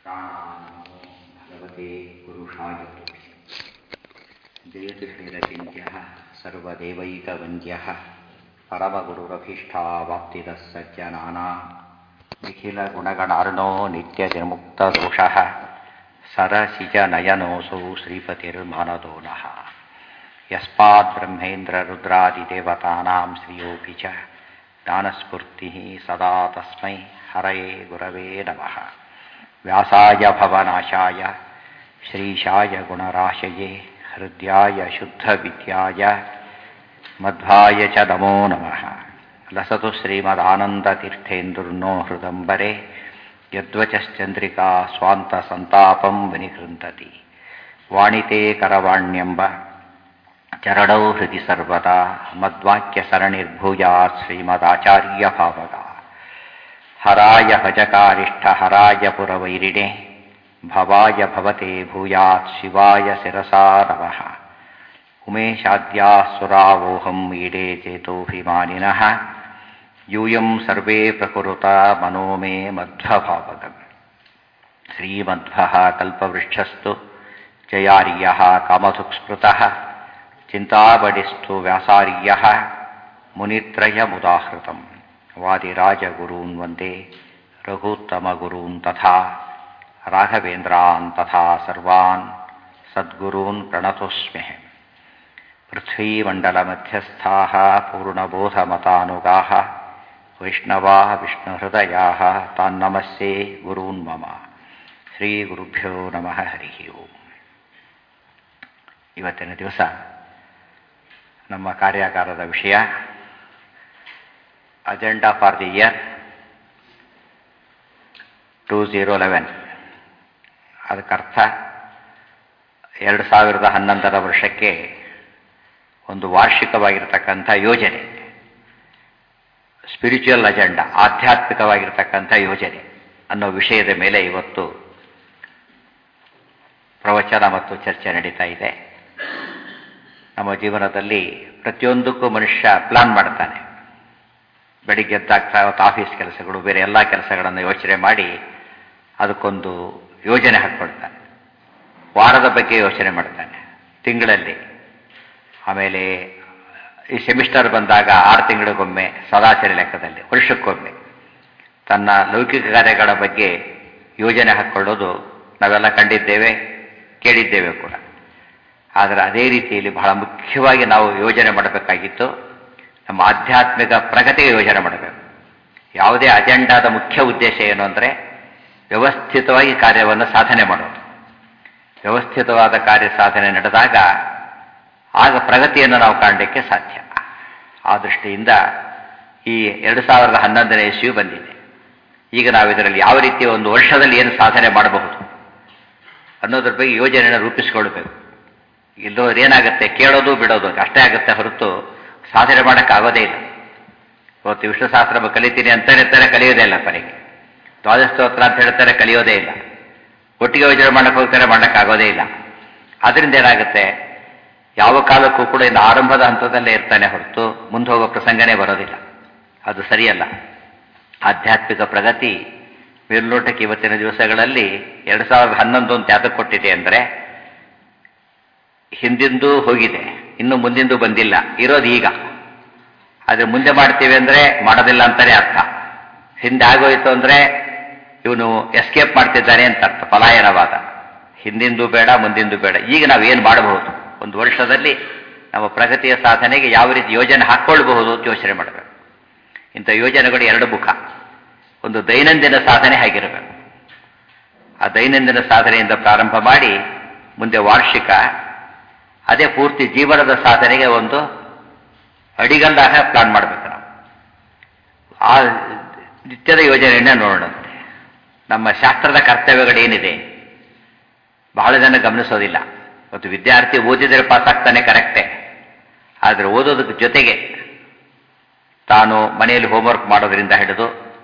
प्राणानमो भगवते पुरुषाय जयतिषेरचिन्त्यः सर्वदेवैकवन्द्यः परमगुरुरभीष्टावाप्तिदः सज्जनानां निखिलगुणगणार्णो नित्यनिर्मुक्तदोषः सरसिजनयनोऽसौ श्रीपतिर्मानदो नः यस्माद्ब्रह्मेन्द्ररुद्रादिदेवतानां श्रियोऽपि च ज्ञानस्फूर्तिः सदा तस्मै हरये गुरवे नमः व्यासाय भवनाशाय श्रीशाय गुणराशये हृद्याय शुद्धविद्याय मध्वाय च नमो नमः लसतु श्रीमदानन्दतीर्थेन्दुर्नो हृदम्बरे यद्वचश्चन्द्रिका स्वान्तसन्तापं विनिकृन्तति वाणिते करवाण्यम्ब चरणौ हृदि सर्वदा मद्वाक्यसरणिर्भूयात् श्रीमदाचार्यभावगा हराय भजकारिष्ठहराय पुरवैरिणे भवाय भवते भूयात् शिवाय शिरसा नमः उमेशाद्यासुरावोहम् ईडे चेतोऽभिमानिनः यूयं सर्वे प्रकुरुता मनो मे मध्वभावगम् श्रीमध्वः कल्पवृक्षस्तु जयार्यः कामधुक्स्मृतः चिन्ताबडिस्तु व्यासार्यः मुनित्रयमुदाहृतम् वादिराजगुरून् वन्दे रघूत्तमगुरून् तथा राघवेन्द्रान् तथा सर्वान् सद्गुरून् प्रणतोऽस्म्यः पृथ्वीमण्डलमध्यस्थाः पूर्णबोधमतानुगाः वैष्णवा विष्णुहृदयाः तान्नमस्ये गुरून् मम ಶ್ರೀಗುರುಭ್ಯೋ ನಮಃ ಹರಿ ಓಂ ಇವತ್ತಿನ ದಿವಸ ನಮ್ಮ ಕಾರ್ಯಾಗಾರದ ವಿಷಯ agenda for the year two zero eleven ಅದಕ್ಕರ್ಥ ಎರಡು ಸಾವಿರದ ಹನ್ನೊಂದರ ವರ್ಷಕ್ಕೆ ಒಂದು ವಾರ್ಷಿಕವಾಗಿರ್ತಕ್ಕಂಥ ಯೋಜನೆ ಸ್ಪಿರಿಚುವಲ್ ಅಜೆಂಡಾ ಆಧ್ಯಾತ್ಮಿಕವಾಗಿರ್ತಕ್ಕಂಥ ಯೋಜನೆ ಅನ್ನೋ ವಿಷಯದ ಮೇಲೆ ಇವತ್ತು ಪ್ರವಚನ ಮತ್ತು ಚರ್ಚೆ ನಡೀತಾ ಇದೆ ನಮ್ಮ ಜೀವನದಲ್ಲಿ ಪ್ರತಿಯೊಂದಕ್ಕೂ ಮನುಷ್ಯ ಪ್ಲಾನ್ ಮಾಡ್ತಾನೆ ಬೆಳಿಗ್ಗೆ ಎದ್ದಾಗ್ತಾ ಅವತ್ತು ಆಫೀಸ್ ಕೆಲಸಗಳು ಬೇರೆ ಎಲ್ಲ ಕೆಲಸಗಳನ್ನು ಯೋಚನೆ ಮಾಡಿ ಅದಕ್ಕೊಂದು ಯೋಜನೆ ಹಾಕ್ಕೊಳ್ತಾನೆ ವಾರದ ಬಗ್ಗೆ ಯೋಚನೆ ಮಾಡ್ತಾನೆ ತಿಂಗಳಲ್ಲಿ ಆಮೇಲೆ ಈ ಸೆಮಿಸ್ಟರ್ ಬಂದಾಗ ಆರು ತಿಂಗಳಿಗೊಮ್ಮೆ ಸದಾಚಾರಿ ಲೆಕ್ಕದಲ್ಲಿ ವರ್ಷಕ್ಕೊಮ್ಮೆ ತನ್ನ ಲೌಕಿಕ ಕಾರ್ಯಗಳ ಬಗ್ಗೆ ಯೋಜನೆ ಹಾಕ್ಕೊಳ್ಳೋದು ನಾವೆಲ್ಲ ಕಂಡಿದ್ದೇವೆ ಕೇಳಿದ್ದೇವೆ ಕೂಡ ಆದರೆ ಅದೇ ರೀತಿಯಲ್ಲಿ ಬಹಳ ಮುಖ್ಯವಾಗಿ ನಾವು ಯೋಜನೆ ಮಾಡಬೇಕಾಗಿತ್ತು ನಮ್ಮ ಆಧ್ಯಾತ್ಮಿಕ ಪ್ರಗತಿಗೆ ಯೋಜನೆ ಮಾಡಬೇಕು ಯಾವುದೇ ಅಜೆಂಡಾದ ಮುಖ್ಯ ಉದ್ದೇಶ ಏನು ಅಂದರೆ ವ್ಯವಸ್ಥಿತವಾಗಿ ಕಾರ್ಯವನ್ನು ಸಾಧನೆ ಮಾಡೋದು ವ್ಯವಸ್ಥಿತವಾದ ಕಾರ್ಯ ಸಾಧನೆ ನಡೆದಾಗ ಆಗ ಪ್ರಗತಿಯನ್ನು ನಾವು ಕಾಣಲಿಕ್ಕೆ ಸಾಧ್ಯ ಆ ದೃಷ್ಟಿಯಿಂದ ಈ ಎರಡು ಸಾವಿರದ ಹನ್ನೊಂದನೇ ಇಸ್ವಿ ಬಂದಿದೆ ಈಗ ನಾವು ಇದರಲ್ಲಿ ಯಾವ ರೀತಿಯ ಒಂದು ವರ್ಷದಲ್ಲಿ ಏನು ಸಾಧನೆ ಮಾಡಬಹುದು ಅನ್ನೋದ್ರ ಬಗ್ಗೆ ಯೋಜನೆಯನ್ನು ರೂಪಿಸ್ಕೊಳ್ಬೇಕು ಇಲ್ಲದವ್ರು ಏನಾಗುತ್ತೆ ಕೇಳೋದು ಬಿಡೋದು ಅಷ್ಟೇ ಆಗುತ್ತೆ ಹೊರತು ಸಾಧನೆ ಮಾಡೋಕ್ಕಾಗೋದೇ ಇಲ್ಲ ಇವತ್ತು ವಿಷ್ಣುಶಾಸ್ತ್ರ ಕಲಿತೀನಿ ಅಂತ ಹೇಳ್ತಾರೆ ಕಲಿಯೋದೇ ಇಲ್ಲ ಕೊನೆಗೆ ದ್ವಾದಸ್ತೋತ್ರ ಅಂತ ಹೇಳ್ತಾರೆ ಕಲಿಯೋದೇ ಇಲ್ಲ ಒಟ್ಟಿಗೆ ಯೋಜನೆ ಮಾಡಕ್ಕೆ ಹೋಗ್ತಾರೆ ಮಾಡೋಕ್ಕಾಗೋದೇ ಇಲ್ಲ ಅದರಿಂದ ಏನಾಗುತ್ತೆ ಯಾವ ಕಾಲಕ್ಕೂ ಕೂಡ ಇನ್ನು ಆರಂಭದ ಹಂತದಲ್ಲೇ ಇರ್ತಾನೆ ಹೊರತು ಮುಂದೆ ಹೋಗೋ ಪ್ರಸಂಗನೇ ಬರೋದಿಲ್ಲ ಅದು ಸರಿಯಲ್ಲ ಆಧ್ಯಾತ್ಮಿಕ ಪ್ರಗತಿ ಮೇಲ್ನೋಟಕ್ಕೆ ಇವತ್ತಿನ ದಿವಸಗಳಲ್ಲಿ ಎರಡು ಸಾವಿರದ ಹನ್ನೊಂದು ಅಂತ ಯಾತಕ್ಕೆ ಕೊಟ್ಟಿದೆ ಅಂದರೆ ಹಿಂದಿಂದು ಹೋಗಿದೆ ಇನ್ನು ಮುಂದಿಂದು ಬಂದಿಲ್ಲ ಇರೋದು ಈಗ ಆದರೆ ಮುಂದೆ ಮಾಡ್ತೀವಿ ಅಂದರೆ ಮಾಡೋದಿಲ್ಲ ಅಂತಾನೆ ಅರ್ಥ ಹಿಂದೆ ಆಗೋಯ್ತು ಅಂದರೆ ಇವನು ಎಸ್ಕೇಪ್ ಮಾಡ್ತಿದ್ದಾನೆ ಅಂತ ಅರ್ಥ ಪಲಾಯನವಾದ ಹಿಂದಿಂದು ಬೇಡ ಮುಂದಿಂದು ಬೇಡ ಈಗ ನಾವೇನು ಮಾಡಬಹುದು ಒಂದು ವರ್ಷದಲ್ಲಿ ನಮ್ಮ ಪ್ರಗತಿಯ ಸಾಧನೆಗೆ ಯಾವ ರೀತಿ ಯೋಜನೆ ಹಾಕ್ಕೊಳ್ಬಹುದು ಅಂತ ಯೋಚನೆ ಮಾಡಬೇಕು ಇಂಥ ಯೋಜನೆಗಳು ಎರಡು ಮುಖ ಒಂದು ದೈನಂದಿನ ಸಾಧನೆ ಆಗಿರಬೇಕು ಆ ದೈನಂದಿನ ಸಾಧನೆಯಿಂದ ಪ್ರಾರಂಭ ಮಾಡಿ ಮುಂದೆ ವಾರ್ಷಿಕ ಅದೇ ಪೂರ್ತಿ ಜೀವನದ ಸಾಧನೆಗೆ ಒಂದು ಅಡಿಗಲ್ಲಾಗ ಪ್ಲಾನ್ ಮಾಡಬೇಕು ನಾವು ಆ ನಿತ್ಯದ ಯೋಜನೆಯನ್ನೇ ನೋಡೋಣಂತೆ ನಮ್ಮ ಶಾಸ್ತ್ರದ ಕರ್ತವ್ಯಗಳೇನಿದೆ ಬಹಳ ಜನ ಗಮನಿಸೋದಿಲ್ಲ ಮತ್ತು ವಿದ್ಯಾರ್ಥಿ ಓದಿದರೆ ಪಾಸ್ ಆಗ್ತಾನೆ ಕರೆಕ್ಟೇ ಆದರೆ ಓದೋದಕ್ಕೆ ಜೊತೆಗೆ ತಾನು ಮನೆಯಲ್ಲಿ ಹೋಮ್ವರ್ಕ್ ಮಾಡೋದ್ರಿಂದ ಹಿಡಿದು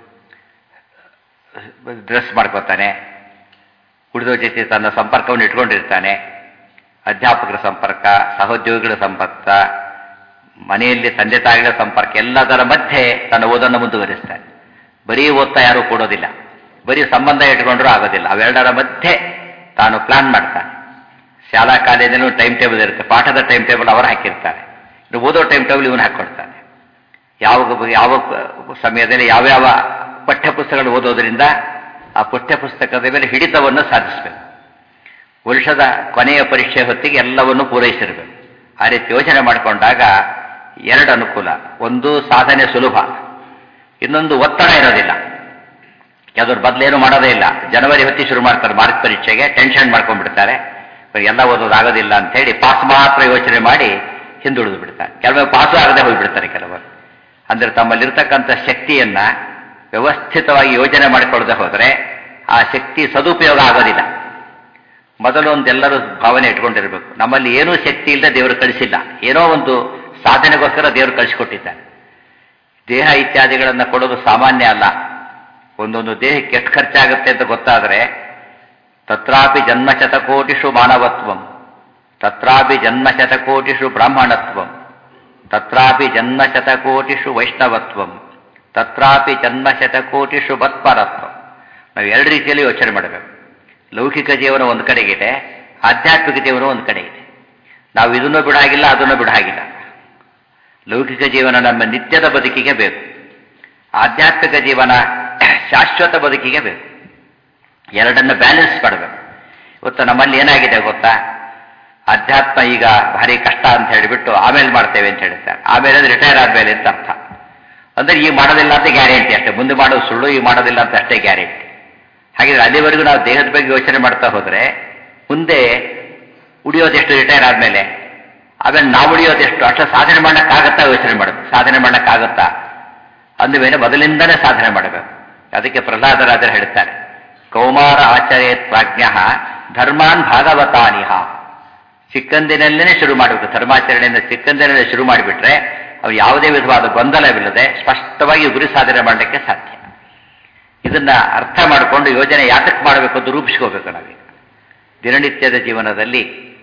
ಡ್ರೆಸ್ ಮಾಡ್ಕೋತಾನೆ ಉಳಿದೋರ ಜೊತೆ ತನ್ನ ಸಂಪರ್ಕವನ್ನು ಇಟ್ಕೊಂಡಿರ್ತಾನೆ ಅಧ್ಯಾಪಕರ ಸಂಪರ್ಕ ಸಹೋದ್ಯೋಗಿಗಳ ಸಂಪರ್ಕ ಮನೆಯಲ್ಲಿ ತಂದೆ ತಾಯಿಗಳ ಸಂಪರ್ಕ ಎಲ್ಲದರ ಮಧ್ಯೆ ತನ್ನ ಓದನ್ನು ಮುಂದುವರಿಸ್ತಾನೆ ಬರೀ ಓದ್ತಾ ಯಾರೂ ಕೊಡೋದಿಲ್ಲ ಬರೀ ಸಂಬಂಧ ಇಟ್ಕೊಂಡ್ರೂ ಆಗೋದಿಲ್ಲ ಅವೆರಡರ ಮಧ್ಯೆ ತಾನು ಪ್ಲಾನ್ ಮಾಡ್ತಾನೆ ಶಾಲಾ ಕಾಲೇಜಿನೂ ಟೈಮ್ ಟೇಬಲ್ ಇರುತ್ತೆ ಪಾಠದ ಟೈಮ್ ಟೇಬಲ್ ಅವರು ಹಾಕಿರ್ತಾರೆ ಇನ್ನು ಓದೋ ಟೈಮ್ ಟೇಬಲ್ ಇವನು ಹಾಕ್ಕೊಡ್ತಾನೆ ಯಾವ ಯಾವ ಸಮಯದಲ್ಲಿ ಯಾವ್ಯಾವ ಪಠ್ಯಪುಸ್ತಕಗಳು ಓದೋದ್ರಿಂದ ಆ ಪಠ್ಯಪುಸ್ತಕದ ಮೇಲೆ ಹಿಡಿತವನ್ನು ಸಾಧಿಸಬೇಕು ವರ್ಷದ ಕೊನೆಯ ಪರೀಕ್ಷೆ ಹೊತ್ತಿಗೆ ಎಲ್ಲವನ್ನು ಪೂರೈಸಿರಬೇಕು ಆ ರೀತಿ ಯೋಚನೆ ಮಾಡಿಕೊಂಡಾಗ ಎರಡು ಅನುಕೂಲ ಒಂದು ಸಾಧನೆ ಸುಲಭ ಇನ್ನೊಂದು ಒತ್ತಡ ಇರೋದಿಲ್ಲ ಯಾವ್ದ್ರ ಬದಲೇನು ಮಾಡೋದೇ ಇಲ್ಲ ಜನವರಿ ಹೊತ್ತಿ ಶುರು ಮಾಡ್ತಾರೆ ಮಾರ್ಕ್ ಪರೀಕ್ಷೆಗೆ ಟೆನ್ಷನ್ ಮಾಡ್ಕೊಂಡ್ಬಿಡ್ತಾರೆ ಎಲ್ಲ ಓದೋದಾಗೋದಿಲ್ಲ ಅಂತ ಹೇಳಿ ಪಾಸ್ ಮಾತ್ರ ಯೋಚನೆ ಮಾಡಿ ಹಿಂದುಳಿದು ಬಿಡ್ತಾರೆ ಕೆಲವೊಮ್ಮೆ ಪಾಸು ಆಗದೆ ಹೋಗ್ಬಿಡ್ತಾರೆ ಕೆಲವರು ಅಂದ್ರೆ ತಮ್ಮಲ್ಲಿರ್ತಕ್ಕಂಥ ಶಕ್ತಿಯನ್ನ ವ್ಯವಸ್ಥಿತವಾಗಿ ಯೋಜನೆ ಮಾಡಿಕೊಳ್ಳದೆ ಹೋದರೆ ಆ ಶಕ್ತಿ ಸದುಪಯೋಗ ಆಗೋದಿಲ್ಲ ಮೊದಲು ಒಂದೆಲ್ಲರೂ ಭಾವನೆ ಇಟ್ಕೊಂಡಿರ್ಬೇಕು ನಮ್ಮಲ್ಲಿ ಏನೂ ಶಕ್ತಿ ಇಲ್ಲದೆ ದೇವರು ಕಳಿಸಿಲ್ಲ ಏನೋ ಒಂದು ಸಾಧನೆಗೋಸ್ಕರ ದೇವರು ಕಳಿಸಿಕೊಟ್ಟಿದ್ದಾರೆ ದೇಹ ಇತ್ಯಾದಿಗಳನ್ನು ಕೊಡೋದು ಸಾಮಾನ್ಯ ಅಲ್ಲ ಒಂದೊಂದು ದೇಹಕ್ಕೆ ಎಷ್ಟು ಖರ್ಚಾಗುತ್ತೆ ಅಂತ ಗೊತ್ತಾದರೆ ತತ್ರಾಪಿ ಜನ್ಮಶತಕೋಟಿಷು ಮಾನವತ್ವಂ ತತ್ರಾಪಿ ಜನ್ಮಶತಕೋಟಿಷು ಬ್ರಾಹ್ಮಣತ್ವಂ ತತ್ರಾಪಿ ಜನ್ಮಶತಕೋಟಿಷು ವೈಷ್ಣವತ್ವಂ ತತ್ರಾಪಿ ಜನ್ಮಶತಕೋಟಿಷು ಬತ್ಪರತ್ವಂ ನಾವು ಎರಡು ರೀತಿಯಲ್ಲಿ ಯೋಚನೆ ಮಾಡಬೇಕು ಲೌಕಿಕ ಜೀವನ ಒಂದು ಕಡೆಗಿದೆ ಆಧ್ಯಾತ್ಮಿಕ ಜೀವನ ಒಂದು ಕಡೆ ಇದೆ ನಾವು ಇದನ್ನು ಬಿಡಾಗಿಲ್ಲ ಅದನ್ನು ಬಿಡಾಗಿಲ್ಲ ಲೌಕಿಕ ಜೀವನ ನಮ್ಮ ನಿತ್ಯದ ಬದುಕಿಗೆ ಬೇಕು ಆಧ್ಯಾತ್ಮಿಕ ಜೀವನ ಶಾಶ್ವತ ಬದುಕಿಗೆ ಬೇಕು ಎರಡನ್ನು ಬ್ಯಾಲೆನ್ಸ್ ಮಾಡಬೇಕು ಇವತ್ತು ನಮ್ಮಲ್ಲಿ ಏನಾಗಿದೆ ಗೊತ್ತಾ ಅಧ್ಯಾತ್ಮ ಈಗ ಭಾರಿ ಕಷ್ಟ ಅಂತ ಹೇಳಿಬಿಟ್ಟು ಆಮೇಲೆ ಮಾಡ್ತೇವೆ ಅಂತ ಹೇಳ್ತಾರೆ ಆಮೇಲೆ ಅದು ರಿಟೈರ್ ಆದ್ಮೇಲೆ ಅಂತ ಅರ್ಥ ಅಂದ್ರೆ ಈ ಮಾಡೋದಿಲ್ಲ ಅಂತ ಗ್ಯಾರಂಟಿ ಅಷ್ಟೇ ಮುಂದೆ ಮಾಡೋದು ಸುಳ್ಳು ಈ ಮಾಡೋದಿಲ್ಲ ಅಂತ ಅಷ್ಟೇ ಗ್ಯಾರಂಟಿ ಹಾಗಿದ್ರೆ ಅಲ್ಲಿವರೆಗೂ ನಾವು ದೇಹದ ಬಗ್ಗೆ ಯೋಚನೆ ಮಾಡ್ತಾ ಹೋದ್ರೆ ಮುಂದೆ ಉಳಿಯೋದೆಷ್ಟು ರಿಟೈರ್ ಆದ್ಮೇಲೆ ಆಮೇಲೆ ನಾವು ಉಳಿಯೋದೆಷ್ಟು ಅಷ್ಟು ಸಾಧನೆ ಮಾಡೋಕ್ಕಾಗತ್ತಾ ಯೋಚನೆ ಮಾಡಬೇಕು ಸಾಧನೆ ಮಾಡೋಕ್ಕಾಗತ್ತಾ ಅಂದಮೇಲೆ ಮೊದಲಿಂದನೇ ಸಾಧನೆ ಮಾಡಬೇಕು ಅದಕ್ಕೆ ಪ್ರಹ್ಲಾದರಾಜರು ಹೇಳ್ತಾರೆ ಕೌಮಾರ ಆಚರೇತ್ ಪ್ರಾಜ್ಞ ಧರ್ಮಾನ್ ಭಾಗವತಾನಿಹ ಚಿಕ್ಕಂದಿನಲ್ಲೇ ಶುರು ಮಾಡಬೇಕು ಧರ್ಮಾಚರಣೆಯಿಂದ ಚಿಕ್ಕಂದಿನಲ್ಲೇ ಶುರು ಮಾಡಿಬಿಟ್ರೆ ಅವು ಯಾವುದೇ ವಿಧವಾದ ಗೊಂದಲವಿಲ್ಲದೆ ಸ್ಪಷ್ಟವಾಗಿ ಗುರಿ ಸಾಧನೆ ಮಾಡಲಿಕ್ಕೆ ಸಾಧ್ಯ ಇದನ್ನ ಅರ್ಥ ಮಾಡಿಕೊಂಡು ಯೋಜನೆ ಯಾತಕ್ಕೆ ಮಾಡಬೇಕು ಅಂತ ರೂಪಿಸ್ಕೋಬೇಕು ನಾವೀಗ ದಿನನಿತ್ಯದ ಜೀವನದಲ್ಲಿ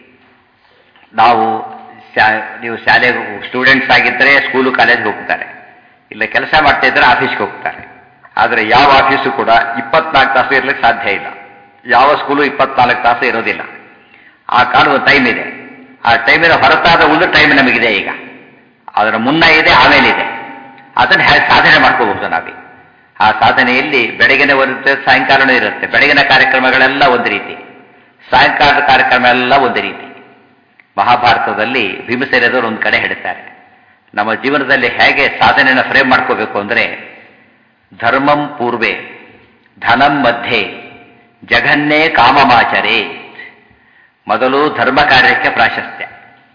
ನಾವು ಶಾ ನೀವು ಶಾಲೆಗೆ ಸ್ಟೂಡೆಂಟ್ಸ್ ಆಗಿದ್ದರೆ ಸ್ಕೂಲು ಕಾಲೇಜ್ಗೆ ಹೋಗ್ತಾರೆ ಇಲ್ಲ ಕೆಲಸ ಮಾಡ್ತಾ ಇದ್ರೆ ಆಫೀಸ್ಗೆ ಹೋಗ್ತಾರೆ ಆದರೆ ಯಾವ ಆಫೀಸು ಕೂಡ ಇಪ್ಪತ್ನಾಲ್ಕು ತಾಸು ಇರ್ಲಿಕ್ಕೆ ಸಾಧ್ಯ ಇಲ್ಲ ಯಾವ ಸ್ಕೂಲು ಇಪ್ಪತ್ನಾಲ್ಕು ತಾಸು ಇರೋದಿಲ್ಲ ಆ ಕಾಲ ಒಂದು ಟೈಮ್ ಇದೆ ಆ ಟೈಮಿನ ಹೊರತಾದ ಒಂದು ಟೈಮ್ ನಮಗಿದೆ ಈಗ ಅದರ ಮುನ್ನ ಇದೆ ಆಮೇಲೆ ಇದೆ ಅದನ್ನು ಹೇಗೆ ಸಾಧನೆ ಮಾಡ್ಕೋಬಹುದು ನಾವೀಗ ಆ ಸಾಧನೆಯಲ್ಲಿ ಬೆಳಗಿನ ಇರುತ್ತೆ ಸಾಯಂಕಾಲನೂ ಇರುತ್ತೆ ಬೆಳಗಿನ ಕಾರ್ಯಕ್ರಮಗಳೆಲ್ಲ ಒಂದು ರೀತಿ ಸಾಯಂಕಾಲದ ಕಾರ್ಯಕ್ರಮ ಎಲ್ಲ ಒಂದು ರೀತಿ ಮಹಾಭಾರತದಲ್ಲಿ ಭೀಮಸೇನದವರು ಒಂದು ಕಡೆ ಹೇಳ್ತಾರೆ ನಮ್ಮ ಜೀವನದಲ್ಲಿ ಹೇಗೆ ಸಾಧನೆಯನ್ನು ಫ್ರೇಮ್ ಮಾಡ್ಕೋಬೇಕು ಅಂದರೆ ಧರ್ಮಂ ಪೂರ್ವೆ ಧನಂ ಮಧ್ಯೆ ಜಘನ್ಯೇ ಕಾಮಮಾಚರೇ ಮೊದಲು ಧರ್ಮ ಕಾರ್ಯಕ್ಕೆ ಪ್ರಾಶಸ್ತ್ಯ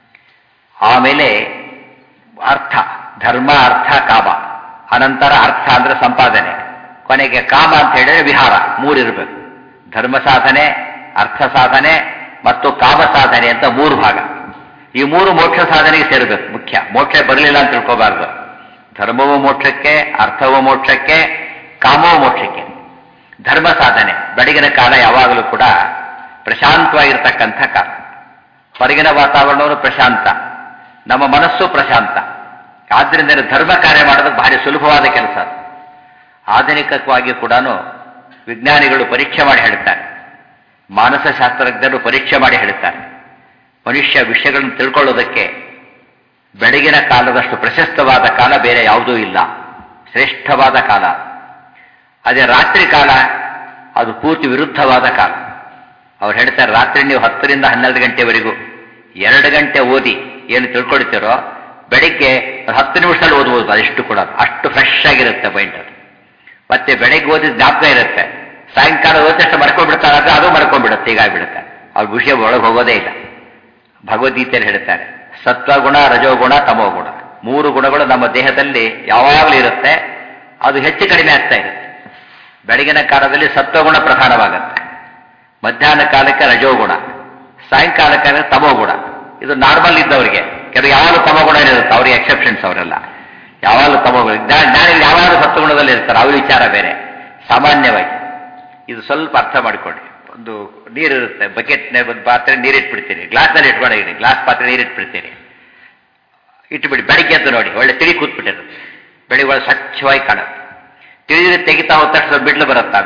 ಆಮೇಲೆ ಅರ್ಥ ಧರ್ಮ ಅರ್ಥ ಕಾಮ ಅನಂತರ ಅರ್ಥ ಅಂದ್ರೆ ಸಂಪಾದನೆ ಕೊನೆಗೆ ಕಾಮ ಅಂತ ಹೇಳಿದ್ರೆ ವಿಹಾರ ಮೂರಿರಬೇಕು ಧರ್ಮ ಸಾಧನೆ ಅರ್ಥ ಸಾಧನೆ ಮತ್ತು ಕಾಮ ಸಾಧನೆ ಅಂತ ಮೂರು ಭಾಗ ಈ ಮೂರು ಮೋಕ್ಷ ಸಾಧನೆಗೆ ಸೇರಬೇಕು ಮುಖ್ಯ ಮೋಕ್ಷ ಬರಲಿಲ್ಲ ಅಂತ ತಿಳ್ಕೋಬಾರ್ದು ಧರ್ಮವೂ ಮೋಕ್ಷಕ್ಕೆ ಅರ್ಥವೂ ಮೋಕ್ಷಕ್ಕೆ ಕಾಮವೂ ಮೋಕ್ಷಕ್ಕೆ ಧರ್ಮ ಸಾಧನೆ ಬೆಳಗಿನ ಕಾಲ ಯಾವಾಗಲೂ ಕೂಡ ಪ್ರಶಾಂತವಾಗಿರ್ತಕ್ಕಂಥ ಕಾಲ ಹೊರಗಿನ ವಾತಾವರಣವನ್ನು ಪ್ರಶಾಂತ ನಮ್ಮ ಮನಸ್ಸು ಪ್ರಶಾಂತ ಆದ್ರಿಂದ ಧರ್ಮ ಕಾರ್ಯ ಮಾಡೋದು ಭಾರಿ ಸುಲಭವಾದ ಕೆಲಸ ಆಧುನಿಕವಾಗಿ ಕೂಡ ವಿಜ್ಞಾನಿಗಳು ಪರೀಕ್ಷೆ ಮಾಡಿ ಹೇಳ್ತಾರೆ ಮಾನಸ ಶಾಸ್ತ್ರಜ್ಞರು ಪರೀಕ್ಷೆ ಮಾಡಿ ಹೇಳ್ತಾರೆ ಮನುಷ್ಯ ವಿಷಯಗಳನ್ನು ತಿಳ್ಕೊಳ್ಳೋದಕ್ಕೆ ಬೆಳಗಿನ ಕಾಲದಷ್ಟು ಪ್ರಶಸ್ತವಾದ ಕಾಲ ಬೇರೆ ಯಾವುದೂ ಇಲ್ಲ ಶ್ರೇಷ್ಠವಾದ ಕಾಲ ಅದೇ ರಾತ್ರಿ ಕಾಲ ಅದು ಪೂರ್ತಿ ವಿರುದ್ಧವಾದ ಕಾಲ ಅವ್ರು ಹೇಳ್ತಾರೆ ರಾತ್ರಿ ನೀವು ಹತ್ತರಿಂದ ಹನ್ನೆರಡು ಗಂಟೆವರೆಗೂ ಎರಡು ಗಂಟೆ ಓದಿ ಏನು ತಿಳ್ಕೊಳ್ತೀರೋ ಬೆಳಿಗ್ಗೆ ಹತ್ತು ನಿಮಿಷದಲ್ಲಿ ಓದ್ಬೋದು ಅದೆಷ್ಟು ಕೂಡ ಅಷ್ಟು ಫ್ರೆಶ್ ಆಗಿರುತ್ತೆ ಮೈಂಡ್ ಅದು ಮತ್ತೆ ಬೆಳಗ್ಗೆ ಓದಿದ ಜ್ಞಾಪಕ ಇರುತ್ತೆ ಸಾಯಂಕಾಲ ಓದಿದಷ್ಟು ಮರ್ಕೊಂಡ್ಬಿಡ್ತಾರೆ ಅದು ಮರ್ಕೊಂಡ್ಬಿಡುತ್ತೆ ಹೀಗಾಗ್ಬಿಡುತ್ತೆ ಅವ್ರ ವಿಷಯ ಒಳಗೆ ಹೋಗೋದೇ ಇಲ್ಲ ಭಗವದ್ಗೀತೆಯಲ್ಲಿ ಹೇಳ್ತಾರೆ ಸತ್ವಗುಣ ರಜೋಗುಣ ತಮೋಗುಣ ಮೂರು ಗುಣಗಳು ನಮ್ಮ ದೇಹದಲ್ಲಿ ಯಾವಾಗಲೂ ಇರುತ್ತೆ ಅದು ಹೆಚ್ಚು ಕಡಿಮೆ ಆಗ್ತಾ ಇರುತ್ತೆ ಬೆಳಗಿನ ಕಾಲದಲ್ಲಿ ಸತ್ವಗುಣ ಪ್ರಧಾನವಾಗುತ್ತೆ ಮಧ್ಯಾಹ್ನ ಕಾಲಕ್ಕೆ ರಜೋಗುಣ ಸಾಯಂಕಾಲಕ್ಕೆ ತಮೋಗುಣ ಇದು ನಾರ್ಮಲ್ ಇದ್ದವರಿಗೆ ಕೆಲವು ಯಾವಾಗಲೂ ತಮೋಗುಣ ಇರುತ್ತೆ ಅವ್ರಿಗೆ ಎಕ್ಸೆಪ್ಷನ್ಸ್ ಅವರೆಲ್ಲ ಯಾವಾಗಲೂ ತಮೋಗುಣ ಜ್ಞಾನಿಗಳು ಯಾವಾಗಲೂ ಸತ್ವಗುಣದಲ್ಲಿ ಇರ್ತಾರೆ ಅವ್ರ ವಿಚಾರ ಬೇರೆ ಸಾಮಾನ್ಯವಾಗಿ ಇದು ಸ್ವಲ್ಪ ಅರ್ಥ ಮಾಡಿಕೊಳ್ಳಿ ಒಂದು ನೀರಿರುತ್ತೆ ಬಕೆಟ್ನ ಒಂದು ಪಾತ್ರೆ ನೀರಿಟ್ಬಿಡ್ತೀನಿ ಗ್ಲಾಸ್ನಲ್ಲಿ ಇಟ್ಕೊಂಡಿದ್ದೀನಿ ಗ್ಲಾಸ್ ಪಾತ್ರೆ ನೀರಿಟ್ಬಿಡ್ತೀನಿ ಇಟ್ಬಿಡಿ ಬೆಳಿಗ್ಗೆ ಅಂತ ನೋಡಿ ಒಳ್ಳೆ ತಿಳಿ ಕೂತ್ಬಿಟ್ಟಿರುತ್ತೆ ಬೆಳಿಗ್ಗೆ ಒಳ್ಳೆ ಸ್ವಚ್ಛವಾಗಿ ಕಾಣುತ್ತೆ ತಿಳಿದ್ರೆ ತೆಗಿತಾ ಹೋದ ತಕ್ಷಣ ಬಿಡ್ಲು ಬರುತ್ತೆ ಆಮೇಲೆ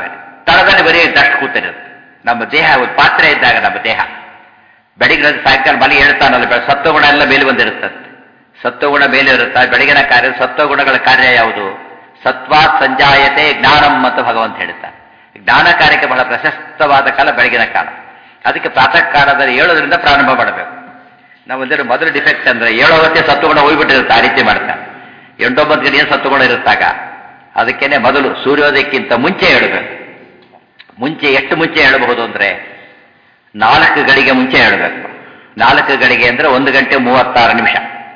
ಸ್ಥಳದಲ್ಲಿ ಬರೀ ದಷ್ಟು ಕೂತಿರುತ್ತೆ ನಮ್ಮ ದೇಹ ಒಂದು ಪಾತ್ರೆ ಇದ್ದಾಗ ನಮ್ಮ ದೇಹ ಬೆಳಿಗ್ಗೆ ಸಾಯಂಕಾಲ ಮನೆ ಹೇಳ್ತಾನಲ್ಲ ಬೆಳ ಸತ್ವಗುಣ ಎಲ್ಲ ಮೇಲೆ ಬಂದಿರುತ್ತಂತೆ ಸತ್ವಗುಣ ಮೇಲೆ ಇರುತ್ತೆ ಬೆಳಗಿನ ಕಾರ್ಯ ಸತ್ವಗುಣಗಳ ಕಾರ್ಯ ಯಾವುದು ಸತ್ವಾತ್ ಸಂಜಾಯತೆ ಜ್ಞಾನಂ ಅಂತ ಭಗವಂತ ಹೇಳ್ತಾರೆ ಜ್ಞಾನ ಕಾರ್ಯಕ್ಕೆ ಬಹಳ ಪ್ರಶಸ್ತವಾದ ಕಾಲ ಬೆಳಗಿನ ಕಾಲ ಅದಕ್ಕೆ ಪ್ರಾತಃ ಕಾಲದಲ್ಲಿ ಏಳೋದ್ರಿಂದ ಪ್ರಾರಂಭ ಮಾಡಬೇಕು ನಾವೊಂದೇನು ಮೊದಲು ಡಿಫೆಕ್ಟ್ ಅಂದ್ರೆ ಏಳೋ ಹೊತ್ತೆ ಸತ್ವಗುಣ ಹೋಗ್ಬಿಟ್ಟಿರುತ್ತೆ ಆ ರೀತಿ ಮಾಡ್ತಾರೆ ಎಂಟೊಂಬತ್ತು ಗಂಟೆ ಏನು ಸತ್ವಗುಣ ಇರುತ್ತಾಗ ಅದಕ್ಕೇನೆ ಮೊದಲು ಸೂರ್ಯೋದಯಕ್ಕಿಂತ ಮುಂಚೆ ಹೇಳಬೇಕು ಮುಂಚೆ ಎಷ್ಟು ಮುಂಚೆ ಹೇಳಬಹುದು ಅಂದ್ರೆ ನಾಲ್ಕು ಗಡಿಗೆ ಮುಂಚೆ ಹೇಳಬೇಕು ನಾಲ್ಕು ಗಡಿಗೆ ಅಂದ್ರೆ ಒಂದು ಗಂಟೆ ಮೂವತ್ತಾರು ನಿಮಿಷ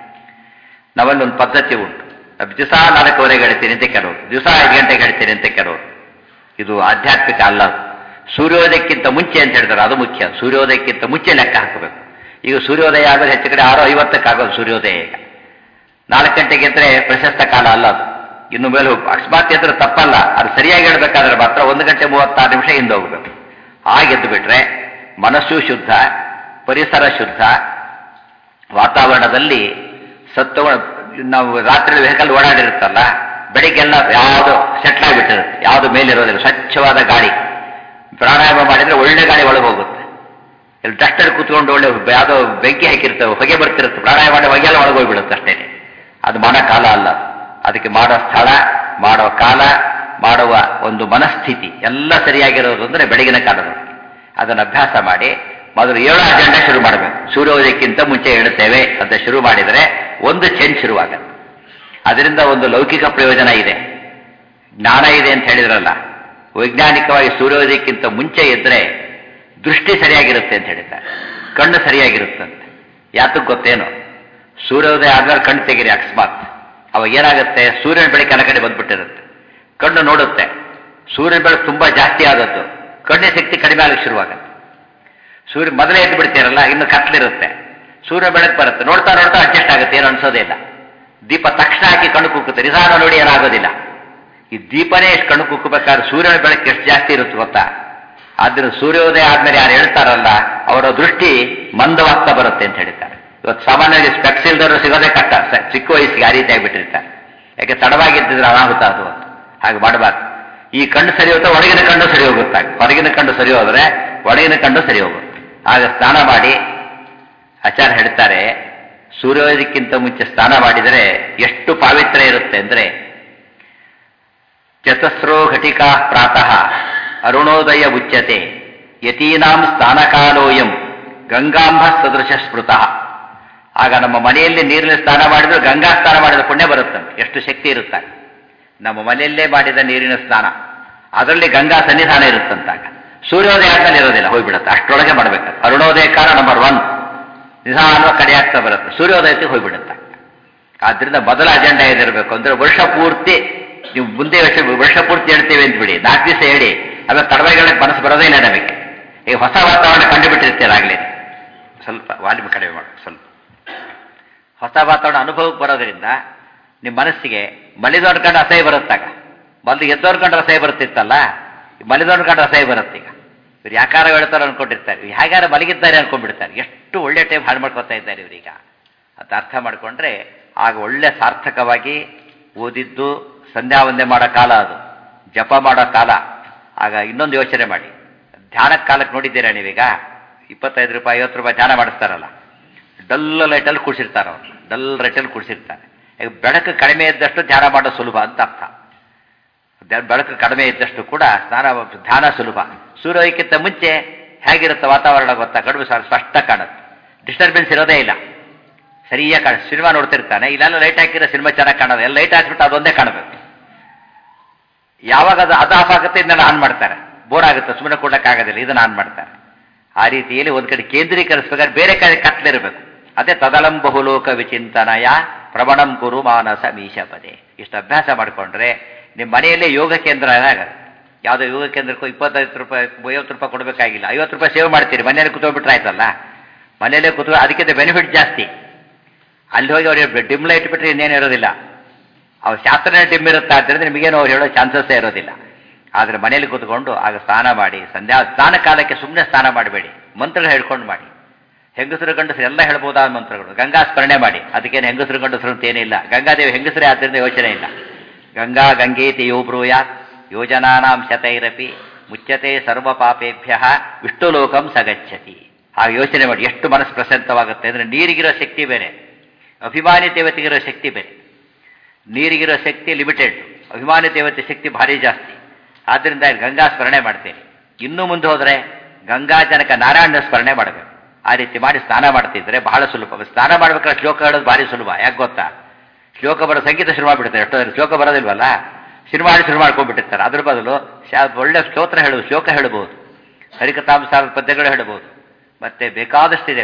ನಾವಲ್ಲಿ ಒಂದು ಪದ್ಧತಿ ಉಂಟು ದಿವಸ ನಾಲ್ಕೂವರೆಗೆ ಹೇಳ್ತೀನಿ ಅಂತ ಕೆಲವರು ದಿವಸ ಐದು ಗಂಟೆಗೆ ಹೇಳ್ತೀನಿ ಅಂತ ಕೆಲವರು ಇದು ಆಧ್ಯಾತ್ಮಿಕ ಅಲ್ಲ ಅದು. ಸೂರ್ಯೋದಯಕ್ಕಿಂತ ಮುಂಚೆ ಅಂತ ಹೇಳ್ತಾರೆ ಅದು ಮುಖ್ಯ ಸೂರ್ಯೋದಯಕ್ಕಿಂತ ಮುಂಚೆ ಲೆಕ್ಕ ಹಾಕಬೇಕು ಈಗ ಸೂರ್ಯೋದಯ ಆಗೋದು ಹೆಚ್ಚು ಕಡೆ ಆರು ಐವತ್ತಕ್ಕಾಗೋದು ಸೂರ್ಯೋದಯ ಈಗ ನಾಲ್ಕು ಗಂಟೆಗೆ ಇದ್ರೆ ಪ್ರಶಸ್ತ ಕಾಲ ಅಲ್ಲ ಅದು ಇನ್ನು ಮೇಲೆ ಹೋಗು. ಅಕಸ್ಮಾತ್ ಎದ್ರೆ ತಪ್ಪಲ್ಲ ಅದು ಸರಿಯಾಗಿ ಹೇಳ್ಬೇಕಾದ್ರೆ ಮಾತ್ರ ಒಂದು ಗಂಟೆ ಮೂವತ್ತಾರು ನಿಮಿಷ ಹಿಂದೆ ಹೋಗ್ಬೇಕು ಹಾಗೆದ್ದು ಬಿಟ್ರೆ ಮನಸ್ಸು ಶುದ್ಧ ಪರಿಸರ ಶುದ್ಧ ವಾತಾವರಣದಲ್ಲಿ ಸತ್ವ ನಾವು ರಾತ್ರಿ ವೆಹಿಕಲ್ ಓಡಾಡಿರುತ್ತಲ್ಲ ಬೆಳಿಗ್ಗೆಲ್ಲ ಯಾವುದು ಸೆಟ್ಲ್ ಆಗಿಬಿಟ್ಟಿರುತ್ತೆ ಯಾವುದು ಮೇಲಿರೋದಿಲ್ಲ ಸ್ವಚ್ಛವಾದ ಗಾಳಿ ಪ್ರಾಣಾಯಾಮ ಮಾಡಿದ್ರೆ ಒಳ್ಳೆ ಗಾಳಿ ಒಳಗೆ ಹೋಗುತ್ತೆ ಇಲ್ಲಿ ಡಸ್ಟರ್ ಕೂತ್ಕೊಂಡು ಒಳ್ಳೆ ಯಾವುದೋ ಬೆಂಕಿ ಹಾಕಿರ್ತವೆ ಹೊಗೆ ಬರ್ತಿರುತ್ತೆ ಪ್ರಾಣಾಯಾಮ ಮಾಡಿ ಹೊಗೆಲ್ಲ ಒಳಗೆ ಹೋಗ್ಬಿಡುತ್ತೆ ಅಷ್ಟೇ ಅದು ಮಾಡೋ ಕಾಲ ಅಲ್ಲ ಅದಕ್ಕೆ ಮಾಡೋ ಸ್ಥಳ ಮಾಡೋ ಕಾಲ ಮಾಡುವ ಒಂದು ಮನಸ್ಥಿತಿ ಎಲ್ಲ ಸರಿಯಾಗಿರೋದು ಅಂದರೆ ಬೆಳಗಿನ ಕಾಲದಲ್ಲಿ ಅದನ್ನು ಅಭ್ಯಾಸ ಮಾಡಿ ಮೊದಲು ಏಳು ಅಜೆಂಡಾ ಶುರು ಮಾಡಬೇಕು ಸೂರ್ಯೋದಯಕ್ಕಿಂತ ಮುಂಚೆ ಹೇಳುತ್ತೇವೆ ಅಂತ ಶುರು ಮಾಡಿದರೆ ಒಂದು ಚೆಂಡ್ ಶುರುವಾಗುತ್ತೆ ಅದರಿಂದ ಒಂದು ಲೌಕಿಕ ಪ್ರಯೋಜನ ಇದೆ ಜ್ಞಾನ ಇದೆ ಅಂತ ಹೇಳಿದ್ರಲ್ಲ ವೈಜ್ಞಾನಿಕವಾಗಿ ಸೂರ್ಯೋದಯಕ್ಕಿಂತ ಮುಂಚೆ ಇದ್ರೆ ದೃಷ್ಟಿ ಸರಿಯಾಗಿರುತ್ತೆ ಅಂತ ಹೇಳಿದ್ದಾರೆ ಕಣ್ಣು ಸರಿಯಾಗಿರುತ್ತಂತೆ ಯಾತಕ್ಕೆ ಗೊತ್ತೇನು ಸೂರ್ಯೋದಯ ಆದ್ಮೇಲೆ ಕಣ್ಣು ತೆಗೀರಿ ಅಕಸ್ಮಾತ್ ಅವಾಗ ಏನಾಗುತ್ತೆ ಸೂರ್ಯನ ಬೆಳಕು ಎಲ್ಲ ಕಡೆ ಬಂದ್ಬಿಟ್ಟಿರುತ್ತೆ ಕಣ್ಣು ನೋಡುತ್ತೆ ಸೂರ್ಯನ ಬೆಳಕು ತುಂಬಾ ಜಾಸ್ತಿ ಆದದ್ದು ಕಣ್ಣಿನ ಶಕ್ತಿ ಕಡಿಮೆ ಆಗಕ್ಕೆ ಶುರುವಾಗುತ್ತೆ ಸೂರ್ಯ ಮೊದಲೇ ಎದ್ದು ಬಿಡ್ತೀರಲ್ಲ ಇನ್ನು ಕತ್ಲಿರುತ್ತೆ ಸೂರ್ಯ ಬೆಳಕು ಬರುತ್ತೆ ನೋಡ್ತಾ ನೋಡ್ತಾ ಅಡ್ಜಸ್ಟ್ ಆಗುತ್ತೆ ಏನು ಅನ್ಸೋದೇ ಇಲ್ಲ ದೀಪ ತಕ್ಷಣ ಹಾಕಿ ಕಣ್ಣು ಕುಕ್ಕುತ್ತೆ ನಿಧಾನ ನೋಡಿ ಏನಾಗೋದಿಲ್ಲ ಈ ದೀಪನೇ ಎಷ್ಟು ಕಣ್ಣು ಕುಕ್ಕಬೇಕಾದ್ರೆ ಸೂರ್ಯನ ಬೆಳಕು ಎಷ್ಟು ಜಾಸ್ತಿ ಇರುತ್ತೆ ಗೊತ್ತಾ ಆದ್ರೆ ಸೂರ್ಯೋದಯ ಆದ್ಮೇಲೆ ಯಾರು ಹೇಳ್ತಾರಲ್ಲ ಅವರ ದೃಷ್ಟಿ ಮಂದವಾಗ್ತಾ ಬರುತ್ತೆ ಅಂತ ಹೇಳ್ತಾರೆ ಇವತ್ತು ಸಾಮಾನ್ಯವಾಗಿ ಸ್ಪೆಕ್ಸ್ ಇಲ್ದವರು ಸಿಗೋದೇ ಕಷ್ಟ ಸ- ಚಿಕ್ಕ ವಯಸ್ಸಿಗೆ ಆ ರೀತಿ ಆಗಿಬಿಟ್ಟಿರ್ತಾರೆ ಯಾಕೆ ತಡವಾಗಿದ್ದಿದ್ರೆ ಅನಾಹುತ ಅದು ಅಂತ ಹಾಗೆ ಮಾಡಬಾರ್ದು ಈ ಕಣ್ಣು ಸರಿ ಹೋಗ್ತಾ ಒಳಗಿನ ಕಣ್ಣು ಸರಿ ಹೋಗುತ್ತೆ ಹೊರಗಿನ ಕಣ್ಣು ಸರಿ ಹೋದ್ರೆ ಒಳಗಿನ ಕಣ್ಣು ಸರಿ ಹೋಗುತ್ತೆ ಆಗ ಸ್ನಾನ ಮಾಡಿ ಆಚಾರ್ಯ ಹೇಳ್ತಾರೆ ಸೂರ್ಯೋದಯಕ್ಕಿಂತ ಮುಂಚೆ ಸ್ನಾನ ಮಾಡಿದರೆ ಎಷ್ಟು ಪಾವಿತ್ರ್ಯ ಇರುತ್ತೆ ಅಂದ್ರೆ ಚತಸ್ರೋ ಘಟಿಕಾ ಪ್ರಾತಃ ಅರುಣೋದಯ ಉಚ್ಯತೆ ಯತೀನಾಂ ಸ್ನಾನಕಾಲೋಯಂ ಗಂಗಾಂಬ ಸದೃಶ ಸ್ಮೃತಃ ಆಗ ನಮ್ಮ ಮನೆಯಲ್ಲಿ ನೀರಿನ ಸ್ನಾನ ಮಾಡಿದ್ರೆ ಗಂಗಾ ಸ್ನಾನ ಮಾಡಿದ ಪುಣ್ಯ ಬರುತ್ತಂತೆ ಎಷ್ಟು ಶಕ್ತಿ ಇರುತ್ತಾರೆ ನಮ್ಮ ಮನೆಯಲ್ಲೇ ಮಾಡಿದ ನೀರಿನ ಸ್ನಾನ ಅದರಲ್ಲಿ ಗಂಗಾ ಸನ್ನಿಧಾನ ಇರುತ್ತಂತಾಗ ಸೂರ್ಯೋದಯ ಆದ್ಮೇಲೆ ಇರೋದಿಲ್ಲ ಹೋಗ್ಬಿಡುತ್ತೆ ಅಷ್ಟರೊಳಗೆ ಮಾಡ್ಬೇಕು ಅರುಣೋದಯ ಕಾಲ ನಂಬರ್ ಒನ್ ನಿಧಾನವಾಗಿ ಕಡೆ ಆಗ್ತಾ ಬರುತ್ತೆ ಸೂರ್ಯೋದಯಕ್ಕೆ ಹೋಗ್ಬಿಡುತ್ತೆ ಆದ್ರಿಂದ ಮೊದಲ ಅಜೆಂಡಾ ಏನಿರಬೇಕು ಅಂದ್ರೆ ವರ್ಷ ಪೂರ್ತಿ ನೀವು ಮುಂದೆ ವರ್ಷ ವರ್ಷ ಪೂರ್ತಿ ಹೇಳ್ತೇವೆ ಅಂತ ಬಿಡಿ ನಾಲ್ಕು ದಿವಸ ಹೇಳಿ ಆಮೇಲೆ ತಡವಾಗಿ ಮನಸ್ಸು ಬರೋದೇ ಇಲ್ಲ ನಮಗೆ ಈಗ ಹೊಸ ವಾತಾವರಣ ಕಂಡುಬಿಟ್ಟಿರ್ತೀರಾಗಲೇ ಸ್ವಲ್ಪ ವಾಲ್ಯೂಮ್ ಕಡಿಮೆ ಮಾಡಿ ಸ್ವಲ್ಪ ಹೊಸ ವಾತಾವರಣ ಅನುಭವಕ್ಕೆ ಬರೋದ್ರಿಂದ ನಿಮ್ಮ ಮನಸ್ಸಿಗೆ ಮಲಿದವ್ರ ಕಂಡು ಅಸಹ್ಯ ಬರುತ್ತಾಗ ಮೊದಲು ಎದ್ದವ್ರ ಕಂಡು ಅಸಹ್ಯ ಬರ್ತಿತ್ತಲ್ಲ ಮಲಿದವ್ರ ಕಂಡು ಅಸಹ್ಯ ಬರುತ್ತೆ ಈಗ ಇವ್ರು ಯಾಕಾರ ಹೇಳ್ತಾರೆ ಅನ್ಕೊಂಡಿರ್ತಾರೆ ಇವ್ರು ಹೇಗಾರ ಮಲಗಿದ್ದಾರೆ ಅನ್ಕೊಂಡ್ಬಿಡ್ತಾರೆ ಎಷ್ಟು ಒಳ್ಳೆ ಟೈಮ್ ಹಾಳು ಮಾಡ್ಕೊತಾ ಇದ್ದಾರೆ ಇವರೀಗ ಅಂತ ಅರ್ಥ ಮಾಡಿಕೊಂಡ್ರೆ ಆಗ ಒಳ್ಳೆ ಸಾರ್ಥಕವಾಗಿ ಓದಿದ್ದು ಸಂಧ್ಯಾ ವಂದನೆ ಮಾಡೋ ಕಾಲ ಅದು ಜಪ ಮಾಡೋ ಕಾಲ ಆಗ ಇನ್ನೊಂದು ಯೋಚನೆ ಮಾಡಿ ಧ್ಯಾನದ ಕಾಲಕ್ಕೆ ನೋಡಿದ್ದೀರಾ ನೀವೀಗ ಇಪ್ಪತ್ತೈದು ರೂಪಾಯಿ ಐವತ್ತು ರೂಪಾಯಿ ಧ್ಯಾನ ಮಾಡಿಸ್ತಾರಲ್ಲ ಡಲ್ ಲೈಟಲ್ಲಿ ಕೂಡಿಸಿರ್ತಾರೆ ಅವ್ರು ಡಲ್ ಲೈಟಲ್ಲಿ ಕೂಡಿಸಿರ್ತಾರೆ ಈಗ ಬೆಳಕು ಕಡಿಮೆ ಇದ್ದಷ್ಟು ಧ್ಯಾನ ಮಾಡೋದು ಸುಲಭ ಅಂತ ಅರ್ಥ ದ- ಬೆಳಕು ಕಡಿಮೆ ಇದ್ದಷ್ಟು ಕೂಡ ಸ್ನಾನ ಧ್ಯಾನ ಸುಲಭ ಸೂರ್ಯೋದಯಕ್ಕಿಂತ ಮುಂಚೆ ಹೇಗಿರುತ್ತೆ ವಾತಾವರಣ ಗೊತ್ತಾ ಕಡಿಮೆ ಸ್ವ- ಸ್ಪಷ್ಟ ಕಾಣುತ್ತೆ ಡಿಸ್ಟರ್ಬೆನ್ಸ್ ಇರೋದೇ ಇಲ್ಲ ಸರಿಯಾಗಿ ಕಾಣ ಸಿನಿಮಾ ನೋಡ್ತಿರ್ತಾನೆ ಇಲ್ಲೆಲ್ಲ ಲೈಟ್ ಹಾಕಿರೋ ಸಿನಿಮಾ ಚೆನ್ನಾಗಿ ಕಾಣೋದು ಎಲ್ಲ ಲೈಟ್ ಹಾಕ್ಬಿಟ್ಟು ಅದೊಂದೇ ಕಾಣಬೇಕು ಯಾವಾಗ ಅದು ಅದು ಆಫ್ ಆಗುತ್ತೆ ಇದನ್ನೆಲ್ಲ ಆನ್ ಮಾಡ್ತಾರೆ ಬೋರ್ ಆಗುತ್ತೆ ಸುಮ್ಮನೆ ಕೊಡಕ್ಕಾಗೋದಿಲ್ಲ ಇದನ್ನ ಆನ್ ಮಾಡ್ತಾರೆ ಆ ರೀತಿಯಲ್ಲಿ ಒಂದ್ ಕಡೆ ಕೇಂದ್ರೀಕರಿಸ್ಬೇಕಾದ್ರೆ ಬೇರೆ ಕಡೆ ಕತ್ಲಿರಬೇಕು ಅದೇ ತದಳಂ ಬಹುಲೋಕ ವಿಚಿಂತನಯ ಪ್ರವಣಂ ಕುರು ಮಾನಸ ಮೀಶಪದೆ ಇಷ್ಟು ಅಭ್ಯಾಸ ಮಾಡಿಕೊಂಡ್ರೆ ನಿಮ್ಮ ಮನೆಯಲ್ಲೇ ಯೋಗ ಕೇಂದ್ರ ಆಗತ್ತೆ ಯಾವುದೋ ಯೋಗ ಕೇಂದ್ರಕ್ಕೂ ಇಪ್ಪತ್ತೈದು ರೂಪಾಯಿ ಐವತ್ತು ರೂಪಾಯಿ ಕೊಡಬೇಕಾಗಿಲ್ಲ ಐವತ್ತು ರೂಪಾಯಿ ಸೇವ್ ಮಾಡ್ತೀರಿ ಮನೆಯಲ್ಲಿ ಕೂತ್ಕೊಂಡ್ಬಿಟ್ರೆ ಆಯ್ತಲ್ಲ ಮನೆಯಲ್ಲೇ ಕೂತ್ಕೊ ಅದಕ್ಕಿಂತ ಬೆನಿಫಿಟ್ ಜಾಸ್ತಿ ಅಲ್ಲಿ ಹೋಗಿ ಅವ್ರಿಗೆ ಡಿಮ್ ಲೈಟ್ ಬಿಟ್ಟರೆ ಇನ್ನೇನು ಇರೋದಿಲ್ಲ ಅವ್ರ ಶಾಸ್ತ್ರನೇ ಡಿಮ್ ಇರುತ್ತೆ ಆದ್ದರಿಂದ ನಿಮಗೇನು ಅವ್ರು ಹೇಳೋ ಚಾನ್ಸಸ್ಸೇ ಇರೋದಿಲ್ಲ ಆದರೆ ಮನೆಯಲ್ಲಿ ಕೂತ್ಕೊಂಡು ಆಗ ಸ್ನಾನ ಮಾಡಿ ಸಂಧ್ಯಾ ಸ್ನಾನ ಕಾಲಕ್ಕೆ ಸುಮ್ಮನೆ ಸ್ನಾನ ಮಾಡಬೇಡಿ ಮಂತ್ರಗಳು ಹೇಳ್ಕೊಂಡು ಮಾಡಿ ಹೆಂಗಸರು ಗಂಡಸರು ಎಲ್ಲ ಹೇಳ್ಬೋದಾದ ಮಂತ್ರಗಳು ಗಂಗಾ ಸ್ಮರಣೆ ಮಾಡಿ ಅದಕ್ಕೇನು ಹೆಂಗಸರು ಗಂಡಸರು ಅಂತ ಏನಿಲ್ಲ ಗಂಗಾದೇವಿ ಹೆಂಗಸರೇ ಆದ್ದರಿಂದ ಯೋಚನೆ ಇಲ್ಲ ಗಂಗಾ ಗಂಗೇತಿ ಯೋ ಬ್ರೂಯಾತ್ ಯೋಜನಾನಾಂ ಶತೈರಪಿ ಮುಚ್ಚತೆ ಸರ್ವ ಪಾಪೇಭ್ಯ ವಿಷ್ಣುಲೋಕಂ ಸಗಚ್ಚತಿ ಹಾಗೆ ಯೋಚನೆ ಮಾಡಿ ಎಷ್ಟು ಮನಸ್ಸು ಪ್ರಶಾಂತವಾಗುತ್ತೆ ಅಂದರೆ ನೀರಿಗಿರೋ ಶಕ್ತಿ ಬೇರೆ ಅಭಿಮಾನಿ ದೇವತೆಗಿರೋ ಶಕ್ತಿ ಬೇರೆ ನೀರಿಗಿರೋ ಶಕ್ತಿ ಲಿಮಿಟೆಡ್ ಅಭಿಮಾನಿ ದೇವತೆ ಶಕ್ತಿ ಭಾರಿ ಜಾಸ್ತಿ ಆದ್ದರಿಂದ ಗಂಗಾ ಸ್ಮರಣೆ ಮಾಡ್ತೇನೆ ಇನ್ನೂ ಮುಂದೆ ಹೋದರೆ ಗಂಗಾ ಜನಕ ನಾರಾಯಣ ಸ್ಮರಣೆ ಮಾಡಬೇಕು ಆ ರೀತಿ ಮಾಡಿ ಸ್ನಾನ ಮಾಡ್ತಿದ್ರೆ ಬಹಳ ಸುಲಭ ಸ್ನಾನ ಮಾಡ್ಬೇಕಾದ್ರೆ ಶ್ಲೋಕ ಹೇಳೋದು ಭಾರಿ ಸುಲಭ ಯಾಕೆ ಗೊತ್ತಾ ಶ್ಲೋಕ ಬರೋ ಸಂಗೀತ ಶುರು ಮಾಡಿಬಿಡ್ತಾರೆ ಎಷ್ಟೋ ಶ್ಲೋಕ ಬರೋದಿಲ್ವಲ್ಲ ಸಿನಿಮಾ ಶುರು ಮಾಡ್ಕೊಂಡ್ಬಿಟ್ಟಿರ್ತಾರೆ ಅದ್ರ ಬದಲು ಶಾ- ಒಳ್ಳೆ ಸ್ತೋತ್ರ ಹೇಳುವುದು ಶ್ಲೋಕ ಹೇಳ್ಬೋದು ಹರಿಕತಾಂಸಾರದ ಪದ್ಯಗಳು ಹೇಳ್ಬೋದು ಮತ್ತೆ ಬೇಕಾದಷ್ಟಿದೆ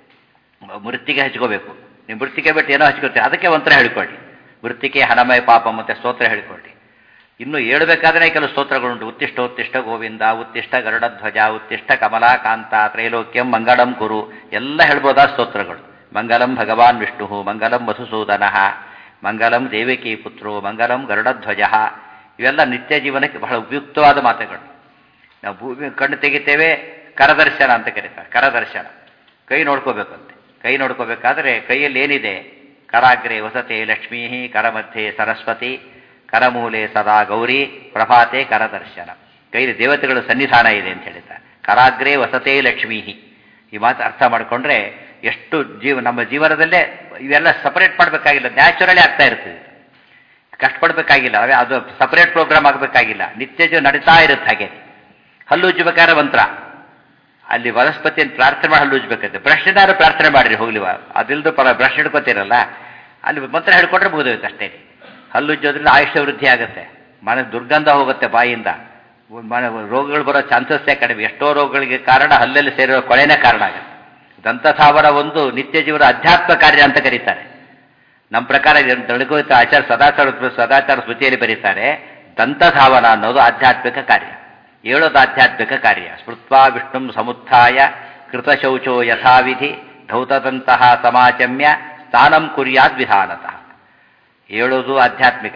ಮೃತ್ತಿಗೆ ಹಚ್ಕೋಬೇಕು ನೀವು ಮೃತ್ತಿಗೆ ಬಿಟ್ಟು ಏನೋ ಹಚ್ಕೋತೀರಿ ಅದಕ್ಕೆ ಒಂಥರ ಹೇಳ್ಕೊಳ್ಳಿ ಮೃತ್ತಿಕೆ ಹಣಮಯ ಪಾಪ ಮತ್ತೆ ಸ್ತೋತ್ರ ಹೇಳ್ಕೊಳ್ಳಿ ಇನ್ನು ಹೇಳ್ಬೇಕಾದ್ರೆ ಕೆಲವು ಸ್ತೋತ್ರಗಳುಂಟು ಉತ್ತಿಷ್ಟ ಉತ್ತಿಷ್ಟ ಗೋವಿಂದ ಉತ್ತಿಷ್ಟ ಗರುಡಧ್ವಜ ಉತ್ತಿಷ್ಟ ಕಮಲಾಕಾಂತ ತ್ರೈಲೋಕ್ಯಂ ಮಂಗಳಂ ಕುರು ಎಲ್ಲ ಹೇಳ್ಬೋದಾ ಸ್ತೋತ್ರಗಳು ಮಂಗಲಂ ಭಗವಾನ್ ವಿಷ್ಣು ಮಂಗಲಂ ಮಧುಸೂದನ ಮಂಗಲಂ ದೇವಕಿ ಪುತ್ರೋ ಮಂಗಲಂ ಗರುಡಧ್ವಜ ಇವೆಲ್ಲ ನಿತ್ಯ ಜೀವನಕ್ಕೆ ಬಹಳ ಉಪಯುಕ್ತವಾದ ಮಾತುಗಳು ನಾವು ಭೂಮಿ ಕಣ್ಣು ತೆಗಿತೇವೆ ಕರದರ್ಶನ ಅಂತ ಕರೀತಾರೆ ಕರದರ್ಶನ ಕೈ ನೋಡ್ಕೋಬೇಕಂತೆ ಕೈ ನೋಡ್ಕೋಬೇಕಾದ್ರೆ ಕೈಯಲ್ಲಿ ಏನಿದೆ ಕರಾಗ್ರೆ ವಸತೆ ಲಕ್ಷ್ಮೀ ಕರಮಧ್ಯೆ ಸರಸ್ವತಿ ಕರಮೂಲೆ ಸದಾ ಗೌರಿ ಪ್ರಭಾತೆ ಕರದರ್ಶನ ಕೈಲಿ ದೇವತೆಗಳ ಸನ್ನಿಧಾನ ಇದೆ ಅಂತ ಹೇಳಿದ್ದಾರೆ ಕರಾಗ್ರೆ ವಸತೆ ಲಕ್ಷ್ಮೀ ಈ ಮಾತು ಅರ್ಥ ಮಾಡಿಕೊಂಡ್ರೆ ಎಷ್ಟು ಜೀವ ನಮ್ಮ ಜೀವನದಲ್ಲೇ ಇವೆಲ್ಲ ಸಪರೇಟ್ ಮಾಡಬೇಕಾಗಿಲ್ಲ ನ್ಯಾಚುರಲಿ ಆಗ್ತಾ ಇರ್ತದೆ ಕಷ್ಟಪಡಬೇಕಾಗಿಲ್ಲ ಅವೇ ಅದು ಸಪರೇಟ್ ಪ್ರೋಗ್ರಾಮ್ ಆಗಬೇಕಾಗಿಲ್ಲ ನಿತ್ಯ ಜೀವ ನಡೀತಾ ಇರುತ್ತೆ ಹಾಗೆ ಹಲ್ಲು ಉಜ್ಜಬೇಕಾದ್ರೆ ಮಂತ್ರ ಅಲ್ಲಿ ವನಸ್ಪತಿಯನ್ನು ಪ್ರಾರ್ಥನೆ ಮಾಡಿ ಹಲ್ಲು ಉಜ್ಬೇಕಂತೆ ಬ್ರಷ್ನಾರು ಪ್ರಾರ್ಥನೆ ಮಾಡಿರಿ ಹೋಗ್ಲಿವ ಅದಿಲ್ದು ಪರ ಬ್ರಷ್ ಹಿಡ್ಕೋತಿರಲ್ಲ ಅಲ್ಲಿ ಮಂತ್ರ ಹಿಡ್ಕೊಂಡ್ರೆ ಮುಗಿದೋಯ್ತು ಅಷ್ಟೇ ಹಲ್ಲು ಉಜ್ಜೋದ್ರಿಂದ ಆಯುಷ್ಯ ವೃದ್ಧಿ ಆಗುತ್ತೆ ಮನ ದುರ್ಗಂಧ ಹೋಗುತ್ತೆ ಬಾಯಿಂದ ಮನ ರೋಗಗಳು ಬರೋ ಚಾನ್ಸಸ್ಸೇ ಕಡಿಮೆ ಎಷ್ಟೋ ರೋಗಗಳಿಗೆ ಕಾರಣ ಹಲ್ಲಲ್ಲಿ ಸೇರಿರೋ ಕೊಳೆನೇ ಕಾರಣ ಆಗುತ್ತೆ ದಂತಸಾವರ ಒಂದು ನಿತ್ಯ ಜೀವನ ಅಧ್ಯಾತ್ಮ ಕಾರ್ಯ ಅಂತ ಕರೀತಾರೆ ನಮ್ಮ ಪ್ರಕಾರ ದಳಗೋತ ಆಚಾರ ಸದಾಚಾರ ಸದಾಚಾರ ಸ್ಮೃತಿಯಲ್ಲಿ ಬರೀತಾರೆ ದಂತಧಾವನ ಅನ್ನೋದು ಆಧ್ಯಾತ್ಮಿಕ ಕಾರ್ಯ ಏಳೋದು ಆಧ್ಯಾತ್ಮಿಕ ಕಾರ್ಯ ಸ್ಮೃತ್ವಾ ವಿಷ್ಣು ಸಮುತ್ಥಾಯ ಕೃತಶೌಚೋ ಯಥಾವಿಧಿ ಧೌತದಂತಹ ಸಮಾಚಮ್ಯ ಸ್ನಾನಂ ಕುರ್ಯಾದ್ ವಿಧಾನತಃ ಏಳೋದು ಆಧ್ಯಾತ್ಮಿಕ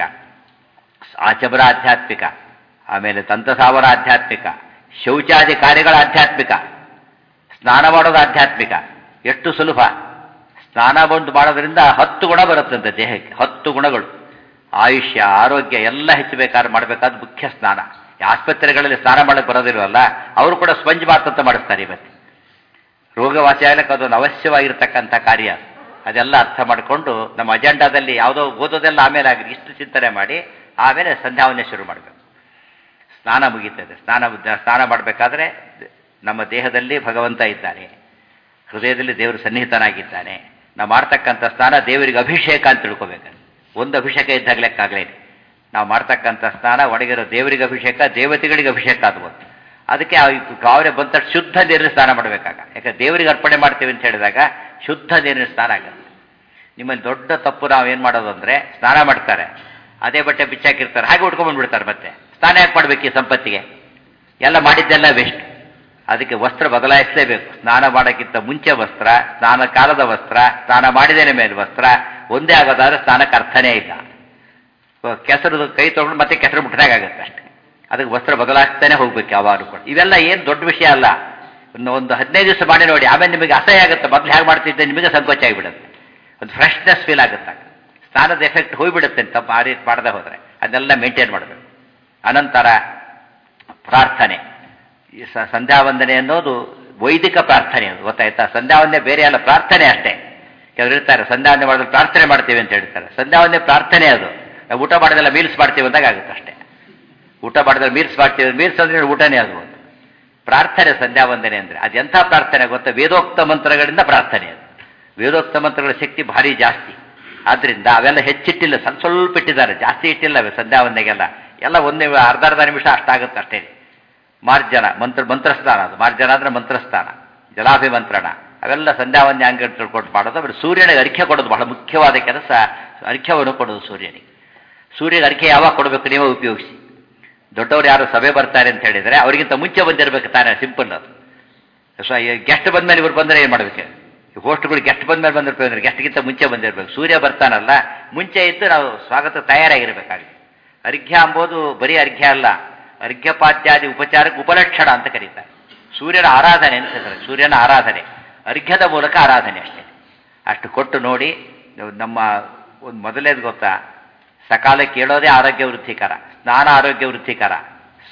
ಆಚಮರ ಆಧ್ಯಾತ್ಮಿಕ ಆಮೇಲೆ ದಂತಸಾವರ ಆಧ್ಯಾತ್ಮಿಕ ಶೌಚಾದಿ ಕಾರ್ಯಗಳ ಆಧ್ಯಾತ್ಮಿಕ ಸ್ನಾನ ಮಾಡೋದು ಆಧ್ಯಾತ್ಮಿಕ ಎಷ್ಟು ಸುಲಭ ಸ್ನಾನ ಬಂದು ಮಾಡೋದ್ರಿಂದ ಹತ್ತು ಗುಣ ಬರುತ್ತಂತೆ ದೇಹಕ್ಕೆ ಹತ್ತು ಗುಣಗಳು ಆಯುಷ್ಯ ಆರೋಗ್ಯ ಎಲ್ಲ ಹೆಚ್ಚಬೇಕಾದ್ರೆ ಮಾಡಬೇಕಾದ ಮುಖ್ಯ ಸ್ನಾನ ಈ ಆಸ್ಪತ್ರೆಗಳಲ್ಲಿ ಸ್ನಾನ ಮಾಡಕ್ಕೆ ಬರೋದಿಲ್ವಲ್ಲ ಅವರು ಕೂಡ ಸ್ಪಂಜ್ ಬಾತ್ ಅಂತ ಮಾಡಿಸ್ತಾರೆ ಇವತ್ತು ರೋಗವಾಸಿ ಆಗ್ಲಿಕ್ಕೆ ಅದೊಂದು ಅವಶ್ಯವಾಗಿರ್ತಕ್ಕಂಥ ಕಾರ್ಯ ಅದೆಲ್ಲ ಅರ್ಥ ಮಾಡಿಕೊಂಡು ನಮ್ಮ ಅಜೆಂಡಾದಲ್ಲಿ ಯಾವುದೋ ಓದೋದೆಲ್ಲ ಆಮೇಲೆ ಆಗಲಿ ಇಷ್ಟು ಚಿಂತನೆ ಮಾಡಿ ಆಮೇಲೆ ಸಂಧ್ಯಾವನ್ನೇ ಶುರು ಮಾಡಬೇಕು ಸ್ನಾನ ಮುಗೀತದೆ ಸ್ನಾನ ಸ್ನಾನ ಮಾಡಬೇಕಾದ್ರೆ ನಮ್ಮ ದೇಹದಲ್ಲಿ ಭಗವಂತ ಇದ್ದಾನೆ ಹೃದಯದಲ್ಲಿ ದೇವರು ಸನ್ನಿಹಿತನಾಗಿದ್ದಾನೆ ನಾವು ಮಾಡ್ತಕ್ಕಂಥ ಸ್ನಾನ ದೇವರಿಗೆ ಅಭಿಷೇಕ ಅಂತ ತಿಳ್ಕೊಬೇಕು ಒಂದು ಅಭಿಷೇಕ ಇದ್ದಾಗ ಲೆಕ್ಕಾಗಲೇ ನಾವು ಮಾಡ್ತಕ್ಕಂಥ ಸ್ನಾನ ಒಣಗಿರೋ ದೇವರಿಗೆ ಅಭಿಷೇಕ ದೇವತೆಗಳಿಗೆ ಅಭಿಷೇಕ ಆಗ್ಬೋದು ಅದಕ್ಕೆ ಕಾವರೆ ಬಂದ ತಕ್ಷಣ ಶುದ್ಧ ನೀರಿನ ಸ್ನಾನ ಮಾಡಬೇಕಾಗ ಯಾಕಂದ್ರೆ ದೇವರಿಗೆ ಅರ್ಪಣೆ ಮಾಡ್ತೀವಿ ಅಂತ ಹೇಳಿದಾಗ ಶುದ್ಧ ನೀರಿನ ಸ್ನಾನ ಆಗುತ್ತೆ ನಿಮ್ಮಲ್ಲಿ ದೊಡ್ಡ ತಪ್ಪು ನಾವು ಏನು ಮಾಡೋದು ಅಂದರೆ ಸ್ನಾನ ಮಾಡ್ತಾರೆ ಅದೇ ಬಟ್ಟೆ ಬಿಚ್ಚಾಕಿರ್ತಾರೆ ಹಾಗೆ ಉಟ್ಕೊಂಡ್ಬಂದ್ಬಿಡ್ತಾರೆ ಮತ್ತೆ ಸ್ನಾನ ಯಾಕೆ ಮಾಡಬೇಕು ಈ ಸಂಪತ್ತಿಗೆ ಎಲ್ಲ ಮಾಡಿದ್ದೆಲ್ಲ ವೆಸ್ಟ್ ಅದಕ್ಕೆ ವಸ್ತ್ರ ಬದಲಾಯಿಸಲೇಬೇಕು ಸ್ನಾನ ಮಾಡೋಕ್ಕಿಂತ ಮುಂಚೆ ವಸ್ತ್ರ ಸ್ನಾನ ಕಾಲದ ವಸ್ತ್ರ ಸ್ನಾನ ಮಾಡಿದೇನೆ ಮೇಲೆ ವಸ್ತ್ರ ಒಂದೇ ಆಗೋದಾದ್ರೆ ಸ್ನಾನಕ್ಕೆ ಅರ್ಥನೇ ಇಲ್ಲ ಕೆಸರು ಕೈ ತೊಗೊಂಡು ಮತ್ತೆ ಕೆಸರು ಮುಟ್ಟದಾಗುತ್ತೆ ಅಷ್ಟೇ ಅದಕ್ಕೆ ವಸ್ತ್ರ ಬದಲಾಯಿಸ್ತಾನೆ ಹೋಗ್ಬೇಕು ಯಾವಾಗಲೂ ಕೂಡ ಇವೆಲ್ಲ ಏನು ದೊಡ್ಡ ವಿಷಯ ಅಲ್ಲ ಇನ್ನು ಒಂದು ಹದಿನೈದು ದಿವಸ ಮಾಡಿ ನೋಡಿ ಆಮೇಲೆ ನಿಮಗೆ ಅಸಹ್ಯ ಆಗುತ್ತೆ ಮೊದಲು ಹೇಗೆ ಮಾಡ್ತಿದ್ದೆ ನಿಮಗೆ ಸಂಕೋಚ ಆಗಿಬಿಡುತ್ತೆ ಒಂದು ಫ್ರೆಶ್ನೆಸ್ ಫೀಲ್ ಆಗುತ್ತೆ ಸ್ನಾನದ ಎಫೆಕ್ಟ್ ಹೋಗ್ಬಿಡುತ್ತೆ ತಪ್ಪು ಆ ರೀತಿ ಮಾಡದೆ ಹೋದರೆ ಅದನ್ನೆಲ್ಲ ಮೇಂಟೈನ್ ಮಾಡಬೇಕು ಅನಂತರ ಪ್ರಾರ್ಥನೆ ಈ ಸ ಸಂಧ್ಯಾವಂದನೆ ಅನ್ನೋದು ವೈದಿಕ ಪ್ರಾರ್ಥನೆ ಅದು ಗೊತ್ತಾಯ್ತಾ ಸಂಧ್ಯಾವಂದನೆ ಬೇರೆ ಅಲ್ಲ ಪ್ರಾರ್ಥನೆ ಅಷ್ಟೇ ಕೆಲವರು ಇರ್ತಾರೆ ಸಂಧ್ಯಾವಂದನೆ ಮಾಡಿದ್ರೆ ಪ್ರಾರ್ಥನೆ ಮಾಡ್ತೀವಿ ಅಂತ ಹೇಳ್ತಾರೆ ಸಂಧ್ಯಾವಂದನೆ ಪ್ರಾರ್ಥನೆ ಅದು ನಾವು ಊಟ ಮಾಡೋದೆಲ್ಲ ಮೀಲ್ಸ್ ಮಾಡ್ತೀವಿ ಅಂದಾಗ ಆಗುತ್ತೆ ಅಷ್ಟೇ ಊಟ ಮಾಡಿದ್ರೆ ಮೀಲ್ಸ್ ಮಾಡ್ತೀವಿ ಮೀಲ್ಸ್ ಅಂದ್ರೆ ಊಟನೇ ಅದು ಪ್ರಾರ್ಥನೆ ಸಂಧ್ಯಾವಂದನೆ ಅಂದರೆ ಅದೆಂಥ ಪ್ರಾರ್ಥನೆ ಗೊತ್ತಾ ವೇದೋಕ್ತ ಮಂತ್ರಗಳಿಂದ ಪ್ರಾರ್ಥನೆ ಅದು ವೇದೋಕ್ತ ಮಂತ್ರಗಳ ಶಕ್ತಿ ಭಾರಿ ಜಾಸ್ತಿ ಆದ್ರಿಂದ ಅವೆಲ್ಲ ಹೆಚ್ಚಿಟ್ಟಿಲ್ಲ ಸ್ವಲ್ಪ ಸ್ವಲ್ಪ ಇಟ್ಟಿದ್ದಾರೆ ಜಾಸ್ತಿ ಇಟ್ಟಿಲ್ಲ ಅವೆ ಸಂಧ್ಯಾವಂದನೆಗೆಲ್ಲ ಎಲ್ಲ ಒಂದೇ ಅರ್ಧ ಅರ್ಧ ನಿಮಿಷ ಅಷ್ಟಾಗುತ್ತೆ ಅಷ್ಟೇ ಮಾರ್ಜನ ಮಂತ್ರ ಮಂತ್ರಸ್ಥಾನ ಅದು ಮಾರ್ಜನ ಅಂದ್ರೆ ಮಂತ್ರಸ್ಥಾನ ಜಲಾಭಿಮಂತ್ರಣ ಅವೆಲ್ಲ ಸಂಧ್ಯಾವಂದ್ಯ ಅಂಗ ತಿಳ್ಕೊಂಡು ಮಾಡೋದು ಆಮೇಲೆ ಸೂರ್ಯನಿಗೆ ಅರ್ಘ್ಯ ಕೊಡೋದು ಬಹಳ ಮುಖ್ಯವಾದ ಕೆಲಸ ಅರ್ಘ್ಯವನ್ನು ಕೊಡೋದು ಸೂರ್ಯನಿಗೆ ಸೂರ್ಯಗೆ ಅರ್ಘ್ಯ ಯಾವಾಗ ಕೊಡಬೇಕು ನೀವೇ ಉಪಯೋಗಿಸಿ ದೊಡ್ಡವರು ಯಾರು ಸಭೆ ಬರ್ತಾರೆ ಅಂತ ಹೇಳಿದರೆ ಅವರಿಗಿಂತ ಮುಂಚೆ ಬಂದಿರಬೇಕು ತಾನೇ ಸಿಂಪಲ್ ಅದು ಸೊ ಗೆಸ್ಟ್ ಬಂದ್ಮೇಲೆ ಇವ್ರು ಬಂದರೆ ಏನು ಮಾಡಬೇಕು ಹೋಸ್ಟ್ಗಳು ಗೆಸ್ಟ್ ಬಂದ್ಮೇಲೆ ಬಂದಿರ್ಬೇಕು ಅಂದ್ರೆ ಗೆಸ್ಟ್ಗಿಂತ ಮುಂಚೆ ಬಂದಿರಬೇಕು ಸೂರ್ಯ ಬರ್ತಾನಲ್ಲ ಮುಂಚೆ ಇದ್ದು ನಾವು ಸ್ವಾಗತ ತಯಾರಾಗಿರ್ಬೇಕಾಗಿ ಅರ್ಘ್ಯ ಅಂಬೋದು ಬರೀ ಅರ್ಘ್ಯ ಅಲ್ಲ ಅರ್ಘ್ಯಪಾತ್ಯಾದಿ ಉಪಚಾರಕ್ಕೆ ಉಪಲಕ್ಷಣ ಅಂತ ಕರೀತಾರೆ ಸೂರ್ಯನ ಆರಾಧನೆ ಅಂತ ಹೇಳ್ತಾರೆ ಸೂರ್ಯನ ಆರಾಧನೆ ಅರ್ಘ್ಯದ ಮೂಲಕ ಆರಾಧನೆ ಅಷ್ಟೇ ಅಷ್ಟು ಕೊಟ್ಟು ನೋಡಿ ನಮ್ಮ ಒಂದು ಮೊದಲೇದು ಗೊತ್ತಾ ಸಕಾಲಕ್ಕೆ ಹೇಳೋದೇ ಆರೋಗ್ಯ ವೃದ್ಧಿಕರ ಸ್ನಾನ ಆರೋಗ್ಯ ವೃದ್ಧಿಕರ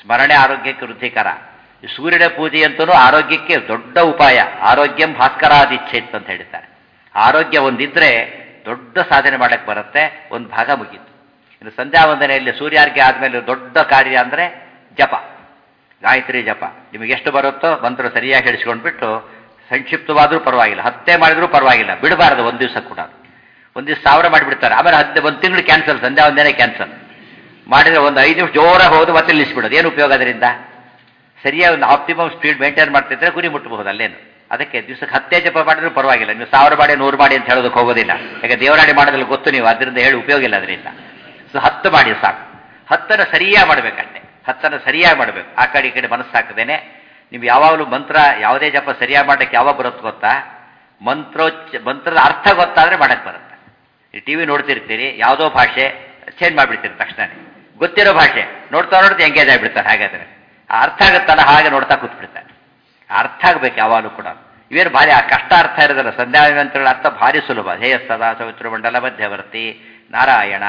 ಸ್ಮರಣೆ ಆರೋಗ್ಯಕ್ಕೆ ವೃದ್ಧಿಕರ ಈ ಸೂರ್ಯನ ಪೂಜೆ ಅಂತೂ ಆರೋಗ್ಯಕ್ಕೆ ದೊಡ್ಡ ಉಪಾಯ ಆರೋಗ್ಯಂ ಭಾಸ್ಕರಾದಿಚ್ಛೇತ್ ಅಂತ ಹೇಳ್ತಾರೆ ಆರೋಗ್ಯ ಒಂದಿದ್ರೆ ದೊಡ್ಡ ಸಾಧನೆ ಮಾಡಕ್ಕೆ ಬರುತ್ತೆ ಒಂದು ಭಾಗ ಮುಗೀತು ಇನ್ನು ಸಂಧ್ಯಾ ವಂದನೆಯಲ್ಲಿ ಸೂರ್ಯಾರ್ಘ್ಯ ಆದಮೇಲೆ ದೊಡ್ಡ ಕಾರ್ಯ ಅಂದರೆ ಜಪ ಗಾಯತ್ರಿ ಜಪ ನಿಮಗೆ ಎಷ್ಟು ಬರುತ್ತೋ ಮಂತ್ರ ಸರಿಯಾಗಿ ಹೇಳಿಸ್ಕೊಂಡ್ಬಿಟ್ಟು ಸಂಕ್ಷಿಪ್ತವಾದರೂ ಪರವಾಗಿಲ್ಲ ಹತ್ತೆ ಮಾಡಿದ್ರೂ ಪರವಾಗಿಲ್ಲ ಬಿಡಬಾರದು ಒಂದು ದಿವಸ ಕೂಡ ಒಂದು ದಿವಸ ಸಾವಿರ ಮಾಡಿಬಿಡ್ತಾರೆ ಆಮೇಲೆ ಹತ್ತು ಒಂದು ತಿಂಗಳು ಕ್ಯಾನ್ಸಲ್ ಸಂಧ್ಯಾ ವಂದನೆ ಕ್ಯಾನ್ಸಲ್ ಮಾಡಿದ್ರೆ ಒಂದು ಐದು ನಿಮಿಷ ಜೋರಾಗಿ ಹೋದು ಮತ್ತೆ ನಿಲ್ಲಿಸ್ಬಿಡೋದು ಏನು ಉಪಯೋಗ ಅದರಿಂದ ಸರಿಯಾಗಿ ಒಂದು ಆಪ್ಟಿಮಮ್ ಸ್ಪೀಡ್ ಮೇಂಟೈನ್ ಮಾಡ್ತಿದ್ರೆ ಗುರಿ ಮುಟ್ಟಬಹುದು ಅಲ್ಲೇನು ಅದಕ್ಕೆ ದಿವಸಕ್ಕೆ ಹತ್ತೇ ಜಪ ಮಾಡಿದ್ರೂ ಪರವಾಗಿಲ್ಲ ನೀವು ಸಾವಿರ ಮಾಡಿ ನೂರು ಮಾಡಿ ಅಂತ ಹೇಳೋದಕ್ಕೆ ಹೋಗೋದಿಲ್ಲ ಯಾಕೆ ದೇವರಾಡಿ ಮಾಡೋದ್ರಲ್ಲಿ ಗೊತ್ತು ನೀವು ಅದರಿಂದ ಹೇಳಿ ಉಪಯೋಗ ಇಲ್ಲ ಅದರಿಂದ ಸೊ ಹತ್ತು ಮಾಡಿ ಸಾಕು ಹತ್ತನ್ನು ಸರಿಯಾಗಿ ಮಾಡಬೇಕಷ್ಟೆ ಹತ್ತನ್ನು ಸರಿಯಾಗಿ ಮಾಡಬೇಕು ಆ ಕಡೆ ಈ ಕಡೆ ಮನಸ್ಸು ಹಾಕದೇನೆ ನೀವು ಯಾವಾಗಲೂ ಮಂತ್ರ ಯಾವುದೇ ಜಪ ಸರಿಯಾಗಿ ಮಾಡಕ್ಕೆ ಯಾವಾಗ ಬರುತ್ತೆ ಗೊತ್ತಾ ಮಂತ್ರೋಚ್ಚ ಮಂತ್ರದ ಅರ್ಥ ಗೊತ್ತಾದ್ರೆ ಮಾಡಕ್ಕೆ ಬರುತ್ತೆ ಈ ಟಿ ವಿ ನೋಡ್ತಿರ್ತೀರಿ ಯಾವುದೋ ಭಾಷೆ ಚೇಂಜ್ ಮಾಡಿಬಿಡ್ತೀರಿ ತಕ್ಷಣನೇ ಗೊತ್ತಿರೋ ಭಾಷೆ ನೋಡ್ತಾ ನೋಡ್ತಾ ಎಂಗೇಜ್ ಆಗಿಬಿಡ್ತಾರೆ ಹಾಗಾದ್ರೆ ಆ ಅರ್ಥ ಆಗುತ್ತಲ್ಲ ಹಾಗೆ ನೋಡ್ತಾ ಕೂತ್ಬಿಡ್ತಾರೆ ಆ ಅರ್ಥ ಆಗ್ಬೇಕು ಯಾವಾಗಲೂ ಕೂಡ ಇವೇನು ಭಾರಿ ಆ ಕಷ್ಟ ಅರ್ಥ ಇರೋದಲ್ಲ ಸಂಧ್ಯಾ ಮಂತ್ರಗಳ ಅರ್ಥ ಭಾರಿ ಸುಲಭ ಹೇಯ ಸದಾ ಸವಿತೃಮಂಡಲ ಮಧ್ಯವರ್ತಿ ನಾರಾಯಣ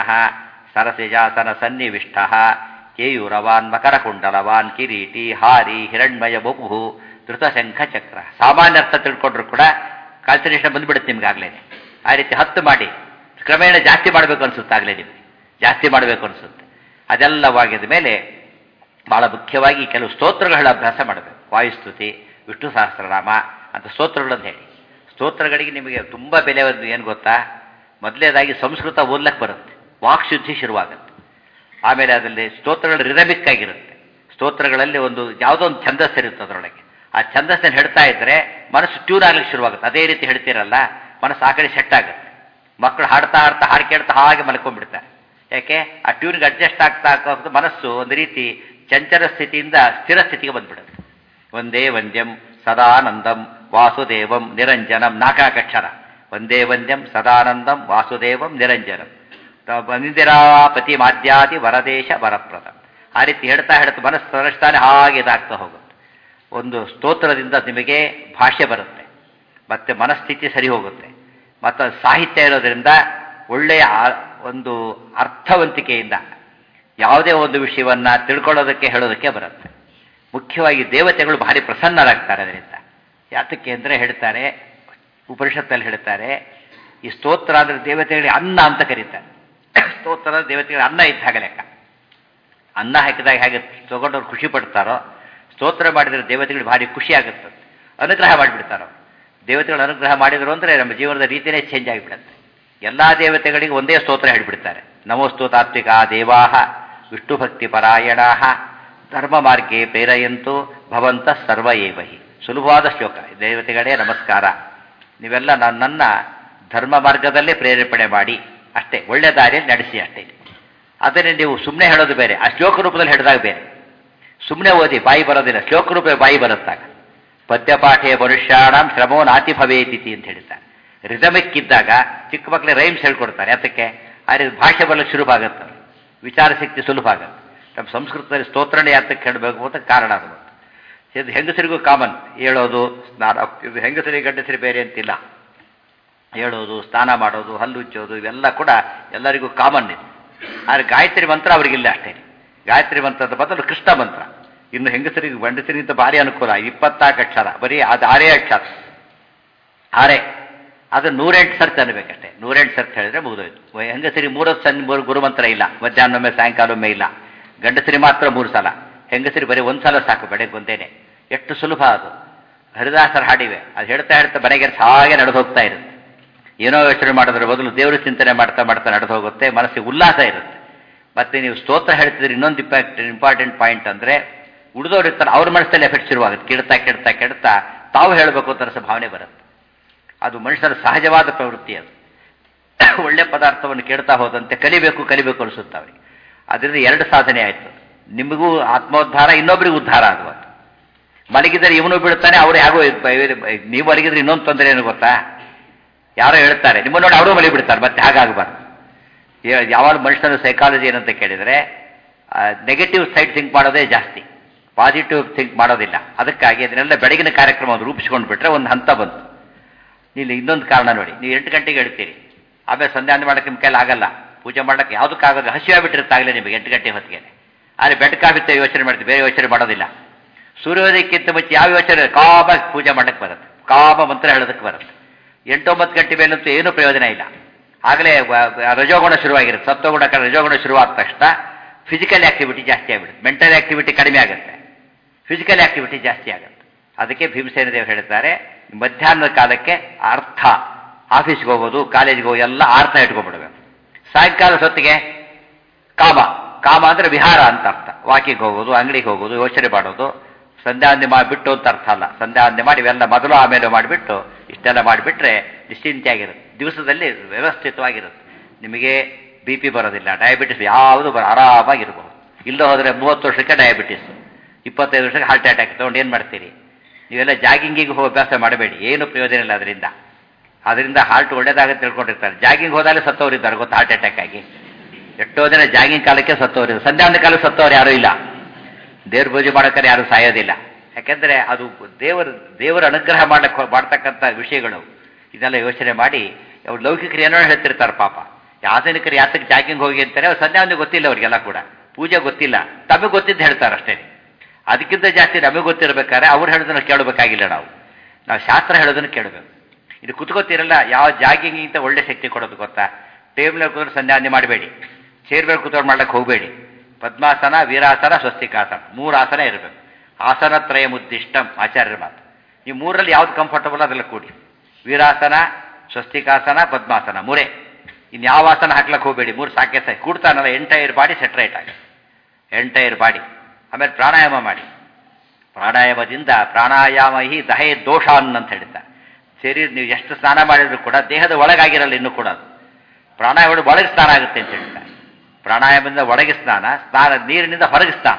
ಸರಸಿಜಾಸನ ಸನ್ನಿವಿಷ್ಟ ಕೇಯೂರವಾನ್ ಮಕರಕುಂಡಲವಾನ್ ಕಿರೀಟಿ ಹಾರಿ ಹಿರಣ್ಮಯ ಬೊಬ್ಬು ಧೃತಶಂಖ ಚಕ್ರ ಸಾಮಾನ್ಯ ಅರ್ಥ ತಿಳ್ಕೊಂಡ್ರು ಕೂಡ ಕಾನ್ಸಂಟ್ರೇಷನ್ ಬಂದ್ಬಿಡುತ್ತೆ ನಿಮ್ಗೆ ಆಗ್ಲೇನೆ ಆ ರೀತಿ ಹತ್ತು ಮಾಡಿ ಕ್ರಮೇಣ ಜಾಸ್ತಿ ಮಾಡಬೇಕು ಅನ್ಸುತ್ತೆ ಆಗಲೇ ನಿಮಗೆ ಜಾಸ್ತಿ ಮಾಡಬೇಕು ಅನಿಸುತ್ತೆ ಅದೆಲ್ಲವಾಗಿದ ಮೇಲೆ ಬಹಳ ಮುಖ್ಯವಾಗಿ ಕೆಲವು ಸ್ತೋತ್ರಗಳ ಅಭ್ಯಾಸ ಮಾಡಬೇಕು ವಾಯುಸ್ತುತಿ ವಿಷ್ಣು ಸಹಸ್ರನಾಮ ಅಂತ ಸ್ತೋತ್ರಗಳನ್ನು ಹೇಳಿ ಸ್ತೋತ್ರಗಳಿಗೆ ನಿಮಗೆ ತುಂಬ ಬೆಲೆ ಒಂದು ಏನು ಗೊತ್ತಾ ಮೊದಲೇದಾಗಿ ಸಂಸ್ಕೃತ ಓದ್ಲಕ್ಕೆ ಬರುತ್ತೆ ವಾಕ್ಶುದ್ಧಿ ಶುರುವಾಗುತ್ತೆ ಆಮೇಲೆ ಅದರಲ್ಲಿ ಸ್ತೋತ್ರಗಳು ರಿದಮಿಕ್ ಆಗಿರುತ್ತೆ ಸ್ತೋತ್ರಗಳಲ್ಲಿ ಒಂದು ಯಾವುದೋ ಒಂದು ಛಂದಸ್ಸು ಇರುತ್ತೆ ಅದರೊಳಗೆ ಆ ಛಂದಸ್ಸನ್ನು ಹೇಳ್ತಾ ಇದ್ರೆ ಮನಸ್ಸು ಟ್ಯೂನ್ ಆಗ್ಲಿಕ್ಕೆ ಶುರುವಾಗುತ್ತೆ ಅದೇ ರೀತಿ ಹೇಳ್ತೀರಲ್ಲ ಮನಸ್ಸು ಆ ಕಡೆ ಸೆಟ್ ಆಗುತ್ತೆ ಮಕ್ಕಳು ಹಾಡ್ತಾ ಹಾಡ್ತಾ ಹಾಡು ಕೇಳ್ತಾ ಹಾಗೆ ಮಲ್ಕೊಂಡ್ಬಿಡ್ತಾರೆ ಯಾಕೆ ಆ ಟ್ಯೂನ್ಗೆ ಅಡ್ಜಸ್ಟ್ ಆಗ್ತಾ ಆಗ್ತಾ ಮನಸ್ಸು ಒಂದು ರೀತಿ ಚಂಚಲ ಸ್ಥಿತಿಯಿಂದ ಸ್ಥಿರ ಸ್ಥಿತಿಗೆ ಬಂದ್ಬಿಡುತ್ತೆ ಒಂದೇ ವಂದ್ಯಂ ಸದಾನಂದಂ ವಾಸುದೇವಂ ನಿರಂಜನಂ ನಾಕಾಕಕ್ಷರ ಒಂದೇ ವಂದ್ಯಂ ಸದಾನಂದಂ ವಾಸುದೇವಂ ನಿರಂಜನಂ ಮಂದಿರಾಪತಿ ಮಾದ್ಯಾದಿ ವರದೇಶ ವರಪ್ರದ ಆ ರೀತಿ ಹೇಳ್ತಾ ಹೇಳ್ತಾ ಮನಸ್ಸು ಸರಸ್ತಾನೆ ಹಾಗೆ ಇದಾಗ್ತಾ ಹೋಗುತ್ತೆ ಒಂದು ಸ್ತೋತ್ರದಿಂದ ನಿಮಗೆ ಭಾಷೆ ಬರುತ್ತೆ ಮತ್ತೆ ಮನಸ್ಥಿತಿ ಸರಿ ಹೋಗುತ್ತೆ ಮತ್ತು ಸಾಹಿತ್ಯ ಇರೋದ್ರಿಂದ ಒಳ್ಳೆಯ ಒಂದು ಅರ್ಥವಂತಿಕೆಯಿಂದ ಯಾವುದೇ ಒಂದು ವಿಷಯವನ್ನ ತಿಳ್ಕೊಳ್ಳೋದಕ್ಕೆ ಹೇಳೋದಕ್ಕೆ ಬರುತ್ತೆ ಮುಖ್ಯವಾಗಿ ದೇವತೆಗಳು ಭಾರಿ ಪ್ರಸನ್ನರಾಗ್ತಾರೆ ಅದರಿಂದ ಯಾತಕ್ಕೆ ಅಂದರೆ ಹೇಳ್ತಾರೆ ಉಪನಿಷತ್ತಲ್ಲಿ ಹೇಳ್ತಾರೆ ಈ ಸ್ತೋತ್ರ ಅಂದರೆ ದೇವತೆಗಳಿಗೆ ಅನ್ನ ಅಂತ ಕರೀತಾರೆ ಸ್ತೋತ್ರ ದೇವತೆಗಳ ಅನ್ನ ಇದ್ದ ಹಾಗೆ ಲೆಕ್ಕ ಅನ್ನ ಹಾಕಿದಾಗ ಹೇಗೆ ತಗೊಂಡವ್ರು ಖುಷಿ ಪಡ್ತಾರೋ ಸ್ತೋತ್ರ ಮಾಡಿದರೆ ದೇವತೆಗಳು ಭಾರಿ ಖುಷಿ ಆಗುತ್ತೆ ಅನುಗ್ರಹ ಮಾಡಿಬಿಡ್ತಾರೋ ದೇವತೆಗಳು ಅನುಗ್ರಹ ಮಾಡಿದ್ರು ಅಂದರೆ ನಮ್ಮ ಜೀವನದ ರೀತಿಯೇ ಚೇಂಜ್ ಆಗಿಬಿಡುತ್ತೆ ಎಲ್ಲ ದೇವತೆಗಳಿಗೆ ಒಂದೇ ಸ್ತೋತ್ರ ಹೇಳಿಬಿಡ್ತಾರೆ ನಮೋಸ್ತು ತಾತ್ವಿಕ ದೇವಾಹ ವಿಷ್ಣು ಭಕ್ತಿ ಪರಾಯಣಾ ಧರ್ಮ ಮಾರ್ಗೆ ಪ್ರೇರಯಂತು ಭವಂತ ಸರ್ವ ಏವಹಿ ಸುಲಭವಾದ ಶ್ಲೋಕ ದೇವತೆಗಳೇ ನಮಸ್ಕಾರ ನೀವೆಲ್ಲ ನನ್ನನ್ನು ಧರ್ಮ ಮಾರ್ಗದಲ್ಲೇ ಪ್ರೇರೇಪಣೆ ಮಾಡಿ ಅಷ್ಟೇ ಒಳ್ಳೆ ದಾರಿಯಲ್ಲಿ ನಡೆಸಿ ಅಷ್ಟೇ ಅದನ್ನೇ ನೀವು ಸುಮ್ಮನೆ ಹೇಳೋದು ಬೇರೆ ಆ ಶ್ಲೋಕ ರೂಪದಲ್ಲಿ ಹೇಳಿದಾಗ ಬೇರೆ ಸುಮ್ಮನೆ ಓದಿ ಬಾಯಿ ಬರೋದಿಲ್ಲ ಶ್ಲೋಕ ರೂಪ ಬಾಯಿ ಬರುತ್ತಾಗ ಪದ್ಯಪಾಠೆ ಮನುಷ್ಯಾಣಂ ಶ್ರಮೋ ನಾತಿ ಭವೇತಿಥಿ ಅಂತ ಹೇಳ್ತಾರೆ ರಿದಮಿಕ್ ಇದ್ದಾಗ ಚಿಕ್ಕ ಮಕ್ಕಳಿಗೆ ರೈಮ್ಸ್ ಹೇಳ್ಕೊಡ್ತಾರೆ ಅದಕ್ಕೆ ಆ ರೀತಿ ಭಾಷೆ ಬರಲಿಕ್ಕೆ ಶುರುವಾಗುತ್ತೆ ವಿಚಾರ ಶಕ್ತಿ ಸುಲಭ ಆಗುತ್ತೆ ನಮ್ಮ ಸಂಸ್ಕೃತದಲ್ಲಿ ಸ್ತೋತ್ರನೇ ಯಾತಕ್ಕೆ ಹೇಳಬೇಕು ಅಂತ ಕಾರಣ ಅದು ಇದು ಹೆಂಗಸರಿಗೂ ಕಾಮನ್ ಹೇಳೋದು ಸ್ನಾನ ಇದು ಹೆಂಗಸರಿಗೆ ಗಂಡಸರಿ ಬೇರೆ ಅಂತಿಲ್ಲ ಹೇಳೋದು ಸ್ನಾನ ಮಾಡೋದು ಹಲ್ಲು ಉಚ್ಚೋದು ಇವೆಲ್ಲ ಕೂಡ ಎಲ್ಲರಿಗೂ ಕಾಮನ್ ಇದೆ ಆದರೆ ಗಾಯತ್ರಿ ಮಂತ್ರ ಅವರಿಗಿಲ್ಲ ಅಷ್ಟೇ ಗಾಯತ್ರಿ ಮಂತ್ರದ ಬದಲು ಕೃಷ್ಣ ಮಂತ್ರ ಇನ್ನು ಹೆಂಗಸರಿಗೆ ಗಂಡಸರಿಗಿಂತ ಭಾರಿ ಅನುಕೂಲ ಇಪ್ಪತ್ನಾಲ್ಕು ಅಕ್ಷರ ಬರೀ ಅದು ಆರೇ ಅಕ್ಷರ ಆರೇ ಅದು ನೂರೆಂಟು ಸರ್ತಿ ಅನ್ಬೇಕಷ್ಟೇ ನೂರೆಂಟು ಸರ್ತಿ ಹೇಳಿದ್ರೆ ಮುಗಿದೋಯ್ತು ಹೆಂಗಸರಿಗೆ ಮೂರತ್ತು ಸಣ್ಣ ಮೂರು ಗುರುಮಂತ್ರ ಇಲ್ಲ ಮಧ್ಯಾಹ್ನೊಮ್ಮೆ ಸಾಯಂಕಾಲೊಮ್ಮೆ ಇಲ್ಲ ಗಂಡಸರಿ ಮಾತ್ರ ಮೂರು ಸಲ ಹೆಂಗಸರಿ ಬರೀ ಒಂದು ಸಲ ಸಾಕು ಬೆಳಗ್ಗೆ ಒಂದೇನೆ ಎಷ್ಟು ಸುಲಭ ಅದು ಹರಿದಾಸರ ಹಾಡಿವೆ ಅದು ಹೇಳ್ತಾ ಹೇಳ್ತಾ ಮನೆಗೆ ಹಾಗೆ ನಡೆದು ಹೋಗ್ತಾ ಇರುತ್ತೆ ಏನೋ ಯೋಚನೆ ಮಾಡೋದ್ರ ಬದಲು ದೇವರು ಚಿಂತನೆ ಮಾಡ್ತಾ ಮಾಡ್ತಾ ನಡೆದು ಹೋಗುತ್ತೆ ಮನಸ್ಸಿಗೆ ಉಲ್ಲಾಸ ಇರುತ್ತೆ ಮತ್ತೆ ನೀವು ಸ್ತೋತ್ರ ಹೇಳ್ತಿದ್ರೆ ಇನ್ನೊಂದು ಇಂಪ್ಯಾಕ್ಟ್ ಇಂಪಾರ್ಟೆಂಟ್ ಪಾಯಿಂಟ್ ಅಂದರೆ ಉಳಿದವ್ರು ಇರ್ತಾರೆ ಅವ್ರ ಮನಸ್ಸಲ್ಲಿ ಎಫೆಕ್ಟ್ ಶುರುವಾಗುತ್ತೆ ಕೆಡ್ತಾ ಕೆಡ್ತಾ ಕೆಡ್ತಾ ತಾವು ಹೇಳಬೇಕು ಅಂತ ಅನಿಸೋ ಭಾವನೆ ಬರುತ್ತೆ ಅದು ಮನುಷ್ಯರ ಸಹಜವಾದ ಪ್ರವೃತ್ತಿ ಅದು ಒಳ್ಳೆ ಪದಾರ್ಥವನ್ನು ಕೇಳ್ತಾ ಹೋದಂತೆ ಕಲಿಬೇಕು ಕಲಿಬೇಕು ಅನಿಸುತ್ತೆ ಅವರಿಗೆ ಅದರಿಂದ ಎರಡು ಸಾಧನೆ ಆಯಿತು ನಿಮಗೂ ಆತ್ಮೋದ್ಧಾರ ಇನ್ನೊಬ್ಬರಿಗೂ ಉದ್ಧಾರ ಆಗುವುದು ಮಲಗಿದರೆ ಇವನು ಬೀಳ್ತಾನೆ ಅವರು ಯಾಗೋ ನೀವು ಮಲಗಿದ್ರೆ ಇನ್ನೊಂದು ತೊಂದರೆ ಏನು ಗೊತ್ತಾ ಯಾರೋ ಹೇಳ್ತಾರೆ ನಿಮ್ಮ ನೋಡಿ ಅವರು ಮಲಿ ಬಿಡ್ತಾರೆ ಮತ್ತೆ ಹಾಗಾಗಬಾರ್ದು ಯಾವಾಗ ಮನುಷ್ಯನ ಸೈಕಾಲಜಿ ಏನಂತ ಕೇಳಿದರೆ ನೆಗೆಟಿವ್ ಸೈಡ್ ಥಿಂಕ್ ಮಾಡೋದೇ ಜಾಸ್ತಿ ಪಾಸಿಟಿವ್ ಥಿಂಕ್ ಮಾಡೋದಿಲ್ಲ ಅದಕ್ಕಾಗಿ ಅದನ್ನೆಲ್ಲ ಬೆಳಗಿನ ಕಾರ್ಯಕ್ರಮವನ್ನು ರೂಪಿಸ್ಕೊಂಡು ಬಿಟ್ರೆ ಒಂದು ಹಂತ ಬಂತು ಇಲ್ಲಿ ಇನ್ನೊಂದು ಕಾರಣ ನೋಡಿ ನೀವು ಎಂಟು ಗಂಟೆಗೆ ಹೇಳ್ತೀರಿ ಆಮೇಲೆ ಸಂಧ್ಯಾನ ಮಾಡೋಕ್ಕೆ ನಿಮ್ಮ ಕೈಲಿ ಆಗಲ್ಲ ಪೂಜೆ ಮಾಡೋಕ್ಕೆ ಯಾವುದಕ್ಕಾಗೋದು ಹಸಿವಾಗ್ಬಿಟ್ಟಿರುತ್ತಾಗಲೇ ನಿಮಗೆ ಎಂಟು ಗಂಟೆ ಹೊತ್ತಿಗೆ ಆದರೆ ಬೆಡ್ ಕಾಫಿ ತ ಯೋಚನೆ ಮಾಡ್ತೀವಿ ಬೇರೆ ಯೋಚನೆ ಮಾಡೋದಿಲ್ಲ ಸೂರ್ಯೋದಯಕ್ಕಿಂತ ಮುಂಚೆ ಯಾವ ಯೋಚನೆ ಕಾಮ ಪೂಜೆ ಮಾಡಕ್ಕೆ ಬರುತ್ತೆ ಕಾಮ ಮಂತ್ರ ಹೇಳೋದಕ್ಕೆ ಬರುತ್ತೆ ಎಂಟೊಂಬತ್ತು ಗಂಟೆ ಮೇಲಂತೂ ಏನೂ ಪ್ರಯೋಜನ ಇಲ್ಲ ಆಗಲೇ ರಜೋಗುಣ ಶುರುವಾಗಿರುತ್ತೆ ಸತ್ವಗುಣ ಕ- ರಜೋಗುಣ ಶುರುವಾದ ತಕ್ಷಣ ಫಿಸಿಕಲ್ ಆಕ್ಟಿವಿಟಿ ಜಾಸ್ತಿ ಆಗಿಬಿಡುತ್ತೆ ಮೆಂಟಲ್ ಆಕ್ಟಿವಿಟಿ ಕಡಿಮೆ ಆಗುತ್ತೆ ಫಿಸಿಕಲ್ ಆಕ್ಟಿವಿಟಿ ಜಾಸ್ತಿ ಆಗುತ್ತೆ ಅದಕ್ಕೆ ಭೀಮಸೇನ ದೇವರು ಹೇಳ್ತಾರೆ ಮಧ್ಯಾಹ್ನದ ಕಾಲಕ್ಕೆ ಅರ್ಥ ಆಫೀಸ್ಗೆ ಹೋಗೋದು ಕಾಲೇಜ್ಗೆ ಹೋಗೋದು ಎಲ್ಲ ಅರ್ಥ ಇಟ್ಕೊಂಡ್ಬಿಡ್ಬೇಕು ಸಾಯಂಕಾಲ ಹೊತ್ತಿಗೆ ಕಾಮ ಕಾಮ ಅಂದ್ರೆ ವಿಹಾರ ಅಂತ ಅರ್ಥ ವಾಕಿಂಗ್ ಹೋಗೋದು ಅಂಗಡಿಗೆ ಹೋಗೋದು ಯೋಚನೆ ಮಾಡೋದು ಸಂಧ್ಯಾವಂದನೆ ಮಾಡಿಬಿಟ್ಟು ಅಂತ ಅರ್ಥ ಅಲ್ಲ ಸಂಧ್ಯಾವಂದನೆ ಮಾಡಿ ಇವೆಲ್ಲ ಮೊದಲು ಆಮೇಲೆ ಮಾಡಿಬಿಟ್ಟು ಇಷ್ಟೆಲ್ಲ ಮಾಡಿಬಿಟ್ರೆ ನಿಶ್ಚಿಂತೆಯಾಗಿರುತ್ತೆ ದಿವಸದಲ್ಲಿ ವ್ಯವಸ್ಥಿತವಾಗಿರುತ್ತೆ ನಿಮಗೆ ಬಿ ಪಿ ಬರೋದಿಲ್ಲ ಡಯಾಬಿಟಿಸ್ ಯಾವುದು ಬರ ಆರಾಮಾಗಿರ್ಬೋದು ಇಲ್ಲೋ ಹೋದರೆ ಮೂವತ್ತು ವರ್ಷಕ್ಕೆ ಡಯಾಬಿಟಿಸ್ ಇಪ್ಪತ್ತೈದು ವರ್ಷಕ್ಕೆ ಹಾರ್ಟ್ ಅಟ್ಯಾಕ್ ತೊಗೊಂಡು ಏನು ಮಾಡ್ತೀರಿ ನೀವೆಲ್ಲ ಜಾಗಿಂಗಿಗೆ ಹೋಗಿ ಅಭ್ಯಾಸ ಮಾಡಬೇಡಿ ಏನು ಪ್ರಯೋಜನ ಇಲ್ಲ ಅದರಿಂದ ಅದರಿಂದ ಹಾರ್ಟ್ ಒಳ್ಳೇದಾಗುತ್ತೆ ತಿಳ್ಕೊಂಡಿರ್ತಾರೆ ಜಾಗಿಂಗ್ ಹೋದಾಗಲೇ ಸತ್ತವರಿದ್ದಾರೆ ಗೊತ್ತಾ ಹಾರ್ಟ್ ಅಟ್ಯಾಕ್ ಆಗಿ ಎಷ್ಟೋ ಜನ ಜಾಗಿಂಗ್ ಕಾಲಕ್ಕೆ ಸತ್ತವರು ಸಂಧ್ಯಾವಂದ ಕಾಲಕ್ಕೆ ಸತ್ತವರು ಯಾರೂ ಇಲ್ಲ ದೇವ್ರ ಪೂಜೆ ಮಾಡೋಕ್ಕಾರೆ ಯಾರು ಸಾಯೋದಿಲ್ಲ ಯಾಕೆಂದ್ರೆ ಅದು ದೇವರ ದೇವರ ಅನುಗ್ರಹ ಮಾಡಕ್ಕೆ ಮಾಡ್ತಕ್ಕಂಥ ವಿಷಯಗಳು ಇದೆಲ್ಲ ಯೋಚನೆ ಮಾಡಿ ಅವ್ರು ಲೌಕಿಕರು ಏನೋ ಹೇಳ್ತಿರ್ತಾರೆ ಪಾಪ ಆಧುನಿಕರು ಯಾತಕ್ಕೆ ಜಾಗಿಂಗ್ ಹೋಗಿ ಅಂತಾರೆ ಅವ್ರು ಸಂಧ್ಯಾವಂದ ಗೊತ್ತಿಲ್ಲ ಅವ್ರಿಗೆಲ್ಲ ಕೂಡ ಪೂಜೆ ಗೊತ್ತಿಲ್ಲ ತಮಗೆ ಗೊತ್ತಿದ್ದು ಹೇಳ್ತಾರೆ ಅಷ್ಟೇ ಅದಕ್ಕಿಂತ ಜಾಸ್ತಿ ನಮಗೆ ಗೊತ್ತಿರ್ಬೇಕಾದ್ರೆ ಅವ್ರು ಹೇಳೋದನ್ನ ಕೇಳಬೇಕಾಗಿಲ್ಲ ನಾವು ನಾವು ಶಾಸ್ತ್ರ ಹೇಳೋದನ್ನು ಕೇಳಬೇಕು ಇದು ಕುತ್ಕೋತಿರಲ್ಲ ಯಾವ ಜಾಗಿಂಗಿಂತ ಒಳ್ಳೆ ಶಕ್ತಿ ಕೊಡೋದು ಗೊತ್ತಾ ಟೇಬಲ್ ಕೂತ್ಕೊಂಡು ಸಂಧ್ಯಾವಂದನೆ ಮಾಡಬೇಡಿ ಚೇರ್ ಮೇಲೆ ಕೂತ್ಕೊಂಡು ಮಾಡ್ಲಿಕ್ಕೆ ಹೋಗಬೇಡಿ ಪದ್ಮಾಸನ ವೀರಾಸನ ಸ್ವಸ್ತಿಕಾಸನ ಮೂರು ಆಸನ ಇರಬೇಕು ಆಸನ ತ್ರಯ ಮುದ್ದಿಷ್ಟಂ ಆಚಾರ್ಯರ ಮಾತು ಈ ಮೂರಲ್ಲಿ ಯಾವ್ದು ಕಂಫರ್ಟಬಲ್ ಅದೆಲ್ಲ ಕೂಡಿ ವೀರಾಸನ ಸ್ವಸ್ತಿಕಾಸನ ಪದ್ಮಾಸನ ಮೂರೇ ಇನ್ಯಾವ ಆಸನ ಹಾಕ್ಲಕ್ಕೆ ಹೋಗಬೇಡಿ ಮೂರು ಸಾಕೆ ಸಾಕು ಕೂಡ್ತಾನಲ್ಲ ಎಂಟೈರ್ ಬಾಡಿ ಸೆಟ್ರೈಟ್ ಆಗಿ ಎಂಟೈರ್ ಬಾಡಿ ಆಮೇಲೆ ಪ್ರಾಣಾಯಾಮ ಮಾಡಿ ಪ್ರಾಣಾಯಾಮದಿಂದ ಪ್ರಾಣಾಯಾಮ ಹಿ ದಹೆ ದೋಷ ಅಂತ ಹೇಳ್ತಾರೆ ಶರೀರ ನೀವು ಎಷ್ಟು ಸ್ನಾನ ಮಾಡಿದ್ರು ಕೂಡ ದೇಹದ ಒಳಗಾಗಿರಲ್ಲ ಇನ್ನೂ ಕೂಡ ಅದು ಪ್ರಾಣಾಯಾಮ ಒಳಗೆ ಸ್ನಾನ ಆಗುತ್ತೆ ಅಂತ ಹೇಳ್ತಾರೆ ಪ್ರಾಣಾಯಾಮದಿಂದ ಒಳಗೆ ಸ್ನಾನ ಸ್ನಾನ ನೀರಿನಿಂದ ಹೊರಗೆ ಸ್ನಾನ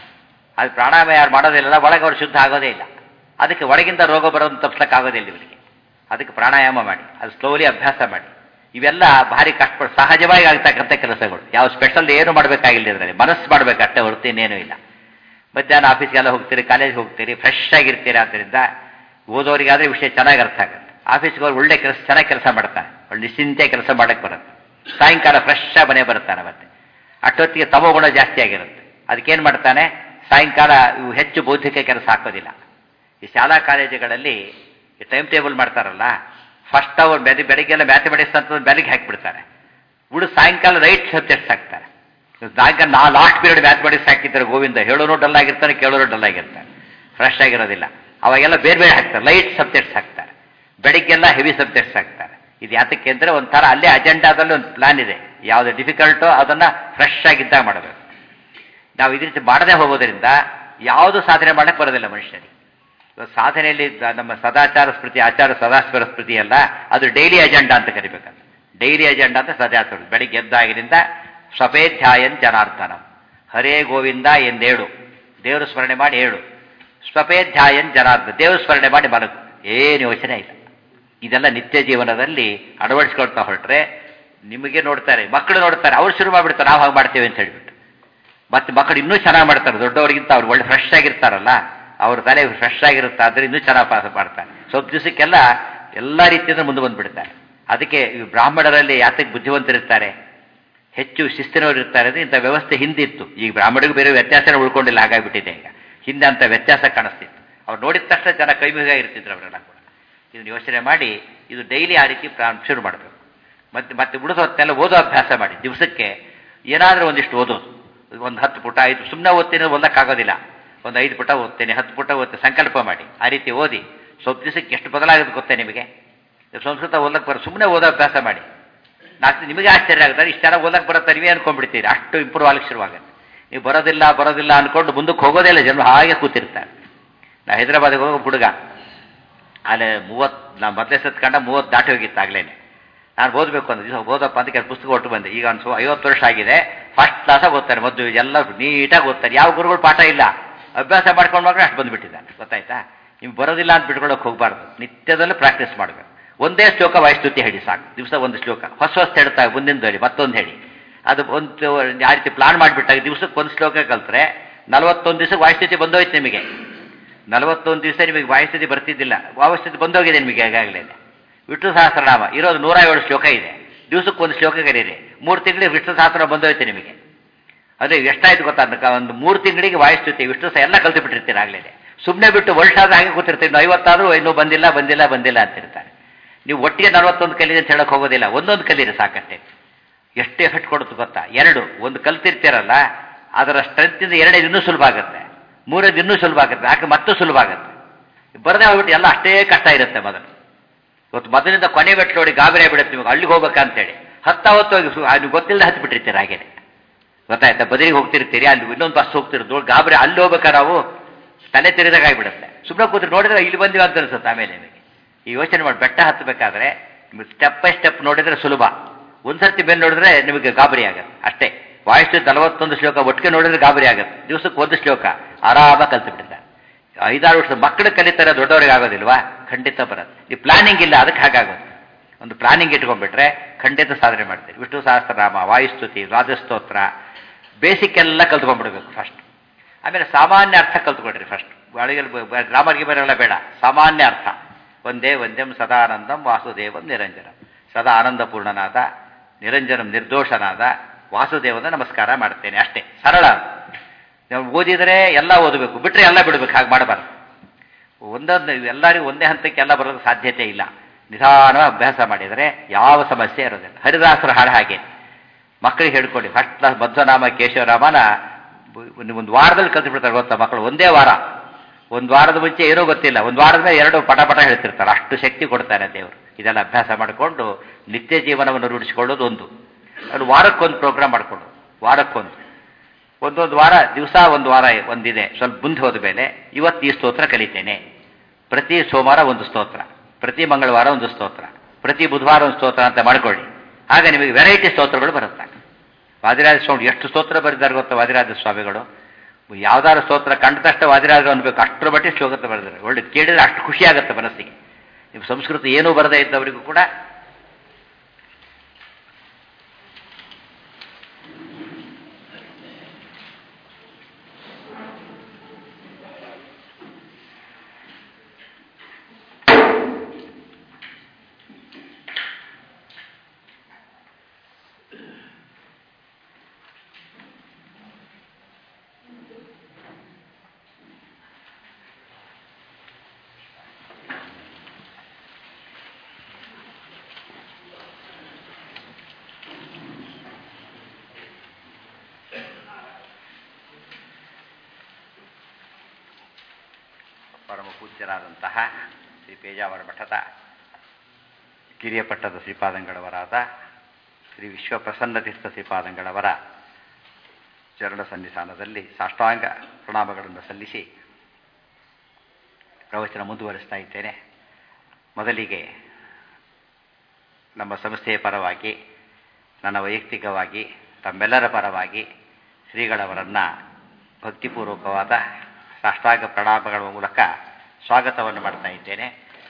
ಅದು ಪ್ರಾಣಾಯಾಮ ಯಾರು ಮಾಡೋದಿಲ್ಲ ಒಳಗೆ ಅವ್ರು ಶುದ್ಧ ಆಗೋದೇ ಇಲ್ಲ ಅದಕ್ಕೆ ಒಳಗಿಂದ ರೋಗ ಬರೋದು ತಪ್ಪಿಸಕ್ಕಾಗೋದಿಲ್ಲ ಇವರಿಗೆ ಅದಕ್ಕೆ ಪ್ರಾಣಾಯಾಮ ಮಾಡಿ ಅದು ಸ್ಲೋಲಿ ಅಭ್ಯಾಸ ಮಾಡಿ ಇವೆಲ್ಲ ಭಾರಿ ಕಷ್ಟಪಟ್ಟು ಸಹಜವಾಗಿ ಆಗ್ತಕ್ಕಂಥ ಕೆಲಸಗಳು ಯಾವ ಸ್ಪೆಷಲ್ ಏನು ಮಾಡಬೇಕಾಗಿಲ್ಲ ಇದರಲ್ಲಿ ಮನಸ್ಸು ಮಾಡಬೇಕು ಅಷ್ಟೇ ಹೊರತು ಇನ್ನೇನೂ ಇಲ್ಲ ಮಧ್ಯಾಹ್ನ ಆಫೀಸ್ಗೆಲ್ಲ ಹೋಗ್ತೀರಿ ಕಾಲೇಜ್ಗೆ ಹೋಗ್ತೀರಿ ಫ್ರೆಶ್ ಆಗಿರ್ತೀರಿ ಆದ್ದರಿಂದ ಓದೋರಿಗಾದ್ರೆ ವಿಷಯ ಚೆನ್ನಾಗಿ ಅರ್ಥ ಆಗುತ್ತೆ ಆಫೀಸ್ಗೆ ಹೋಗಿ ಒಳ್ಳೆ ಕೆಲಸ ಚೆನ್ನಾಗಿ ಕೆಲಸ ಮಾಡ್ತಾನೆ ಒಳ್ಳೆ ನಿಶ್ಚಿಂತೆ ಕೆಲಸ ಮಾಡಕ್ಕೆ ಬರುತ್ತೆ ಸಾಯಂಕಾಲ ಫ್ರೆಶ್ ಆಗಿ ಮನೆ ಬರ್ತಾನೆ ಮತ್ತೆ ಅಷ್ಟೊತ್ತಿಗೆ ತಮೋಗುಣ ಜಾಸ್ತಿ ಆಗಿರುತ್ತೆ ಅದಕ್ಕೇನು ಮಾಡ್ತಾನೆ ಸಾಯಂಕಾಲ ಇವು ಹೆಚ್ಚು ಬೌದ್ಧಿಕ ಕೆಲಸ ಹಾಕೋದಿಲ್ಲ ಈ ಶಾಲಾ ಕಾಲೇಜುಗಳಲ್ಲಿ ಟೈಮ್ ಟೇಬಲ್ ಮಾಡ್ತಾರಲ್ಲ ಫಸ್ಟ್ ಅವರ್ ಬೆಳಿ ಬೆಳಿಗ್ಗೆಲ್ಲ ಮ್ಯಾಥಮೆಟಿಕ್ಸ್ ಅಂತ ಬೆಳಗ್ಗೆ ಹಾಕಿಬಿಡ್ತಾರೆ ಉಳಿದು ಸಾಯಂಕಾಲ ರೈಟ್ ಸಬ್ಜೆಕ್ಟ್ಸ್ ಹಾಕ್ತಾರೆ ಸಾಯಂಕಾಲ ನಾ ಲಾಸ್ಟ್ ಪೀರಿಯಡ್ ಮ್ಯಾಥಮೆಟಿಕ್ಸ್ ಹಾಕಿದ್ದಾರೆ ಗೋವಿಂದ ಹೇಳೋನು ಡಲ್ ಆಗಿರ್ತಾನೆ ಕೇಳೋನು ಡಲ್ ಆಗಿರ್ತಾನೆ ಫ್ರೆಶ್ ಆಗಿರೋದಿಲ್ಲ ಅವಾಗೆಲ್ಲ ಬೇರೆ ಬೇರೆ ಹಾಕ್ತಾರೆ ಲೈಟ್ ಸಬ್ಜೆಕ್ಟ್ಸ್ ಹಾಕ್ತಾರೆ ಬೆಳಿಗ್ಗೆಲ್ಲ ಹೆವಿ ಸಬ್ಜೆಕ್ಟ್ಸ್ ಹಾಕ್ತಾರೆ ಇದು ಯಾತಕ್ಕೆ ಅಂದರೆ ಒಂಥರ ಅಲ್ಲೇ ಅಜೆಂಡಾದಲ್ಲಿ ಒಂದು ಪ್ಲಾನ್ ಇದೆ ಯಾವುದು ಡಿಫಿಕಲ್ಟೋ ಅದನ್ನು ಫ್ರೆಶ್ ಆಗಿದ್ದಾಗ ಮಾಡಬೇಕು ನಾವು ಇದೇ ರೀತಿ ಮಾಡದೆ ಹೋಗೋದ್ರಿಂದ ಯಾವುದು ಸಾಧನೆ ಮಾಡಕ್ಕೆ ಬರೋದಿಲ್ಲ ಮನುಷ್ಯನಿಗೆ ಇವತ್ತು ಸಾಧನೆಯಲ್ಲಿ ದ- ನಮ್ಮ ಸದಾಚಾರ ಸ್ಮೃತಿ ಆಚಾರ ಸದಾಚಾರ ಸ್ಮೃತಿ ಅಲ್ಲ ಅದು ಡೈಲಿ ಅಜೆಂಡಾ ಅಂತ ಕರಿಬೇಕಂತ ಡೈಲಿ ಅಜೆಂಡಾ ಅಂತ ಸದಾಚಾರ ಬೆಳಿಗ್ಗೆ ಎದ್ದಾಗಿನಿಂದ ಸ್ವಪೇಧ್ಯಾಯನ್ ಜನಾರ್ದನಂ ಹರೇ ಗೋವಿಂದ ಎಂದೇಳು ದೇವರು ಸ್ಮರಣೆ ಮಾಡಿ ಹೇಳು ಸ್ವಪೇಧ್ಯಾಯನ್ ಜನಾರ್ದ ದೇವರು ಸ್ಮರಣೆ ಮಾಡಿ ಮಲಗು ಏನು ಯೋಚನೆ ಇಲ್ಲ ಇದೆಲ್ಲ ನಿತ್ಯ ಜೀವನದಲ್ಲಿ ಅಳವಡಿಸ್ಕೊಳ್ತಾ ಹೊರಟ್ರೆ ನಿಮಗೆ ನೋಡ್ತಾರೆ ಮಕ್ಕಳು ನೋಡ್ತಾರೆ ಅವ್ರು ಶುರು ಮಾಡಿಬಿಡ್ತಾರೆ ನಾವು ಹಾಗೆ ಮಾಡ್ತೇವೆ ಅಂತ ಹೇಳ್ಬಿಟ್ಟು ಮತ್ತೆ ಮಕ್ಕಳು ಇನ್ನೂ ಚೆನ್ನಾಗಿ ಮಾಡ್ತಾರೆ ದೊಡ್ಡವರಿಗಿಂತ ಅವ್ರು ಒಳ್ಳೆ ಫ್ರೆಶ್ ಆಗಿರ್ತಾರಲ್ಲ ಅವ್ರ ತಲೆ ಫ್ರೆಶ್ ಆಗಿರುತ್ತೆ ಆದರೆ ಇನ್ನೂ ಚೆನ್ನಾಗಿ ಪಾಸ ಮಾಡ್ತಾರೆ ಸ್ವಲ್ಪ ದಿವಸಕ್ಕೆಲ್ಲ ಎಲ್ಲ ರೀತಿಯಿಂದ ಮುಂದೆ ಬಂದುಬಿಡ್ತಾರೆ ಅದಕ್ಕೆ ಈ ಬ್ರಾಹ್ಮಣರಲ್ಲಿ ಯಾತಕ್ಕೆ ಬುದ್ಧಿವಂತರಿರ್ತಾರೆ ಹೆಚ್ಚು ಶಿಸ್ತಿನವರು ಇರ್ತಾರೆ ಅಂದ್ರೆ ಇಂಥ ವ್ಯವಸ್ಥೆ ಹಿಂದಿತ್ತು ಈಗ ಬ್ರಾಹ್ಮಣಿಗೂ ಬೇರೆ ವ್ಯತ್ಯಾಸನೇ ಉಳ್ಕೊಂಡಿಲ್ಲ ಹಾಗಾಗ್ಬಿಟ್ಟಿದೆ ಈಗ ಹಿಂದೆ ಅಂತ ವ್ಯತ್ಯಾಸ ಕಾಣಿಸ್ತಿತ್ತು ಅವ್ರು ನೋಡಿದ ತಕ್ಷಣ ಜನ ಕೈಮುಗ ಇರ್ತಿದ್ರು ಅವರೆಲ್ಲ ಕೂಡ ಇದನ್ನು ಯೋಚನೆ ಮಾಡಿ ಇದು ಡೈಲಿ ಆ ರೀತಿ ಪ್ರಾರಂಭ ಶುರು ಮಾಡಬೇಕು ಮತ್ತೆ ಮತ್ತೆ ಉಳಿದ ಹೊತ್ತೆಲ್ಲ ಓದೋ ಅಭ್ಯಾಸ ಮಾಡಿ ದಿವಸಕ್ಕೆ ಏನಾದರೂ ಒಂದಿಷ್ಟು ಓದೋದು ಒಂದು ಹತ್ತು ಪುಟ ಐದು ಸುಮ್ಮನೆ ಓದ್ತೀನಿ ಓದಕ್ಕಾಗೋದಿಲ್ಲ ಒಂದು ಐದು ಪುಟ ಓದ್ತೇನೆ ಹತ್ತು ಪುಟ ಓದ್ತೇನೆ ಸಂಕಲ್ಪ ಮಾಡಿ ಆ ರೀತಿ ಓದಿ ಸ್ವಲ್ಪ ದಿವಸಕ್ಕೆ ಎಷ್ಟು ಬದಲಾಗುತ್ತೆ ಗೊತ್ತೇ ನಿಮಗೆ ಸಂಸ್ಕೃತ ಓದಕ್ಕೆ ಬರೋ ಸುಮ್ಮನೆ ಓದೋ ಅಭ್ಯಾಸ ಮಾಡಿ ನಾಲ್ಕು ನಿಮಗೆ ಆಶ್ಚರ್ಯ ಆಗುತ್ತೆ ಇಷ್ಟು ಚೆನ್ನಾಗಿ ಓದಕ್ಕೆ ಬರುತ್ತೆ ನೀವೇ ಅನ್ಕೊಂಡ್ಬಿಡ್ತೀರಿ ಅಷ್ಟು ಇಂಪ್ರೂವ್ ಆಗಲಿಕ್ಕೆ ಶುರುವಾಗುತ್ತೆ ನೀವು ಬರೋದಿಲ್ಲ ಬರೋದಿಲ್ಲ ಅನ್ಕೊಂಡು ಮುಂದಕ್ಕೆ ಹೋಗೋದೇ ಇಲ್ಲ ಜನ ಹಾಗೆ ಕೂತಿರ್ತಾರೆ ನಾ ಹೈದರಾಬಾದಿಗೆ ಹೋಗೋ ಹುಡುಗ ಅಲ್ಲಿ ಮೂವತ್ತು ನಾ ಮೊದಲೇ ಸತ್ಕಂಡ ಮೂವತ್ತು ದಾಟಿ ಹೋಗಿತ್ತು ಆಗ್ಲೇನೆ ನಾನು ಓದಬೇಕು ಅಂತ ದಿವಸ ಓದಪ್ಪ ಅಂತ ಕೆಲವು ಪುಸ್ತಕ ಹೊಟ್ಟು ಬಂದೆ ಈಗ ಒಂದು ಐವತ್ತು ವರ್ಷ ಆಗಿದೆ ಫಸ್ಟ್ ಕ್ಲಾಸಾಗಿ ಓದ್ತಾರೆ ಮೊದಲು ಎಲ್ಲ ನೀಟಾಗಿ ಓದ್ತಾರೆ ಯಾವ ಗುರುಗಳು ಪಾಠ ಇಲ್ಲ ಅಭ್ಯಾಸ ಮಾಡ್ಕೊಂಡು ಹೋಗ್ರೆ ಅಷ್ಟು ಬಂದುಬಿಟ್ಟಿದ್ದಾನೆ ಗೊತ್ತಾಯ್ತಾ ನಿಮ್ಗೆ ಬರೋದಿಲ್ಲ ಅಂತ ಬಿಟ್ಕೊಳ್ಳೋಕೆ ಹೋಗಬಾರ್ದು ನಿತ್ಯದಲ್ಲೂ ಪ್ರಾಕ್ಟೀಸ್ ಮಾಡಬೇಕು ಒಂದೇ ಶ್ಲೋಕ ವಾಯುಸ್ತುತಿ ಹೇಳಿ ಸಾಕು ದಿವಸ ಒಂದು ಶ್ಲೋಕ ಹೊಸ ಹೊಸ ಹೇಳ್ತಾ ಮುಂದಿನ ಹೇಳಿ ಮತ್ತೊಂದು ಹೇಳಿ ಅದು ಒಂದು ಆ ರೀತಿ ಪ್ಲಾನ್ ಮಾಡಿಬಿಟ್ಟಾಗ ದಿವಸಕ್ಕೆ ಒಂದು ಶ್ಲೋಕ ಕಲ್ತ್ರೆ ನಲವತ್ತೊಂದು ದಿವಸ ವಾಯುಸ್ಥಿತಿ ಬಂದೋಯ್ತು ನಿಮಗೆ ನಲವತ್ತೊಂದು ದಿವಸ ನಿಮಗೆ ವಾಯುಸ್ಥಿತಿ ಬರ್ತಿದ್ದಿಲ್ಲ ವಾಯುಸ್ಥಿತಿ ಬಂದೋಗಿದೆ ನಿಮಗೆ ಈಗಾಗಲೇ ವಿಷ್ಣು ಸಹಸ್ರನಾಮ ಇರೋದು ನೂರ ಏಳು ಶ್ಲೋಕ ಇದೆ ದಿವಸಕ್ಕೆ ಒಂದು ಶ್ಲೋಕ ಕರೀರಿ ಮೂರು ತಿಂಗಳಿಗೆ ವಿಷ್ಣು ಸಹಸ್ರ ಬಂದೋಯ್ತು ನಿಮಗೆ ಅದೇ ಎಷ್ಟಾಯ್ತು ಗೊತ್ತಾ ಅದಕ್ಕೆ ಒಂದು ಮೂರು ತಿಂಗಳಿಗೆ ವಾಯಿಸ್ತುತಿ ವಿಷ್ಣು ಸಹ ಎಲ್ಲ ಕಲ್ತು ಬಿಟ್ಟಿರ್ತೀರ ಆಗಲೇ ಸುಮ್ಮನೆ ಬಿಟ್ಟು ವರ್ಷ ಆದ ಹಾಗೆ ಕೂತಿರ್ತೀವಿ ಇನ್ನು ಐವತ್ತಾದರೂ ಇನ್ನೂ ಬಂದಿಲ್ಲ ಬಂದಿಲ್ಲ ಬಂದಿಲ್ಲ ಅಂತಿರ್ತಾರೆ ನೀವು ಒಟ್ಟಿಗೆ ನಲವತ್ತೊಂದು ಕಲೀರಿ ಅಂತ ಹೇಳಕ್ ಹೋಗೋದಿಲ್ಲ ಒಂದೊಂದು ಕಲೀರಿ ಸಾಕಷ್ಟೇ ಎಷ್ಟು ಎಫೆಕ್ಟ್ ಕೊಡುತ್ತೆ ಗೊತ್ತಾ ಎರಡು ಒಂದು ಕಲ್ತಿರ್ತೀರಲ್ಲ ಅದರ ಸ್ಟ್ರೆಂತಿಂದ ಎರಡನೇದು ಇನ್ನೂ ಸುಲಭ ಆಗುತ್ತೆ ಮೂರನೇದು ಇನ್ನೂ ಸುಲಭ ಆಗುತ್ತೆ ಯಾಕೆ ಮತ್ತೂ ಸುಲಭ ಆಗುತ್ತೆ ಬರದೇ ಹೋಗ್ಬಿಟ್ಟು ಎಲ್ಲ ಅಷ್ಟೇ ಕಷ್ಟ ಇರುತ್ತೆ ಮೊದಲು ಇವತ್ತು ಮೊದಲಿಂದ ಕೊನೆ ಬೆಟ್ಟು ನೋಡಿ ಗಾಬರಿ ಆಗ್ಬಿಡುತ್ತೆ ನಿಮಗೆ ಅಲ್ಲಿಗೆ ಹೋಗ್ಬೇಕಂತೇಳಿ ಹತ್ತ ಹೊತ್ತು ಹೋಗಿ ಸು- ಅದು ಗೊತ್ತಿಲ್ಲದೆ ಹತ್ತು ಬಿಟ್ಟಿರ್ತೀರ ಹಾಗೇನೆ ಗೊತ್ತಾಯ್ತಾ ಬದಲಿಗೆ ಹೋಗ್ತಿರ್ತೀರಿ ಅಲ್ಲಿ ಇನ್ನೊಂದು ಬಸ್ ಹೋಗ್ತಿರೋದು ಗಾಬರಿ ಅಲ್ಲಿ ಹೋಗ್ಬೇಕಾ ನಾವು ತಲೆ ತಿರುದಾಗ ಆಗಿಬಿಡುತ್ತೆ ಸುಮ್ಮನೆ ಕೂತ್ರೆ ನೋಡಿದ್ರೆ ಇಲ್ಲಿ ಬಂದಿವ ಅಂತ ಅನ್ಸುತ್ತೆ ಆಮೇಲೆ ನಿಮಗೆ ಈ ಯೋಚನೆ ಮಾಡಿ ಬೆಟ್ಟ ಹತ್ತಬೇಕಾದ್ರೆ ನಿಮಗೆ ಸ್ಟೆಪ್ ಬೈ ಸ್ಟೆಪ್ ನೋಡಿದ್ರೆ ಸುಲಭ ಒಂದ್ಸರ್ತಿ ಮೇಲೆ ನೋಡಿದ್ರೆ ನಿಮಗೆ ಗಾಬರಿ ಆಗುತ್ತೆ ಅಷ್ಟೇ ವಾಯಿಸ್ತು ನಲವತ್ತೊಂದು ಶ್ಲೋಕ ಒಟ್ಟಿಗೆ ನೋಡಿದ್ರೆ ಗಾಬರಿ ಆಗುತ್ತೆ ದಿವಸಕ್ಕೆ ಒಂದು ಶ್ಲೋಕ ಆರಾಮಾಗಿ ಕಲ್ತು ಬಿಡ್ತಾರೆ ಐದಾರು ವರ್ಷದ ಮಕ್ಕಳು ಕಲಿತಾರೆ ದೊಡ್ಡವರಿಗೆ ಆಗೋದಿಲ್ವಾ ಖಂಡಿತ ಬರುತ್ತೆ ಈ ಪ್ಲಾನಿಂಗ್ ಇಲ್ಲ ಅದಕ್ಕೆ ಹಾಗಾಗುತ್ತೆ ಒಂದು ಪ್ಲಾನಿಂಗ್ ಇಟ್ಕೊಂಡ್ಬಿಟ್ರೆ ಖಂಡಿತ ಸಾಧನೆ ಮಾಡ್ತೀರಿ ವಿಷ್ಣು ಸಹಸ್ರನಾಮ ವಾಯುಸ್ತುತಿ ದ್ವಾದಸ್ತೋತ್ರ ಬೇಸಿಕ್ ಎಲ್ಲ ಕಲ್ತ್ಕೊಂಡ್ಬಿಡ್ಬೇಕು ಫಸ್ಟ್ ಆಮೇಲೆ ಸಾಮಾನ್ಯ ಅರ್ಥ ಕಲ್ತ್ಕೊಳ್ರಿ ಫಸ್ಟ್ ಒಳಗೆ ಗ್ರಾಮರ್ಗೆ ಬರೋಲ್ಲ ಬೇಡ ಸಾಮಾನ್ಯ ಅರ್ಥ ಒಂದೇ ಒಂದೇಂ ಸದಾನಂದಂ ವಾಸುದೇವಂ ನಿರಂಜನಂ ಸದಾ ಆನಂದಪೂರ್ಣನಾದ ನಿರಂಜನಂ ನಿರ್ದೋಷನಾದ ವಾಸುದೇವನ ನಮಸ್ಕಾರ ಮಾಡ್ತೇನೆ ಅಷ್ಟೇ ಸರಳ ನಾವು ಓದಿದರೆ ಎಲ್ಲ ಓದಬೇಕು ಬಿಟ್ಟರೆ ಎಲ್ಲ ಬಿಡಬೇಕು ಹಾಗೆ ಮಾಡಬಾರ್ದು ಒಂದೊಂದು ಎಲ್ಲರಿಗೂ ಒಂದೇ ಹಂತಕ್ಕೆ ಎಲ್ಲ ಬರೋದು ಸಾಧ್ಯತೆ ಇಲ್ಲ ನಿಧಾನವಾಗಿ ಅಭ್ಯಾಸ ಮಾಡಿದರೆ ಯಾವ ಸಮಸ್ಯೆ ಇರೋದಿಲ್ಲ ಹರಿದಾಸರ ಹಾಡು ಹಾಗೆ ಮಕ್ಕಳಿಗೆ ಹೇಳ್ಕೊಡಿ ಫಸ್ಟ್ ಕ್ಲಾಸ್ ಮಧ್ವನಾಮ ಕೇಶವರಾಮನ ಒಂದು ವಾರದಲ್ಲಿ ಕಲ್ತು ಬಿಡ್ತಾರೆ ಗೊತ್ತಾ ಮಕ್ಕಳು ಒಂದೇ ವಾರ ಒಂದು ವಾರದ ಮುಂಚೆ ಏನೂ ಗೊತ್ತಿಲ್ಲ ಒಂದು ವಾರದ ಮೇಲೆ ಎರಡು ಪಟ ಪಟ ಹೇಳ್ತಿರ್ತಾರೆ ಅಷ್ಟು ಶಕ್ತಿ ಕೊಡ್ತಾನೆ ದೇವರು ಇದೆಲ್ಲ ಅಭ್ಯಾಸ ಮಾಡಿಕೊಂಡು ನಿತ್ಯ ಜೀವನವನ್ನು ರೂಢಿಸಿಕೊಳ್ಳೋದು ಒಂದು ಅದು ವಾರಕ್ಕೊಂದು ಪ್ರೋಗ್ರಾಮ್ ಮಾಡಿಕೊಂಡು ವಾರಕ್ಕೊಂದು ಒಂದೊಂದು ವಾರ ದಿವಸ ಒಂದು ವಾರ ಒಂದಿದೆ ಸ್ವಲ್ಪ ಮುಂದೆ ಹೋದ ಮೇಲೆ ಇವತ್ತು ಈ ಸ್ತೋತ್ರ ಕಲಿತೇನೆ ಪ್ರತಿ ಸೋಮವಾರ ಒಂದು ಸ್ತೋತ್ರ ಪ್ರತಿ ಮಂಗಳವಾರ ಒಂದು ಸ್ತೋತ್ರ ಪ್ರತಿ ಬುಧವಾರ ಒಂದು ಸ್ತೋತ್ರ ಅಂತ ಮಾಡ್ಕೊಳ್ಳಿ ಆಗ ನಿಮಗೆ ವೆರೈಟಿ ಸ್ತೋತ್ರಗಳು ಬರುತ್ತೆ ವಾದಿರಾಜ ಸ್ವಾಮಿ ಎಷ್ಟು ಸ್ತೋತ್ರ ಬರೆದಿದ್ದಾರೆ ಗೊತ್ತಾ ವಾದಿರಾಜ ಸ್ವಾಮಿಗಳು ಯಾವ್ದಾದ್ರು ಸ್ತೋತ್ರ ಕಂಡ ತಕ್ಷಣ ವಾದಿರಾಜ ಅನ್ಬೇಕು ಅಷ್ಟರ ಮಟ್ಟಿಗೆ ಶ್ಲೋಕ ಬರೆದಿದ್ದಾರೆ ಒಳ್ಳೆ ಕೇಳಿದ್ರೆ ಅಷ್ಟು ಖುಷಿ ಆಗುತ್ತೆ ಮನಸ್ಸಿಗೆ ನೀವು ಸಂಸ್ಕೃತ ಏನೂ ಬರದೇ ಇದ್ದವರಿಗೂ ಕೂಡ ಪರಮ ಪೂಜ್ಯರಾದಂತಹ ಶ್ರೀ ಪೇಜಾವರ ಮಠದ ಕಿರಿಯಪಟ್ಟದ ಶ್ರೀಪಾದಂಗಳವರಾದ ಶ್ರೀ ವಿಶ್ವ ಪ್ರಸನ್ನತೀರ್ಥ ಶ್ರೀಪಾದಂಗಳವರ ಚರಣ ಸನ್ನಿಧಾನದಲ್ಲಿ ಸಾಷ್ಟಾಂಗ ಪ್ರಣಾಮಗಳನ್ನು ಸಲ್ಲಿಸಿ ಪ್ರವಚನ ಮುಂದುವರಿಸ್ತಾ ಇದ್ದೇನೆ ಮೊದಲಿಗೆ ನಮ್ಮ ಸಂಸ್ಥೆಯ ಪರವಾಗಿ ನನ್ನ ವೈಯಕ್ತಿಕವಾಗಿ ತಮ್ಮೆಲ್ಲರ ಪರವಾಗಿ ಶ್ರೀಗಳವರನ್ನು ಭಕ್ತಿಪೂರ್ವಕವಾದ ಸಾಷ್ಟಾಂಗ ಪ್ರಣಾಮಗಳ ಮೂಲಕ ಸ್ವಾಗತವನ್ನು ಮಾಡ್ತಾ ಇದ್ದೇನೆ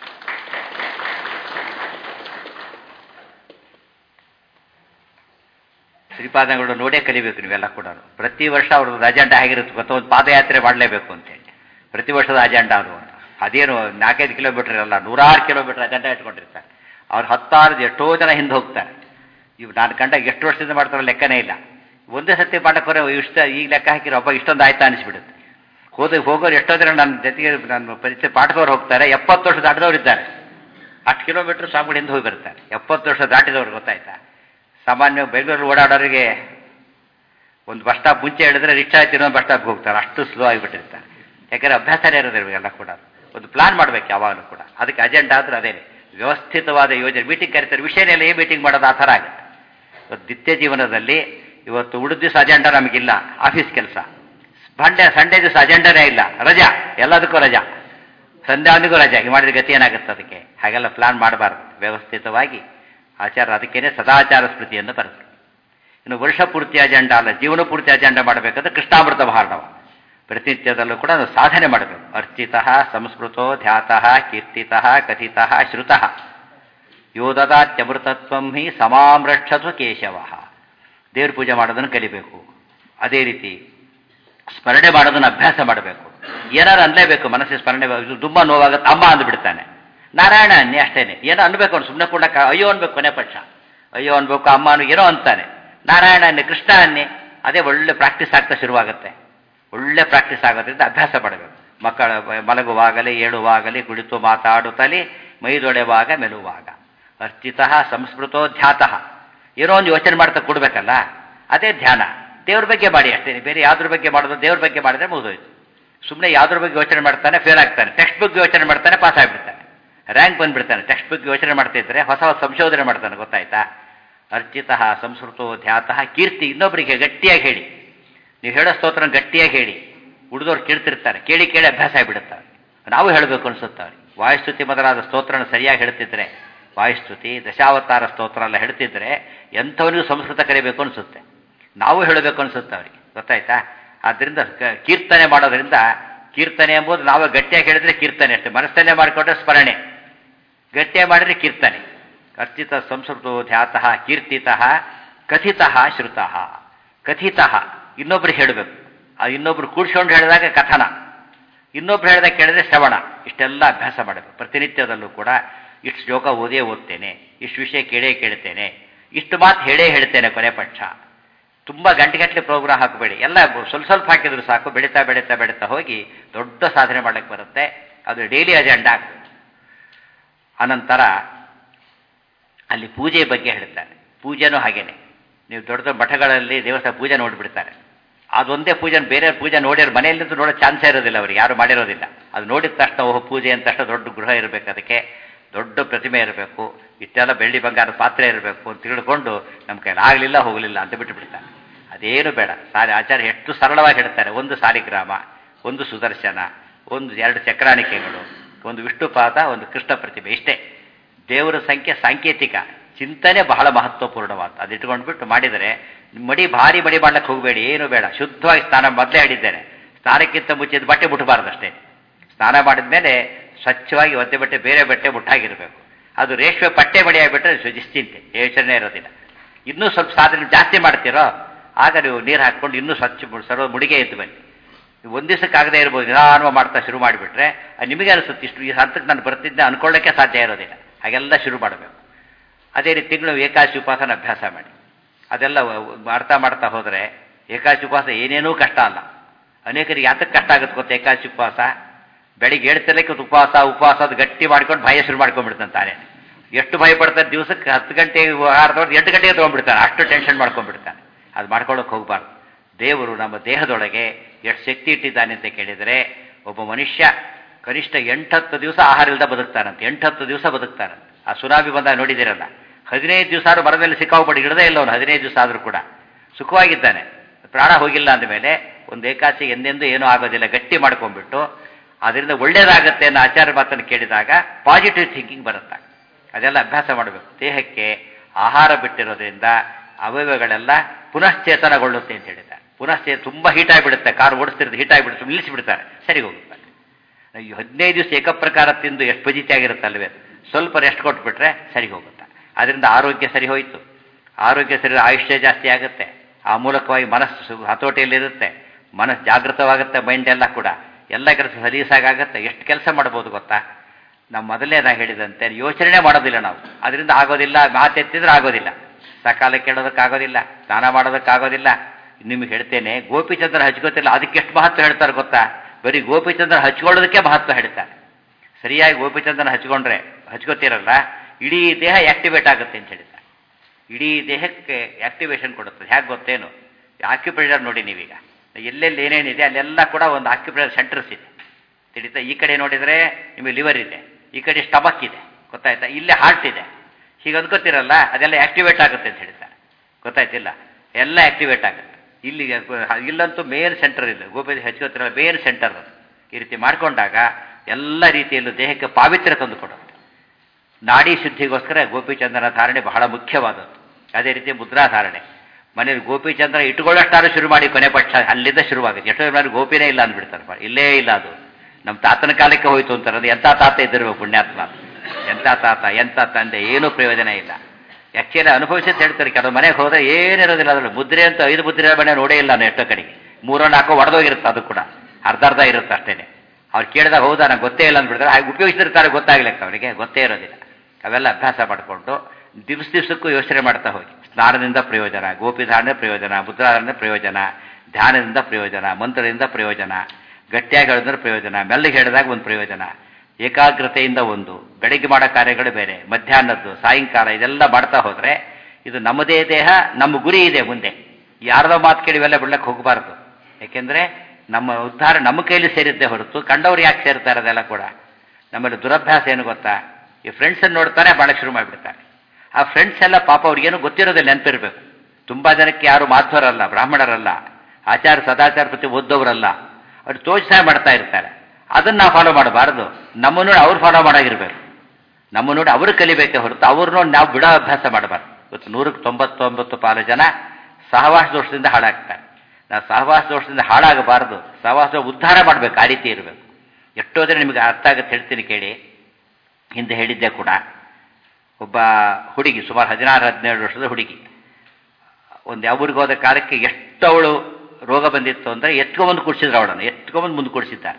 ಶ್ರೀಪಾದಗಳು ನೋಡೇ ಕಲಿಬೇಕು ನೀವೆಲ್ಲ ಕೂಡ ಪ್ರತಿ ವರ್ಷ ಅವ್ರದ್ದು ಅಜೆಂಡಾ ಆಗಿರುತ್ತೆ ಗೊತ್ತ ಒಂದು ಪಾದಯಾತ್ರೆ ಮಾಡಲೇಬೇಕು ಅಂತೇಳಿ ಪ್ರತಿ ವರ್ಷದ ಅಜೆಂಡಾ ಅದು ಅಂತ ಅದೇನು ನಾಲ್ಕೈದು ಕಿಲೋಮೀಟರ್ ಅಲ್ಲ ನೂರಾರು ಕಿಲೋಮೀಟರ್ ಅಜೆಂಡಾ ಇಟ್ಕೊಂಡಿರ್ತಾರೆ ಅವ್ರು ಹತ್ತಾರು ಎಷ್ಟೋ ಜನ ಹಿಂದೆ ಹೋಗ್ತಾರೆ ಇವು ನಾನು ಕಂಡಾಗ ಎಷ್ಟು ವರ್ಷದಿಂದ ಮಾಡ್ತಾರೋ ಲೆಕ್ಕನೇ ಇಲ್ಲ ಒಂದೇ ಸತಿ ಮಾಡಕ್ಕೆ ಬರೋ ಇಷ್ಟ ಈಗ ಲೆಕ್ಕ ಹಾಕಿರೋ ಒಬ್ಬ ಇಷ್ಟೊಂದು ಆಯ್ತಾ ಅನಿಸ್ಬಿಡುತ್ತೆ ಹೋದ ಹೋಗೋರು ಎಷ್ಟೋ ಜನ ನನ್ನ ಜೊತೆಗೆ ನನ್ನ ಪರಿಚಯ ಪಾಠದವ್ರು ಹೋಗ್ತಾರೆ ಎಪ್ಪತ್ತು ವರ್ಷ ದಾಟಿದವ್ರು ಇದ್ದಾರೆ ಅಷ್ಟು ಕಿಲೋಮೀಟರ್ ಸ್ವಾಮಿಗಳು ಹಿಂದೆ ಹೋಗಿ ಬರ್ತಾರೆ ಎಪ್ಪತ್ತು ವರ್ಷ ದಾಟಿದವ್ರು ಗೊತ್ತಾಯ್ತಾ ಸಾಮಾನ್ಯ ಬೆಂಗಳೂರು ಓಡಾಡೋರಿಗೆ ಒಂದು ಬಸ್ ಸ್ಟಾಪ್ ಮುಂಚೆ ಹೇಳಿದ್ರೆ ರಿಕ್ಷಾ ಆಯ್ತು ಇನ್ನೊಂದು ಬಸ್ ಸ್ಟಾಪ್ಗೆ ಹೋಗ್ತಾರೆ ಅಷ್ಟು ಸ್ಲೋ ಆಗಿಬಿಟ್ಟಿರ್ತಾರೆ ಯಾಕಂದ್ರೆ ಅಭ್ಯಾಸನೇ ಇರೋದು ಇವಾಗೆಲ್ಲ ಕೂಡ ಒಂದು ಪ್ಲಾನ್ ಮಾಡ್ಬೇಕು ಯಾವಾಗಲೂ ಕೂಡ ಅದಕ್ಕೆ ಅಜೆಂಡಾ ಆದ್ರೆ ಅದೇ ವ್ಯವಸ್ಥಿತವಾದ ಯೋಜನೆ ಮೀಟಿಂಗ್ ಕರೀತಾರೆ ವಿಷಯನೆಲ್ಲ ಏ ಮೀಟಿಂಗ್ ಮಾಡೋದು ಆ ಥರ ಆಗುತ್ತೆ ಇವತ್ತು ನಿತ್ಯ ಜೀವನದಲ್ಲಿ ಇವತ್ತು ಉಳಿದ ದಿವಸ ಅಜೆಂಡಾ ನಮಗಿಲ್ಲ ಆಫೀಸ್ ಕೆಲಸ ಸಂಡೇ ಸಂಡೇ ದಿವಸ ಅಜೆಂಡಾನೇ ಇಲ್ಲ ರಜಾ ಎಲ್ಲದಕ್ಕೂ ರಜಾ ಸಂಧ್ಯಾವನಿಗೂ ರಜಾ ಈ ಮಾಡಿದ ಗತಿ ಏನಾಗುತ್ತೆ ಅದಕ್ಕೆ ಹಾಗೆಲ್ಲ ಪ್ಲಾನ್ ಮಾಡಬಾರ್ದು ವ್ಯವಸ್ಥಿತವಾಗಿ ಆಚಾರ ಅದಕ್ಕೇನೆ ಸದಾಚಾರ ಸ್ಮೃತಿಯನ್ನು ಬರೆದರು ಇನ್ನು ವರ್ಷ ಪೂರ್ತಿ ಅಜೆಂಡಾ ಅಲ್ಲ ಜೀವನ ಪೂರ್ತಿ ಅಜೆಂಡಾ ಮಾಡಬೇಕಾದ್ರೆ ಕೃಷ್ಣಾಮೃತ ಭಾರಣವ ಪ್ರತಿನಿತ್ಯದಲ್ಲೂ ಕೂಡ ನಾವು ಸಾಧನೆ ಮಾಡಬೇಕು ಅರ್ಚಿತ ಸಂಸ್ಕೃತೋ ಧ್ಯಾತಃ ಕೀರ್ತಿತಃ ಕಥಿತಃ ಶ್ರುತಃ ಯೋದದಾತ್ಯಮೃತತ್ವಂ ಹಿ ಸಮಾಮ್ರಕ್ಷತು ಕೇಶವ ದೇವ್ರ ಪೂಜೆ ಮಾಡೋದನ್ನು ಕಲಿಬೇಕು ಅದೇ ರೀತಿ ಸ್ಮರಣೆ ಮಾಡೋದನ್ನು ಅಭ್ಯಾಸ ಮಾಡಬೇಕು ಏನಾರು ಅನ್ಲೇಬೇಕು ಮನಸ್ಸಿಗೆ ಸ್ಮರಣೆ ಇದು ತುಂಬ ನೋವಾಗುತ್ತೆ ಅಮ್ಮ ಅಂದ್ಬಿಡ್ತಾನೆ ನಾರಾಯಣ ಅನ್ನಿ ಅಷ್ಟೇನೆ ಏನೋ ಅನ್ಬೇಕು ಅವ್ನು ಸುಮ್ಮನೆ ಕೂಡ ಅಯ್ಯೋ ಅನ್ಬೇಕು ಕೊನೆ ಪಕ್ಷ ಅಯ್ಯೋ ಅನ್ಬೇಕು ಅಮ್ಮ ಅನ್ನು ಏನೋ ಅಂತಾನೆ ನಾರಾಯಣ ಅನ್ನಿ ಕೃಷ್ಣ ಅನ್ನಿ ಅದೇ ಒಳ್ಳೆ ಪ್ರಾಕ್ಟೀಸ್ ಆಗ್ತಾ ಶುರುವಾಗುತ್ತೆ ಒಳ್ಳೆ ಪ್ರಾಕ್ಟೀಸ್ ಆಗೋದ್ರಿಂದ ಅಭ್ಯಾಸ ಮಾಡಬೇಕು ಮಕ್ಕಳ ಮಲಗುವಾಗಲಿ ಏಳುವಾಗಲಿ ಕುಳಿತು ಮಾತಾಡುತ್ತಲೇ ಮೈದೊಡೆವಾಗ ಮೆಲುವಾಗ ಅರ್ಚಿತಃ ಸಂಸ್ಮೃತೋ ಧ್ಯಾತಃ ಏನೋ ಒಂದು ಯೋಚನೆ ಮಾಡ್ತಾ ಕೊಡ್ಬೇಕಲ್ಲ ಅದೇ ಧ್ಯಾನ ದೇವ್ರ ಬಗ್ಗೆ ಮಾಡಿ ಅಷ್ಟೇ ಬೇರೆ ಯಾವ್ದ್ರ ಬಗ್ಗೆ ಮಾಡೋದು ದೇವ್ರ ಬಗ್ಗೆ ಮಾಡಿದ್ರೆ ಮುಗಿದೋಯ್ತು ಸುಮ್ಮನೆ ಯಾವ್ದ್ರ ಬಗ್ಗೆ ಯೋಚನೆ ಮಾಡ್ತಾನೆ ಫೇಲ್ ಆಗ್ತಾನೆ ಟೆಕ್ಸ್ಟ್ ಬುಕ್ ಯೋಚನೆ ಮಾಡ್ತಾನೆ ಪಾಸ್ ಆಗಿಬಿಡ್ತಾನೆ ರ್ಯಾಂಕ್ ಬಂದ್ಬಿಡ್ತಾನೆ ಟೆಕ್ಸ್ಟ್ ಬುಕ್ ಯೋಚನೆ ಮಾಡ್ತಿದ್ರೆ ಹೊಸ ಹೊಸ ಸಂಶೋಧನೆ ಮಾಡ್ತಾನೆ ಗೊತ್ತಾಯ್ತಾ ಅರ್ಚಿತಃ ಸಂಸ್ಕೃತೋ ಧ್ಯಾತಃ ಕೀರ್ತಿ ಇನ್ನೊಬ್ಬರಿಗೆ ಗಟ್ಟಿಯಾಗಿ ಹೇಳಿ ನೀವು ಹೇಳೋ ಸ್ತೋತ್ರ ಗಟ್ಟಿಯಾಗಿ ಹೇಳಿ ಉಳಿದವ್ರು ಕೇಳ್ತಿರ್ತಾರೆ ಕೇಳಿ ಕೇಳಿ ಅಭ್ಯಾಸ ಆಗಿಬಿಡುತ್ತಾರೆ ನಾವು ಹೇಳಬೇಕು ಅನಿಸುತ್ತೆ ಅವ್ರಿಗೆ ವಾಯುಸ್ತುತಿ ಮೊದಲಾದ ಸ್ತೋತ್ರನ ಸರಿಯಾಗಿ ಹೇಳ್ತಿದ್ರೆ ವಾಯುಸ್ತುತಿ ದಶಾವತಾರ ಸ್ತೋತ್ರ ಎಲ್ಲ ಹೇಳ್ತಿದ್ರೆ ಎಂಥವನಿಗೂ ಸಂಸ್ಕೃತ ಕಲಿಬೇಕು ಅನಿಸುತ್ತೆ ನಾವು ಹೇಳಬೇಕು ಅನಿಸುತ್ತೆ ಅವ್ರಿಗೆ ಗೊತ್ತಾಯ್ತಾ ಆದ್ದರಿಂದ ಕೀರ್ತನೆ ಮಾಡೋದ್ರಿಂದ ಕೀರ್ತನೆ ಎಂಬುದು ನಾವು ಗಟ್ಟಿಯಾಗಿ ಹೇಳಿದ್ರೆ ಕೀರ್ತನೆ ಅಷ್ಟೇ ಮನಸ್ಸಲ್ಲೇ ಮಾಡಿಕೊಂಡ್ರೆ ಸ್ಮರಣೆ ಗಟ್ಟಿಯಾಗಿ ಮಾಡಿದ್ರೆ ಕೀರ್ತನೆ ಅರ್ಚಿತ ಸಂಸ್ಕೃತೋ ಧ್ಯಾತಃ ಕೀರ್ತಿತಃ ಕಥಿತಃ ಶ್ರುತಃ ಕಥಿತಃ ಇನ್ನೊಬ್ರು ಹೇಳಬೇಕು ಆ ಇನ್ನೊಬ್ರು ಕೂಡ್ಸ್ಕೊಂಡು ಹೇಳಿದಾಗ ಕಥನ ಇನ್ನೊಬ್ರು ಹೇಳಿದಾಗ ಕೇಳಿದ್ರೆ ಶ್ರವಣ ಇಷ್ಟೆಲ್ಲ ಅಭ್ಯಾಸ ಮಾಡಬೇಕು ಪ್ರತಿನಿತ್ಯದಲ್ಲೂ ಕೂಡ ಇಷ್ಟು ಶ್ಲೋಕ ಓದೇ ಓದ್ತೇನೆ ಇಷ್ಟು ವಿಷಯ ಕೇಳೇ ಕೇಳ್ತೇನೆ ಇಷ್ಟು ಮಾತು ಹೇಳೇ ಹೇಳ್ತೇನೆ ಕೊನೆ ಪಕ್ಷ ತುಂಬ ಗಂಟೆಗಟ್ಟಲೆ ಪ್ರೋಗ್ರಾಮ್ ಹಾಕಬೇಡಿ ಎಲ್ಲ ಸ್ವಲ್ಪ ಸ್ವಲ್ಪ ಹಾಕಿದ್ರು ಸಾಕು ಬೆಳೀತಾ ಬೆಳೀತಾ ಬೆಳೀತಾ ಹೋಗಿ ದೊಡ್ಡ ಸಾಧನೆ ಮಾಡಕ್ಕೆ ಬರುತ್ತೆ ಅದು ಡೈಲಿ ಅಜೆಂಡಾ ಆಗ್ತದೆ ಅನಂತರ ಅಲ್ಲಿ ಪೂಜೆ ಬಗ್ಗೆ ಹೇಳ್ತಾರೆ ಪೂಜೆನೂ ಹಾಗೇನೆ ನೀವು ದೊಡ್ಡ ದೊಡ್ಡ ಮಠಗಳಲ್ಲಿ ದೇವಸ್ಥಾನ ಪೂಜೆ ನೋಡಿಬಿಡ್ತಾರೆ ಅದೊಂದೇ ಪೂಜೆ ಬೇರೆ ಪೂಜೆ ನೋಡಿರೋ ಮನೆಯಲ್ಲಿಂದ ನೋಡೋ ಚಾನ್ಸೇ ಇರೋದಿಲ್ಲ ಅವ್ರಿಗೆ ಯಾರು ಮಾಡಿರೋದಿಲ್ಲ ಅದು ನೋಡಿದ ತಕ್ಷಣ ಓಹೋ ಪೂಜೆ ಅಂತ ತಕ್ಷಣ ದೊಡ್ಡ ಗೃಹ ಇರಬೇಕು ಅದಕ್ಕೆ ದೊಡ್ಡ ಪ್ರತಿಮೆ ಇರಬೇಕು ಇಷ್ಟೆಲ್ಲ ಬೆಳ್ಳಿ ಬಂಗಾರದ ಪಾತ್ರೆ ಇರಬೇಕು ಅಂತ ತಿಳ್ಕೊಂಡು ನಮ್ಮ ಕೈಲಿ ಆಗಲಿಲ್ಲ ಹೋಗಲಿಲ್ಲ ಅಂತ ಬಿಟ್ಟು ಬಿಡ್ತಾರೆ ಅದೇನು ಬೇಡ ಸಾರಿ ಆಚಾರ್ಯ ಎಷ್ಟು ಸರಳವಾಗಿ ಹೇಳ್ತಾರೆ ಒಂದು ಸಾಲಿಗ್ರಾಮ ಒಂದು ಸುದರ್ಶನ ಒಂದು ಎರಡು ಚಕ್ರಾಣಿಕೆಗಳು ಒಂದು ವಿಷ್ಣುಪಾದ ಒಂದು ಕೃಷ್ಣ ಪ್ರತಿಮೆ ಇಷ್ಟೇ ದೇವರ ಸಂಖ್ಯೆ ಸಾಂಕೇತಿಕ ಚಿಂತನೆ ಬಹಳ ಮಹತ್ವಪೂರ್ಣವಾದ ಅದು ಇಟ್ಕೊಂಡ್ಬಿಟ್ಟು ಮಾಡಿದರೆ ಮಡಿ ಭಾರಿ ಮಡಿ ಮಾಡ್ಲಿಕ್ಕೆ ಹೋಗಬೇಡಿ ಏನು ಬೇಡ ಶುದ್ಧವಾಗಿ ಸ್ನಾನ ಮೊದಲೇ ಹೇಳಿದ್ದೇನೆ ಸ್ನಾನಕ್ಕಿಂತ ಮುಂಚೆ ಬಟ್ಟೆ ಮುಟ್ಟಬಾರ್ದು ಅಷ್ಟೇ ಸ್ನಾನ ಮಾಡಿದ ಮೇಲೆ ಸ್ವಚ್ಛವಾಗಿ ಒದ್ದೆ ಬಟ್ಟೆ ಬೇರೆ ಬಟ್ಟೆ ಮುಟ್ಟಾಗಿರಬೇಕು ಅದು ರೇಷ್ಮೆ ಪಟ್ಟೆ ಮಡಿ ಆಗಿಬಿಟ್ರೆ ನಿಶ್ಚಿಂತೆ ಯೋಚನೆ ಇರೋದಿಲ್ಲ ಇನ್ನೂ ಸ್ವಲ್ಪ ಸಾಧನೆ ಜಾಸ್ತಿ ಮಾಡ್ತೀರೋ ಆಗ ನೀವು ನೀರು ಹಾಕ್ಕೊಂಡು ಇನ್ನೂ ಸ್ವಚ್ಛ ಸರ್ವ ಮುಡಿಗೆ ಎದ್ದು ಬನ್ನಿ ಒಂದು ದಿವಸಕ್ಕಾಗದೇ ಇರ್ಬೋದು ನಿಧಾನವ ಮಾಡ್ತಾ ಶುರು ಮಾಡಿಬಿಟ್ರೆ ನಿಮಗೆ ಅನಿಸುತ್ತೆ ಇಷ್ಟು ಈ ಹಂತಕ್ಕೆ ನಾನು ಬರ್ತಿದ್ದೆ ಅನ್ಕೊಳ್ಳೋಕ್ಕೆ ಸಾಧ್ಯ ಇರೋದಿಲ್ಲ ಹಾಗೆಲ್ಲ ಶುರು ಮಾಡಬೇಕು ಅದೇ ರೀತಿ ತಿಂಗಳು ಏಕಾಶಿ ಉಪವಾಸನ ಅಭ್ಯಾಸ ಮಾಡಿ ಅದೆಲ್ಲ ಮಾಡ್ತಾ ಮಾಡ್ತಾ ಹೋದರೆ ಏಕಾಶಿ ಉಪವಾಸ ಏನೇನೂ ಕಷ್ಟ ಅಲ್ಲ ಅನೇಕರಿಗೆ ಯಾತಕ್ಕೆ ಕಷ್ಟ ಆಗುತ್ತೆ ಗೊತ್ತಾ ಏಕಾಶಿ ಉಪವಾಸ ಬೆಳಿಗ್ಗೆ ಹೇಳ್ತಿರ್ಲಿಕ್ಕೆ ಉಪವಾಸ ಉಪವಾಸ ಅದು ಗಟ್ಟಿ ಮಾಡ್ಕೊಂಡು ಭಯ ಶುರು ಮಾಡ್ಕೊಂಡ್ಬಿಡ್ತಾನೆ ತಾನೇ ಎಷ್ಟು ಭಯ ಪಡ್ತಾರೆ ದಿವಸಕ್ಕೆ ಹತ್ತು ಗಂಟೆ ಆರ್ದವ್ರು ಎಂಟು ಗಂಟೆಗೆ ತೊಗೊಂಡ್ಬಿಡ್ತಾನೆ ಅಷ್ಟು ಟೆನ್ಷನ್ ಮಾಡ್ಕೊಂಡ್ಬಿಡ್ತಾನೆ ಅದು ಮಾಡ್ಕೊಳ್ಳೋಕೆ ಹೋಗಬಾರ್ದು ದೇವರು ನಮ್ಮ ದೇಹದೊಳಗೆ ಎಷ್ಟು ಶಕ್ತಿ ಇಟ್ಟಿದ್ದಾನೆ ಅಂತ ಕೇಳಿದರೆ ಒಬ್ಬ ಮನುಷ್ಯ ಕನಿಷ್ಠ ಎಂಟತ್ತು ದಿವಸ ಆಹಾರ ಇಲ್ಲದ ಬದುಕ್ತಾನಂತೆ ಎಂಟತ್ತು ದಿವಸ ಬದುಕ್ತಾನಂತೆ ಆ ಸುನಾಮಿ ಬಂದಾಗ ನೋಡಿದಿರಲ್ಲ ಹದಿನೈದು ದಿವಸ ಆದ್ರೂ ಮರದಲ್ಲಿ ಸಿಕ್ಕಾವುಪಟ್ಟು ಹಿಡದೇ ಇಲ್ಲ ಅವನು ಹದಿನೈದು ದಿವಸ ಆದರೂ ಕೂಡ ಸುಖವಾಗಿದ್ದಾನೆ ಪ್ರಾಣ ಹೋಗಿಲ್ಲ ಅಂದಮೇಲೆ ಒಂದು ಏಕಾಸಿ ಎಂದೆಂದೂ ಏನೂ ಆಗೋದಿಲ್ಲ ಗಟ್ಟಿ ಮಾಡ್ಕೊಂಡ್ಬಿಟ್ಟು ಅದರಿಂದ ಒಳ್ಳೇದಾಗತ್ತೆ ಅನ್ನೋ ಆಚಾರ ಮಾತನ್ನು ಕೇಳಿದಾಗ ಪಾಸಿಟಿವ್ ಥಿಂಕಿಂಗ್ ಬರುತ್ತೆ ಅದೆಲ್ಲ ಅಭ್ಯಾಸ ಮಾಡಬೇಕು ದೇಹಕ್ಕೆ ಆಹಾರ ಬಿಟ್ಟಿರೋದ್ರಿಂದ ಅವಯವಗಳೆಲ್ಲ ಪುನಶ್ಚೇತನಗೊಳ್ಳುತ್ತೆ ಅಂತ ಹೇಳಿದ್ದಾರೆ ಪುನಶ್ಚೇ ತುಂಬ ಹೀಟ್ ಆಗಿಬಿಡುತ್ತೆ ಕಾರ್ ಓಡಿಸ್ತಿರೋದು ಹೀಟ್ ಆಗಿಬಿಡುತ್ತೆ ನಿಲ್ಲಿಸಿಬಿಡ್ತಾರೆ ಸರಿ ಹೋಗುತ್ತೆ ಈ ಹದಿನೈದು ದಿವಸ ಏಕಪ್ರಕಾರ ತಿಂದು ಎಷ್ಟು ಪಜಿತಿ ಆಗಿರುತ್ತಲ್ವೇ ಸ್ವಲ್ಪ ರೆಸ್ಟ್ ಕೊಟ್ಬಿಟ್ರೆ ಸರಿ ಹೋಗುತ್ತೆ ಅದರಿಂದ ಆರೋಗ್ಯ ಸರಿ ಹೋಯಿತು ಆರೋಗ್ಯ ಸರಿ ಆಯುಷ್ಯ ಜಾಸ್ತಿ ಆಗುತ್ತೆ ಆ ಮೂಲಕವಾಗಿ ಮನಸ್ಸು ಹತೋಟಿಯಲ್ಲಿರುತ್ತೆ ಮನಸ್ಸು ಜಾಗೃತವಾಗುತ್ತೆ ಮೈಂಡ್ ಎಲ್ಲ ಕೂಡ ಎಲ್ಲ ಕೆಲಸ ಸಲೀಸಾಗುತ್ತೆ ಎಷ್ಟು ಕೆಲಸ ಮಾಡ್ಬೋದು ಗೊತ್ತಾ ನಾವು ಮೊದಲನೇದಾಗಿ ಹೇಳಿದಂತೆ ಯೋಚನೆ ಮಾಡೋದಿಲ್ಲ ನಾವು ಅದರಿಂದ ಆಗೋದಿಲ್ಲ ಮಾತೆತ್ತಿದ್ರೆ ಆಗೋದಿಲ್ಲ ಸಕಾಲ ಕೇಳೋದಕ್ಕಾಗೋದಿಲ್ಲ ಸ್ನಾನ ಮಾಡೋದಕ್ಕಾಗೋದಿಲ್ಲ ನಿಮಗೆ ಹೇಳ್ತೇನೆ ಗೋಪಿಚಂದ್ರ ಹಚ್ಕೋತಿಲ್ಲ ಅದಕ್ಕೆ ಎಷ್ಟು ಮಹತ್ವ ಹೇಳ್ತಾರೆ ಗೊತ್ತಾ ಬರೀ ಗೋಪಿಚಂದ್ರ ಹಚ್ಕೊಳ್ಳೋದಕ್ಕೆ ಮಹತ್ವ ಹೇಳ್ತಾರೆ ಸರಿಯಾಗಿ ಗೋಪಿಚಂದ್ರನ ಹಚ್ಕೊಂಡ್ರೆ ಹಚ್ಕೋತಿರಲ್ಲ ಇಡೀ ದೇಹ ಆಕ್ಟಿವೇಟ್ ಆಗುತ್ತೆ ಅಂತ ಹೇಳಿದ್ದಾರೆ ಇಡೀ ದೇಹಕ್ಕೆ ಆಕ್ಟಿವೇಶನ್ ಕೊಡುತ್ತದೆ ಹೇಗೆ ಗೊತ್ತೇನು ಆಕ್ಯುಪ್ರೆಷರ್ ನೋಡಿ ನೀವೀಗ ಎಲ್ಲೆಲ್ಲಿ ಏನೇನಿದೆ ಅಲ್ಲೆಲ್ಲ ಕೂಡ ಒಂದು ಆಕ್ಯುಪ್ರೆಷರ್ ಸೆಂಟರ್ಸ್ ಇದೆ ತಿಳಿತಾ ಈ ಕಡೆ ನೋಡಿದರೆ ನಿಮಗೆ ಲಿವರ್ ಇದೆ ಈ ಕಡೆ ಸ್ಟಮಕ್ ಇದೆ ಗೊತ್ತಾಯ್ತಾ ಇಲ್ಲೇ ಹಾರ್ಟ್ ಇದೆ ಹೀಗೆ ಅಂದ್ಕೋತಿರಲ್ಲ ಅದೆಲ್ಲ ಆಕ್ಟಿವೇಟ್ ಆಗುತ್ತೆ ಅಂತ ಹೇಳ್ತಾರೆ ಗೊತ್ತಾಯ್ತಿಲ್ಲ ಎಲ್ಲ ಆಕ್ಟಿವೇಟ್ ಆಗುತ್ತೆ ಇಲ್ಲಿ ಇಲ್ಲಂತೂ ಮೇನ್ ಸೆಂಟರ್ ಇದೆ ಗೋಪಿ ಹಚ್ಕೋತಿರಲ್ಲ ಮೇನ್ ಸೆಂಟರ್ ಅದು ಈ ರೀತಿ ಮಾಡಿಕೊಂಡಾಗ ಎಲ್ಲ ರೀತಿಯಲ್ಲೂ ದೇಹಕ್ಕೆ ಪಾವಿತ್ರ್ಯ ತಂದುಕೊಡುತ್ತೆ ನಾಡಿ ಶುದ್ಧಿಗೋಸ್ಕರ ಗೋಪಿಚಂದ್ರನ ಧಾರಣೆ ಬಹಳ ಮುಖ್ಯವಾದದ್ದು ಅದೇ ರೀತಿ ಮುದ್ರಾಧಾರಣೆ ಮನೇಲಿ ಗೋಪಿಚಂದ್ರ ಇಟ್ಕೊಳ್ಳೋಷ್ಟಾರು ಶುರು ಮಾಡಿ ಕೊನೆ ಪಕ್ಷ ಅಲ್ಲಿಂದ ಶುರುವಾಗುತ್ತೆ ಎಷ್ಟೋ ಮನೆ ಗೋಪಿನೇ ಇಲ್ಲ ಅಂದ್ಬಿಡ್ತಾರೆ ಇಲ್ಲೇ ಇಲ್ಲ ಅದು ನಮ್ಮ ತಾತನ ಕಾಲಕ್ಕೆ ಹೋಯ್ತು ಅಂತಾರೆ ಅದು ಎಂಥ ತಾತ ಇದ್ದಿರ್ಬೇಕು ಪುಣ್ಯಾತ್ಮ ಎಂಥ ತಾತ ಎಂಥ ತಂದೆ ಏನೂ ಪ್ರಯೋಜನ ಇಲ್ಲ ಆ್ಯಕ್ಚುಲಿ ಅನುಭವಿಸಿದ್ದು ಹೇಳ್ತಾರೆ ಕೆಲವು ಮನೆಗೆ ಹೋದರೆ ಏನಿರೋದಿಲ್ಲ ಅದ್ರಲ್ಲಿ ಮುದ್ರೆ ಅಂತ ಐದು ಮುದ್ರೆ ಮನೆ ನೋಡೇ ಇಲ್ಲ ನಾನು ಎಷ್ಟೋ ಕಡೆಗೆ ಮೂರೊಂದು ಹಾಕೋ ಒಡೆದೋಗಿರುತ್ತೆ ಅದು ಕೂಡ ಅರ್ಧ ಅರ್ಧ ಇರುತ್ತೆ ಅಷ್ಟೇನೆ ಅವ್ರು ಕೇಳಿದಾಗ ಹೌದಾ ನಂಗೆ ಗೊತ್ತೇ ಇಲ್ಲ ಅಂದ್ಬಿಡ್ತಾರೆ ಹಾಗೆ ಉಪಯೋಗಿಸಿರ್ತಾರೆ ಗೊತ್ತಾಗ್ಲಿಕ್ಕೆ ಅವರಿಗೆ ಗೊತ್ತೇ ಇರೋದಿಲ್ಲ ಅವೆಲ್ಲ ಅಭ್ಯಾಸ ಮಾಡಿಕೊಂಡು ದಿವಸ ದಿವಸಕ್ಕೂ ಯೋಚನೆ ಮಾಡ್ತಾ ಹೋಗಿ ಸ್ನಾನದಿಂದ ಪ್ರಯೋಜನ ಗೋಪಿಧಾರಣ ಪ್ರಯೋಜನ ಮುದ್ರಾಧಾರಣ ಪ್ರಯೋಜನ ಧ್ಯಾನದಿಂದ ಪ್ರಯೋಜನ ಮಂತ್ರದಿಂದ ಪ್ರಯೋಜನ ಗಟ್ಟಿಯಾಗಿ ಹೇಳಿದ್ರೆ ಪ್ರಯೋಜನ ಮೆಲ್ಲಗೆ ಹೇಳಿದಾಗ ಒಂದು ಪ್ರಯೋಜನ ಏಕಾಗ್ರತೆಯಿಂದ ಒಂದು ಬೆಳಿಗ್ಗೆ ಮಾಡೋ ಕಾರ್ಯಗಳು ಬೇರೆ ಮಧ್ಯಾಹ್ನದ್ದು ಸಾಯಂಕಾಲ ಇದೆಲ್ಲ ಮಾಡ್ತಾ ಹೋದರೆ ಇದು ನಮ್ಮದೇ ದೇಹ ನಮ್ಮ ಗುರಿ ಇದೆ ಮುಂದೆ ಯಾರ್ದೋ ಮಾತು ಕೇಳಿ ಇವೆಲ್ಲ ಬಿಡ್ಲಕ್ಕೆ ಹೋಗಬಾರ್ದು ಯಾಕೆಂದರೆ ನಮ್ಮ ಉದ್ಧಾರ ನಮ್ಮ ಕೈಲಿ ಸೇರಿದ್ದೇ ಹೊರತು ಕಂಡವ್ರು ಯಾಕೆ ಸೇರ್ತಾರೆ ಅದೆಲ್ಲ ಕೂಡ ನಮ್ಮಲ್ಲಿ ದುರಭ್ಯಾಸ ಏನು ಗೊತ್ತಾ ಈ ಫ್ರೆಂಡ್ಸನ್ನು ನೋಡ್ತಾರೆ ಭಾಳ ಶುರು ಮಾಡಿಬಿಡ್ತಾರೆ ಆ ಫ್ರೆಂಡ್ಸ್ ಎಲ್ಲ ಪಾಪ ಅವ್ರಿಗೇನು ಗೊತ್ತಿರೋದಿಲ್ಲ ನೆನಪಿರ್ಬೇಕು ತುಂಬ ಜನಕ್ಕೆ ಯಾರು ಮಾಧ್ವರಲ್ಲ ಬ್ರಾಹ್ಮಣರಲ್ಲ ಆಚಾರ ಸದಾಚಾರ ಪ್ರತಿ ಓದ್ದವರಲ್ಲ ಅವ್ರು ತೋಚನೆ ಮಾಡ್ತಾ ಇರ್ತಾರೆ ಅದನ್ನು ನಾವು ಫಾಲೋ ಮಾಡಬಾರ್ದು ನಮ್ಮನ್ನು ನೋಡಿ ಅವ್ರು ಫಾಲೋ ಮಾಡಾಗಿರ್ಬೇಕು ನಮ್ಮ ನೋಡಿ ಅವರು ಕಲಿಬೇಕೆ ಹೊರತು ಅವ್ರು ನೋಡಿ ನಾವು ಬಿಡೋ ಅಭ್ಯಾಸ ಮಾಡಬಾರ್ದು ಇವತ್ತು ನೂರಕ್ಕೆ ತೊಂಬತ್ತೊಂಬತ್ತು ಪಾಲು ಜನ ಸಹವಾಸ ದೋಷದಿಂದ ಹಾಳಾಗ್ತಾರೆ ನಾವು ಸಹವಾಸ ದೋಷದಿಂದ ಹಾಳಾಗಬಾರ್ದು ಸಹವಾಸ ಉದ್ಧಾರ ಮಾಡಬೇಕು ಆ ರೀತಿ ಇರಬೇಕು ಎಷ್ಟೋ ಜನ ನಿಮಗೆ ಅರ್ಥ ಆಗುತ್ತೆ ಹೇಳ್ತೀನಿ ಕೇಳಿ ಹಿಂದೆ ಹೇಳಿದ್ದೆ ಕೂಡ ಒಬ್ಬ ಹುಡುಗಿ ಸುಮಾರು ಹದಿನಾರು ಹದಿನೇಳು ವರ್ಷದ ಹುಡುಗಿ ಒಂದು ಯಾವ ಊರಿಗೆ ಹೋದ ಕಾಲಕ್ಕೆ ಎಷ್ಟು ಅವಳು ರೋಗ ಬಂದಿತ್ತು ಅಂದರೆ ಎತ್ಕೊಂಬಂದು ಕುಡಿಸಿದ್ರು ಅವಳನ್ನು ಎತ್ಕೊಂಬಂದು ಮುಂದೆ ಕುಡಿಸಿದ್ದಾರೆ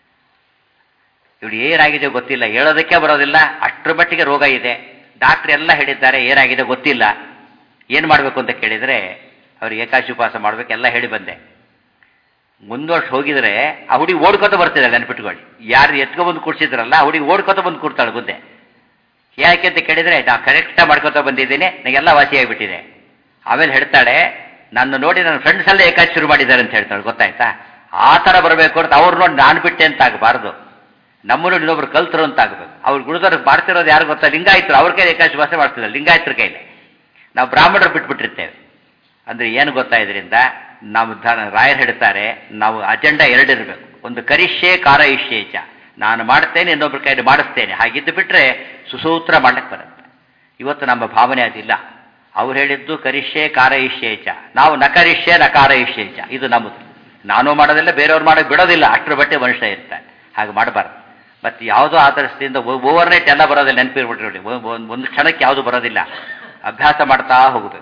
ಇವಳು ಏನಾಗಿದೆ ಗೊತ್ತಿಲ್ಲ ಹೇಳೋದಕ್ಕೆ ಬರೋದಿಲ್ಲ ಅಷ್ಟರ ಮಟ್ಟಿಗೆ ರೋಗ ಇದೆ ಡಾಕ್ಟ್ರ್ ಎಲ್ಲ ಹೇಳಿದ್ದಾರೆ ಏನಾಗಿದೆ ಗೊತ್ತಿಲ್ಲ ಏನು ಮಾಡಬೇಕು ಅಂತ ಕೇಳಿದರೆ ಅವ್ರಿಗೆ ಏಕಾಶಿ ಉಪವಾಸ ಮಾಡಬೇಕು ಎಲ್ಲ ಹೇಳಿ ಬಂದೆ ಮುಂದುವರ್ಷ ಹೋಗಿದ್ರೆ ಆ ಹುಡುಗಿ ಓಡ್ಕೊತ ಬರ್ತಿದ್ದಾಳೆ ನೆನ್ಪಿಟ್ಕೊಳ್ಳಿ ಯಾರು ಎತ್ಕೊಬಂದು ಕುಡಿಸಿದ್ರಲ್ಲ ಆ ಹುಡುಗಿ ಓಡ್ಕೊತ ಬಂದು ಕೂರ್ತಾಳೆ ಮುಂದೆ ಯಾಕೆ ಅಂತ ಕೇಳಿದರೆ ನಾ ಕರೆಕ್ಟಾಗಿ ಮಾಡ್ಕೊತ ಬಂದಿದ್ದೀನಿ ನನಗೆಲ್ಲ ವಾಸಿಯಾಗಿಬಿಟ್ಟಿದೆ ಆಮೇಲೆ ಹೇಳ್ತಾಳೆ ನನ್ನ ನೋಡಿ ನನ್ನ ಫ್ರೆಂಡ್ಸ್ ಎಲ್ಲ ಏಕಾಚಿ ಶುರು ಮಾಡಿದ್ದಾರೆ ಅಂತ ಹೇಳ್ತಾಳೆ ಗೊತ್ತಾಯ್ತಾ ಆ ಥರ ಬರಬೇಕು ಅಂತ ಅವ್ರು ನೋಡಿ ನಾನು ಬಿಟ್ಟೆ ಅಂತ ಆಗಬಾರ್ದು ನಮ್ಮನ್ನು ಇನ್ನೊಬ್ರು ಕಲ್ತರು ಅಂತ ಆಗಬೇಕು ಅವ್ರು ಗುರುದವ್ರಿಗೆ ಮಾಡ್ತಿರೋದು ಯಾರು ಗೊತ್ತಾ ಲಿಂಗಾಯತರು ಅವ್ರ ಕೈಲಿ ಏಕಾಶಿ ಭಾಷೆ ಮಾಡ್ತಿದ್ದಾರೆ ಲಿಂಗಾಯತರ ಕೈಲಿ ನಾವು ಬ್ರಾಹ್ಮಣರು ಬಿಟ್ಬಿಟ್ಟಿರ್ತೇವೆ ಅಂದರೆ ಏನು ಗೊತ್ತಾ ಇದರಿಂದ ನಾವು ಧನ ರಾಯರು ಹೇಳ್ತಾರೆ ನಾವು ಅಜೆಂಡಾ ಎರಡಿರಬೇಕು ಒಂದು ಕರಿಷ್ಯೆ ಕಾರ ಇಷ್ಯೇಚ ನಾನು ಮಾಡ್ತೇನೆ ಇನ್ನೊಬ್ಬರ ಕೈಲಿ ಮಾಡಿಸ್ತೇನೆ ಹಾಗಿದ್ದು ಬಿಟ್ಟರೆ ಸುಸೂತ್ರ ಮಾಡ್ಲಿಕ್ಕೆ ಬರುತ್ತೆ ಇವತ್ತು ನಮ್ಮ ಭಾವನೆ ಅದಿಲ್ಲ ಅವ್ರು ಹೇಳಿದ್ದು ಕರಿಷ್ಯೆ ಕಾರ ಇಷ್ಯೇಚ ನಾವು ನಕರಿಷ್ಯೆ ನಕಾರ ಇಷ್ಯೇಚ ಇದು ನಮ್ಮದು ನಾನು ಮಾಡೋದಿಲ್ಲ ಬೇರೆಯವ್ರು ಮಾಡೋಕೆ ಬಿಡೋದಿಲ್ಲ ಅಷ್ಟರ ಬಟ್ಟೆ ಮನುಷ್ಯ ಇರ್ತಾನೆ ಹಾಗೆ ಮಾಡಬಾರ್ದು ಮತ್ತು ಯಾವುದೋ ಆದರ್ಶದಿಂದ ಓವರ್ ನೈಟ್ ಎಲ್ಲ ಬರೋದಿಲ್ಲ ನೆನಪಿರ್ಬಿಟ್ರಿ ಒಂದು ಕ್ಷಣಕ್ಕೆ ಯಾವುದು ಬರೋದಿಲ್ಲ ಅಭ್ಯಾಸ ಮಾಡ್ತಾ ಹೋಗಬೇಕು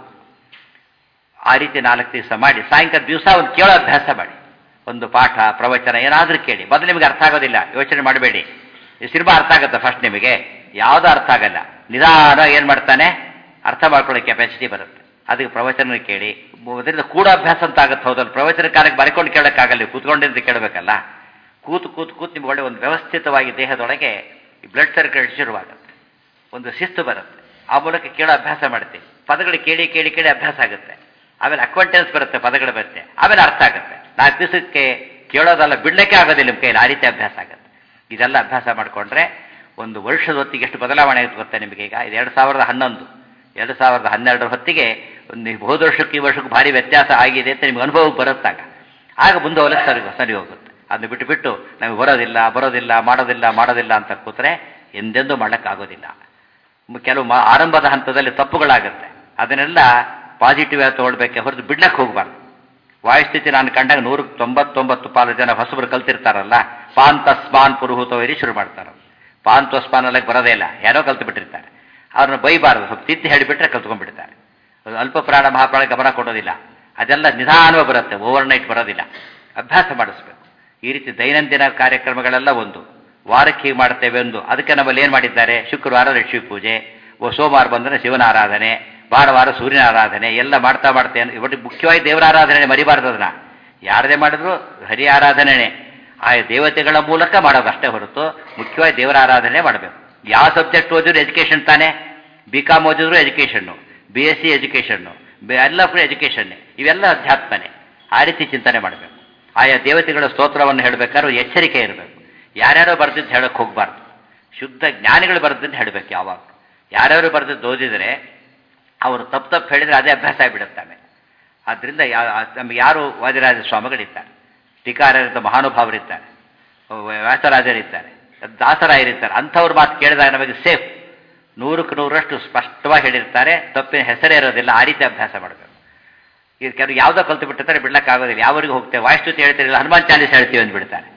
ಆ ರೀತಿ ನಾಲ್ಕು ದಿವಸ ಮಾಡಿ ಸಾಯಂಕಾಲ ದಿವಸ ಒಂದು ಕೇಳೋ ಅಭ್ಯಾಸ ಮಾಡಿ ಒಂದು ಪಾಠ ಪ್ರವಚನ ಏನಾದರೂ ಕೇಳಿ ಮೊದಲು ನಿಮಗೆ ಅರ್ಥ ಆಗೋದಿಲ್ಲ ಯೋಚನೆ ಮಾಡಬೇಡಿ ಈ ಸಿನಿಮಾ ಅರ್ಥ ಆಗುತ್ತೆ ಫಸ್ಟ್ ನಿಮಗೆ ಯಾವುದೂ ಅರ್ಥ ಆಗಲ್ಲ ನಿಧಾನ ಏನು ಮಾಡ್ತಾನೆ ಅರ್ಥ ಮಾಡ್ಕೊಳ್ಳೋ ಕೆಪಾಸಿಟಿ ಬರುತ್ತೆ ಅದಕ್ಕೆ ಪ್ರವಚನ ಕೇಳಿ ಅದರಿಂದ ಕೂಡ ಅಭ್ಯಾಸ ಅಂತ ಆಗುತ್ತೆ ಹೌದಲ್ಲ ಪ್ರವಚನ ಕಾಲಕ್ಕೆ ಬರ್ಕೊಂಡು ಕೇಳೋಕ್ಕಾಗಲ್ಲ ಕೂತ್ಕೊಂಡಿದ್ದು ಕೇಳಬೇಕಲ್ಲ ಕೂತು ಕೂತು ಕೂತು ನಿಮ್ಗೆ ಒಳ್ಳೆ ಒಂದು ವ್ಯವಸ್ಥಿತವಾಗಿ ದೇಹದೊಳಗೆ ಬ್ಲಡ್ ಸರ್ಕ್ಯುಲೇಷನ್ ಶುರುವಾಗುತ್ತೆ ಒಂದು ಶಿಸ್ತು ಬರುತ್ತೆ ಆ ಮೂಲಕ ಕೇಳೋ ಅಭ್ಯಾಸ ಮಾಡ್ತೀವಿ ಪದಗಳು ಕೇಳಿ ಕೇಳಿ ಕೇಳಿ ಅಭ್ಯಾಸ ಆಗುತ್ತೆ ಆಮೇಲೆ ಅಕ್ವೆಂಟೆನ್ಸ್ ಬರುತ್ತೆ ಪದಗಳು ಬರುತ್ತೆ ಆಮೇಲೆ ಅರ್ಥ ಆಗುತ್ತೆ ನಾಲ್ಕು ದಿವಸಕ್ಕೆ ಕೇಳೋದಲ್ಲ ಬಿಡ್ಲಿಕ್ಕೆ ಆಗೋದಿಲ್ಲ ನಿಮ್ಮ ಕೈಯಲ್ಲಿ ಆ ರೀತಿ ಅಭ್ಯಾಸ ಆಗುತ್ತೆ ಇದೆಲ್ಲ ಅಭ್ಯಾಸ ಮಾಡಿಕೊಂಡ್ರೆ ಒಂದು ವರ್ಷದ ಹೊತ್ತಿಗೆ ಎಷ್ಟು ಬದಲಾವಣೆ ಆಗುತ್ತೆ ಗೊತ್ತಾ ನಿಮಗೆ ಈಗ ಇದು ಎರಡು ಸಾವಿರದ ಹನ್ನೊಂದು ಎರಡು ಸಾವಿರದ ಹನ್ನೆರಡರ ಹೊತ್ತಿಗೆ ಒಂದು ಹೋದ ವರ್ಷಕ್ಕೆ ಈ ವರ್ಷಕ್ಕೆ ಭಾರಿ ವ್ಯತ್ಯಾಸ ಆಗಿದೆ ಅಂತ ನಿಮ್ಗೆ ಅನುಭವಕ್ಕೆ ಬರುತ್ತಾಗ ಆಗ ಮುಂದೆ ಹೋಗಲಿಕ್ಕೆ ಸರಿ ಸರಿ ಹೋಗುತ್ತೆ ಅದನ್ನ ಬಿಟ್ಟು ಬಿಟ್ಟು ನಮಗೆ ಬರೋದಿಲ್ಲ ಬರೋದಿಲ್ಲ ಮಾಡೋದಿಲ್ಲ ಮಾಡೋದಿಲ್ಲ ಅಂತ ಕೂತ್ರೆ ಎಂದೆಂದೂ ಮಾಡೋಕ್ಕಾಗೋದಿಲ್ಲ ಕೆಲವು ಮಾ ಆರಂಭದ ಹಂತದಲ್ಲಿ ತಪ್ಪುಗಳಾಗುತ್ತೆ ಅದನ್ನೆಲ್ಲ ಪಾಸಿಟಿವ್ ಆಗಿ ತೊಗೊಳ್ಬೇಕೆ ಹೊರತು ಬಿಡ್ಲಕ್ಕೆ ಹೋಗಬಾರ್ದು ವಾಯುಸ್ಥಿತಿ ನಾನು ಕಂಡಾಗ ನೂರಕ್ಕೆ ತೊಂಬತ್ತೊಂಬತ್ತು ಪಾಲು ಜನ ಹೊಸಬರು ಕಲ್ತಿರ್ತಾರಲ್ಲ ಪಾನ್ ತಸ್ಮಾನ್ ಪುರುಹೂತವರಿ ಶುರು ಮಾಡ್ತಾರೆ ಪಾನ್ ತಸ್ಮಾನ್ ಅಲ್ಲಕ್ಕೆ ಬರೋದೇ ಇಲ್ಲ ಯಾರೋ ಕಲ್ತು ಬಿಟ್ಟಿರ್ತಾರೆ ಅವ್ರನ್ನ ಬೈಬಾರ್ದು ಸ್ವಲ್ಪ ತಿತ್ತಿ ಹೇಳಿಬಿಟ್ರೆ ಕಲ್ತ್ಕೊಂಡ್ಬಿಡ್ತಾರೆ ಅಲ್ಪ ಪ್ರಾಣ ಮಹಾಪ್ರಾಣ ಗಮನ ಕೊಡೋದಿಲ್ಲ ಅದೆಲ್ಲ ನಿಧಾನವಾಗಿ ಬರುತ್ತೆ ಓವರ್ ನೈಟ್ ಬರೋದಿಲ್ಲ ಅಭ್ಯಾಸ ಮಾಡಿಸ್ಬೇಕು ಈ ರೀತಿ ದೈನಂದಿನ ಕಾರ್ಯಕ್ರಮಗಳೆಲ್ಲ ಒಂದು ವಾರಕ್ಕೆ ಹೀಗೆ ಮಾಡ್ತೇವೆ ಒಂದು ಅದಕ್ಕೆ ನಮ್ಮಲ್ಲಿ ಏನು ಮಾಡಿದ್ದಾರೆ ಶುಕ್ರವಾರ ಲಕ್ಷ್ಮೀ ಪೂಜೆ ಓ ಸೋಮವಾರ ಬಂದರೆ ಶಿವನ ಆರಾಧನೆ ಭಾನುವಾರ ಸೂರ್ಯನ ಆರಾಧನೆ ಎಲ್ಲ ಮಾಡ್ತಾ ಮಾಡ್ತೇನೆ ಇವತ್ತು ಮುಖ್ಯವಾಗಿ ದೇವರ ಆರಾಧನೆ ಮರಿಬಾರ್ದು ಅದನ್ನ ಯಾರದೇ ಮಾಡಿದ್ರು ಹರಿ ಆರಾಧನೆ ಆ ದೇವತೆಗಳ ಮೂಲಕ ಮಾಡೋದು ಅಷ್ಟೇ ಹೊರತು ಮುಖ್ಯವಾಗಿ ದೇವರ ಆರಾಧನೆ ಮಾಡಬೇಕು ಯಾವ ಸಬ್ಜೆಕ್ಟ್ ಓದಿದ್ರು ಎಜುಕೇಷನ್ ತಾನೇ ಬಿ ಕಾಮ್ ಓದಿದ್ರು education B S C education ಎಲ್ಲ ಕೂಡ ಎಜುಕೇಷನ್ನೇ ಇವೆಲ್ಲ ಅಧ್ಯಾತ್ಮನೇ ಆ ರೀತಿ ಚಿಂತನೆ ಮಾಡಬೇಕು ಆಯಾ ದೇವತೆಗಳ ಸ್ತೋತ್ರವನ್ನು ಹೇಳಬೇಕಾದ್ರೆ ಎಚ್ಚರಿಕೆ ಇರಬೇಕು ಯಾರ್ಯಾರೋ ಬರ್ದಿದ್ದು ಹೇಳಕ್ಕೆ ಹೋಗಬಾರ್ದು ಶುದ್ಧ ಜ್ಞಾನಿಗಳು ಬರ್ದಿದ್ದು ಹೇಳಬೇಕು ಯಾವಾಗ ಯಾರ್ಯಾರು ಬರ್ದಿದ್ದು ಓದಿದರೆ ಅವರು ತಪ್ಪು ತಪ್ಪು ಹೇಳಿದರೆ ಅದೇ ಅಭ್ಯಾಸ ಆಗಿಬಿಡುತ್ತಾನೆ ಆದ್ದರಿಂದ ಯಾ ನಮಗೆ ಯಾರು ವಾದಿರಾಜ ಸ್ವಾಮಿಗಳಿದ್ದಾರೆ ಟೀಕಾರರಿದ್ದ ಮಹಾನುಭಾವರಿದ್ದಾರೆ ವ್ಯಾಸರಾಜರಿದ್ದಾರೆ ದಾಸರಾಯರಿದ್ದಾರೆ ಅಂಥವ್ರ ಮಾತು ಕೇಳಿದಾಗ ನಮಗೆ ಸೇಫ್ ನೂರಕ್ಕೆ ನೂರಷ್ಟು ಸ್ಪಷ್ಟವಾಗಿ ಹೇಳಿರ್ತಾರೆ ತಪ್ಪಿನ ಹೆಸರೇ ಇರೋದಿಲ್ಲ ಆ ರೀತಿ ಅಭ್ಯಾಸ ಮಾಡಬೇಕು ಈಗ ಕೆಲವು ಯಾವುದೋ ಕಲ್ತು ಬಿಟ್ಟಿರ್ತಾರೆ ಬಿಡ್ಲಕ್ಕಾಗೋದಿಲ್ಲ ಯಾವರಿಗೆ ಹೋಗ್ತೇವೆ ವಾಯಿಸ್ತುತಿ ಹೇಳ್ತಿರಲಿಲ್ಲ ಹನುಮಾನ್ ಚಾಲೀಸ್ ಹೇಳ್ತೀವಿ ಅಂದ್ಬಿಡ್ತಾರೆ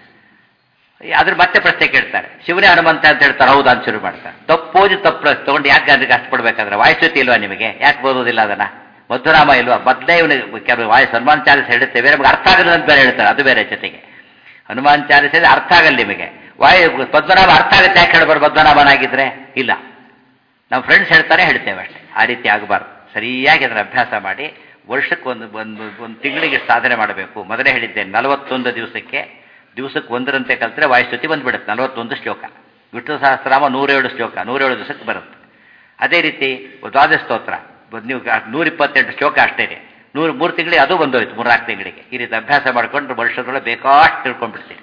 ಅದ್ರ ಮತ್ತೆ ಪ್ರಶ್ನೆ ಕೇಳ್ತಾರೆ ಶಿವನೇ ಹನುಮಂತ ಅಂತ ಹೇಳ್ತಾರೆ ಹೌದಾ ಅಂತ ಶುರು ಮಾಡ್ತಾರೆ ತಪ್ಪೋದಿ ತಪ್ಪು ತಗೊಂಡು ಯಾಕೆ ಅದಕ್ಕೆ ಕಷ್ಟಪಡ್ಬೇಕಾದ್ರೆ ವಾಯಿಸ್ತುತಿ ಇಲ್ವಾ ನಿಮಗೆ ಯಾಕೆ ಬೋದೋದಿಲ್ಲ ಅದನ್ನ ಮಧುರಾಮ ಇಲ್ವಾ ಮೊದಲೇ ಇವನು ಕೆಲವು ವಾಯಸ್ ಹನುಮಾನ್ ಚಾಲಿಸ್ ಹೇಳುತ್ತೇವೆ ನಮ್ಗೆ ಅರ್ಥ ಆಗಲ್ಲ ಅಂತ ಬೇರೆ ಹೇಳ್ತಾರೆ ಅದು ಬೇರೆ ಜೊತೆಗೆ ಹನುಮಾನ್ ಚಾಲಿಸ್ ಅರ್ಥ ಆಗಲ್ಲ ನಿಮಗೆ ವಾಯು ಪದ್ಮನಾಭ ಅರ್ಥ ಆಗುತ್ತೆ ಯಾಕೆ ಹೇಳ್ಬಾರ್ದು ಪದ್ಮನಾಭನಾಗಿದ್ರೆ ಇಲ್ಲ ನಮ್ಮ ಫ್ರೆಂಡ್ಸ್ ಹೇಳ್ತಾರೆ ಹೇಳ್ತೇವೆ ಅಷ್ಟೇ ಆ ರೀತಿ ಆಗಬಾರ್ದು ಸರಿಯಾಗಿ ಅದನ್ನು ಅಭ್ಯಾಸ ಮಾಡಿ ವರ್ಷಕ್ಕೆ ಒಂದು ಒಂದು ಒಂದು ತಿಂಗಳಿಗೆ ಸಾಧನೆ ಮಾಡಬೇಕು ಮೊದಲೇ ಹೇಳಿದ್ದೇನೆ ನಲವತ್ತೊಂದು ದಿವಸಕ್ಕೆ ದಿವಸಕ್ಕೆ ಒಂದರಂತೆ ಕಲ್ತ್ರೆ ವಾಯುಸ್ತುತಿ ಬಂದ್ಬಿಡುತ್ತೆ ನಲವತ್ತೊಂದು ಶ್ಲೋಕ ವಿಷ್ಣು ಸಹಸ್ರಾಮ ನೂರೇಳು ಶ್ಲೋಕ ನೂರೇಳು ದಿವಸಕ್ಕೆ ಬರುತ್ತೆ ಅದೇ ರೀತಿ ದ್ವಾದಶ ಸ್ತೋತ್ರ ನೀವು ನೂರಿಪ್ಪತ್ತೆಂಟು ಶ್ಲೋಕ ಅಷ್ಟೇ ಇದೆ ನೂರು ಮೂರು ತಿಂಗಳಿಗೆ ಅದು ಬಂದೋಯ್ತು ಮೂರ್ನಾಲ್ಕು ತಿಂಗಳಿಗೆ ಈ ರೀತಿ ಅಭ್ಯಾಸ ಮಾಡಿಕೊಂಡು ವರ್ಷದೊಳಗೆ ಬೇಕಾಷ್ಟು ತಿಳ್ಕೊಂಡ್ಬಿಡ್ತೀರಿ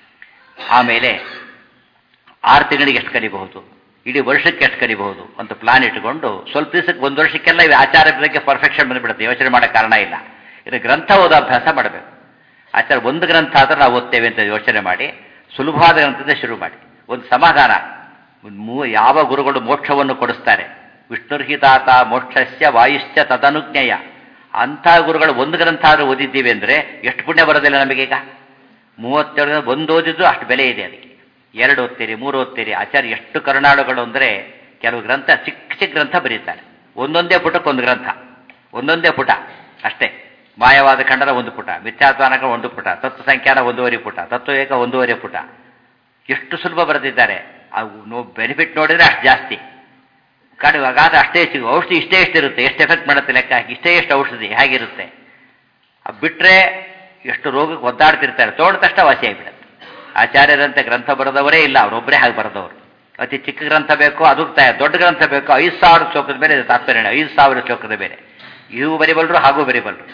ಆಮೇಲೆ ಆರು ತಿಂಗಳಿಗೆ ಎಷ್ಟು ಕಲಿಬಹುದು ಇಡೀ ವರ್ಷಕ್ಕೆ ಎಷ್ಟು ಕಲಿಬಹುದು ಅಂತ ಪ್ಲಾನ್ ಇಟ್ಕೊಂಡು ಸ್ವಲ್ಪ ದಿವಸಕ್ಕೆ ಒಂದು ವರ್ಷಕ್ಕೆಲ್ಲ ಇವು ಆಚಾರ ಬಗ್ಗೆ ಪರ್ಫೆಕ್ಷನ್ ಬಂದ್ಬಿಡುತ್ತೆ ಯೋಚನೆ ಮಾಡೋ ಕಾರಣ ಇಲ್ಲ ಇದು ಗ್ರಂಥ ಓದೋ ಅಭ್ಯಾಸ ಮಾಡಬೇಕು ಆಚಾರ ಒಂದು ಗ್ರಂಥ ಆದ್ರೆ ನಾವು ಓದ್ತೇವೆ ಅಂತ ಯೋಚನೆ ಮಾಡಿ ಸುಲಭವಾದ ಗ್ರಂಥದ ಶುರು ಮಾಡಿ ಒಂದು ಸಮಾಧಾನ ಒಂದು ಮೂ ಯಾವ ಗುರುಗಳು ಮೋಕ್ಷವನ್ನು ಕೊಡಿಸ್ತಾರೆ ವಿಷ್ಣುರ್ಹಿತಾತ ಮೋಕ್ಷಸ್ಯ ವಾಯುಶ್ಚ ತದನುಜ್ಞೇಯ ಅಂಥ ಗುರುಗಳು ಒಂದು ಗ್ರಂಥ ಆದರೂ ಓದಿದ್ದೀವಿ ಅಂದರೆ ಎಷ್ಟು ಪುಣ್ಯ ಬರೋದಿಲ್ಲ ನಮಗೀಗ ಮೂವತ್ತೆರಡು ಒಂದು ಓದಿದ್ದು ಅಷ್ಟು ಬೆಲೆ ಇದೆ ಅದಕ್ಕೆ ಎರಡು ಓದ್ತೀರಿ ಮೂರು ಓದ್ತೀರಿ ಆಚಾರ್ಯ ಎಷ್ಟು ಕರುಣಾಳುಗಳು ಅಂದರೆ ಕೆಲವು ಗ್ರಂಥ ಚಿಕ್ಕ ಚಿಕ್ಕ ಗ್ರಂಥ ಬರೀತಾರೆ ಒಂದೊಂದೇ ಪುಟಕ್ಕೆ ಒಂದು ಗ್ರಂಥ ಒಂದೊಂದೇ ಪುಟ ಅಷ್ಟೇ ಮಾಯವಾದ ಖಂಡನ ಒಂದು ಪುಟ ಮಿಥ್ಯಾತ್ವಾನಕ ಒಂದು ಪುಟ ತತ್ವ ಸಂಖ್ಯಾನ ಒಂದೂವರೆ ಪುಟ ತತ್ವ ಏಕ ಒಂದೂವರೆ ಪುಟ ಎಷ್ಟು ಸುಲಭ ಬರೆದಿದ್ದಾರೆ ಅವು ಬೆನಿಫಿಟ್ ನೋಡಿದರೆ ಅಷ್ಟು ಜಾಸ್ತಿ ಕಾಡು ಅಗಾಧ ಅಷ್ಟೇ ಸಿಗು ಔಷಧಿ ಇಷ್ಟೇ ಎಷ್ಟಿರುತ್ತೆ ಎಷ್ಟು ಎಫೆಕ್ಟ್ ಮಾಡುತ್ತೆ ಲೆಕ್ಕ ಹಾಕಿ ಇಷ್ಟೇ ಎಷ್ಟು ಔಷಧಿ ಹೇಗಿರುತ್ತೆ ಅದು ಬಿಟ್ಟರೆ ಎಷ್ಟು ರೋಗಕ್ಕೆ ಒದ್ದಾಡ್ತಿರ್ತಾರೆ ತೋಡಿದ ತಕ್ಷಣ ವಾಸಿ ಆಗಿಬಿಡುತ್ತೆ ಆಚಾರ್ಯರಂತೆ ಗ್ರಂಥ ಬರೆದವರೇ ಇಲ್ಲ ಅವರೊಬ್ಬರೇ ಹಾಗೆ ಬರೆದವರು ಅತಿ ಚಿಕ್ಕ ಗ್ರಂಥ ಬೇಕು ಅದು ದೊಡ್ಡ ಗ್ರಂಥ ಬೇಕು ಐದು ಸಾವಿರ ಶ್ಲೋಕದ ಮೇಲೆ ತಾತ್ಪರ್ಯ ಐದು ಸಾವಿರ ಶ್ಲೋಕದ ಮೇಲೆ ಇವು ಬರಿಬಲ್ರು ಹಾಗೂ ಬರಿಬಲ್ರು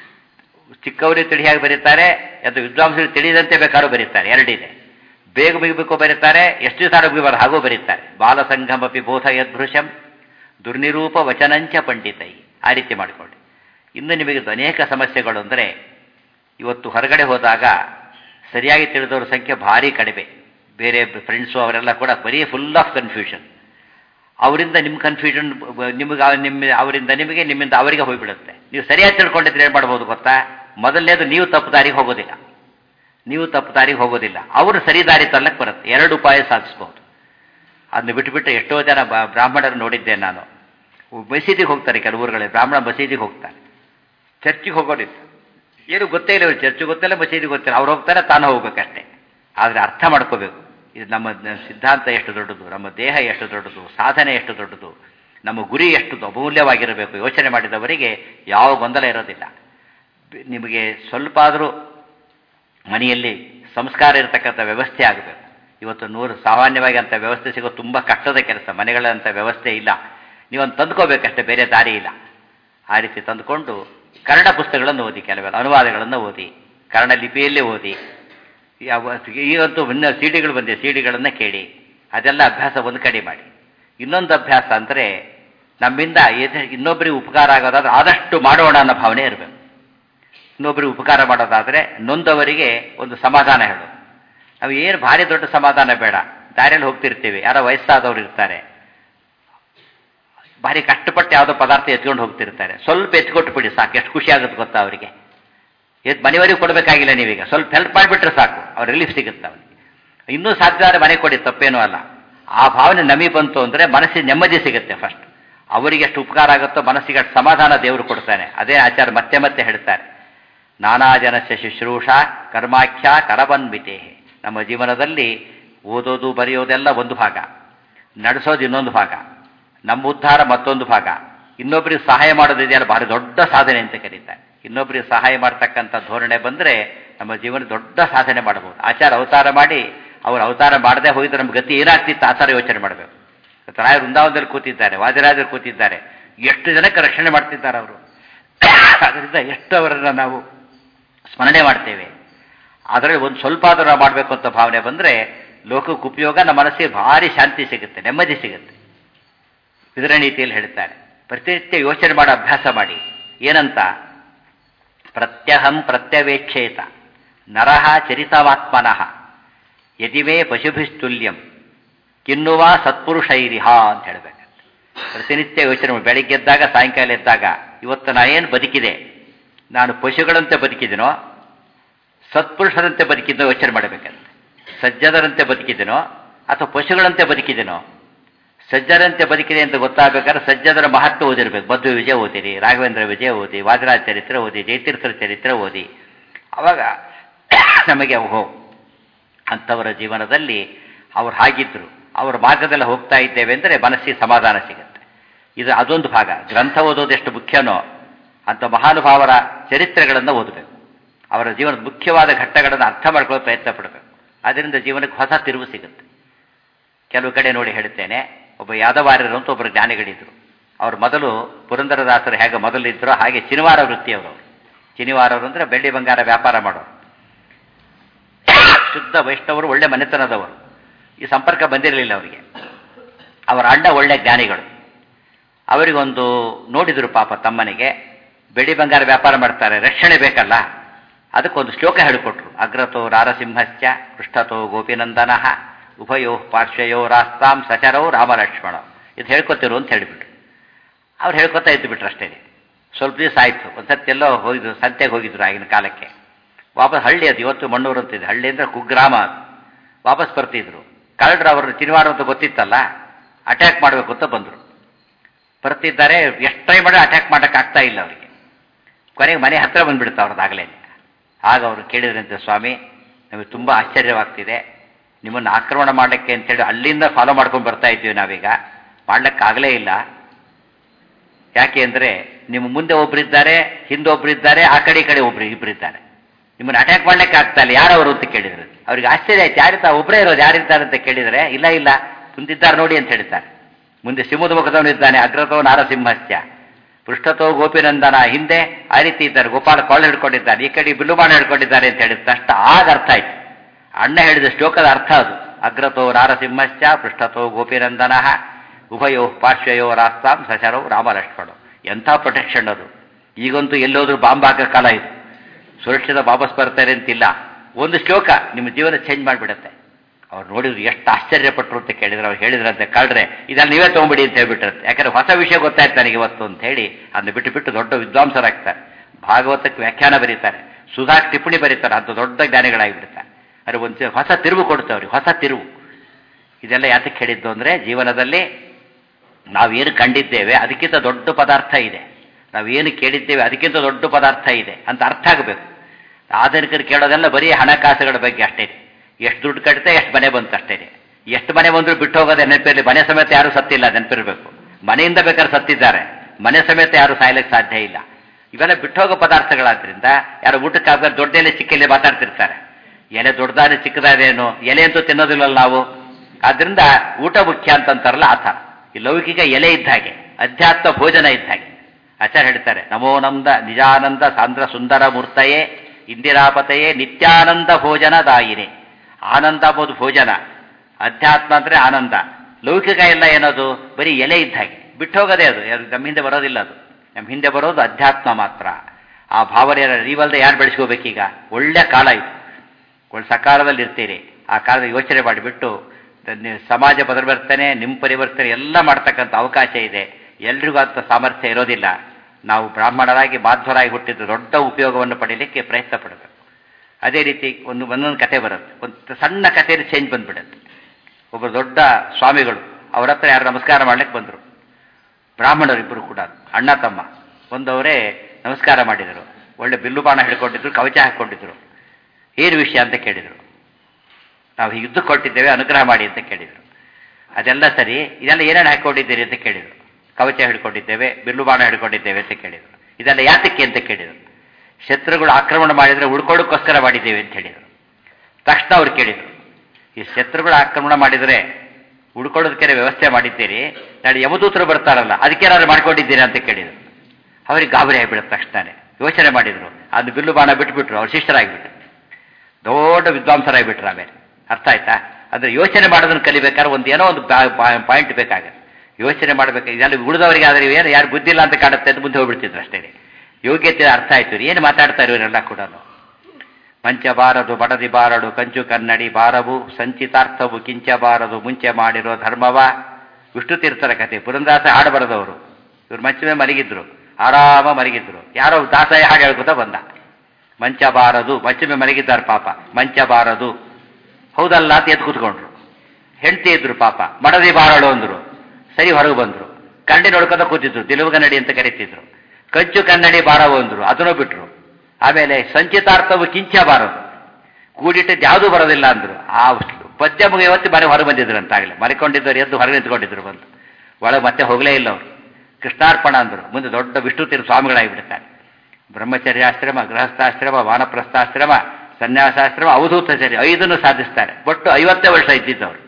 ಚಿಕ್ಕವರಿಗೆ ತಿಳಿಯಾಗಿ ಬರೀತಾರೆ ಅದು ವಿದ್ವಾಂಸರು ತಿಳಿದಂತೆ ಬೇಕಾದ್ರೂ ಬರೀತಾರೆ ಎರಡಿದೆ ಬೇಗ ಮುಗಿಬೇಕು ಬರೀತಾರೆ ಎಷ್ಟು ದಿವಸ ಮುಗಿಬಾರ ಹಾಗೂ ಬರೀತಾರೆ ಬಾಲಸಂಗಮಪಿ ಬೋಧ ಯದ್ಭೃಶಂ ದುರ್ನಿರೂಪ ವಚನಂಚ ಪಂಡಿತೈ ಆ ರೀತಿ ಮಾಡಿಕೊಳ್ಳಿ ಇನ್ನು ನಿಮಗೆ ಅನೇಕ ಸಮಸ್ಯೆಗಳು ಅಂದರೆ ಇವತ್ತು ಹೊರಗಡೆ ಹೋದಾಗ ಸರಿಯಾಗಿ ತಿಳಿದವ್ರ ಸಂಖ್ಯೆ ಭಾರಿ ಕಡಿಮೆ ಬೇರೆ ಫ್ರೆಂಡ್ಸು ಅವರೆಲ್ಲ ಕೂಡ ಬರೀ ಫುಲ್ ಆಫ್ ಕನ್ಫ್ಯೂಷನ್ ಅವರಿಂದ ನಿಮ್ಮ ಕನ್ಫ್ಯೂಷನ್ ನಿಮಗೆ ನಿಮ್ಮ ಅವರಿಂದ ನಿಮಗೆ ನಿಮ್ಮಿಂದ ಅವರಿಗೆ ಹೋಗಿಬಿಡುತ್ತೆ ನೀವು ಸರಿಯಾಗಿ ತಿಳ್ಕೊಂಡಿದ್ರೆ ಏನು ಮಾಡ್ಬೋದು ಗೊತ್ತಾ ಮೊದಲನೇದು ನೀವು ತಪ್ಪು ದಾರಿಗೆ ಹೋಗೋದಿಲ್ಲ ನೀವು ತಪ್ಪು ದಾರಿಗೆ ಹೋಗೋದಿಲ್ಲ ಅವರು ಸರಿ ದಾರಿ ತಲ್ಲಕ್ಕೆ ಬರುತ್ತೆ ಎರಡು ಉಪಾಯ ಸಾಧಿಸ್ಬೋದು ಅದನ್ನ ಬಿಟ್ಟುಬಿಟ್ಟು ಎಷ್ಟೋ ಜನ ಬ್ರಾಹ್ಮಣರು ನೋಡಿದ್ದೆ ನಾನು ಮಸೀದಿಗೆ ಹೋಗ್ತಾರೆ ಕೆಲವರುಗಳೇ ಬ್ರಾಹ್ಮಣ ಮಸೀದಿಗೆ ಹೋಗ್ತಾರೆ ಚರ್ಚಿಗೆ ಹೋಗೋದಿಲ್ಲ ಏನು ಗೊತ್ತೇ ಇಲ್ಲ ಚರ್ಚ್ ಗೊತ್ತಿಲ್ಲ ಮಸೀದಿಗೆ ಗೊತ್ತಿಲ್ಲ ಅವ್ರು ಹೋಗ್ತಾರೆ ತಾನು ಹೋಗ್ಬೇಕಷ್ಟೇ ಆದರೆ ಅರ್ಥ ಮಾಡ್ಕೋಬೇಕು ಇದು ನಮ್ಮ ಸಿದ್ಧಾಂತ ಎಷ್ಟು ದೊಡ್ಡದು ನಮ್ಮ ದೇಹ ಎಷ್ಟು ದೊಡ್ಡದು ಸಾಧನೆ ಎಷ್ಟು ದೊಡ್ಡದು ನಮ್ಮ ಗುರಿ ಎಷ್ಟು ಅಮೂಲ್ಯವಾಗಿರಬೇಕು ಯೋಚನೆ ಮಾಡಿದವರಿಗೆ ಯಾವ ಗೊಂದಲ ಇರೋದಿಲ್ಲ ನಿಮಗೆ ಸ್ವಲ್ಪ ಆದರೂ ಮನೆಯಲ್ಲಿ ಸಂಸ್ಕಾರ ಇರತಕ್ಕಂಥ ವ್ಯವಸ್ಥೆ ಆಗಬೇಕು ಇವತ್ತು ನೂರು ಸಾಮಾನ್ಯವಾಗಿ ಅಂಥ ವ್ಯವಸ್ಥೆ ಸಿಗೋ ತುಂಬ ಕಷ್ಟದ ಕೆಲಸ ಮನೆಗಳಂಥ ವ್ಯವಸ್ಥೆ ಇಲ್ಲ ನೀವೊಂದು ತಂದ್ಕೋಬೇಕಷ್ಟೇ ಬೇರೆ ದಾರಿ ಇಲ್ಲ ಆ ರೀತಿ ತಂದುಕೊಂಡು ಕನ್ನಡ ಪುಸ್ತಕಗಳನ್ನು ಓದಿ ಕೆಲವೆಲ್ಲ ಅನುವಾದಗಳನ್ನು ಓದಿ ಕನ್ನಡ ಲಿಪಿಯಲ್ಲೇ ಓದಿ ಯಾವ ಈಗಂತೂ ಇನ್ನು ಸಿ ಡಿಗಳು ಬಂದಿದೆ ಸಿ ಡಿಗಳನ್ನು ಕೇಳಿ ಅದೆಲ್ಲ ಅಭ್ಯಾಸ ಒಂದು ಕಡೆ ಮಾಡಿ ಇನ್ನೊಂದು ಅಭ್ಯಾಸ ಅಂದರೆ ನಮ್ಮಿಂದ ಇನ್ನೊಬ್ಬರಿಗೆ ಉಪಕಾರ ಆಗೋದಾದ್ರೆ ಆದಷ್ಟು ಮಾಡೋಣ ಅನ್ನೋ ಭಾವನೆ ಇರಬೇಕು ಇನ್ನೊಬ್ಬರಿಗೆ ಉಪಕಾರ ಮಾಡೋದಾದರೆ ನೊಂದವರಿಗೆ ಒಂದು ಸಮಾಧಾನ ಹೇಳು ನಾವು ಏನು ಭಾರಿ ದೊಡ್ಡ ಸಮಾಧಾನ ಬೇಡ ದಾರಿಯಲ್ಲಿ ಹೋಗ್ತಿರ್ತೀವಿ ಯಾರೋ ವಯಸ್ಸಾದವ್ರು ಇರ್ತಾರೆ ಭಾರಿ ಕಷ್ಟಪಟ್ಟು ಯಾವುದೋ ಪದಾರ್ಥ ಎತ್ಕೊಂಡು ಹೋಗ್ತಿರ್ತಾರೆ ಸ್ವಲ್ಪ ಎತ್ಕೊಟ್ಟು ಬಿಡಿ ಸಾಕು ಎಷ್ಟು ಖುಷಿ ಆಗುತ್ತೆ ಗೊತ್ತಾ ಅವರಿಗೆ ಎತ್ ಮನೆಯವರೆಗೂ ಕೊಡಬೇಕಾಗಿಲ್ಲ ನೀವೀಗ ಸ್ವಲ್ಪ ಹೆಲ್ಪ್ ಮಾಡಿಬಿಟ್ರೆ ಸಾಕು ಅವ್ರು ರಿಲೀಫ್ ಸಿಗುತ್ತೆ ಅವನಿಗೆ ಇನ್ನೂ ಸಾಧ್ಯ ಆದರೆ ಮನೆ ಕೊಡಿ ತಪ್ಪೇನೂ ಅಲ್ಲ ಆ ಭಾವನೆ ನಮಗೆ ಬಂತು ಅಂದರೆ ಮನಸ್ಸಿಗೆ ನೆಮ್ಮದಿ ಸಿಗುತ್ತೆ ಫಸ್ಟ್ ಅವರಿಗೆ ಎಷ್ಟು ಉಪಕಾರ ಆಗುತ್ತೋ ಮನಸ್ಸಿಗೆ ಅಷ್ಟು ಸಮಾಧಾನ ದೇವರು ಕೊಡ್ತಾನೆ ಅದೇ ಆಚಾರ ಮತ್ತೆ ಮತ್ತೆ ಹೇಳ್ತಾರೆ ನಾನಾ ಜನಸ್ಯ ಶುಶ್ರೂಷ ಕರ್ಮಾಖ್ಯ ಕರಬನ್ವಿತೆ ನಮ್ಮ ಜೀವನದಲ್ಲಿ ಓದೋದು ಬರೆಯೋದೆಲ್ಲ ಒಂದು ಭಾಗ ನಡೆಸೋದು ಇನ್ನೊಂದು ಭಾಗ ನಮ್ಮ ಉದ್ಧಾರ ಮತ್ತೊಂದು ಭಾಗ ಇನ್ನೊಬ್ಬರಿಗೆ ಸಹಾಯ ಮಾಡೋದಿದೆಯಲ್ಲ ಭಾರಿ ದೊಡ್ಡ ಸಾಧನೆ ಅಂತ ಕರೀತಾರೆ ಇನ್ನೊಬ್ಬರಿಗೆ ಸಹಾಯ ಮಾಡ್ತಕ್ಕಂಥ ಧೋರಣೆ ಬಂದರೆ ನಮ್ಮ ಜೀವನ ದೊಡ್ಡ ಸಾಧನೆ ಮಾಡಬಹುದು ಆಚಾರ ಅವತಾರ ಮಾಡಿ ಅವರು ಅವತಾರ ಮಾಡದೆ ಹೋಗಿದ್ರೆ ನಮ್ಮ ಗತಿ ಏನಾಗ್ತಿತ್ತು ಆಚಾರ ಯೋಚನೆ ಮಾಡಬೇಕು ರಾಯ ವೃಂದಾವನದಲ್ಲಿ ಕೂತಿದ್ದಾರೆ ವಾದಿರಾಜರು ಕೂತಿದ್ದಾರೆ ಎಷ್ಟು ಜನಕ್ಕೆ ರಕ್ಷಣೆ ಮಾಡ್ತಿದ್ದಾರೆ ಅವರು ಅದರಿಂದ ಎಷ್ಟು ಅವರನ್ನು ನಾವು ಸ್ಮರಣೆ ಮಾಡ್ತೇವೆ ಅದರಲ್ಲಿ ಒಂದು ಸ್ವಲ್ಪ ಆದರೂ ನಾವು ಮಾಡಬೇಕು ಅಂತ ಭಾವನೆ ಬಂದರೆ ಲೋಕಕ್ಕೆ ಉಪಯೋಗ ನಮ್ಮ ಮನಸ್ಸಿಗೆ ಭಾರಿ ಶಾಂತಿ ಸಿಗುತ್ತೆ ನೆಮ್ಮದಿ ಸಿಗುತ್ತೆ ಇದರ ನೀತಿಯಲ್ಲಿ ಹೇಳ್ತಾರೆ ಪ್ರತಿನಿತ್ಯ ಯೋಚನೆ ಮಾಡೋ ಅಭ್ಯಾಸ ಮಾಡಿ ಏನಂತ ಪ್ರತ್ಯಹಂ ಪ್ರತ್ಯವೇಕ್ಷೇತ ನರಹ ಚರಿತವಾತ್ಮನಃ ಯದಿವೇ ಪಶುಭಿಸ್ತುಲ್ಯಂ ಕಿನ್ನುವ ಸತ್ಪುರುಷೈರಿಹ ಅಂತ ಹೇಳಬೇಕು ಪ್ರತಿನಿತ್ಯ ಯೋಚನೆ ಮಾಡಿ ಬೆಳಿಗ್ಗೆ ಎದ್ದಾಗ ಸಾಯಂಕಾಲ ಎದ್ದಾಗ ಇವತ್ತು ನಾ ಏನು ಬದುಕಿದೆ ನಾನು ಪಶುಗಳಂತೆ ಬದುಕಿದೆನೋ ಸತ್ಪುರುಷರಂತೆ ಬದುಕಿದ್ದೋ ಯೋಚನೆ ಮಾಡಬೇಕಂತ ಸಜ್ಜನರಂತೆ ಬದುಕಿದೆನೋ ಅಥವಾ ಪಶುಗಳಂತೆ ಬದುಕಿದೆನೋ ಸಜ್ಜನಂತೆ ಬದುಕಿದೆ ಅಂತ ಗೊತ್ತಾಗಬೇಕಾದ್ರೆ ಸಜ್ಜನರ ಮಹತ್ವ ಓದಿರ್ಬೇಕು ಮಧ್ವ ವಿಜಯ ಓದಿರಿ ರಾಘವೇಂದ್ರ ವಿಜಯ ಓದಿ ವಾದಿರಾಜ ಚರಿತ್ರೆ ಓದಿ ಜಯತೀರ್ಥರ ಚರಿತ್ರೆ ಓದಿ ಅವಾಗ ನಮಗೆ ಓಹೋ ಅಂಥವರ ಜೀವನದಲ್ಲಿ ಅವ್ರು ಹಾಗಿದ್ರು ಅವ್ರ ಮಾರ್ಗದಲ್ಲಿ ಹೋಗ್ತಾ ಇದ್ದೇವೆ ಅಂದರೆ ಮನಸ್ಸಿಗೆ ಸಮಾಧಾನ ಸಿಗುತ್ತೆ ಇದು ಅದೊಂದು ಭಾಗ ಗ್ರಂಥ ಓದೋದು ಎಷ್ಟು ಮುಖ್ಯನೋ ಅಂಥ ಮಹಾನುಭಾವರ ಚರಿತ್ರೆಗಳನ್ನು ಓದಬೇಕು ಅವರ ಜೀವನದ ಮುಖ್ಯವಾದ ಘಟ್ಟಗಳನ್ನು ಅರ್ಥ ಮಾಡ್ಕೊಳ್ಳೋ ಪ್ರಯತ್ನ ಪಡಬೇಕು ಅದರಿಂದ ಜೀವನಕ್ಕೆ ಹೊಸ ತಿರುವು ಸಿಗುತ್ತೆ ಕೆಲವು ಕಡೆ ನೋಡಿ ಹೇಳ್ತೇನೆ ಒಬ್ಬ ಯಾದವಾರ್ಯರು ಅಂತ ಒಬ್ಬರು ಜ್ಞಾನಿಗಳಿದ್ರು ಅವರು ಮೊದಲು ಪುರಂದರದಾಸರು ಹೇಗೆ ಮೊದಲಿದ್ದರೋ ಹಾಗೆ ಚಿನಿವಾರ ವೃತ್ತಿಯವರು ಚಿನಿವಾರವರು ಅಂದರೆ ಬೆಳ್ಳಿ ಬಂಗಾರ ವ್ಯಾಪಾರ ಮಾಡೋರು ಶುದ್ಧ ವೈಷ್ಣವರು ಒಳ್ಳೆ ಮನೆತನದವರು ಈ ಸಂಪರ್ಕ ಬಂದಿರಲಿಲ್ಲ ಅವರಿಗೆ ಅವರ ಅಣ್ಣ ಒಳ್ಳೆ ಜ್ಞಾನಿಗಳು ಅವರಿಗೊಂದು ನೋಡಿದರು ಪಾಪ ತಮ್ಮನಿಗೆ ಬೆಳ್ಳಿ ಬಂಗಾರ ವ್ಯಾಪಾರ ಮಾಡ್ತಾರೆ ರಕ್ಷಣೆ ಬೇಕಲ್ಲ ಅದಕ್ಕೊಂದು ಶ್ಲೋಕ ಹೇಳಿಕೊಟ್ರು ಅಗ್ರತೋ ರಾರಸಿಂಹಶ್ಚ ಪೃಷ್ಠತೋ ಗೋಪಿನಂದನ ಉಭಯೋ ಪಾರ್ಶ್ವಯೋ ರಾಸ್ತಾಂ ಸಚರೋ ರಾಮಲಕ್ಷ್ಮಣ ಇದು ಹೇಳ್ಕೊತಿರು ಅಂತ ಹೇಳಿಬಿಟ್ರು ಅವ್ರು ಹೇಳ್ಕೊತಾ ಇದ್ದು ಬಿಟ್ರು ಅಷ್ಟೇ ಸ್ವಲ್ಪ ದಿವಸ ಆಯಿತು ಒಂದ್ಸತ್ತೆಲ್ಲೋ ಹೋಗಿದ್ರು ಸಂತೆಗೆ ಹೋಗಿದ್ರು ಆಗಿನ ಕಾಲಕ್ಕೆ ವಾಪಸ್ ಹಳ್ಳಿ ಅದು ಇವತ್ತು ಮಣ್ಣೂರು ಅಂತಿದೆ ಹಳ್ಳಿ ಅಂದರೆ ಕುಗ್ರಾಮ ಅದು ವಾಪಸ್ ಬರ್ತಿದ್ರು ಕಳ್ಳರು ಅವರು ತಿನ್ವಾರ ಅಂತ ಗೊತ್ತಿತ್ತಲ್ಲ ಅಟ್ಯಾಕ್ ಮಾಡಬೇಕು ಅಂತ ಬಂದರು ಬರ್ತಿದ್ದಾರೆ ಎಷ್ಟು ಟ್ರೈ ಮಾಡಿ ಅಟ್ಯಾಕ್ ಮಾಡೋಕೆ ಆಗ್ತಾ ಇಲ್ಲ ಅವರಿಗೆ ಕೊನೆಗೆ ಮನೆ ಹತ್ರ ಬಂದ್ಬಿಡುತ್ತೆ ಅವ್ರದ್ದಾಗಲೇ ಆಗ ಅವರು ಕೇಳಿದ್ರಂತೆ ಸ್ವಾಮಿ ನಮಗೆ ತುಂಬ ಆಶ್ಚರ್ಯವಾಗ್ತಿದೆ ನಿಮ್ಮನ್ನು ಆಕ್ರಮಣ ಮಾಡಲಿಕ್ಕೆ ಅಂತೇಳಿ ಅಲ್ಲಿಂದ ಫಾಲೋ ಮಾಡ್ಕೊಂಡು ಬರ್ತಾ ಇದ್ದೀವಿ ನಾವೀಗ ಮಾಡ್ಲಿಕ್ಕಾಗಲೇ ಇಲ್ಲ ಯಾಕೆ ಅಂದರೆ ನಿಮ್ಮ ಮುಂದೆ ಒಬ್ಬರಿದ್ದಾರೆ ಹಿಂದೆ ಒಬ್ಬರಿದ್ದಾರೆ ಆ ಕಡೆ ಈ ಕಡೆ ಒಬ್ರು ಇಬ್ಬರಿದ್ದಾರೆ ನಿಮ್ಮನ್ನು ಅಟ್ಯಾಕ್ ಮಾಡ್ಲಿಕ್ಕೆ ಆಗ್ತಾ ಇಲ್ಲ ಯಾರವರು ಅಂತ ಕೇಳಿದ್ರು ಅವ್ರಿಗೆ ಆಶ್ಚರ್ಯ ಆಯ್ತು ಯಾರಿರ್ತಾರೆ ಒಬ್ಬರೇ ಇರೋದು ಯಾರಿದ್ದಾರೆ ಅಂತ ಕೇಳಿದರೆ ಇಲ್ಲ ಇಲ್ಲ ಮುಂದಿದ್ದಾರೆ ನೋಡಿ ಅಂತ ಹೇಳ್ತಾರೆ ಮುಂದೆ ಸಿಂಹದ ಮುಖದವನು ಇದ್ದಾನೆ ಅಗ್ರತೋ ನಾರಸಿಂಹಸ್ಯ ಪೃಷ್ಠತೋ ಗೋಪಿನಂದನ ಹಿಂದೆ ಆ ರೀತಿ ಇದ್ದಾರೆ ಗೋಪಾಲ ಕೊಳ್ಳ ಹಿಡ್ಕೊಂಡಿದ್ದಾರೆ ಈ ಕಡೆ ಬಿಲ್ಲುಮಾಣ ಹಿಡ್ಕೊಂಡಿದ್ದಾರೆ ಅಂತ ಹೇಳಿದ ತಕ್ಷಣ ಆಗ ಅರ್ಥ ಆಯ್ತು ಅಣ್ಣ ಹೇಳಿದ ಶ್ಲೋಕದ ಅರ್ಥ ಅದು ಅಗ್ರತೋ ನಾರಸಿಂಹಶ್ಚ ಪೃಷ್ಠತೋ ಗೋಪಿನಂದನ ಉಭಯೋ ಪಾರ್ಶ್ವಯೋ ರಾಸ್ತಾಂ ಸಚರೋ ರಾಮಲಕ್ಷ್ಮಣು ಎಂಥ ಪ್ರೊಟೆಕ್ಷನ್ ಅದು ಈಗಂತೂ ಎಲ್ಲೋದ್ರೂ ಬಾಂಬ್ ಹಾಕೋ ಕಾಲ ಇದು ಸುರಕ್ಷಿತ ವಾಪಸ್ ಬರ್ತಾರೆ ಅಂತಿಲ್ಲ ಒಂದು ಶ್ಲೋಕ ನಿಮ್ಮ ಜೀವನ ಚೇಂಜ್ ಮಾಡಿಬಿಡುತ್ತೆ ಅವ್ರು ನೋಡಿದ್ರು ಎಷ್ಟು ಆಶ್ಚರ್ಯಪಟ್ಟರು ಅಂತ ಕೇಳಿದ್ರು ಅವ್ರು ಹೇಳಿದ್ರಂತೆ ಕಳ್ರೆ ಇದನ್ನು ನೀವೇ ತೊಗೊಂಬಿಡಿ ಅಂತ ಹೇಳ್ಬಿಟ್ಟಿರುತ್ತೆ ಯಾಕಂದ್ರೆ ಹೊಸ ವಿಷಯ ಗೊತ್ತಾಯ್ತು ನನಗೆ ಇವತ್ತು ಅಂತ ಹೇಳಿ ಅದನ್ನ ಬಿಟ್ಟು ಬಿಟ್ಟು ದೊಡ್ಡ ವಿದ್ವಾಂಸರಾಗ್ತಾರೆ ಭಾಗವತಕ್ಕೆ ವ್ಯಾಖ್ಯಾನ ಬರೀತಾರೆ ಸುಧಾಕ್ ಟಿಪ್ಪಣಿ ಬರೀತಾರೆ ಅಂತ ದೊಡ್ಡ ಜ್ಞಾನಿಗಳಾಗಿಬಿಡ್ತಾರೆ ಅದ್ರ ಒಂದು ಹೊಸ ತಿರುವು ಕೊಡುತ್ತೆ ಅವ್ರಿಗೆ ಹೊಸ ತಿರುವು ಇದೆಲ್ಲ ಯಾತಕ್ಕೆ ಹೇಳಿದ್ದು ಅಂದರೆ ಜೀವನದಲ್ಲಿ ನಾವೇನು ಕಂಡಿದ್ದೇವೆ ಅದಕ್ಕಿಂತ ದೊಡ್ಡ ಪದಾರ್ಥ ಇದೆ ನಾವೇನು ಕೇಳಿದ್ದೇವೆ ಅದಕ್ಕಿಂತ ದೊಡ್ಡ ಪದಾರ್ಥ ಇದೆ ಅಂತ ಅರ್ಥ ಆಗಬೇಕು ಆಧುನಿಕರು ಕೇಳೋದೆಲ್ಲ ಬರೀ ಹಣಕಾಸುಗಳ ಬಗ್ಗೆ ಅಷ್ಟೇ ಎಷ್ಟು ದುಡ್ಡು ಕಟ್ಟಿతే ಎಷ್ಟು ಮನೆ ಬಂತು ಅಷ್ಟೇ ಎಷ್ಟು ಮನೆ ಬಂದರೂ ಬಿಟ್ಟು ಹೋಗೋದೇ ನೆನಪಿರಲಿ ಮನೆ ಸಮೇತ ಯಾರೂ ಸತ್ತಿಲ್ಲ ನೆನಪಿರಬೇಕು ಮನೆಯಿಂದ ಬೇಕಾದ್ರೆ ಸತ್ತಿದ್ದಾರೆ ಮನೆ ಸಮೇತ ಯಾರು ಸಾಯ್ಲಿಕ್ಕೆ ಸಾಧ್ಯ ಇಲ್ಲ ಇವೆಲ್ಲ ಬಿಟ್ಟು ಹೋಗೋ ಪದಾರ್ಥಗಳಾದ್ರಿಂದ ಯಾರು ಊಟಕ್ಕಾಗ ದೊಡ್ಡ ಎಲೆ ಚಿಕ್ಕ ಎಲೆ ಮಾತಾಡ್ತಿರ್ತಾರೆ ಎಲೆ ದೊಡ್ಡದಾನೆ ಚಿಕ್ಕದಾದೇನು ಎಲೆ ಅಂತೂ ತಿನ್ನೋದಿಲ್ಲಲ್ಲ ನಾವು ಆದ್ರಿಂದ ಊಟ ಮುಖ್ಯ ಅಂತಂತಾರಲ್ಲ ಆ ಥರ ಈ ಲೌಕಿಕ ಎಲೆ ಇದ್ದ ಹಾಗೆ ಅಧ್ಯಾತ್ಮ ಭೋಜನ ಇದ್ದ ಹಾಗೆ ಆಚಾರ್ಯ ಹೇಳ್ತಾರೆ ನಮೋ ನಂದ ನಿಜಾನಂದ ಸಾಂದ್ರ ಸುಂದರ ಮೂರ್ತಯೇ ಇಂದಿರಾಪತೆಯೇ ನಿತ್ಯಾನಂದ ಭೋಜನದಾಯಿನಿ ಆನಂದ ಅಂಬೋದು ಭೋಜನ ಅಧ್ಯಾತ್ಮ ಅಂದರೆ ಆನಂದ ಲೌಕಿಕ ಎಲ್ಲ ಏನದು ಬರೀ ಎಲೆ ಇದ್ದ ಹಾಗೆ ಬಿಟ್ಟು ಹೋಗೋದೇ ಅದು ಯಾರು ನಮ್ಮ ಹಿಂದೆ ಬರೋದಿಲ್ಲ ಅದು ನಮ್ಮ ಹಿಂದೆ ಬರೋದು ಅಧ್ಯಾತ್ಮ ಮಾತ್ರ ಆ ಭಾವನೆ ನೀವಲ್ದೆ ಯಾರು ಬೆಳೆಸ್ಕೋಬೇಕೀಗ ಒಳ್ಳೆ ಕಾಲ ಇದು ಒಳ್ಳೆ ಸಕಾಲದಲ್ಲಿ ಇರ್ತೀರಿ ಆ ಕಾಲದ ಯೋಚನೆ ಮಾಡಿಬಿಟ್ಟು ನೀವು ಸಮಾಜ ಪರಿವರ್ತನೆ ನಿಮ್ಮ ಪರಿವರ್ತನೆ ಎಲ್ಲ ಮಾಡ್ತಕ್ಕಂಥ ಅವಕಾಶ ಇದೆ ಎಲ್ರಿಗೂ ಅಂತ ಸಾಮರ್ಥ್ಯ ಇರೋದಿಲ್ಲ ನಾವು ಬ್ರಾಹ್ಮಣರಾಗಿ ಬಾಧ್ಯರಾಗಿ ಹುಟ್ಟಿದ ದೊಡ್ಡ ಉಪಯೋಗವನ್ನು ಪಡೀಲಿಕ್ಕೆ ಪ್ರಯತ್ನ ಪಡಬೇಕು ಅದೇ ರೀತಿ ಒಂದು ಒಂದೊಂದು ಕತೆ ಬರುತ್ತೆ ಒಂದು ಸಣ್ಣ ಕಥೆಯಲ್ಲಿ ಚೇಂಜ್ ಬಂದ್ಬಿಡುತ್ತೆ ಒಬ್ಬ ದೊಡ್ಡ ಸ್ವಾಮಿಗಳು ಅವ್ರ ಹತ್ರ ಯಾರು ನಮಸ್ಕಾರ ಮಾಡ್ಲಿಕ್ಕೆ ಬಂದರು ಬ್ರಾಹ್ಮಣರಿಬ್ಬರು ಕೂಡ ಅಣ್ಣ ತಮ್ಮ ಒಂದವರೇ ನಮಸ್ಕಾರ ಮಾಡಿದರು ಒಳ್ಳೆ ಬಿಲ್ಲು ಬಾಣ ಹಿಡ್ಕೊಂಡಿದ್ರು ಕವಚ ಹಾಕ್ಕೊಂಡಿದ್ರು ಏನು ವಿಷಯ ಅಂತ ಕೇಳಿದರು ನಾವು ಯುದ್ಧ ಕೊಟ್ಟಿದ್ದೇವೆ ಅನುಗ್ರಹ ಮಾಡಿ ಅಂತ ಕೇಳಿದರು ಅದೆಲ್ಲ ಸರಿ ಇದೆಲ್ಲ ಏನೇನು ಹಾಕ್ಕೊಂಡಿದ್ದೀರಿ ಅಂತ ಕೇಳಿದರು ಕವಚ ಹಿಡ್ಕೊಂಡಿದ್ದೇವೆ ಬಿಲ್ಲು ಬಾಣ ಹಿಡ್ಕೊಂಡಿದ್ದೇವೆ ಅಂತ ಕೇಳಿದರು ಇದೆಲ್ಲ ಯಾತಕ್ಕೆ ಅಂತ ಕೇಳಿದರು ಶತ್ರುಗಳು ಆಕ್ರಮಣ ಮಾಡಿದರೆ ಉಳ್ಕೊಳ್ಳೋಕ್ಕೋಸ್ಕರ ಮಾಡಿದ್ದೇವೆ ಅಂತ ಹೇಳಿದರು ತಕ್ಷಣ ಅವ್ರು ಕೇಳಿದರು ಈ ಶತ್ರುಗಳು ಆಕ್ರಮಣ ಮಾಡಿದರೆ ಉಳ್ಕೊಳ್ಳೋದಕ್ಕೆ ವ್ಯವಸ್ಥೆ ಮಾಡಿದ್ದೀರಿ ನಾಳೆ ಯಮದೂತರು ಬರ್ತಾರಲ್ಲ ಅದಕ್ಕೇನಾದ್ರು ಮಾಡ್ಕೊಂಡಿದ್ದೀರಾ ಅಂತ ಕೇಳಿದರು ಅವ್ರಿಗೆ ಗಾಬರಿ ಆಗಿಬಿಡುತ್ತೆ ತಕ್ಷಣನೇ ಯೋಚನೆ ಮಾಡಿದರು ಅದು ಬಿಲ್ಲು ಬಾಣ ಬಿಟ್ಬಿಟ್ರು ಅವ್ರು ಶಿಷ್ಟರಾಗಿಬಿಟ್ರು ದೊಡ್ಡ ವಿದ್ವಾಂಸರಾಗಿಬಿಟ್ರು ಆಮೇಲೆ ಅರ್ಥ ಆಯ್ತಾ ಅಂದರೆ ಯೋಚನೆ ಮಾಡೋದನ್ನು ಕಲಿಬೇಕಾದ್ರೆ ಒಂದು ಏನೋ ಒಂದು ಪಾಯಿಂಟ್ ಬೇಕಾಗುತ್ತೆ ಯೋಚನೆ ಮಾಡಬೇಕು ಇದೆಲ್ಲ ಉಳಿದವರಿಗೆ ಆದರೆ ಏನು ಯಾರು ಬುದ್ಧಿ ಇಲ್ಲ ಅಂತ ಕಾಣುತ್ತೆ ಅಂತ ಮುಂದೆ ಹೋಗ್ಬಿಡ್ತಿದ್ರು ಅಷ್ಟೇ ಯೋಗ್ಯತೆ ಅರ್ಥ ಆಯ್ತು ಏನು ಮಾತಾಡ್ತಾ ಇವರೆಲ್ಲ ಕೂಡ ಮಂಚ ಬಾರದು ಬಡದಿ ಬಾರಡು ಕಂಚು ಕನ್ನಡಿ ಬಾರವು ಸಂಚಿತಾರ್ಥವು ಕಿಂಚ ಬಾರದು ಮುಂಚೆ ಮಾಡಿರೋ ಧರ್ಮವ ವಿಷ್ಣು ತೀರ್ಥರ ಕತೆ ಪುರಂದಾಸ ಹಾಡು ಬರೆದವರು ಇವ್ರು ಮಂಚ ಮೇಲೆ ಮಲಗಿದ್ರು ಆರಾಮ ಮಲಗಿದ್ರು ಯಾರೋ ದಾಸಾಯ ಹಾಡು ಹೇಳ್ಕೊತಾ ಬಂದ ಮಂಚ ಬಾರದು ಮಂಚ ಮೇಲೆ ಮಲಗಿದ್ದಾರೆ ಪಾಪ ಮಂಚ ಬಾರದು ಹೌದಲ್ಲ ಅಂತ ಎದ್ದು ಕೂತ್ಕೊಂಡ್ರು ಹೆಂಡತಿ ಇದ್ರು ಪಾಪ ಮಡದಿ ಬಾರಳು ಅಂದ್ರು ಸರಿ ಹೊರಗೆ ಬಂದ್ರು ಕನ್ನಡಿ ನೋಡ್ಕೊತ ಕೂತಿದ್ರು ದಿಲುವ ಕನ್ನಡಿ ಅಂತ ಕರೀತಿದ್ರು ಕಂಚು ಕನ್ನಡಿ ಬಾರವು ಅಂದ್ರು ಅದನ್ನು ಬಿಟ್ರು ಆಮೇಲೆ ಸಂಚಿತಾರ್ಥವು ಕಿಂಚ ಬಾರದು ಕೂಡಿಟ್ಟಿದ್ದು ಯಾವುದೂ ಬರೋದಿಲ್ಲ ಅಂದ್ರು ಆ ಪದ್ಯ ಮುಗಿಯವತ್ತು ಮನೆ ಹೊರಗೆ ಬಂದಿದ್ರು ಅಂತಾಗಲೇ ಮಲ್ಕೊಂಡಿದ್ದವ್ರು ಎದ್ದು ಹೊರಗೆ ನಿಂತ್ಕೊಂಡಿದ್ರು ಬಂದು ಒಳಗೆ ಮತ್ತೆ ಹೋಗಲೇ ಇಲ್ಲ ಅವರು ಕೃಷ್ಣಾರ್ಪಣ ಅಂದರು ಮುಂದೆ ದೊಡ್ಡ ವಿಷ್ಣು ತೀರ್ಥ ಸ್ವಾಮಿಗಳಾಗಿಬಿಡ್ತಾರೆ ಬ್ರಹ್ಮಚರ್ಯಾಶ್ರಮ ಗೃಹಸ್ಥಾಶ್ರಮ ವಾನಪ್ರಸ್ಥಾಶ್ರಮ ಸನ್ಯಾಸಾಶ್ರಮ ಅವಧೂತಚರ್ಯ ಐದನ್ನು ಸಾಧಿಸ್ತಾರೆ ಒಟ್ಟು ಐವತ್ತೇ ವರ್ಷ ಇದ್ದಿದ್ದವರು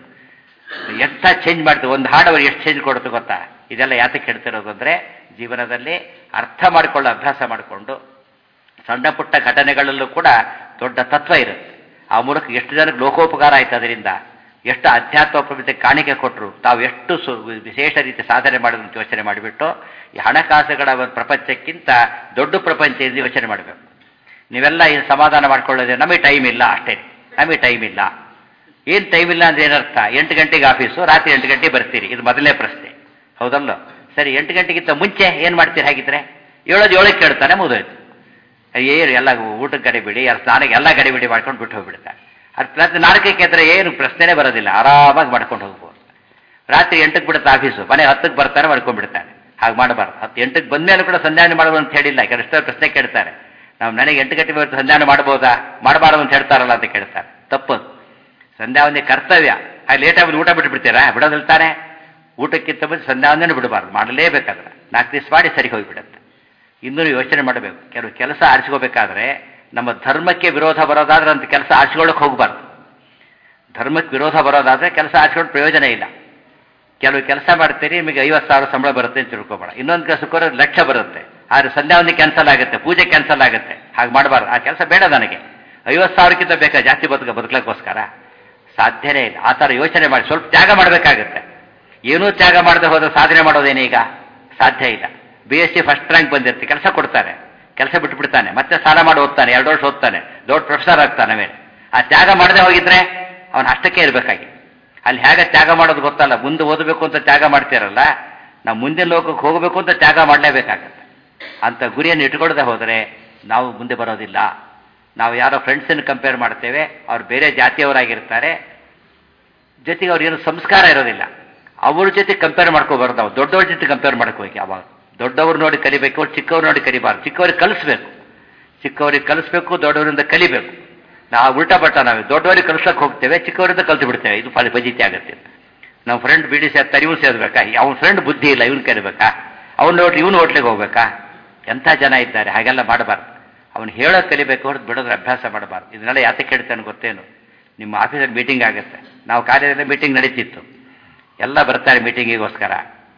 ಎಂಥ ಚೇಂಜ್ ಮಾಡ್ತೀವಿ ಒಂದು ಹಾಡು ಅವ್ರಿಗೆ ಎಷ್ಟು ಚೇಂಜ್ ಕೊಡುತ್ತೆ ಗೊತ್ತಾ ಇದೆಲ್ಲ ಯಾತಕ್ಕೆ ಹೇಳ್ತಿರೋದು ಅಂದರೆ ಜೀವನದಲ್ಲಿ ಅರ್ಥ ಮಾಡಿಕೊಳ್ಳೋ ಅಭ್ಯಾಸ ಮಾಡಿಕೊಂಡು ಸಣ್ಣ ಪುಟ್ಟ ಘಟನೆಗಳಲ್ಲೂ ಕೂಡ ದೊಡ್ಡ ತತ್ವ ಇರುತ್ತೆ ಆ ಮೂಲಕ ಎಷ್ಟು ಜನಕ್ಕೆ ಲೋಕೋಪಕಾರ ಆಯ್ತು ಅದರಿಂದ ಎಷ್ಟು ಅಧ್ಯಾತ್ಮ ಪ್ರವೃತ್ತಿ ಕಾಣಿಕೆ ಕೊಟ್ಟರು ತಾವು ಎಷ್ಟು ಸು ವಿಶೇಷ ರೀತಿ ಸಾಧನೆ ಮಾಡೋದನ್ನು ಯೋಚನೆ ಮಾಡಿಬಿಟ್ಟು ಈ ಹಣಕಾಸುಗಳ ಒಂದು ಪ್ರಪಂಚಕ್ಕಿಂತ ದೊಡ್ಡ ಪ್ರಪಂಚ ಎಂದು ಯೋಚನೆ ಮಾಡಬೇಕು ನೀವೆಲ್ಲ ಈ ಸಮಾಧಾನ ಮಾಡ್ಕೊಳ್ಳೋದೇ ನಮಗೆ ಟೈಮ್ ಇಲ್ಲ ಅಷ್ಟೇ ನಮಗೆ ಟೈಮ್ ಇಲ್ಲ ಏನು ಟೈಮ್ ಇಲ್ಲ ಅಂದ್ರೆ ಏನರ್ಥ ಎಂಟು ಗಂಟೆಗೆ ಆಫೀಸು ರಾತ್ರಿ ಎಂಟು ಗಂಟೆಗೆ ಬರ್ತೀರಿ ಇದು ಮೊದಲನೇ ಪ್ರಶ್ನೆ ಹೌದಲ್ಲ ಸರಿ ಎಂಟು ಗಂಟೆಗಿಂತ ಮುಂಚೆ ಏನು ಮಾಡ್ತೀರಿ ಹಾಗಿದ್ರೆ ಏಳೋದು ಏಳಕ್ಕೆ ಕೇಳ್ತಾನೆ ಮುಗಿದೋಯ್ತು ಏನು ಎಲ್ಲ ಊಟಕ್ಕೆ ಗಡಿಬಿಡಿ ಯಾರು ಸ್ನಾನಕ್ಕೆ ಎಲ್ಲ ಗಡಿಬಿಡಿ ಮಾಡ್ಕೊಂಡು ಬಿಟ್ಟು ಹೋಗ್ಬಿಡ್ತಾರೆ ಅದು ರಾತ್ರಿ ನಾಲ್ಕಕ್ಕೆ ಎದ್ರೆ ಏನು ಪ್ರಶ್ನೆನೇ ಬರೋದಿಲ್ಲ ಆರಾಮಾಗಿ ಮಾಡ್ಕೊಂಡು ಹೋಗ್ಬೋದು ರಾತ್ರಿ ಎಂಟಕ್ಕೆ ಬಿಡುತ್ತೆ ಆಫೀಸು ಮನೆ ಹತ್ತಕ್ಕೆ ಬರ್ತಾನೆ ಮಾಡ್ಕೊಂಡ್ಬಿಡ್ತಾನೆ ಹಾಗೆ ಮಾಡಬಾರ್ದು ಹತ್ತು ಎಂಟಕ್ಕೆ ಬಂದಮೇಲೆ ಕೂಡ ಸಂಧಾನ ಮಾಡೋದು ಅಂತ ಹೇಳಿಲ್ಲ ಕೆಲಸ ಪ್ರಶ್ನೆ ಕೇಳ್ತಾರೆ ನಾವು ನನಗೆ ಎಂಟು ಗಂಟೆ ಬರುತ್ತೆ ಸಂಧಾನ ಮಾಡ್ಬೋದಾ ಮಾಡಬಾರ್ದು ಅಂತ ಹೇಳ್ತಾರಲ್ಲ ಅಂತ ಕೇಳ್ತಾರೆ ತಪ್ಪದು ಸಂಧ್ಯಾವಂದೇ ಕರ್ತವ್ಯ ಆ ಲೇಟಾಗಿ ಊಟ ಬಿಟ್ಬಿಡ್ತೀರಾ ಬಿಡೋದಿಲ್ಲ ತಾನೆ ಊಟಕ್ಕಿಂತ ಮುಂಚೆ ಸಂಧ್ಯಾವಂದನೆ ಬಿಡಬಾರ್ದು ಮಾಡಲೇಬೇಕಾದ್ರೆ ನಾಲ್ಕು ದಿವಸ ಮಾಡಿ ಸರಿ ಹೋಗಿಬಿಡುತ್ತೆ ಇನ್ನೂ ಯೋಚನೆ ಮಾಡಬೇಕು ಕೆಲವು ಕೆಲಸ ಆರಿಸ್ಕೋಬೇಕಾದ್ರೆ ನಮ್ಮ ಧರ್ಮಕ್ಕೆ ವಿರೋಧ ಬರೋದಾದ್ರೆ ಅಂತ ಕೆಲಸ ಆರಿಸ್ಕೊಳ್ಳೋಕೆ ಹೋಗಬಾರ್ದು ಧರ್ಮಕ್ಕೆ ವಿರೋಧ ಬರೋದಾದ್ರೆ ಕೆಲಸ ಆರಿಸ್ಕೊಂಡು ಪ್ರಯೋಜನ ಇಲ್ಲ ಕೆಲವು ಕೆಲಸ ಮಾಡ್ತೀರಿ ನಿಮಗೆ ಐವತ್ತು ಸಾವಿರ ಸಂಬಳ ಬರುತ್ತೆ ಅಂತ ತಿಳ್ಕೊಬೇಡ ಇನ್ನೊಂದು ಕೆಲಸಕ್ಕೋರ ಲಕ್ಷ ಬರುತ್ತೆ ಆದರೆ ಸಂಧ್ಯಾವಂದಿ ಕ್ಯಾನ್ಸಲ್ ಆಗುತ್ತೆ ಪೂಜೆ ಕ್ಯಾನ್ಸಲ್ ಆಗುತ್ತೆ ಹಾಗೆ ಮಾಡಬಾರ್ದು ಆ ಕೆಲಸ ಬೇಡ ನನಗೆ ಐವತ್ತು ಸಾವಿರಕ್ಕಿಂತ ಬೇಕಾ ಜಾಸ್ತಿ ಬದುಕ ಬದುಕಲಿಕ್ಕೋಸ್ಕರ ಸಾಧ್ಯನೇ ಇಲ್ಲ ಆ ಥರ ಯೋಚನೆ ಮಾಡಿ ಸ್ವಲ್ಪ ತ್ಯಾಗ ಮಾಡಬೇಕಾಗುತ್ತೆ ಏನೂ ತ್ಯಾಗ ಮಾಡದೆ ಹೋದ್ರೆ ಸಾಧನೆ ಮಾಡೋದೇನೀಗ ಸಾಧ್ಯ ಇಲ್ಲ B S C first rank ಬಂದಿರ್ತಿ ಕೆಲಸ ಕೊಡ್ತಾರೆ ಕೆಲಸ ಬಿಟ್ಬಿಡ್ತಾನೆ ಮತ್ತೆ ಸಾಲ ಮಾಡಿ ಓದ್ತಾನೆ ಎರಡು ವರ್ಷ ಓದ್ತಾನೆ ದೊಡ್ಡ ಪ್ರೊಫೆಸರ್ ಆಗ್ತಾನೆ ಮೇಲೆ ಆ ತ್ಯಾಗ ಮಾಡದೆ ಹೋಗಿದ್ರೆ ಅವನು ಅಷ್ಟಕ್ಕೆ ಇರಬೇಕಾಗಿ ಅಲ್ಲಿ ಹೇಗೆ ತ್ಯಾಗ ಮಾಡೋದು ಗೊತ್ತಲ್ಲ ಮುಂದೆ ಓದಬೇಕು ಅಂತ ತ್ಯಾಗ ಮಾಡ್ತೀರಲ್ಲ ನಾವು ಮುಂದಿನ ಲೋಕಕ್ಕೆ ಹೋಗಬೇಕು ಅಂತ ತ್ಯಾಗ ಮಾಡಲೇಬೇಕಾಗತ್ತೆ ಅಂತ ಗುರಿಯನ್ನು ಇಟ್ಕೊಳ್ಳದೆ ಹೋದರೆ ನಾವು ಮುಂದೆ ಬರೋದಿಲ್ಲ ನಾವು ಯಾರೋ ಫ್ರೆಂಡ್ಸನ್ನು ಕಂಪೇರ್ ಮಾಡ್ತೇವೆ ಅವ್ರು ಬೇರೆ ಜಾತಿಯವರಾಗಿರ್ತಾರೆ ಜೊತೆಗೆ ಅವ್ರಿಗೇನು ಸಂಸ್ಕಾರ ಇರೋದಿಲ್ಲ ಅವ್ರ ಜೊತೆ ಕಂಪೇರ್ ಮಾಡ್ಕೋಬಾರ್ದು ನಾವು ದೊಡ್ಡವ್ರ ಜೊತೆ ಕಂಪೇರ್ ಮಾಡ್ಕೋಬೇಕು ಯಾವಾಗ ದೊಡ್ಡವ್ರು ನೋಡಿ ಕಲಿಬೇಕು ಚಿಕ್ಕವ್ರು ನೋಡಿ ಕಲಿಬಾರ್ದು ಚಿಕ್ಕವ್ರಿಗೆ ಕಲಿಸ್ಬೇಕು ಚಿಕ್ಕವ್ರಿಗೆ ಕಲಿಸ್ಬೇಕು ದೊಡ್ಡವರಿಂದ ಕಲಿಬೇಕು ನಾವು ಉಲ್ಟಾ ಪಟ್ಟ ನಾವು ದೊಡ್ಡವರಿಗೆ ಕಲಿಸಕ್ಕೆ ಹೋಗ್ತೇವೆ ಚಿಕ್ಕವರಿಂದ ಕಲ್ತು ಬಿಡ್ತೇವೆ ಇದು ಫಲ ಫಜಿತಿ ಆಗುತ್ತೆ ನಮ್ಮ ಫ್ರೆಂಡ್ ಬಿಡಿ ಸೇರ್ತಾರೆ ಇವನು ಸೇರ್ಬೇಕಾ ಅವ್ನ ಫ್ರೆಂಡ್ ಬುದ್ಧಿ ಇಲ್ಲ ಇವನು ಕರಿಬೇಕಾ ಅವ್ನು ನೋಡ್ರಿ ಇವನು ಹೋಟ್ಲಿಗೆ ಹೋಗ್ಬೇಕಾ ಎಂಥ ಜನ ಇದ್ದಾರೆ ಹಾಗೆಲ್ಲ ಮಾಡಬಾರ್ದು ಅವನು ಹೇಳೋಕೆ ಕಲಿಬೇಕು ಹೊರತು ಬಿಡೋದ್ರ ಅಭ್ಯಾಸ ಮಾಡಬಾರ್ದು ಇದನ್ನೆಲ್ಲ ಯಾತಕ್ಕೆ ಹೇಳ್ತಾನೆ ಗೊತ್ತೇನು ನಿಮ್ಮ ಆಫೀಸಲ್ಲಿ ಮೀಟಿಂಗ್ ಆಗುತ್ತೆ ನಾವು ಕಾರ್ಯದಲ್ಲಿ ಮೀಟಿಂಗ್ ನಡೀತಿತ್ತು ಎಲ್ಲ ಬರ್ತಾರೆ ಮೀಟಿಂಗಿಗೋಸ್ಕರ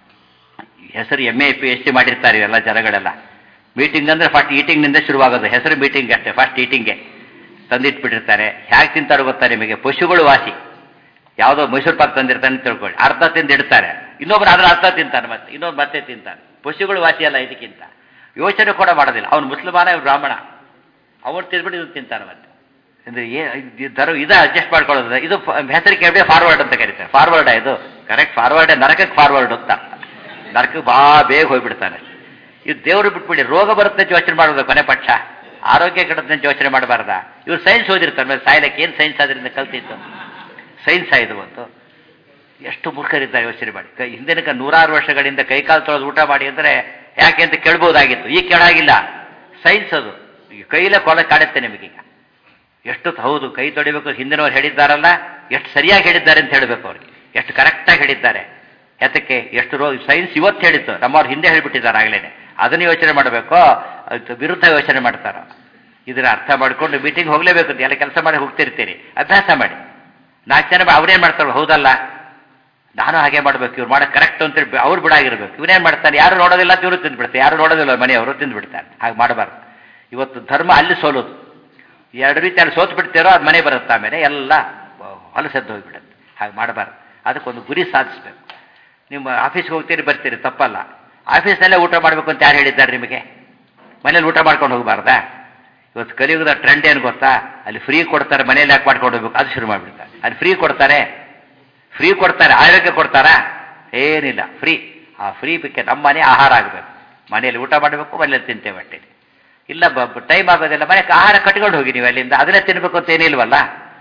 ಹೆಸರು M A P H D ಮಾಡಿರ್ತಾರೆ ಎಲ್ಲ ಜನಗಳೆಲ್ಲ ಮೀಟಿಂಗ್ ಅಂದರೆ ಫಸ್ಟ್ ಈಟಿಂಗ್ನಿಂದ ಶುರುವಾಗೋದು ಹೆಸರು ಮೀಟಿಂಗ್ ಅಷ್ಟೇ ಫಸ್ಟ್ ಈಟಿಂಗ್ಗೆ ತಂದಿಟ್ಬಿಟ್ಟಿರ್ತಾರೆ ಹೇಗೆ ತಿಂತಾರೋ ಗೊತ್ತಾ ನಿಮಗೆ ಪಶುಗಳು ವಾಸಿ ಯಾವುದೋ ಮೈಸೂರು ಪಾಕ್ ತಂದಿರ್ತಾನೆ ತಿಳ್ಕೊಳ್ಳಿ ಅರ್ಧ ತಿಂದು ಇಡ್ತಾರೆ ಇನ್ನೊಬ್ರು ಅದ್ರ ಅರ್ಧ ತಿಂತಾನೆ ಮತ್ತೆ ಇನ್ನೊಬ್ರು ಮತ್ತೆ ತಿಂತಾನೆ ಪಶುಗಳು ವಾಸಿ ಅಲ್ಲ ಇದಕ್ಕಿಂತ ಯೋಚನೆ ಕೂಡ ಮಾಡೋದಿಲ್ಲ ಅವನು ಮುಸ್ಲಿಮಾನ ಇವ್ನು ಬ್ರಾಹ್ಮಣ ಅವನು ತಿಂದ್ಬಿಟ್ಟು ಇವನು ತಿಂತಾನೆ ಮತ್ತೆ ಅಂದರೆ ಏ ದರ ಇದು ಅಡ್ಜಸ್ಟ್ ಮಾಡ್ಕೊಳ್ಳೋದು ಇದು ಹೆಸರು ಕೇಳಿ ಫಾರ್ವರ್ಡ್ ಅಂತ ಕರೀತಾರೆ ಫಾರ್ವರ್ಡ್ ಇದು ಕರೆಕ್ಟ್ ಫಾರ್ವರ್ಡ್ ನರಕಕ್ಕೆ ಫಾರ್ವರ್ಡ್ ಅಂತ ನರಕಕ್ಕೆ ಬಾ ಬೇಗ ಹೋಗ್ಬಿಡ್ತಾನೆ ಇದು ದೇವರು ಬಿಟ್ಬಿಡಿ ರೋಗ ಬರುತ್ತೆ ಅಂತ ಯೋಚನೆ ಮಾಡೋದು ಕೊನೆ ಪಕ್ಷ ಆರೋಗ್ಯ ಕೆಡುತ್ತೆ ಅಂತ ಯೋಚನೆ ಮಾಡಬಾರ್ದ ಇವ್ರು ಸೈನ್ಸ್ ಓದಿರ್ತಾರೆ ಮೇಲೆ ಸಾಯ್ಲಕ್ಕೆ ಏನು ಸೈನ್ಸ್ ಅದರಿಂದ ಕಲ್ತಿತ್ತು ಸೈನ್ಸ್ ಆಯ್ತು ಒಂದು ಎಷ್ಟು ಮೂರ್ಖರಿದ್ದಾರೆ ಯೋಚನೆ ಮಾಡಿ ಕೈ ಹಿಂದಿನ ನೂರಾರು ವರ್ಷಗಳಿಂದ ಕೈಕಾಲು ತೊಳೆದು ಊಟ ಮಾಡಿ ಅಂದರೆ ಯಾಕೆ ಅಂತ ಕೇಳ್ಬೋದಾಗಿತ್ತು ಈಗ ಕೇಳಾಗಿಲ್ಲ ಸೈನ್ಸ್ ಅದು ಈಗ ಕೈಲೇ ಕೊಲ ಕಾಡುತ್ತೆ ನಿಮಗೀಗ ಎಷ್ಟು ಹೌದು ಕೈ ತೊಡಿಬೇಕು ಹಿಂದಿನವ್ರು ಹೇಳಿದ್ದಾರಲ್ಲ ಎಷ್ಟು ಸರಿಯಾಗಿ ಹೇಳಿದ್ದಾರೆ ಅಂತ ಹೇಳಬೇಕು ಅವ್ರಿಗೆ ಎಷ್ಟು ಕರೆಕ್ಟಾಗಿ ಹೇಳಿದ್ದಾರೆ ಯಾತಕ್ಕೆ ಎಷ್ಟು ರೋಗ ಸೈನ್ಸ್ ಇವತ್ತು ಹೇಳಿತ್ತು ನಮ್ಮವ್ರು ಹಿಂದೆ ಹೇಳಿಬಿಟ್ಟಿದ್ದಾರೆ ಆಗಲೇ ಅದನ್ನು ಯೋಚನೆ ಮಾಡಬೇಕೋ ಅದು ವಿರುದ್ಧ ಯೋಚನೆ ಮಾಡ್ತಾರೋ ಇದನ್ನ ಅರ್ಥ ಮಾಡಿಕೊಂಡು ಮೀಟಿಂಗ್ ಹೋಗಲೇಬೇಕು ಅಂತ ಎಲ್ಲ ಕೆಲಸ ಮಾಡಿ ಹೋಗ್ತಿರ್ತೀರಿ ಅಭ್ಯಾಸ ಮಾಡಿ ನಾಲ್ಕು ಜನ ಅವ್ರೇನು ಮಾಡ್ತಾರೆ ಹೌದಲ್ಲ ನಾನು ಹಾಗೆ ಮಾಡಬೇಕು ಇವ್ರು ಮಾಡೋದು ಕರೆಕ್ಟ್ ಅಂತೇಳಿ ಅವ್ರು ಬಿಡಾಗಿರ್ಬೇಕು ಇವನೇನು ಮಾಡ್ತಾನೆ ಯಾರು ನೋಡೋದಿಲ್ಲ ಅಂತ ಇವರು ತಿಂದ್ಬಿಡ್ತಾರೆ ಯಾರು ನೋಡೋದಿಲ್ಲ ಮನೆಯವರು ತಿಂದ್ಬಿಡ್ತಾರೆ ಹಾಗೆ ಮಾಡಬಾರ್ದು ಇವತ್ತು ಧರ್ಮ ಅಲ್ಲಿ ಸೋಲೋದು ಎರಡು ರೀತಿ ಅಲ್ಲಿ ಸೋತು ಬಿಡ್ತೀರೋ ಅದು ಮನೆ ಬರುತ್ತೆ ಆಮೇಲೆ ಎಲ್ಲ ಹೊಲಸೆದ್ದು ಹೋಗಿಬಿಡುತ್ತೆ ಹಾಗೆ ಮಾಡಬಾರ್ದು ಅದಕ್ಕೊಂದು ಗುರಿ ಸಾಧಿಸ್ಬೇಕು ನಿಮ್ಮ ಆಫೀಸ್ಗೆ ಹೋಗ್ತೀರಿ ಬರ್ತೀರಿ ತಪ್ಪಲ್ಲ ಆಫೀಸ್ನಲ್ಲೇ ಊಟ ಮಾಡಬೇಕು ಅಂತ ಯಾರು ಹೇಳಿದ್ದಾರೆ ನಿಮಗೆ ಮನೇಲಿ ಊಟ ಮಾಡ್ಕೊಂಡು ಹೋಗಬಾರ್ದಾ ಇವತ್ತು ಕಲಿಯುಗದ ಟ್ರೆಂಡ್ ಏನು ಗೊತ್ತಾ ಅಲ್ಲಿ ಫ್ರೀ ಕೊಡ್ತಾರೆ ಮನೇಲಿ ಯಾಕೆ ಮಾಡ್ಕೊಂಡು ಹೋಗ್ಬೇಕು ಅದು ಶುರು ಮಾಡಿಬಿಡ್ತಾರೆ ಅಲ್ಲಿ ಫ್ರೀ ಕೊಡ್ತಾರೆ ಫ್ರೀ ಕೊಡ್ತಾರೆ ಆರೋಗ್ಯ ಕೊಡ್ತಾರಾ ಏನಿಲ್ಲ ಫ್ರೀ ಆ ಫ್ರೀ ಬಿಕ್ಕೆ ನಮ್ಮ ಮನೆ ಆಹಾರ ಆಗಬೇಕು ಮನೆಯಲ್ಲಿ ಊಟ ಮಾಡಬೇಕು ಮನೇಲಿ ತಿಂತೇವೆ ಅಷ್ಟೇ ಇಲ್ಲ ಟೈಮ್ ಆಗೋದಿಲ್ಲ ಮನೆಗೆ ಆಹಾರ ಕಟ್ಕೊಂಡು ಹೋಗಿ ನೀವು ಅಲ್ಲಿಂದ ಅದನ್ನೇ ತಿನ್ನಬೇಕು ಅಂತ ಏನಿಲ್ವಲ್ಲ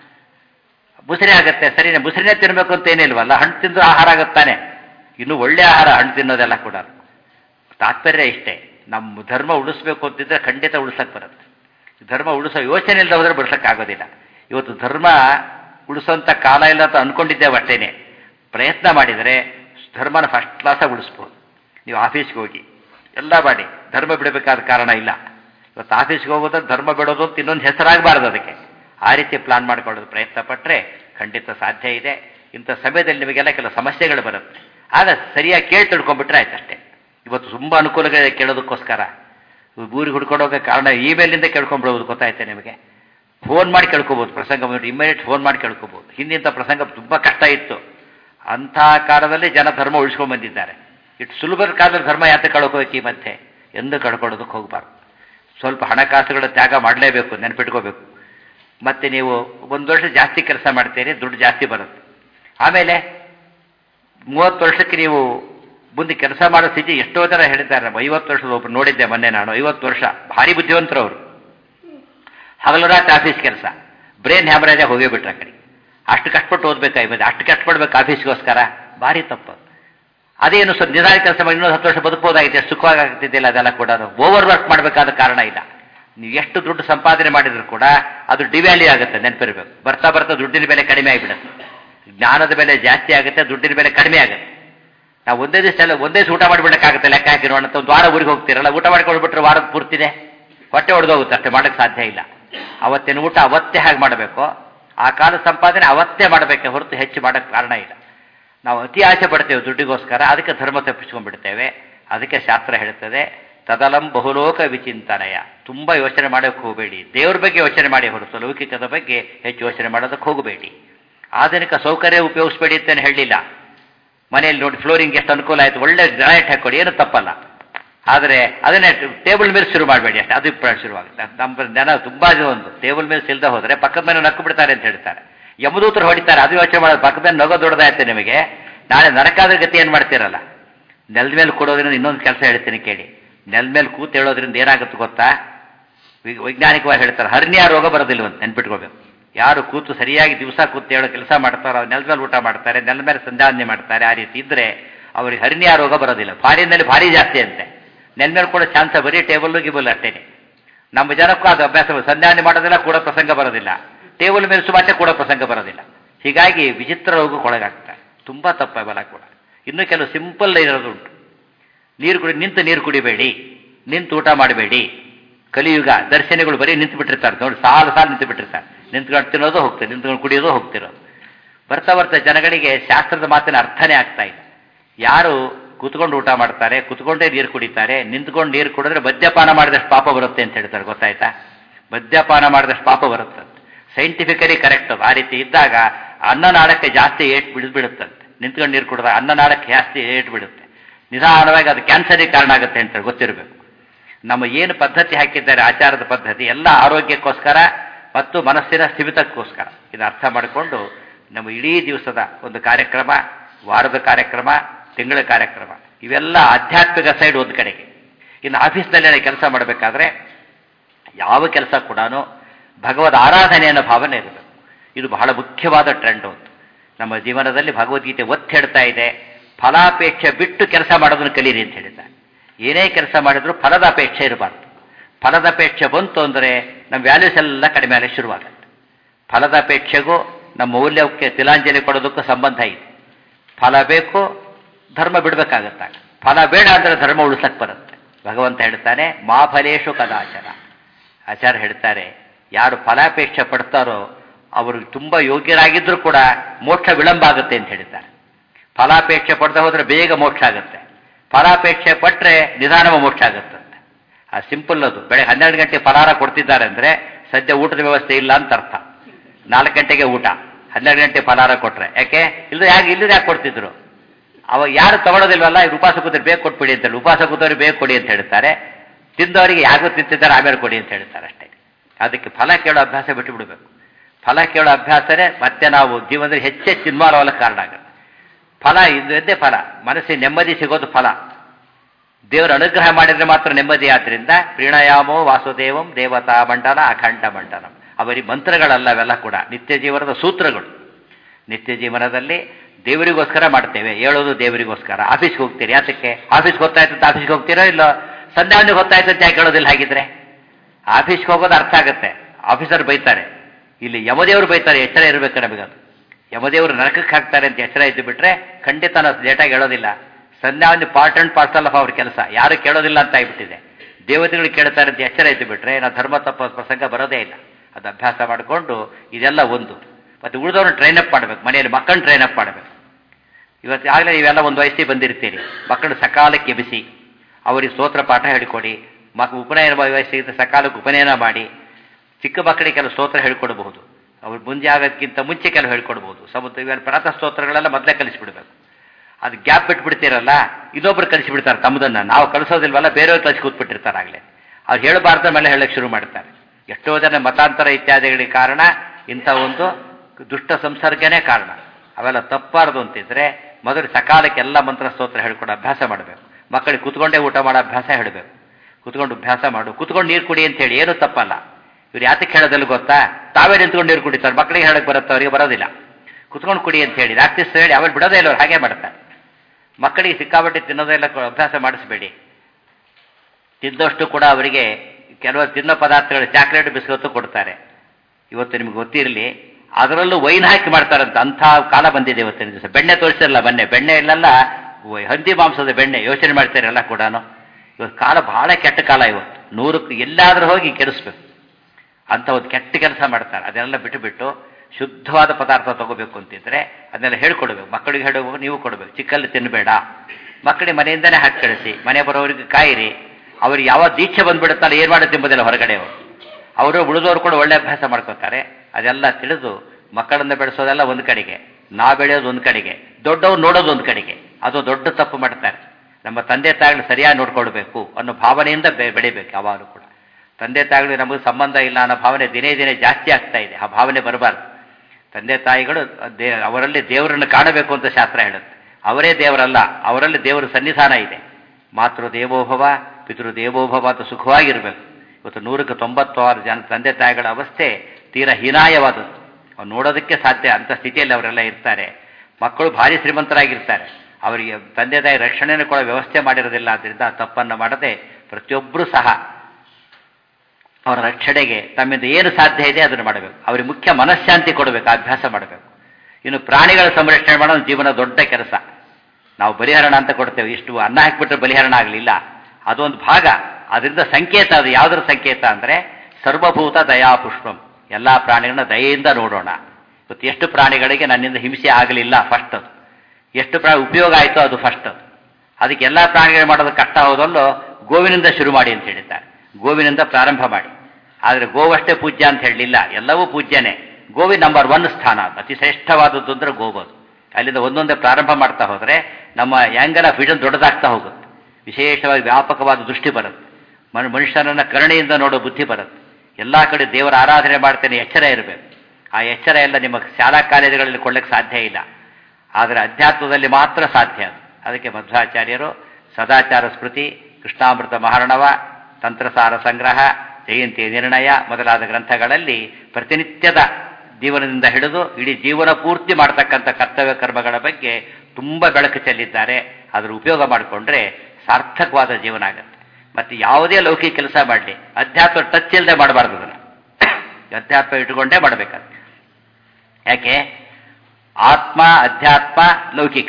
ಮುಸ್ರಿ ಆಗುತ್ತೆ ಸರಿ ಮುಸ್ರಿನೇ ತಿನ್ನಬೇಕು ಅಂತ ಏನಿಲ್ವಲ್ಲ ಹಣ್ಣು ತಿಂದು ಆಹಾರ ಆಗುತ್ತಾನೆ ಇನ್ನು ಒಳ್ಳೆ ಆಹಾರ ಹಣ್ಣು ತಿನ್ನೋದೆಲ್ಲ ಕೂಡ ತಾತ್ಪರ್ಯ ಇಷ್ಟೇ ನಮ್ಮ ಧರ್ಮ ಉಳಿಸ್ಬೇಕು ಅಂತಿದ್ರೆ ಖಂಡಿತ ಉಳಿಸಕ್ಕೆ ಬರುತ್ತೆ ಧರ್ಮ ಉಳಿಸೋ ಯೋಚನೆ ಇಲ್ಲದೆ ಹೋದ್ರೆ ಬಿಡ್ಸೋಕ್ಕಾಗೋದಿಲ್ಲ ಇವತ್ತು ಧರ್ಮ ಉಳಿಸೋಂಥ ಕಾಲ ಇಲ್ಲ ಅಂತ ಅಂದ್ಕೊಂಡಿದ್ದೇವೆ ಅಷ್ಟೇನೆ ಪ್ರಯತ್ನ ಮಾಡಿದರೆ ಧರ್ಮನ ಫಸ್ಟ್ ಕ್ಲಾಸಾಗಿ ಉಳಿಸ್ಬೋದು ನೀವು ಆಫೀಸ್ಗೆ ಹೋಗಿ ಎಲ್ಲ ಮಾಡಿ ಧರ್ಮ ಬಿಡಬೇಕಾದ ಕಾರಣ ಇಲ್ಲ ಇವತ್ತು ಆಫೀಸ್ಗೆ ಹೋಗೋದ್ರೆ ಧರ್ಮ ಬಿಡೋದು ಅಂತ ಇನ್ನೊಂದು ಹೆಸರಾಗಬಾರ್ದು ಅದಕ್ಕೆ ಆ ರೀತಿ ಪ್ಲಾನ್ ಮಾಡ್ಕೊಳ್ಳೋದು ಪ್ರಯತ್ನ ಪಟ್ಟರೆ ಖಂಡಿತ ಸಾಧ್ಯ ಇದೆ ಇಂಥ ಸಮಯದಲ್ಲಿ ನಿಮಗೆಲ್ಲ ಕೆಲವು ಸಮಸ್ಯೆಗಳು ಬರುತ್ತೆ ಆಗ ಸರಿಯಾಗಿ ಕೇಳಿ ತಿಳ್ಕೊಂಡ್ಬಿಟ್ರೆ ಆಯ್ತು ಅಷ್ಟೇ ಇವತ್ತು ತುಂಬ ಅನುಕೂಲಗಳಿದೆ ಕೇಳೋದಕ್ಕೋಸ್ಕರ ಊರಿಗೆ ಹುಡ್ಕೊಂಡೋಗೋ ಕಾರಣ ಇಮೇಲಿಂದ ಕೇಳ್ಕೊಂಡ್ಬಿಡೋದು ಗೊತ್ತಾಯ್ತೆ ನಿಮಗೆ ಫೋನ್ ಮಾಡಿ ಕೇಳ್ಕೊಬೋದು ಪ್ರಸಂಗ ಇಮ್ಮಿಡಿಯೇಟ್ ಫೋನ್ ಮಾಡಿ ಕೇಳ್ಕೊಬೋದು ಹಿಂದಿಂಥ ಪ್ರಸಂಗ ತುಂಬ ಕಷ್ಟ ಇತ್ತು ಅಂಥ ಕಾಲದಲ್ಲಿ ಜನ ಧರ್ಮ ಉಳಿಸ್ಕೊಂಡು ಬಂದಿದ್ದಾರೆ ಇಟ್ಟು ಸುಲಭದ ಕಾಲದಲ್ಲಿ ಧರ್ಮ ಯಾತ ಕಳ್ಕೋಬೇಕು ಈ ಮಧ್ಯೆ ಎಂದು ಕಳ್ಕೊಳ್ಳೋದಕ್ಕೆ ಹೋಗಬಾರ್ದು ಸ್ವಲ್ಪ ಹಣಕಾಸುಗಳ ತ್ಯಾಗ ಮಾಡಲೇಬೇಕು ನೆನಪಿಟ್ಕೋಬೇಕು ಮತ್ತೆ ನೀವು ಒಂದು ವರ್ಷ ಜಾಸ್ತಿ ಕೆಲಸ ಮಾಡ್ತೀರಿ ದುಡ್ಡು ಜಾಸ್ತಿ ಬರುತ್ತೆ ಆಮೇಲೆ ಮೂವತ್ತು ವರ್ಷಕ್ಕೆ ನೀವು ಮುಂದೆ ಕೆಲಸ ಮಾಡೋ ಸ್ಥಿತಿ ಎಷ್ಟೋ ಜನ ಹೇಳಿದ್ದಾರೆ ಐವತ್ತು ವರ್ಷದ ಒಬ್ರು ನೋಡಿದ್ದೆ ಮೊನ್ನೆ ನಾನು ಐವತ್ತು ವರ್ಷ ಭಾರಿ ಬುದ್ಧಿವಂತರು ಅವರು ಹಗಲು ರಾತ್ರಿ ಆಫೀಸ್ ಕೆಲಸ ಬ್ರೇನ್ ಹ್ಯಾಮರೇಜಾಗಿ ಹೋಗೇ ಬಿಟ್ರೆ ಆ ಕಡೆ ಅಷ್ಟು ಕಷ್ಟಪಟ್ಟು ಓದ್ಬೇಕಾಗಿರೋದು ಅಷ್ಟು ಕಷ್ಟಪಡ್ಬೇಕು ಆಫೀಸ್ಗೋಸ್ಕರ ಭಾರಿ ತಪ್ಪು ಅದೇನು ಸ್ವಲ್ಪ ನಿಧಾನ ಕೆಲಸ ಮಾಡಿ ಇನ್ನೊಂದು ಹತ್ತು ವರ್ಷ ಬದುಕಬಹುದಾಗಿದೆ ಸುಖವಾಗಿ ಆಗ್ತಿದ್ದಿಲ್ಲ ಅದೆಲ್ಲ ಕೂಡ ಓವರ್ ವರ್ಕ್ ಮಾಡಬೇಕಾದ ಕಾರಣ ಇಲ್ಲ ನೀವು ಎಷ್ಟು ದುಡ್ಡು ಸಂಪಾದನೆ ಮಾಡಿದ್ರು ಕೂಡ ಅದು ಡಿವ್ಯಾಲ್ಯೂ ಆಗುತ್ತೆ ನೆನಪಿರಬೇಕು ಬರ್ತಾ ಬರ್ತಾ ದುಡ್ಡಿನ ಬೆಲೆ ಕಡಿಮೆ ಆಗಿಬಿಡುತ್ತೆ ಜ್ಞಾನದ ಬೆಲೆ ಜಾಸ್ತಿ ಆಗುತ್ತೆ ದುಡ್ಡಿನ ಬೆಲೆ ಕಡಿಮೆ ಆಗುತ್ತೆ ನಾವು ಒಂದೇ ದಿವಸ ಎಲ್ಲ ಒಂದೇ ದಿವಸ ಊಟ ಮಾಡಿಬಿಡಕ್ಕಾಗುತ್ತೆ ಲೆಕ್ಕ ಹಾಕಿ ನೋಡೋಣ ಅಂತ ಒಂದು ವಾರ ಊರಿಗೆ ಹೋಗ್ತಿರಲ್ಲ ಊಟ ಮಾಡ್ಕೊಂಡ್ಬಿಟ್ರೆ ವಾರದ ಪೂರ್ತಿದೆ ಹೊಟ್ಟೆ ಹೊಡೆದೋಗುತ್ತೆ ಅಷ್ಟೇ ಮಾಡೋಕ್ಕೆ ಸಾಧ್ಯ ಇಲ್ಲ ಅವತ್ತಿನ ಊಟ ಅವತ್ತೇ ಹಾಗೆ ಮಾಡಬೇಕು ಆ ಕಾಲ ಸಂಪಾದನೆ ಅವತ್ತೇ ಮಾಡಬೇಕೆ ಹೊರತು ಹೆಚ್ಚು ಮಾಡೋಕ್ಕೆ ಕಾರಣ ಇಲ್ಲ ನಾವು ಅತಿ ಆಸೆ ಪಡ್ತೇವೆ ದುಡ್ಡಿಗೋಸ್ಕರ ಅದಕ್ಕೆ ಧರ್ಮ ತಪ್ಪಿಸ್ಕೊಂಡ್ಬಿಡ್ತೇವೆ ಅದಕ್ಕೆ ಶಾಸ್ತ್ರ ಹೇಳ್ತದೆ ತದಲಂ ಬಹುಲೋಕ ವಿಚಿಂತನಯ ತುಂಬ ಯೋಚನೆ ಮಾಡೋಕ್ಕೆ ಹೋಗಬೇಡಿ ದೇವ್ರ ಬಗ್ಗೆ ಯೋಚನೆ ಮಾಡಿ ಹೊರತು ಲೌಕಿಕದ ಬಗ್ಗೆ ಹೆಚ್ಚು ಯೋಚನೆ ಮಾಡೋದಕ್ಕೆ ಹೋಗಬೇಡಿ ಆಧುನಿಕ ಸೌಕರ್ಯ ಉಪಯೋಗಿಸ್ಬೇಡಿ ಅಂತೇನು ಹೇಳಲಿಲ್ಲ ಮನೆಯಲ್ಲಿ ನೋಡಿ ಫ್ಲೋರಿಂಗ್ ಎಷ್ಟು ಅನುಕೂಲ ಆಯಿತು ಒಳ್ಳೆ ಗ್ರಾನೈಟ್ ಹಾಕೊಳ್ಳಿ ಏನು ತಪ್ಪಲ್ಲ ಆದರೆ ಅದನ್ನೇ ಟೇಬಲ್ ಮೇಲೆ ಶುರು ಮಾಡಬೇಡಿ ಅಷ್ಟೇ ಅದು ಇಪ್ಪ ಶುರುವಾಗುತ್ತೆ ನಮ್ಮ ಜನ ತುಂಬ ಒಂದು ಟೇಬಲ್ ಮೇಲೆ ಸಿಲ್ದ ಹೋದರೆ ಪಕ್ಕದ ಮೇಲೆ ನಕ್ಕು ಬಿಡ್ತಾರೆ ಅಂತ ಹೇಳ್ತಾರೆ ಯಮದೂತರು ಹೊಡಿತಾರೆ ಅದು ಯೋಚನೆ ಮಾಡೋದು ಪಕ್ಕದ ಮೇಲೆ ನಗೋ ದೊಡ್ಡದಾಯ್ತು ನಿಮಗೆ ನಾಳೆ ನರಕಾದ ಗತಿ ಏನು ಮಾಡ್ತೀರಲ್ಲ ನೆಲದ ಮೇಲೆ ಕೊಡೋದ್ರಿಂದ ಇನ್ನೊಂದು ಕೆಲಸ ಹೇಳ್ತೀನಿ ಕೇಳಿ ನೆಲದ ಮೇಲೆ ಕೂತು ಹೇಳೋದ್ರಿಂದ ಏನಾಗುತ್ತೆ ಗೊತ್ತಾ ವೈಜ್ಞಾನಿಕವಾಗಿ ಹೇಳ್ತಾರೆ ಹರ್ನಿಯ ರೋಗ ಬರೋದಿಲ್ವಂತ ನೆನ್ಪಿಟ್ಕೋಬೇಕು ಯಾರು ಕೂತು ಸರಿಯಾಗಿ ದಿವಸ ಕೂತು ಹೇಳೋ ಕೆಲಸ ಮಾಡ್ತಾರೋ ನೆಲದ ಮೇಲೆ ಊಟ ಮಾಡ್ತಾರೆ ನೆಲದ ಮೇಲೆ ಸಂಧಾವನೆ ಮಾಡ್ತಾರೆ ಆ ರೀತಿ ಇದ್ದರೆ ಅವ್ರಿಗೆ ಹರ್ನಿಯ ರೋಗ ಬರೋದಿಲ್ಲ ಫಾರಿನಲ್ಲಿ ಭಾರಿ ಜಾಸ್ತಿ ಅಂತೆ ನೆಲ ಮೇಲೆ ಕೂಡ ಚಾನ್ಸ ಬರೀ ಟೇಬಲ್ಲು ಗಿಬಲ್ ಅಷ್ಟೇನೆ ನಮ್ಮ ಜನಕ್ಕೂ ಅದು ಅಭ್ಯಾಸ ಸಂಧಾವನೆ ಮಾಡೋದಿಲ್ಲ ಕೂಡ ಪ್ರಸಂಗ ಬರೋದಿಲ್ಲ ಟೇಬಲ್ ಮೇಲೆ ಸುಮಾಚೆ ಕೂಡ ಪ್ರಸಂಗ ಬರೋದಿಲ್ಲ ಹೀಗಾಗಿ ವಿಚಿತ್ರ ರೋಗಕ್ಕೊಳಗಾಗ್ತಾರೆ ತುಂಬ ತಪ್ಪವೆಲ್ಲ ಕೂಡ ಇನ್ನೂ ಕೆಲವು ಸಿಂಪಲ್ ಇರೋದುಂಟು ನೀರು ಕುಡಿ ನಿಂತು ನೀರು ಕುಡಿಬೇಡಿ ನಿಂತು ಊಟ ಮಾಡಬೇಡಿ ಕಲಿಯುಗ ದರ್ಶನಿಗಳು ಬರೀ ನಿಂತು ಬಿಟ್ಟಿರ್ತಾರೆ ನೋಡಿ ಸಾಲು ಸಾಲು ನಿಂತು ಬಿಟ್ಟಿರ್ತಾರೆ ನಿಂತ್ಕೊಂಡು ತಿನ್ನೋದು ಹೋಗ್ತಾರೆ ನಿಂತ್ಕೊಂಡು ಕುಡಿಯೋದು ಹೋಗ್ತಿರೋದು ಬರ್ತಾ ಬರ್ತಾ ಜನಗಳಿಗೆ ಶಾಸ್ತ್ರದ ಮಾತಿನ ಅರ್ಥನೇ ಆಗ್ತಾ ಇದೆ ಯಾರು ಕೂತ್ಕೊಂಡು ಊಟ ಮಾಡ್ತಾರೆ ಕೂತ್ಕೊಂಡೇ ನೀರು ಕುಡಿತಾರೆ ನಿಂತ್ಕೊಂಡು ನೀರು ಕುಡಿದ್ರೆ ಮದ್ಯಪಾನ ಮಾಡಿದಷ್ಟು ಪಾಪ ಬರುತ್ತೆ ಅಂತ ಹೇಳ್ತಾರೆ ಗೊತ್ತಾಯ್ತಾ ಮದ್ಯಪಾನ ಮಾಡಿದಷ್ಟು ಪಾಪ ಬರುತ್ತೆ ಸೈಂಟಿಫಿಕಲಿ ಕರೆಕ್ಟ್ ಅದು ಆ ರೀತಿ ಇದ್ದಾಗ ಅನ್ನನಾಳಕ್ಕೆ ಜಾಸ್ತಿ ಏಟ್ ಬಿಡಿದು ಬಿಡುತ್ತಂತೆ ನಿಂತ್ಕೊಂಡು ನೀರು ಕುಡಿದ ಅನ್ನನಾಳಕ್ಕೆ ಜಾಸ್ತಿ ಏಟ್ ಬಿಡುತ್ತೆ ನಿಧಾನವಾಗಿ ಅದು ಕ್ಯಾನ್ಸರಿಗೆ ಕಾರಣ ಆಗುತ್ತೆ ಅಂತ ಗೊತ್ತಿರಬೇಕು ನಮ್ಮ ಏನು ಪದ್ಧತಿ ಹಾಕಿದ್ದಾರೆ ಆಚಾರದ ಪದ್ಧತಿ ಎಲ್ಲ ಆರೋಗ್ಯಕ್ಕೋಸ್ಕರ ಮತ್ತು ಮನಸ್ಸಿನ ಸ್ಥಿಮಿತಕ್ಕೋಸ್ಕರ ಇದು ಅರ್ಥ ಮಾಡಿಕೊಂಡು ನಮ್ಮ ಇಡೀ ದಿವಸದ ಒಂದು ಕಾರ್ಯಕ್ರಮ ವಾರದ ಕಾರ್ಯಕ್ರಮ ತಿಂಗಳ ಕಾರ್ಯಕ್ರಮ ಇವೆಲ್ಲ ಆಧ್ಯಾತ್ಮಿಕ ಸೈಡ್ ಒಂದು ಕಡೆಗೆ ಇನ್ನು ಆಫೀಸ್ನಲ್ಲಿ ಕೆಲಸ ಮಾಡಬೇಕಾದ್ರೆ ಯಾವ ಕೆಲಸ ಕೂಡ ಭಗವದ್ ಆರಾಧನೆ ಅನ್ನೋ ಭಾವನೆ ಇರಬೇಕು ಇದು ಬಹಳ ಮುಖ್ಯವಾದ ಟ್ರೆಂಡ್ ಒಂದು ನಮ್ಮ ಜೀವನದಲ್ಲಿ ಭಗವದ್ಗೀತೆ ಒತ್ತಿ ಹೇಳ್ತಾ ಇದೆ ಫಲಾಪೇಕ್ಷೆ ಬಿಟ್ಟು ಕೆಲಸ ಮಾಡೋದನ್ನು ಕಲೀರಿ ಅಂತ ಹೇಳಿದ್ದಾರೆ ಏನೇ ಕೆಲಸ ಮಾಡಿದ್ರು ಫಲದ ಅಪೇಕ್ಷೆ ಇರಬಾರ್ದು ಫಲದ ಅಪೇಕ್ಷೆ ಬಂತು ಅಂದರೆ ನಮ್ಮ ವ್ಯಾಲ್ಯೂಸ್ ಎಲ್ಲ ಕಡಿಮೆ ಆಗಲಿ ಶುರುವಾಗುತ್ತೆ ಫಲದ ಅಪೇಕ್ಷೆಗೂ ನಮ್ಮ ಮೌಲ್ಯಕ್ಕೆ ತಿಲಾಂಜಲಿ ಕೊಡೋದಕ್ಕೂ ಸಂಬಂಧ ಇದೆ ಫಲ ಬೇಕು ಧರ್ಮ ಬಿಡಬೇಕಾಗತ್ತ ಫಲ ಬೇಡ ಅಂದರೆ ಧರ್ಮ ಉಳಿಸಕ್ಕೆ ಬರುತ್ತೆ ಭಗವಂತ ಹೇಳ್ತಾನೆ ಮಾ ಫಲೇಶು ಕದಾಚಾರ ಆಚಾರ್ಯ ಹೇಳ್ತಾರೆ ಯಾರು ಫಲಾಪೇಕ್ಷೆ ಪಡ್ತಾರೋ ಅವರು ತುಂಬ ಯೋಗ್ಯರಾಗಿದ್ದರೂ ಕೂಡ ಮೋಕ್ಷ ವಿಳಂಬ ಆಗುತ್ತೆ ಅಂತ ಹೇಳಿದ್ದಾರೆ ಫಲಾಪೇಕ್ಷೆ ಪಡೆದ ಹೋದರೆ ಬೇಗ ಮೋಕ್ಷ ಆಗುತ್ತೆ ಫಲಾಪೇಕ್ಷೆ ಪಟ್ಟರೆ ನಿಧಾನವ ಮೋಕ್ಷ ಆಗುತ್ತೆ ಆ ಸಿಂಪಲ್ ಅದು ಬೆಳಗ್ಗೆ ಹನ್ನೆರಡು ಗಂಟೆ ಫಲಾರ ಕೊಡ್ತಿದ್ದಾರೆ ಅಂದರೆ ಸದ್ಯ ಊಟದ ವ್ಯವಸ್ಥೆ ಇಲ್ಲ ಅಂತ ಅರ್ಥ ನಾಲ್ಕು ಗಂಟೆಗೆ ಊಟ ಹನ್ನೆರಡು ಗಂಟೆ ಫಲಾರ ಕೊಟ್ರೆ ಯಾಕೆ ಇಲ್ಲದೆ ಯಾಕೆ ಇಲ್ಲದೆ ಯಾಕೆ ಕೊಡ್ತಿದ್ರು ಅವಾಗ ಯಾರು ತಗೊಳ್ಳೋದಿಲ್ವಲ್ಲ ಇವ್ರು ಉಪವಾಸ ಕೂತರು ಬೇಗ ಕೊಟ್ಬಿಡಿ ಅಂತೇಳಿ ಉಪವಾಸ ಕೂತವ್ರಿಗೆ ಬೇಗ ಕೊಡಿ ಅಂತ ಹೇಳ್ತಾರೆ ತಿಂದವರಿಗೆ ಯಾಕೋ ತಿಂತಿದ್ದಾರೆ ಆಮೇಲೆ ಕೊಡಿ ಅಂತ ಹೇಳ್ತಾರೆ ಅಷ್ಟೇ ಅದಕ್ಕೆ ಫಲ ಕೇಳೋ ಅಭ್ಯಾಸ ಬಿಟ್ಟು ಬಿಡಬೇಕು ಫಲ ಕೇಳೋ ಅಭ್ಯಾಸನೇ ಮತ್ತೆ ನಾವು ಜೀವನದಲ್ಲಿ ಹೆಚ್ಚೆಚ್ಚು ಇನ್ವಾಲ್ವ್ ಕಾರಣ ಆಗುತ್ತೆ ಫಲ ಇದ್ದೇ ಫಲ ಮನಸ್ಸಿಗೆ ನೆಮ್ಮದಿ ಸಿಗೋದು ಫಲ ದೇವರ ಅನುಗ್ರಹ ಮಾಡಿದ್ರೆ ಮಾತ್ರ ನೆಮ್ಮದಿ ಆದ್ರಿಂದ ಪ್ರೀಣಯಾಮೋ ವಾಸುದೇವಂ ದೇವತಾ ಮಂಡಲ ಅಖಂಡ ಮಂಡಲಂ ಅವರಿ ಮಂತ್ರಗಳಲ್ಲ ಅವೆಲ್ಲ ಕೂಡ ನಿತ್ಯ ಜೀವನದ ಸೂತ್ರಗಳು ನಿತ್ಯ ಜೀವನದಲ್ಲಿ ದೇವರಿಗೋಸ್ಕರ ಮಾಡ್ತೇವೆ ಹೇಳೋದು ದೇವರಿಗೋಸ್ಕರ ಆಫೀಸ್ಗೆ ಹೋಗ್ತೀರಿ ಯಾತಕ್ಕೆ ಆಫೀಸ್ಗೆ ಗೊತ್ತಾಯ್ತು ಅಂತ ಆಫೀಸ್ಗೆ ಹೋಗ್ತೀರೋ ಇಲ್ಲ ಸಂಧ್ಯಾವನಿಗೆ ಗೊತ್ತಾಯ್ತು ಅಂತ ಯಾಕೆ ಹೇಳೋದಿಲ್ಲ ಹಾಗಿದ್ರೆ ಆಫೀಸ್ಗೆ ಹೋಗೋದು ಅರ್ಥ ಆಗುತ್ತೆ ಆಫೀಸರ್ ಬೈತಾರೆ ಇಲ್ಲಿ ಯಮದೇವರು ಬೈತಾರೆ ಎಚ್ಚರ ಇರಬೇಕು ನಮಗದು ಯಮದೇವರು ನರಕಕ್ಕೆ ಹಾಕ್ತಾರೆ ಅಂತ ಎಚ್ಚರ ಇದ್ದು ಬಿಟ್ರೆ ಖಂಡಿತ ನಾವು ಲೇಟಾಗಿ ಹೇಳೋದಿಲ್ಲ ಸಂಧ್ಯಾ ಒಂದು ಪಾರ್ಟ್ ಅಂಡ್ ಪಾರ್ಸಲ್ ಆಫ್ ಅವ್ರ ಕೆಲಸ ಯಾರು ಕೇಳೋದಿಲ್ಲ ಅಂತ ಆಗ್ಬಿಟ್ಟಿದೆ ದೇವತೆಗಳು ಕೇಳ್ತಾರೆ ಅಂತ ಎಚ್ಚರ ಇದ್ದು ಬಿಟ್ರೆ ನಾವು ಧರ್ಮ ತಪ್ಪ ಪ್ರಸಂಗ ಬರೋದೇ ಇಲ್ಲ ಅದು ಅಭ್ಯಾಸ ಮಾಡಿಕೊಂಡು ಇದೆಲ್ಲ ಒಂದು ಮತ್ತು ಉಳಿದವ್ರನ್ನ ಟ್ರೈನ್ ಅಪ್ ಮಾಡಬೇಕು ಮನೆಯಲ್ಲಿ ಮಕ್ಕಳನ್ನ ಟ್ರೈನ್ ಅಪ್ ಮಾಡಬೇಕು ಇವತ್ತು ಆಗಲೇ ನೀವೆಲ್ಲ ಒಂದು ವಯಸ್ಸಿಗೆ ಬಂದಿರ್ತೀರಿ ಮಕ್ಕಳು ಸಕಾಲಕ್ಕೆ ಎಬ್ಬಿಸಿ ಅವರಿಗೆ ಸ್ತೋತ್ರ ಪಾಠ ಹೇಳಿಕೊಡಿ ಮಕ್ಕ ಉಪನಯನ ವಯಸ್ಸಿಗೆ ಸಕಾಲಕ್ಕೆ ಉಪನಯನ ಮಾಡಿ ಚಿಕ್ಕ ಮಕ್ಕಳಿಗೆ ಕೆಲವು ಸ್ತೋತ್ರ ಹೇಳ್ಕೊಡ್ಬಹುದು ಅವ್ರು ಮುಂದೆ ಆಗೋದಕ್ಕಿಂತ ಮುಂಚೆ ಕೆಲವು ಹೇಳ್ಕೊಡ್ಬೋದು ಸಮುದ್ರ ಇವೆಲ್ಲ ಪ್ರಾತಃ ಸ್ತೋತ್ರಗಳೆಲ್ಲ ಮೊದಲೇ ಕಲಿಸ್ಬಿಡ್ಬೇಕು ಅದು ಗ್ಯಾಪ್ ಬಿಟ್ಬಿಡ್ತೀರಲ್ಲ ಇನ್ನೊಬ್ರು ಕಲಿಸಿಬಿಡ್ತಾರೆ ತಮ್ಮದನ್ನ ನಾವು ಕಲಿಸೋದಿಲ್ವಲ್ಲ ಬೇರೆಯವ್ರು ಕಲಿಸಿ ಕೂತ್ಬಿಟ್ಟಿರ್ತಾರೆ ಆಗಲೇ ಅವ್ರು ಹೇಳಬಾರ್ದ ಮೇಲೆ ಹೇಳಕ್ಕೆ ಶುರು ಮಾಡ್ತಾರೆ ಎಷ್ಟೋ ಜನ ಮತಾಂತರ ಇತ್ಯಾದಿಗಳಿಗೆ ಕಾರಣ ಇಂಥ ಒಂದು ದುಷ್ಟ ಸಂಸರ್ಗನೇ ಕಾರಣ ಅವೆಲ್ಲ ತಪ್ಪಾರದು ಅಂತಿದ್ರೆ ಮೊದಲು ಸಕಾಲಕ್ಕೆ ಎಲ್ಲ ಮಂತ್ರ ಸ್ತೋತ್ರ ಹೇಳ್ಕೊಂಡು ಅಭ್ಯಾಸ ಮಾಡಬೇಕು ಮಕ್ಕಳಿಗೆ ಕುತ್ಕೊಂಡೇ ಊಟ ಮಾಡೋ ಅಭ್ಯಾಸ ಹೇಳಬೇಕು ಕುತ್ಕೊಂಡು ಅಭ್ಯಾಸ ಮಾಡು ಕುತ್ಕೊಂಡು ನೀರು ಕುಡಿ ಅಂತ ಹೇಳಿ ಏನೂ ತಪ್ಪಲ್ಲ ಇವ್ರು ಯಾತಕ್ಕೆ ಹೇಳೋದಿಲ್ಲ ಗೊತ್ತಾ ತಾವೇ ನಿಂತ್ಕೊಂಡು ನೀರು ಕುಡಿತಾರೆ ಮಕ್ಕಳಿಗೆ ಹೇಳಕ್ಕೆ ಬರುತ್ತೆ ಅವರಿಗೆ ಬರೋದಿಲ್ಲ ಕುತ್ಕೊಂಡು ಕುಡಿ ಅಂತ ಹೇಳಿ ರಾತ್ರಿ ಹೇಳಿ ಅವ್ರು ಬಿಡೋದೇ ಇಲ್ಲ ಅವ್ರು ಹಾಗೆ ಮಾಡ್ತಾರೆ ಮಕ್ಕಳಿಗೆ ಸಿಕ್ಕಾಪಟ್ಟೆ ತಿನ್ನೋದೆಲ್ಲ ಅಭ್ಯಾಸ ಮಾಡಿಸಬೇಡಿ ತಿಂದಷ್ಟು ಕೂಡ ಅವರಿಗೆ ಕೆಲವು ತಿನ್ನೋ ಪದಾರ್ಥಗಳು ಚಾಕ್ಲೇಟ್ ಬಿಸ್ಕತ್ತು ಕೊಡ್ತಾರೆ ಇವತ್ತು ನಿಮ್ಗೆ ಗೊತ್ತಿರಲಿ ಅದರಲ್ಲೂ ವೈನ್ ಹಾಕಿ ಮಾಡ್ತಾರಂತ ಅಂಥ ಕಾಲ ಬಂದಿದೆ ಇವತ್ತಿನ ದಿವಸ ಬೆಣ್ಣೆ ತೋರಿಸಿರಲ್ಲ ಮೊನ್ನೆ ಬೆಣ್ಣೆ ಇಲ್ಲೆಲ್ಲ ಹಂದಿ ಮಾಂಸದ ಬೆಣ್ಣೆ ಯೋಚನೆ ಮಾಡ್ತಾರಲ್ಲ ಕೂಡ ಇವತ್ತು ಕಾಲ ಬಹಳ ಕೆಟ್ಟ ಕಾಲ ಇವತ್ತು ನೂರಕ್ಕೆ ಎಲ್ಲಾದರೂ ಹೋಗಿ ಕೆಡಿಸ್ಬೇಕು ಅಂತ ಒಂದು ಕೆಟ್ಟ ಕೆಲಸ ಮಾಡ್ತಾರೆ ಅದನ್ನೆಲ್ಲ ಬಿಟ್ಟು ಬಿಟ್ಟು ಶುದ್ಧವಾದ ಪದಾರ್ಥ ತಗೋಬೇಕು ಅಂತಿದ್ರೆ ಅದನ್ನೆಲ್ಲ ಹೇಳ್ಕೊಡ್ಬೇಕು ಮಕ್ಕಳಿಗೆ ಹೇಳುವಾಗ ನೀವು ಕೊಡಬೇಕು ಚಿಕ್ಕಲ್ಲಿ ತಿನ್ನಬೇಡ ಮಕ್ಕಳಿಗೆ ಮನೆಯಿಂದನೇ ಹಾಕಿ ಕಳಿಸಿ ಮನೆ ಬರೋರಿಗೆ ಕಾಯಿರಿ ಅವ್ರಿಗೆ ಯಾವ ದೀಕ್ಷೆ ಬಂದ್ಬಿಡುತ್ತಲ್ಲ ಏನು ಮಾಡೋದು ತಿಂಬೋದಿಲ್ಲ ಹೊರಗಡೆ ಅವರು ಅವರು ಉಳಿದವರು ಕೂಡ ಒಳ್ಳೆ ಅಭ್ಯಾಸ ಮಾಡ್ಕೋತಾರೆ ಅದೆಲ್ಲ ತಿಳಿದು ಮಕ್ಕಳನ್ನ ಬೆಳೆಸೋದೆಲ್ಲ ಒಂದು ಕಡೆಗೆ ನಾ ಬೆಳೆಯೋದು ಒಂದು ಕಡೆಗೆ ದೊಡ್ಡವ್ರು ನೋಡೋದು ಒಂದು ಕಡೆಗೆ ಅದು ದೊಡ್ಡ ತಪ್ಪು ಮಾಡ್ತಾರೆ ನಮ್ಮ ತಂದೆ ತಾಯಿಗಳು ಸರಿಯಾಗಿ ನೋಡ್ಕೊಳ್ಬೇಕು ಅನ್ನೋ ಭಾವನೆಯಿಂದ ಬೆಳಿಬೇಕು ಯಾವಾಗಲೂ ಕೂಡ ತಂದೆ ತಾಯಿಗಳು ನಮಗೆ ಸಂಬಂಧ ಇಲ್ಲ ಅನ್ನೋ ಭಾವನೆ ದಿನೇ ದಿನೇ ಜಾಸ್ತಿ ಆಗ್ತಾ ಇದೆ ಆ ಭಾವನೆ ಬರಬಾರ್ದು ತಂದೆ ತಾಯಿಗಳು ದೇ ಅವರಲ್ಲಿ ದೇವರನ್ನು ಕಾಣಬೇಕು ಅಂತ ಶಾಸ್ತ್ರ ಹೇಳುತ್ತೆ ಅವರೇ ದೇವರಲ್ಲ ಅವರಲ್ಲಿ ದೇವರ ಸನ್ನಿಧಾನ ಇದೆ ಮಾತೃ ದೇವೋಭವ ಪಿತೃ ದೇವೋಭವ ಅಂತ ಸುಖವಾಗಿರಬೇಕು ಇವತ್ತು ನೂರಕ್ಕೆ ತೊಂಬತ್ತಾರು ಜನ ತಂದೆ ತಾಯಿಗಳ ಅವಸ್ಥೆ ತೀರಾ ಹೀನಾಯವಾದದ್ದು ಅವ್ರು ನೋಡೋದಕ್ಕೆ ಸಾಧ್ಯ ಅಂಥ ಸ್ಥಿತಿಯಲ್ಲಿ ಅವರೆಲ್ಲ ಇರ್ತಾರೆ ಮಕ್ಕಳು ಭಾರಿ ಶ್ರೀಮಂತರಾಗಿರ್ತಾರೆ ಅವರಿಗೆ ತಂದೆ ತಾಯಿ ರಕ್ಷಣೆಯನ್ನು ಕೂಡ ವ್ಯವಸ್ಥೆ ಮಾಡಿರೋದಿಲ್ಲ ಆದ್ದರಿಂದ ತಪ್ಪನ್ನು ಮಾಡದೆ ಪ್ರತಿಯೊಬ್ಬರೂ ಸಹ ಅವರ ರಕ್ಷಣೆಗೆ ತಮ್ಮಿಂದ ಏನು ಸಾಧ್ಯ ಇದೆ ಅದನ್ನು ಮಾಡಬೇಕು ಅವರಿಗೆ ಮುಖ್ಯ ಮನಃಶಾಂತಿ ಕೊಡಬೇಕು ಅಭ್ಯಾಸ ಮಾಡಬೇಕು ಇನ್ನು ಪ್ರಾಣಿಗಳ ಸಂರಕ್ಷಣೆ ಮಾಡೋದು ಜೀವನ ದೊಡ್ಡ ಕೆಲಸ ನಾವು ಬಲಿಹರಣ ಅಂತ ಕೊಡ್ತೇವೆ ಇಷ್ಟು ಅನ್ನ ಹಾಕಿಬಿಟ್ರೆ ಬಲಿಹರಣ ಆಗಲಿಲ್ಲ ಅದೊಂದು ಭಾಗ ಅದರಿಂದ ಸಂಕೇತ ಅದು ಯಾವುದರ ಸಂಕೇತ ಅಂದರೆ ಸರ್ವಭೂತ ದಯಾಪುಷ್ಪಂ ಎಲ್ಲ ಪ್ರಾಣಿಗಳನ್ನ ದಯೆಯಿಂದ ನೋಡೋಣ ಇವತ್ತು ಎಷ್ಟು ಪ್ರಾಣಿಗಳಿಗೆ ನನ್ನಿಂದ ಹಿಂಸೆ ಆಗಲಿಲ್ಲ ಫಸ್ಟ್ ಅದು ಎಷ್ಟು ಪ್ರಾಣಿ ಉಪಯೋಗ ಆಯಿತು ಅದು ಫಸ್ಟ್ ಅದು ಅದಕ್ಕೆ ಎಲ್ಲ ಪ್ರಾಣಿಗಳು ಮಾಡೋದು ಕಷ್ಟ ಹೋದಲ್ಲೋ ಗೋವಿನಿಂದ ಶುರು ಮಾಡಿ ಅಂತ ಹೇಳಿದ್ದಾರೆ ಗೋವಿನಿಂದ ಪ್ರಾರಂಭ ಮಾಡಿ ಆದರೆ ಗೋವಷ್ಟೇ ಪೂಜ್ಯ ಅಂತ ಹೇಳಲಿಲ್ಲ ಎಲ್ಲವೂ ಪೂಜ್ಯನೇ ಗೋವಿ ನಂಬರ್ ಒನ್ ಸ್ಥಾನ ಅದು ಅತಿ ಶ್ರೇಷ್ಠವಾದದ್ದು ಅಂದರೆ ಗೋಬೋದು ಅಲ್ಲಿಂದ ಒಂದೊಂದೇ ಪ್ರಾರಂಭ ಮಾಡ್ತಾ ಹೋದರೆ ನಮ್ಮ ಆ್ಯಂಗಲ್ ಆಫ್ ವಿಷನ್ ದೊಡ್ಡದಾಗ್ತಾ ಹೋಗುತ್ತೆ ವಿಶೇಷವಾಗಿ ವ್ಯಾಪಕವಾದ ದೃಷ್ಟಿ ಬರುತ್ತೆ ಮನು ಮನುಷ್ಯನನ್ನು ಕರುಣೆಯಿಂದ ನೋಡೋ ಬುದ್ಧಿ ಬರುತ್ತೆ ಎಲ್ಲ ಕಡೆ ದೇವರ ಆರಾಧನೆ ಮಾಡ್ತೇನೆ ಎಚ್ಚರ ಇರಬೇಕು ಆ ಎಚ್ಚರ ಎಲ್ಲ ನಿಮ್ಮ ಶಾಲಾ ಕಾಲೇಜುಗಳಲ್ಲಿ ಕೊಳ್ಳಕ್ಕೆ ಸಾಧ್ಯ ಇಲ್ಲ ಆದರೆ ಅಧ್ಯಾತ್ಮದಲ್ಲಿ ಮಾತ್ರ ಸಾಧ್ಯ ಅದು ಅದಕ್ಕೆ ಮಧ್ವಾಚಾರ್ಯರು ಸದಾಚಾರ ಸ್ಮೃತಿ ಕೃಷ್ಣಾಮೃತ ಮಹಾರಣವ ತಂತ್ರಸಾರ ಸಂಗ್ರಹ ಜಯಂತಿ ನಿರ್ಣಯ ಮೊದಲಾದ ಗ್ರಂಥಗಳಲ್ಲಿ ಪ್ರತಿನಿತ್ಯದ ಜೀವನದಿಂದ ಹಿಡಿದು ಇಡೀ ಜೀವನ ಪೂರ್ತಿ ಮಾಡ್ತಕ್ಕಂಥ ಕರ್ತವ್ಯ ಕರ್ಮಗಳ ಬಗ್ಗೆ ತುಂಬ ಬೆಳಕು ಚೆಲ್ಲಿದ್ದಾರೆ ಅದರ ಉಪಯೋಗ ಮಾಡಿಕೊಂಡ್ರೆ ಸಾರ್ಥಕವಾದ ಜೀವನ ಆಗುತ್ತೆ ಮತ್ತು ಯಾವುದೇ ಲೌಕಿಕ ಕೆಲಸ ಮಾಡಲಿ ಅಧ್ಯಾತ್ಮ ಟಚ್ ಇಲ್ಲದೆ ಮಾಡಬಾರ್ದು ಅದನ್ನು ಅಧ್ಯಾತ್ಮ ಇಟ್ಟುಕೊಂಡೇ ಮಾಡಬೇಕಾದ್ರೆ ಯಾಕೆ ಆತ್ಮ ಅಧ್ಯಾತ್ಮ ಲೌಕಿಕ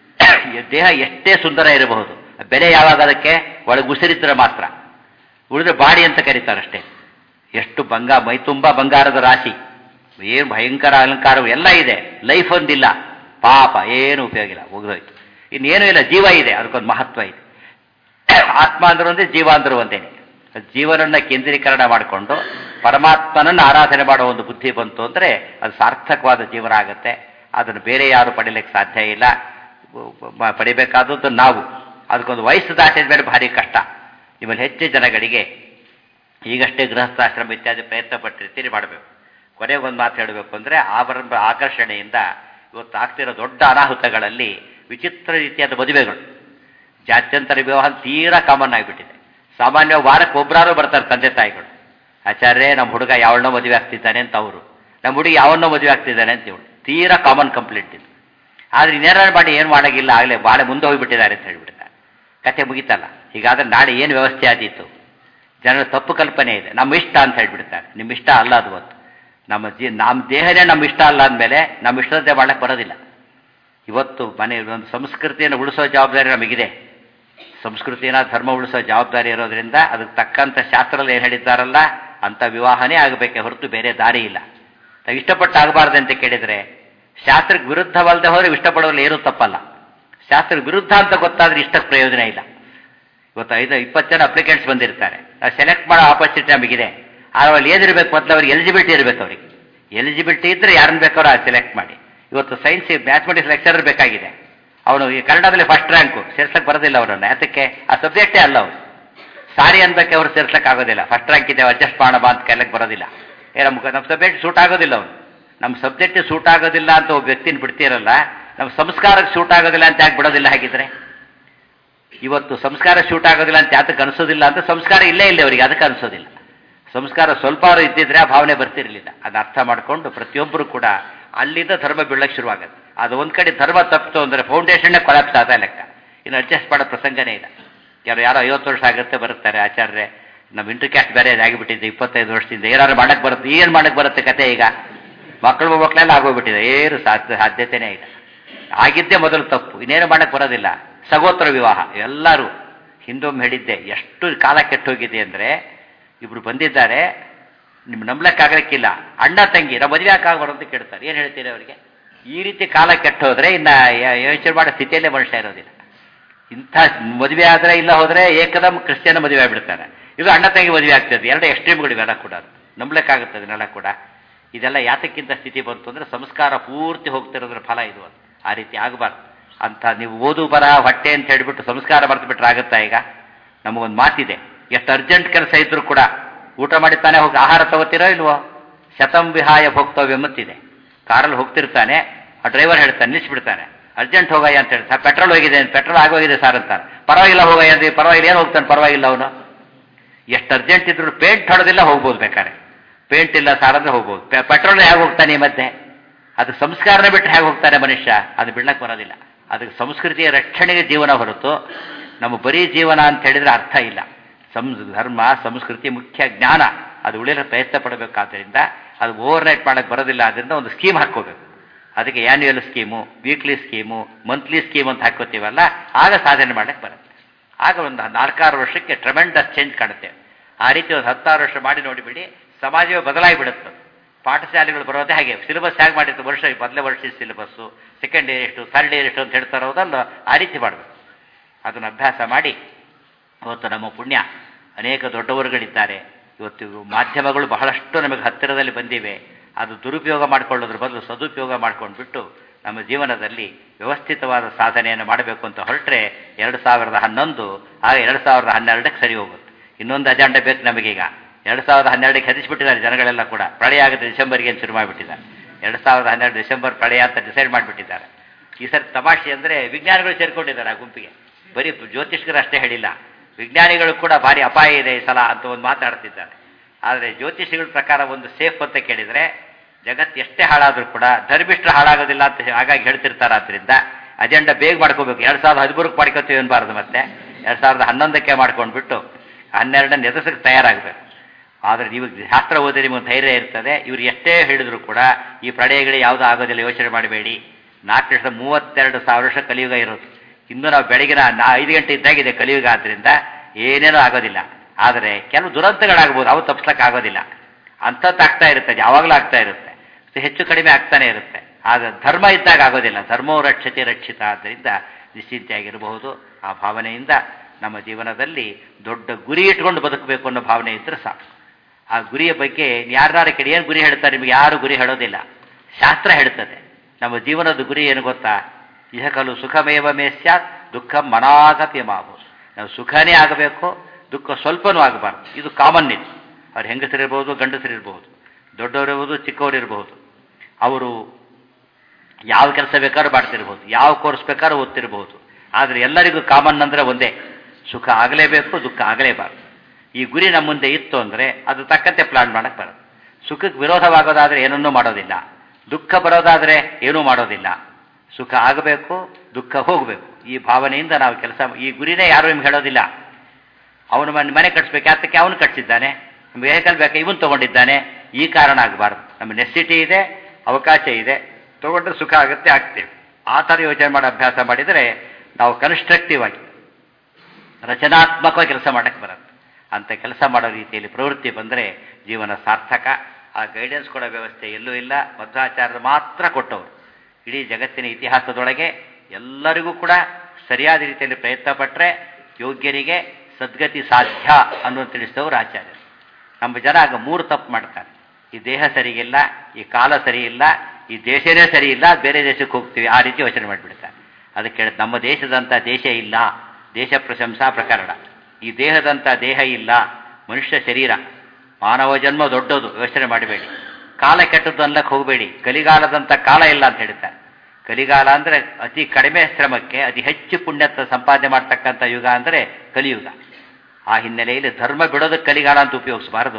ದೇಹ ಎಷ್ಟೇ ಸುಂದರ ಇರಬಹುದು ಬೆಲೆ ಯಾವಾಗ ಅದಕ್ಕೆ ಒಳಗೆ ಉಸಿರಿದ್ರೆ ಮಾತ್ರ ಉಳಿದ್ರೆ ಬಾಡಿ ಅಂತ ಕರೀತಾರಷ್ಟೇ ಎಷ್ಟು ಬಂಗ ಮೈ ತುಂಬ ಬಂಗಾರದ ರಾಶಿ ಏನು ಭಯಂಕರ ಅಲಂಕಾರ ಎಲ್ಲ ಇದೆ ಲೈಫ್ ಒಂದಿಲ್ಲ ಪಾಪ ಏನು ಉಪಯೋಗ ಇಲ್ಲ ಮುಗಿದೋಯ್ತು ಇನ್ನೇನು ಇಲ್ಲ ಜೀವ ಇದೆ ಅದಕ್ಕೊಂದು ಮಹತ್ವ ಇದೆ ಆತ್ಮ ಅಂದ್ರೆ ಒಂದೇ ಜೀವ ಅಂದ್ರೆ ಒಂದೇನೆ ಜೀವನನ್ನ ಕೇಂದ್ರೀಕರಣ ಮಾಡಿಕೊಂಡು ಪರಮಾತ್ಮನನ್ನು ಆರಾಧನೆ ಮಾಡೋ ಒಂದು ಬುದ್ಧಿ ಬಂತು ಅಂದರೆ ಅದು ಸಾರ್ಥಕವಾದ ಜೀವನ ಆಗುತ್ತೆ ಅದನ್ನು ಬೇರೆ ಯಾರು ಪಡಿಲಿಕ್ಕೆ ಸಾಧ್ಯ ಇಲ್ಲ ಪಡಿಬೇಕಾದದ್ದು ನಾವು ಅದಕ್ಕೊಂದು ವಯಸ್ಸು ದಾಟಿದ ಮೇಲೆ ಭಾರಿ ಕಷ್ಟ ನಿಮ್ಮಲ್ಲಿ ಹೆಚ್ಚು ಜನಗಳಿಗೆ ಈಗಷ್ಟೇ ಗೃಹಸ್ಥಾಶ್ರಮ ಇತ್ಯಾದಿ ಪ್ರಯತ್ನ ಪಟ್ಟಿರ್ತೀರಿ ಮಾಡಬೇಕು ಕೊನೆಗೆ ಒಂದು ಮಾತು ಹೇಳಬೇಕು ಅಂದರೆ ಆವರಣ ಆಕರ್ಷಣೆಯಿಂದ ಇವತ್ತು ಆಗ್ತಿರೋ ದೊಡ್ಡ ಅನಾಹುತಗಳಲ್ಲಿ ವಿಚಿತ್ರ ರೀತಿಯಾದ ಮದುವೆಗಳು ಜಾತ್ಯಂತರ ವಿವಾಹ ತೀರಾ ಕಾಮನ್ ಆಗಿಬಿಟ್ಟಿದೆ ಸಾಮಾನ್ಯ ವಾರಕ್ಕೆ ಒಬ್ಬರಾರು ಬರ್ತಾರೆ ತಂದೆ ತಾಯಿಗಳು ಆಚಾರ್ಯ ನಮ್ಮ ಹುಡುಗ ಯಾವಳನ್ನೋ ಮದುವೆ ಆಗ್ತಿದ್ದಾನೆ ಅಂತ ಅವರು ನಮ್ಮ ಹುಡುಗಿ ಯಾವನ್ನೋ ಮದುವೆ ಆಗ್ತಿದ್ದಾನೆ ಅಂತ ಇವಳು ತೀರಾ ಕಾಮನ್ ಕಂಪ್ಲೇಂಟ್ ಇದು ಆದರೆ ಇನ್ನೇನಾರು ಮಾಡಿ ಏನು ಮಾಡೋಂಗಿಲ್ಲ ಆಗಲೇ ಭಾಳ ಮುಂದೆ ಹೋಗಿಬಿಟ್ಟಿದ್ದಾರೆ ಅಂತ ಹೇಳ್ಬಿಡ್ತಾರೆ ಕತೆ ಮುಗಿತಲ್ಲ ಹೀಗಾದ್ರೆ ನಾಳೆ ಏನು ವ್ಯವಸ್ಥೆ ಆದೀತು ಜನರ ತಪ್ಪು ಕಲ್ಪನೆ ಇದೆ ನಮ್ಮ ಇಷ್ಟ ಅಂತ ಹೇಳ್ಬಿಡ್ತಾರೆ ನಿಮ್ಮ ಇಷ್ಟ ಅಲ್ಲ ಅದು ಹೊತ್ತು ನಮ್ಮ ಜೀ ನಮ್ಮ ದೇಹನೇ ನಮ್ಮ ಇಷ್ಟ ಅಲ್ಲ ಅಂದಮೇಲೆ ನಮ್ಮ ಇಷ್ಟದಂತೆ ಮಾಡಕ್ಕೆ ಬರೋದಿಲ್ಲ ಇವತ್ತು ಮನೆ ಒಂದು ಸಂಸ್ಕೃತಿಯನ್ನು ಉಳಿಸೋ ಜವಾಬ್ದಾರಿ ನಮಗಿದೆ ಸಂಸ್ಕೃತಿನ ಧರ್ಮ ಉಳಿಸೋ ಜವಾಬ್ದಾರಿ ಇರೋದ್ರಿಂದ ಅದಕ್ಕೆ ತಕ್ಕಂಥ ಶಾಸ್ತ್ರದಲ್ಲಿ ಏನು ಹೇಳಿದ್ದಾರಲ್ಲ ಅಂಥ ವಿವಾಹನೇ ಆಗಬೇಕೆ ಹೊರತು ಬೇರೆ ದಾರಿ ಇಲ್ಲ ನಾವು ಇಷ್ಟಪಟ್ಟು ಆಗಬಾರ್ದು ಅಂತ ಕೇಳಿದರೆ ಶಾಸ್ತ್ರಕ್ಕೆ ವಿರುದ್ಧವಲ್ಲದೆ ಹೋದರೆ ಇಷ್ಟಪಡೋಲ್ಲಿ ಏನೂ ತಪ್ಪಲ್ಲ ಶಾಸ್ತ್ರಕ್ಕೆ ವಿರುದ್ಧ ಅಂತ ಗೊತ್ತಾದ್ರೆ ಇಷ್ಟಕ್ಕೆ ಪ್ರಯೋಜನ ಇಲ್ಲ ಇವತ್ತು ಐದು ಇಪ್ಪತ್ತು ಜನ ಅಪ್ಲಿಕೆಂಟ್ಸ್ ಬಂದಿರ್ತಾರೆ ನಾವು ಸೆಲೆಕ್ಟ್ ಮಾಡೋ ಆಪರ್ಚುನಿಟಿ ನಮಗಿದೆ ಆದರೆ ಅಲ್ಲಿ ಏನಿರಬೇಕು ಮೊದಲು ಅವ್ರಿಗೆ ಎಲಿಜಿಬಿಲಿಟಿ ಇರಬೇಕು ಅವ್ರಿಗೆ ಎಲಿಜಿಬಿಲಿಟಿ ಇದ್ದರೆ ಯಾರನ್ನ ಬೇಕಾದ್ರೂ ಆ ಸೆಲೆಕ್ಟ್ ಮಾಡಿ ಇವತ್ತು ಸೈನ್ಸ್ ಮ್ಯಾಥಮೆಟಿಕ್ಸ್ ಲೆಕ್ಚರರ್ ಬೇಕಾಗಿದೆ ಅವನು ಈ ಕನ್ನಡದಲ್ಲಿ ಫಸ್ಟ್ ರ್ಯಾಂಕು ಸೇರ್ಸಕ್ಕೆ ಬರೋದಿಲ್ಲ ಅವರನ್ನು ಯಾತಕ್ಕೆ ಆ ಸಬ್ಜೆಕ್ಟೇ ಅಲ್ಲ ಅವರು ಸಾರಿ ಅನ್ಬೇಕೆ ಅವ್ರು ಸೇರ್ಸಕ್ಕೆ ಆಗೋದಿಲ್ಲ ಫಸ್ಟ್ ರ್ಯಾಂಕ್ ಇದೆ ಅಡ್ಜಸ್ಟ್ ಮಾಡೋಣ ಅಂತ ಕೈಲಕ್ಕೆ ಬರೋದಿಲ್ಲ ಏ ನಮ್ಮ ನಮ್ಮ ಸಬ್ಜೆಕ್ಟ್ ಸೂಟ್ ಆಗೋದಿಲ್ಲ ಅವನು ನಮ್ಮ ಸಬ್ಜೆಕ್ಟ್ ಸೂಟ್ ಆಗೋದಿಲ್ಲ ಅಂತ ಒಬ್ಬ ವ್ಯಕ್ತಿನ ಬಿಡ್ತೀರಲ್ಲ ನಮ್ಮ ಸಂಸ್ಕಾರಕ್ಕೆ ಸೂಟ್ ಆಗೋದಿಲ್ಲ ಅಂತ ಯಾಕೆ ಬಿಡೋದಿಲ್ಲ ಹಾಗಿದ್ರೆ ಇವತ್ತು ಸಂಸ್ಕಾರ ಶೂಟ್ ಆಗೋದಿಲ್ಲ ಅಂತ ಯಾತಕ್ಕೆ ಅನಿಸೋದಿಲ್ಲ ಅಂತ ಸಂಸ್ಕಾರ ಇಲ್ಲೇ ಇಲ್ಲ ಅವರಿಗೆ ಅದಕ್ಕೆ ಅನಿಸೋದಿಲ್ಲ ಸಂಸ್ಕಾರ ಸ್ವಲ್ಪ ಅವರು ಇದ್ದಿದ್ರೆ ಆ ಭಾವನೆ ಬರ್ತಿರಲಿಲ್ಲ ಅದನ್ನ ಅರ್ಥ ಮಾಡಿಕೊಂಡು ಪ್ರತಿಯೊಬ್ಬರು ಕೂಡ ಅಲ್ಲಿಂದ ಧರ್ಮ ಬೀಳಕ್ಕೆ ಶುರುವಾಗುತ್ತೆ ಅದು ಒಂದು ಕಡೆ ಧರ್ಮ ತಪ್ಪಿತು ಅಂದರೆ ಫೌಂಡೇಶನ್ನೇ ಕೊಲಾಪ್ಸ್ ಆದ ಲೆಕ್ಕ ಇನ್ನು ಅಡ್ಜಸ್ಟ್ ಮಾಡೋ ಪ್ರಸಂಗನೇ ಇಲ್ಲ ಯಾರು ಯಾರೋ ಐವತ್ತು ವರ್ಷ ಆಗುತ್ತೆ ಬರುತ್ತಾರೆ ಆಚಾರ್ಯ ನಮ್ಮ ಇಂಟರ್ ಕ್ಯಾಸ್ಟ್ ಬೇರೆ ಆಗಿಬಿಟ್ಟಿದೆ ಇಪ್ಪತ್ತೈದು ವರ್ಷದಿಂದ ಏನಾದ್ರು ಮಾಡಕ್ಕೆ ಬರುತ್ತೆ ಏನು ಮಾಡಕ್ಕೆ ಬರುತ್ತೆ ಕತೆ ಈಗ ಮಕ್ಕಳು ಮಕ್ಕಳೆಲ್ಲ ಆಗೋಗ್ಬಿಟ್ಟಿದೆ ಏನು ಸಾಧ್ಯ ಸಾಧ್ಯತೆನೇ ಇಲ್ಲ ಆಗಿದ್ದೇ ಮೊದಲು ತಪ್ಪು ಇನ್ನೇನು ಮಾಡಕ್ಕೆ ಬರೋದಿಲ್ಲ ಸಗೋತ್ರ ವಿವಾಹ ಎಲ್ಲರೂ ಹಿಂದೊಮ್ಮೆ ಹೇಳಿದ್ದೆ ಎಷ್ಟು ಕಾಲ ಕೆಟ್ಟೋಗಿದೆ ಅಂದರೆ ಇಬ್ರು ಬಂದಿದ್ದಾರೆ ನಿಮ್ಗೆ ನಂಬ್ಲಕ್ಕಾಗಲಿಕ್ಕಿಲ್ಲ ಅಣ್ಣ ತಂಗಿ ನಾವು ಮದುವೆ ಯಾಕಾಗಬಾರ್ದು ಅಂತ ಕೇಳ್ತಾರೆ ಏನು ಹೇಳ್ತೀರಿ ಅವರಿಗೆ ಈ ರೀತಿ ಕಾಲ ಕೆಟ್ಟೋದ್ರೆ ಇನ್ನು ಯೋಚನೆ ಮಾಡೋ ಸ್ಥಿತಿಯಲ್ಲೇ ಮನುಷ್ಯ ಇರೋದಿಲ್ಲ ಇಂಥ ಮದುವೆ ಆದರೆ ಇಲ್ಲ ಹೋದರೆ ಏಕದಮ್ ಕ್ರಿಶ್ಚಿಯನ್ ಮದುವೆ ಆಗಿಬಿಡ್ತಾನೆ ಇದು ಅಣ್ಣ ತಂಗಿ ಮದುವೆ ಆಗ್ತದೆ ಎರಡು ಎಕ್ಸ್ಟ್ರೀಮ್ಗಳು ಇವೆಲ್ಲ ಕೂಡ ನಂಬ್ಲಿಕ್ಕಾಗುತ್ತೆ ಅದನ್ನೆಲ್ಲ ಕೂಡ ಇದೆಲ್ಲ ಯಾತಕ್ಕಿಂತ ಸ್ಥಿತಿ ಬಂತು ಅಂದರೆ ಸಂಸ್ಕಾರ ಪೂರ್ತಿ ಹೋಗ್ತಿರೋದ್ರ ಫಲ ಇದು ಅದು ಆ ರೀತಿ ಆಗಬಾರ್ದು ಅಂತ ನೀವು ಓದು ಬರ ಹೊಟ್ಟೆ ಅಂತ ಹೇಳಿಬಿಟ್ಟು ಸಂಸ್ಕಾರ ಮರೆತು ಬಿಟ್ರೆ ಆಗುತ್ತಾ ಈಗ ನಮಗೊಂದು ಮಾತಿದೆ ಎಷ್ಟು ಅರ್ಜೆಂಟ್ ಕೆಲಸ ಇದ್ರೂ ಕೂಡ ಊಟ ಮಾಡಿ ತಾನೇ ಹೋಗಿ ಆಹಾರ ತಗೋತೀರೋ ಇಲ್ವೋ ಶತಂ ವಿಹಾಯ ಭೋಕ್ತವ್ಯ ಮತ್ತಿದೆ ಕಾರಲ್ಲಿ ಹೋಗ್ತಿರ್ತಾನೆ ಆ ಡ್ರೈವರ್ ಹೇಳ್ತಾನೆ ನಿಲ್ಲಿಸ್ಬಿಡ್ತಾನೆ ಅರ್ಜೆಂಟ್ ಹೋಗಯ್ಯ ಅಂತ ಹೇಳ್ತಾರೆ ಪೆಟ್ರೋಲ್ ಹೋಗಿದೆ ಪೆಟ್ರೋಲ್ ಆಗೋಗಿದೆ ಸರ್ ಅಂತಾನೆ ಪರವಾಗಿಲ್ಲ ಹೋಗಯ್ಯ ಅಂದ್ರೆ ಪರವಾಗಿಲ್ಲ ಏನು ಹೋಗ್ತಾನೆ ಪರವಾಗಿಲ್ಲ ಅವನು ಎಷ್ಟು ಅರ್ಜೆಂಟ್ ಇದ್ರು ಪೇಂಟ್ ಹೊಡೆದಿಲ್ಲ ಹೋಗ್ಬೋದು ಬೇಕಾದ್ರೆ ಪೇಂಟ್ ಇಲ್ಲ ಸಾರ್ ಅಂದ್ರೆ ಹೋಗ್ಬೋದು ಪೆಟ್ರೋಲ್ ಹೇಗೆ ಹೋಗ್ತಾನೆ ಈ ಮಧ್ಯೆ ಅದು ಸಂಸ್ಕಾರನೇ ಬಿಟ್ಟರೆ ಹೇಗೆ ಹೋಗ್ತಾನೆ ಮನುಷ್ಯ ಅದು ಬಿಡ್ಲಕ್ಕೆ ಬರೋದಿಲ್ಲ ಅದಕ್ಕೆ ಸಂಸ್ಕೃತಿಯ ರಕ್ಷಣೆಗೆ ಜೀವನ ಹೊರತು ನಮ್ಮ ಬರೀ ಜೀವನ ಅಂತ ಹೇಳಿದ್ರೆ ಅರ್ಥ ಇಲ್ಲ ಸಂ ಧರ್ಮ ಸಂಸ್ಕೃತಿ ಮುಖ್ಯ ಜ್ಞಾನ ಅದು ಉಳಿಯಲು ಪ್ರಯತ್ನ ಪಡಬೇಕಾದ್ರಿಂದ ಅದು ಓವರ್ ನೈಟ್ ಮಾಡೋಕ್ಕೆ ಬರೋದಿಲ್ಲ ಅದರಿಂದ ಒಂದು ಸ್ಕೀಮ್ ಹಾಕ್ಕೋಬೇಕು ಅದಕ್ಕೆ annual scheme weekly scheme monthly scheme ಅಂತ ಹಾಕೋತೀವಲ್ಲ ಆಗ ಸಾಧನೆ ಮಾಡಕ್ಕೆ ಬರುತ್ತೆ ಆಗ ಒಂದು ನಾಲ್ಕಾರು ವರ್ಷಕ್ಕೆ ಟ್ರೆಮೆಂಡಸ್ ಚೇಂಜ್ ಕಾಣುತ್ತೆ ಆ ರೀತಿ ಒಂದು ಹತ್ತಾರು ವರ್ಷ ಮಾಡಿ ನೋಡಿಬಿಡಿ ಸಮಾಜವೇ ಬದಲಾಗಿ ಬಿಡುತ್ತೆ ಪಾಠಶಾಲೆಗಳು ಬರೋದೇ ಹಾಗೆ ಸಿಲೆಬಸ್ ಹೇಗೆ ಮಾಡಿತ್ತು ವರ್ಷ ಮೊದಲೇ ವರ್ಷದ ಸಿಲೆಬಸ್ಸು ಸೆಕೆಂಡ್ ಇಯರ್ ಎಷ್ಟು ಥರ್ಡ್ ಇಯರ್ ಎಷ್ಟು ಅಂತ ಹೇಳ್ತಾ ಇರೋದಲ್ಲ ಆ ರೀತಿ ಮಾಡಬೇಕು ಅದನ್ನು ಅಭ್ಯಾಸ ಮಾಡಿ ಇವತ್ತು ನಮ್ಮ ಪುಣ್ಯ ಅನೇಕ ದೊಡ್ಡವರುಗಳಿದ್ದಾರೆ ಇವತ್ತು ಮಾಧ್ಯಮಗಳು ಬಹಳಷ್ಟು ನಮಗೆ ಹತ್ತಿರದಲ್ಲಿ ಬಂದಿವೆ ಅದು ದುರುಪಯೋಗ ಮಾಡಿಕೊಳ್ಳೋದ್ರ ಬದಲು ಸದುಪಯೋಗ ಮಾಡ್ಕೊಂಡ್ಬಿಟ್ಟು ನಮ್ಮ ಜೀವನದಲ್ಲಿ ವ್ಯವಸ್ಥಿತವಾದ ಸಾಧನೆಯನ್ನು ಮಾಡಬೇಕು ಅಂತ ಹೊರಟ್ರೆ ಎರಡು ಸಾವಿರದ ಹನ್ನೊಂದು ಆಗ ಎರಡು ಸಾವಿರದ ಹನ್ನೆರಡಕ್ಕೆ ಸರಿ ಹೋಗುತ್ತೆ ಇನ್ನೊಂದು ಅಜೆಂಡ ಬೇಕು ನಮಗೀಗ ಎರಡು ಸಾವಿರದ ಹನ್ನೆರಡಕ್ಕೆ ಹೆದರಿಸ್ಬಿಟ್ಟಿದ್ದಾರೆ ಜನಗಳೆಲ್ಲ ಕೂಡ ಪ್ರಳಯ ಆಗುತ್ತೆ ಡಿಸೆಂಬರ್ಗೆ ಏನು ಶುರು ಮಾಡಿಬಿಟ್ಟಿದ್ದಾರೆ ಎರಡು ಸಾವಿರದ ಹನ್ನೆರಡು ಡಿಸೆಂಬರ್ ಪ್ರಳಯ ಅಂತ ಡಿಸೈಡ್ ಮಾಡಿಬಿಟ್ಟಿದ್ದಾರೆ ಈ ಸರಿ ತಮಾಷೆ ಅಂದರೆ ವಿಜ್ಞಾನಿಗಳು ಸೇರ್ಕೊಂಡಿದ್ದಾರೆ ಆ ಗುಂಪಿಗೆ ಬರೀ ಜ್ಯೋತಿಷ್ಕರು ಅಷ್ಟೇ ಹೇಳಿಲ್ಲ ವಿಜ್ಞಾನಿಗಳು ಕೂಡ ಭಾರಿ ಅಪಾಯ ಇದೆ ಈ ಸಲ ಅಂತ ಒಂದು ಮಾತಾಡ್ತಿದ್ದಾರೆ ಆದರೆ ಜ್ಯೋತಿಷಿಗಳ ಪ್ರಕಾರ ಒಂದು ಸೇಫ್ ಅಂತ ಕೇಳಿದರೆ ಜಗತ್ತು ಎಷ್ಟೇ ಹಾಳಾದರೂ ಕೂಡ ಧರ್ಮಿಷ್ಟ್ರ ಹಾಳಾಗೋದಿಲ್ಲ ಅಂತ ಹಾಗಾಗಿ ಹೇಳ್ತಿರ್ತಾರೆ ಆದ್ದರಿಂದ ಅಜೆಂಡಾ ಬೇಗ ಮಾಡ್ಕೋಬೇಕು ಎರಡು ಸಾವಿರದ ಹದಿಮೂರಕ್ಕೆ ಮಾಡ್ಕೋತೀವಿ ಅನ್ಬಾರ್ದು ಮತ್ತೆ ಎರಡು ಸಾವಿರದ ಹನ್ನೊಂದಕ್ಕೆ ಮಾಡ್ಕೊಂಡ್ಬಿಟ್ಟು ಹನ್ನೆರಡನ್ನು ಎದುರಿಸಕ್ಕೆ ತಯಾರಾಗಬೇಕು ಆದರೆ ನೀವು ಶಾಸ್ತ್ರ ಓದಿ ನಿಮಗೆ ಧೈರ್ಯ ಇರ್ತದೆ ಇವ್ರು ಎಷ್ಟೇ ಹೇಳಿದ್ರು ಕೂಡ ಈ ಪ್ರಳಯಗಳು ಯಾವುದೂ ಆಗೋದಿಲ್ಲ ಯೋಚನೆ ಮಾಡಬೇಡಿ ನಾಲ್ಕು ಲಕ್ಷದ ಮೂವತ್ತೆರಡು ಸಾವಿರ ವರ್ಷ ಕಲಿಯುಗ ಇರೋದು ಇನ್ನು ನಾವು ಬೆಳಗಿನ ನಾ ಐದು ಗಂಟೆ ಇದ್ದಾಗಿದೆ ಕಲಿಯುಗ ಆದ್ದರಿಂದ ಏನೇನೂ ಆಗೋದಿಲ್ಲ ಆದರೆ ಕೆಲವು ದುರಂತಗಳಾಗ್ಬೋದು ಅವು ತಪ್ಪಿಸ್ಲಕ್ಕೆ ಆಗೋದಿಲ್ಲ ಅಂಥದ್ದು ಆಗ್ತಾ ಇರುತ್ತೆ ಯಾವಾಗಲೂ ಆಗ್ತಾ ಇರುತ್ತೆ ಹೆಚ್ಚು ಕಡಿಮೆ ಆಗ್ತಾನೆ ಇರುತ್ತೆ ಆದರೆ ಧರ್ಮ ಇದ್ದಾಗ ಆಗೋದಿಲ್ಲ ಧರ್ಮೋ ರಕ್ಷತೆ ರಕ್ಷಿತ ಆದ್ದರಿಂದ ನಿಶ್ಚಿಂತೆಯಾಗಿರಬಹುದು ಆ ಭಾವನೆಯಿಂದ ನಮ್ಮ ಜೀವನದಲ್ಲಿ ದೊಡ್ಡ ಗುರಿ ಇಟ್ಕೊಂಡು ಬದುಕಬೇಕು ಅನ್ನೋ ಭಾವನೆ ಇದ್ದರೆ ಸಾಕು ಆ ಗುರಿಯ ಬಗ್ಗೆ ಯಾರ್ಯಾರ ಕಡೆ ಏನು ಗುರಿ ಹೇಳ್ತಾರೆ ನಿಮಗೆ ಯಾರು ಗುರಿ ಹೇಳೋದಿಲ್ಲ ಶಾಸ್ತ್ರ ಹೇಳ್ತದೆ ನಮ್ಮ ಜೀವನದ ಗುರಿ ಏನು ಗೊತ್ತಾ ಇಹ ಕಲು ಸುಖಮೇವ ಮೇ ಸ್ಯಾತ್ ದುಃಖ ಮನಾಗಪಿ ಮಾವು ನಾವು ಸುಖನೇ ಆಗಬೇಕು ದುಃಖ ಸ್ವಲ್ಪನೂ ಆಗಬಾರ್ದು ಇದು ಕಾಮನ್ ಇದು ಅವ್ರು ಹೆಂಗಸರಿರ್ಬೋದು ಗಂಡಸರಿರ್ಬೋದು ದೊಡ್ಡವರಿರ್ಬೋದು ಚಿಕ್ಕವರಿರ್ಬೋದು ಅವರು ಯಾವ ಕೆಲಸ ಬೇಕಾದ್ರೂ ಮಾಡ್ತಿರ್ಬೋದು ಯಾವ ಕೋರ್ಸ್ ಬೇಕಾದ್ರೂ ಓದ್ತಿರ್ಬೋದು ಆದರೆ ಎಲ್ಲರಿಗೂ ಕಾಮನ್ ಅಂದರೆ ಒಂದೇ ಸುಖ ಆಗಲೇಬೇಕು ದುಃಖ ಆಗಲೇಬಾರ್ದು ಈ ಗುರಿ ನಮ್ಮ ಮುಂದೆ ಇತ್ತು ಅಂದರೆ ಅದು ತಕ್ಕಂತೆ ಪ್ಲಾನ್ ಮಾಡಕ್ಕೆ ಬರುತ್ತೆ ಸುಖಕ್ಕೆ ವಿರೋಧವಾಗೋದಾದರೆ ಏನನ್ನೂ ಮಾಡೋದಿಲ್ಲ ದುಃಖ ಬರೋದಾದರೆ ಏನೂ ಮಾಡೋದಿಲ್ಲ ಸುಖ ಆಗಬೇಕು ದುಃಖ ಹೋಗಬೇಕು ಈ ಭಾವನೆಯಿಂದ ನಾವು ಕೆಲಸ ಈ ಗುರಿನೇ ಯಾರು ನಿಮ್ಗೆ ಹೇಳೋದಿಲ್ಲ ಅವನು ಮನೆ ಮನೆ ಕಟ್ಸ್ಬೇಕು ಯಾತಕ್ಕೆ ಅವನು ಕಟ್ಸಿದ್ದಾನೆ ನಮ್ಗೆ ವೆಹಿಕಲ್ ಬೇಕು ಇವನು ತೊಗೊಂಡಿದ್ದಾನೆ ಈ ಕಾರಣ ಆಗಬಾರ್ದು ನಮ್ಮ ನೆಸಿಟಿ ಇದೆ ಅವಕಾಶ ಇದೆ ತೊಗೊಂಡ್ರೆ ಸುಖ ಆಗುತ್ತೆ ಆಗ್ತೇವೆ ಆ ಥರ ಯೋಚನೆ ಮಾಡೋ ಅಭ್ಯಾಸ ಮಾಡಿದರೆ ನಾವು ಕನ್ಸ್ಟ್ರಕ್ಟಿವ್ ಆಗಿ ರಚನಾತ್ಮಕವಾಗಿ ಕೆಲಸ ಮಾಡಕ್ಕೆ ಬರುತ್ತೆ ಅಂಥ ಕೆಲಸ ಮಾಡೋ ರೀತಿಯಲ್ಲಿ ಪ್ರವೃತ್ತಿ ಬಂದರೆ ಜೀವನ ಸಾರ್ಥಕ ಆ ಗೈಡೆನ್ಸ್ ಕೊಡೋ ವ್ಯವಸ್ಥೆ ಎಲ್ಲೂ ಇಲ್ಲ ಮಧ್ವಾಚಾರ್ಯರು ಮಾತ್ರ ಕೊಟ್ಟವರು ಇಡೀ ಜಗತ್ತಿನ ಇತಿಹಾಸದೊಳಗೆ ಎಲ್ಲರಿಗೂ ಕೂಡ ಸರಿಯಾದ ರೀತಿಯಲ್ಲಿ ಪ್ರಯತ್ನ ಪಟ್ಟರೆ ಯೋಗ್ಯರಿಗೆ ಸದ್ಗತಿ ಸಾಧ್ಯ ಅನ್ನೋದು ತಿಳಿಸಿದವರು ಆಚಾರ್ಯರು ನಮ್ಮ ಜನ ಆಗ ಮೂರು ತಪ್ಪು ಮಾಡ್ತಾರೆ ಈ ದೇಹ ಸರಿಗಿಲ್ಲ ಈ ಕಾಲ ಸರಿ ಇಲ್ಲ ಈ ದೇಶನೇ ಸರಿ ಇಲ್ಲ ಬೇರೆ ದೇಶಕ್ಕೆ ಹೋಗ್ತೀವಿ ಆ ರೀತಿ ಯೋಚನೆ ಮಾಡಿಬಿಡ್ತಾರೆ ಅದಕ್ಕೆ ಹೇಳಿದ್ ನಮ್ಮ ದೇಶದಂಥ ದೇಶ ಇಲ್ಲ ದೇಶ ಪ್ರಶಂಸಾ ಪ್ರಕರಣ ಈ ದೇಹದಂಥ ದೇಹ ಇಲ್ಲ ಮನುಷ್ಯ ಶರೀರ ಮಾನವ ಜನ್ಮ ದೊಡ್ಡದು ಯೋಚನೆ ಮಾಡಬೇಡಿ ಕಾಲ ಕೆಟ್ಟದ್ದು ಅನ್ಲಕ್ಕೆ ಹೋಗಬೇಡಿ ಕಲಿಗಾಲದಂಥ ಕಾಲ ಇಲ್ಲ ಅಂತ ಹೇಳ್ತಾರೆ ಕಲಿಗಾಲ ಅಂದರೆ ಅತಿ ಕಡಿಮೆ ಶ್ರಮಕ್ಕೆ ಅತಿ ಹೆಚ್ಚು ಪುಣ್ಯತ್ವ ಸಂಪಾದನೆ ಮಾಡ್ತಕ್ಕಂಥ ಯುಗ ಅಂದರೆ ಕಲಿಯುಗ ಆ ಹಿನ್ನೆಲೆಯಲ್ಲಿ ಧರ್ಮ ಬಿಡೋದಕ್ಕೆ ಕಲಿಗಾಲ ಅಂತ ಉಪಯೋಗಿಸಬಾರದು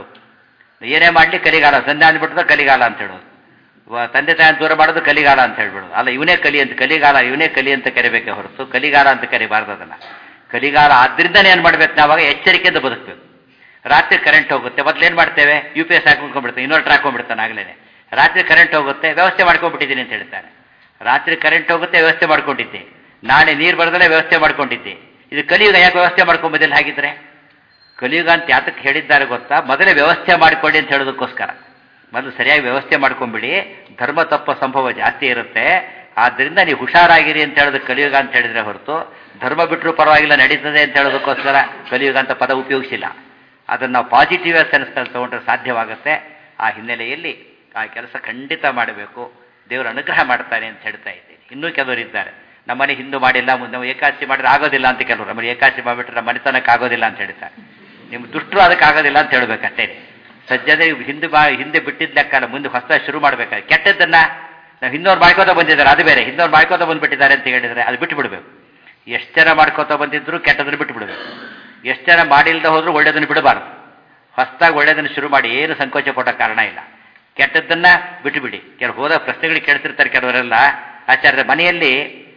ಏನೇ ಮಾಡಲಿ ಕಲಿಗಾಲ ಸಂಧ್ಯಾ ಅಂದ್ಬಿಟ್ಟದ ಕಲಿಗಾಲ ಅಂತ ಹೇಳೋದು ವ- ತಂದೆ ತಾಯಿ ದೂರ ಮಾಡೋದು ಕಲಿಗಾಲ ಅಂತ ಹೇಳ್ಬಿಡೋದು ಅಲ್ಲ ಇವನೇ ಕಲಿ ಅಂತ ಕಲಿಗಾಲ ಇವನೇ ಕಲಿ ಅಂತ ಕರಿಬೇಕೆ ಹೊರತು ಕಲಿಗಾಲ ಅಂತ ಕರಿಬಾರ್ದು ಅದನ್ನ ಕಲಿಗಾಲ ಆದ್ರಿಂದನೇ ಏನು ಮಾಡ್ಬೇಕು ನಾವಾಗ ಎಚ್ಚರಿಕೆಯಿಂದ ಬದುಕಬೇಕು ರಾತ್ರಿ ಕರೆಂಟ್ ಹೋಗುತ್ತೆ ಮೊದಲು ಏನು ಮಾಡ್ತೇವೆ ಯು ಪಿ ಎಸ್ ಹಾಕೊಂಡ್ಬಿಡ್ತಾನೆ ಇನ್ವರ್ಟರ್ ಹಾಕೊಂಡ್ಬಿಡ್ತಾನೆ ಆಗ್ಲೇ ರಾತ್ರಿ ಕರೆಂಟ್ ಹೋಗುತ್ತೆ ವ್ಯವಸ್ಥೆ ಮಾಡ್ಕೊಂಡ್ಬಿಟ್ಟಿದ್ದೀನಿ ಅಂತ ಹೇಳ್ತಾನೆ ರಾತ್ರಿ ಕರೆಂಟ್ ಹೋಗುತ್ತೆ ವ್ಯವಸ್ಥೆ ಮಾಡ್ಕೊಂಡಿದ್ದೆ ನಾಳೆ ನೀರು ಬರದಲ್ಲೇ ವ್ಯವಸ್ಥೆ ಮಾಡ್ಕೊಂಡಿದ್ದೆ ಇದು ಕಲಿಯುಗ ಯಾಕೆ ವ್ಯವಸ್ಥೆ ಮಾಡ್ಕೊಂಬೋದಿಲ್ಲ ಹಾಗಿದ್ರೆ ಕಲಿಯುಗ ಅಂತ ಯಾತಕ್ಕೆ ಹೇಳಿದ್ದಾರೆ ಗೊತ್ತಾ ಮೊದಲೇ ವ್ಯವಸ್ಥೆ ಮಾಡಿಕೊಳ್ಳಿ ಅಂತ ಹೇಳೋದಕ್ಕೋಸ್ಕರ ಮೊದಲು ಸರಿಯಾಗಿ ವ್ಯವಸ್ಥೆ ಮಾಡ್ಕೊಂಬಿಡಿ ಧರ್ಮ ತಪ್ಪ ಸಂಭವ ಜಾಸ್ತಿ ಇರುತ್ತೆ ಆದ್ದರಿಂದ ನೀವು ಹುಷಾರಾಗಿರಿ ಅಂತ ಹೇಳೋದಕ್ಕೆ ಕಲಿಯುಗ ಅಂತ ಹೇಳಿದ್ರೆ ಹೊರತು ಧರ್ಮ ಬಿಟ್ಟರು ಪರವಾಗಿಲ್ಲ ನಡೀತದೆ ಅಂತ ಹೇಳೋದಕ್ಕೋಸ್ಕರ ಕಲಿಯುಗ ಅಂತ ಪದ ಉಪಯೋಗಿಸಿಲ್ಲ ಅದನ್ನು ನಾವು ಪಾಸಿಟಿವ್ ಸೆನ್ಸ್ನಲ್ಲಿ ತಗೊಂಡ್ರೆ ಸಾಧ್ಯವಾಗುತ್ತೆ ಆ ಹಿನ್ನೆಲೆಯಲ್ಲಿ ಆ ಕೆಲಸ ಖಂಡಿತ ಮಾಡಬೇಕು ದೇವರು ಅನುಗ್ರಹ ಮಾಡ್ತಾನೆ ಅಂತ ಹೇಳ್ತಾ ಇದ್ದೀನಿ ಇನ್ನೂ ಕೆಲವರು ಇದ್ದಾರೆ ನಮ್ಮನೆ ಹಿಂದೂ ಮಾಡಿಲ್ಲ ಮುಂದೆ ನಾವು ಏಕಾದಶಿ ಮಾಡಿದ್ರೆ ಆಗೋದಿಲ್ಲ ಅಂತ ಕೆಲವರು ನಮ್ಮನೆ ಏಕಾದಶಿ ಮಾಡಿಬಿಟ್ರೆ ನಮ್ಮ ಮನೆತನಕ್ಕೆ ಆಗೋದಿಲ್ಲ ಅಂತ ಹೇಳ್ತಾರೆ ನಿಮ್ಮ ದುಷ್ಟರು ಅದಕ್ಕೆ ಆಗೋದಿಲ್ಲ ಅಂತ ಹೇಳ್ಬೇಕಷ್ಟೇ ಸಜ್ಜದೆ ಹಿಂದೆ ಬಾ ಹಿಂದೆ ಬಿಟ್ಟಿದ್ದ ಲೆಕ್ಕಲ್ಲ ಮುಂದೆ ಹೊಸ ಶುರು ಮಾಡ್ಬೇಕಾದ್ರೆ ಕೆಟ್ಟದ್ದನ್ನ ನಾವು ಹಿಂದೋರು ಮಾಡ್ಕೋತಾ ಬಂದಿದ್ದಾರೆ ಅದು ಬೇರೆ ಹಿಂದೋರು ಮಾಡ್ಕೋತಾ ಬಂದ್ಬಿಟ್ಟಿದ್ದಾರೆ ಅಂತ ಹೇಳಿದ್ರೆ ಅದು ಬಿಟ್ಟು ಬಿಡಬೇಕು ಎಷ್ಟು ಜನ ಮಾಡ್ಕೋತಾ ಬಂದಿದ್ರು ಕೆಟ್ಟದನ್ನು ಬಿಟ್ಟು ಬಿಡಬೇಕು ಎಷ್ಟು ಜನ ಮಾಡಿಲ್ದ ಹೋದ್ರು ಒಳ್ಳೇದನ್ನು ಬಿಡಬಾರ್ದು ಹೊಸದಾಗಿ ಒಳ್ಳೇದನ್ನು ಶುರು ಮಾಡಿ ಏನು ಸಂಕೋಚ ಪಡೋ ಕಾರಣ ಇಲ್ಲ ಕೆಟ್ಟದ್ದನ್ನ ಬಿಟ್ಟು ಬಿಡಿ ಕೆಲವು ಹೋದ ಪ್ರಶ್ನೆಗಳಿಗೆ ಕೇಳ್ತಿರ್ತಾರೆ ಕೆಲವರೆಲ್ಲ ಆಚಾರ್ಯ ಮನೆಯಲ್ಲಿ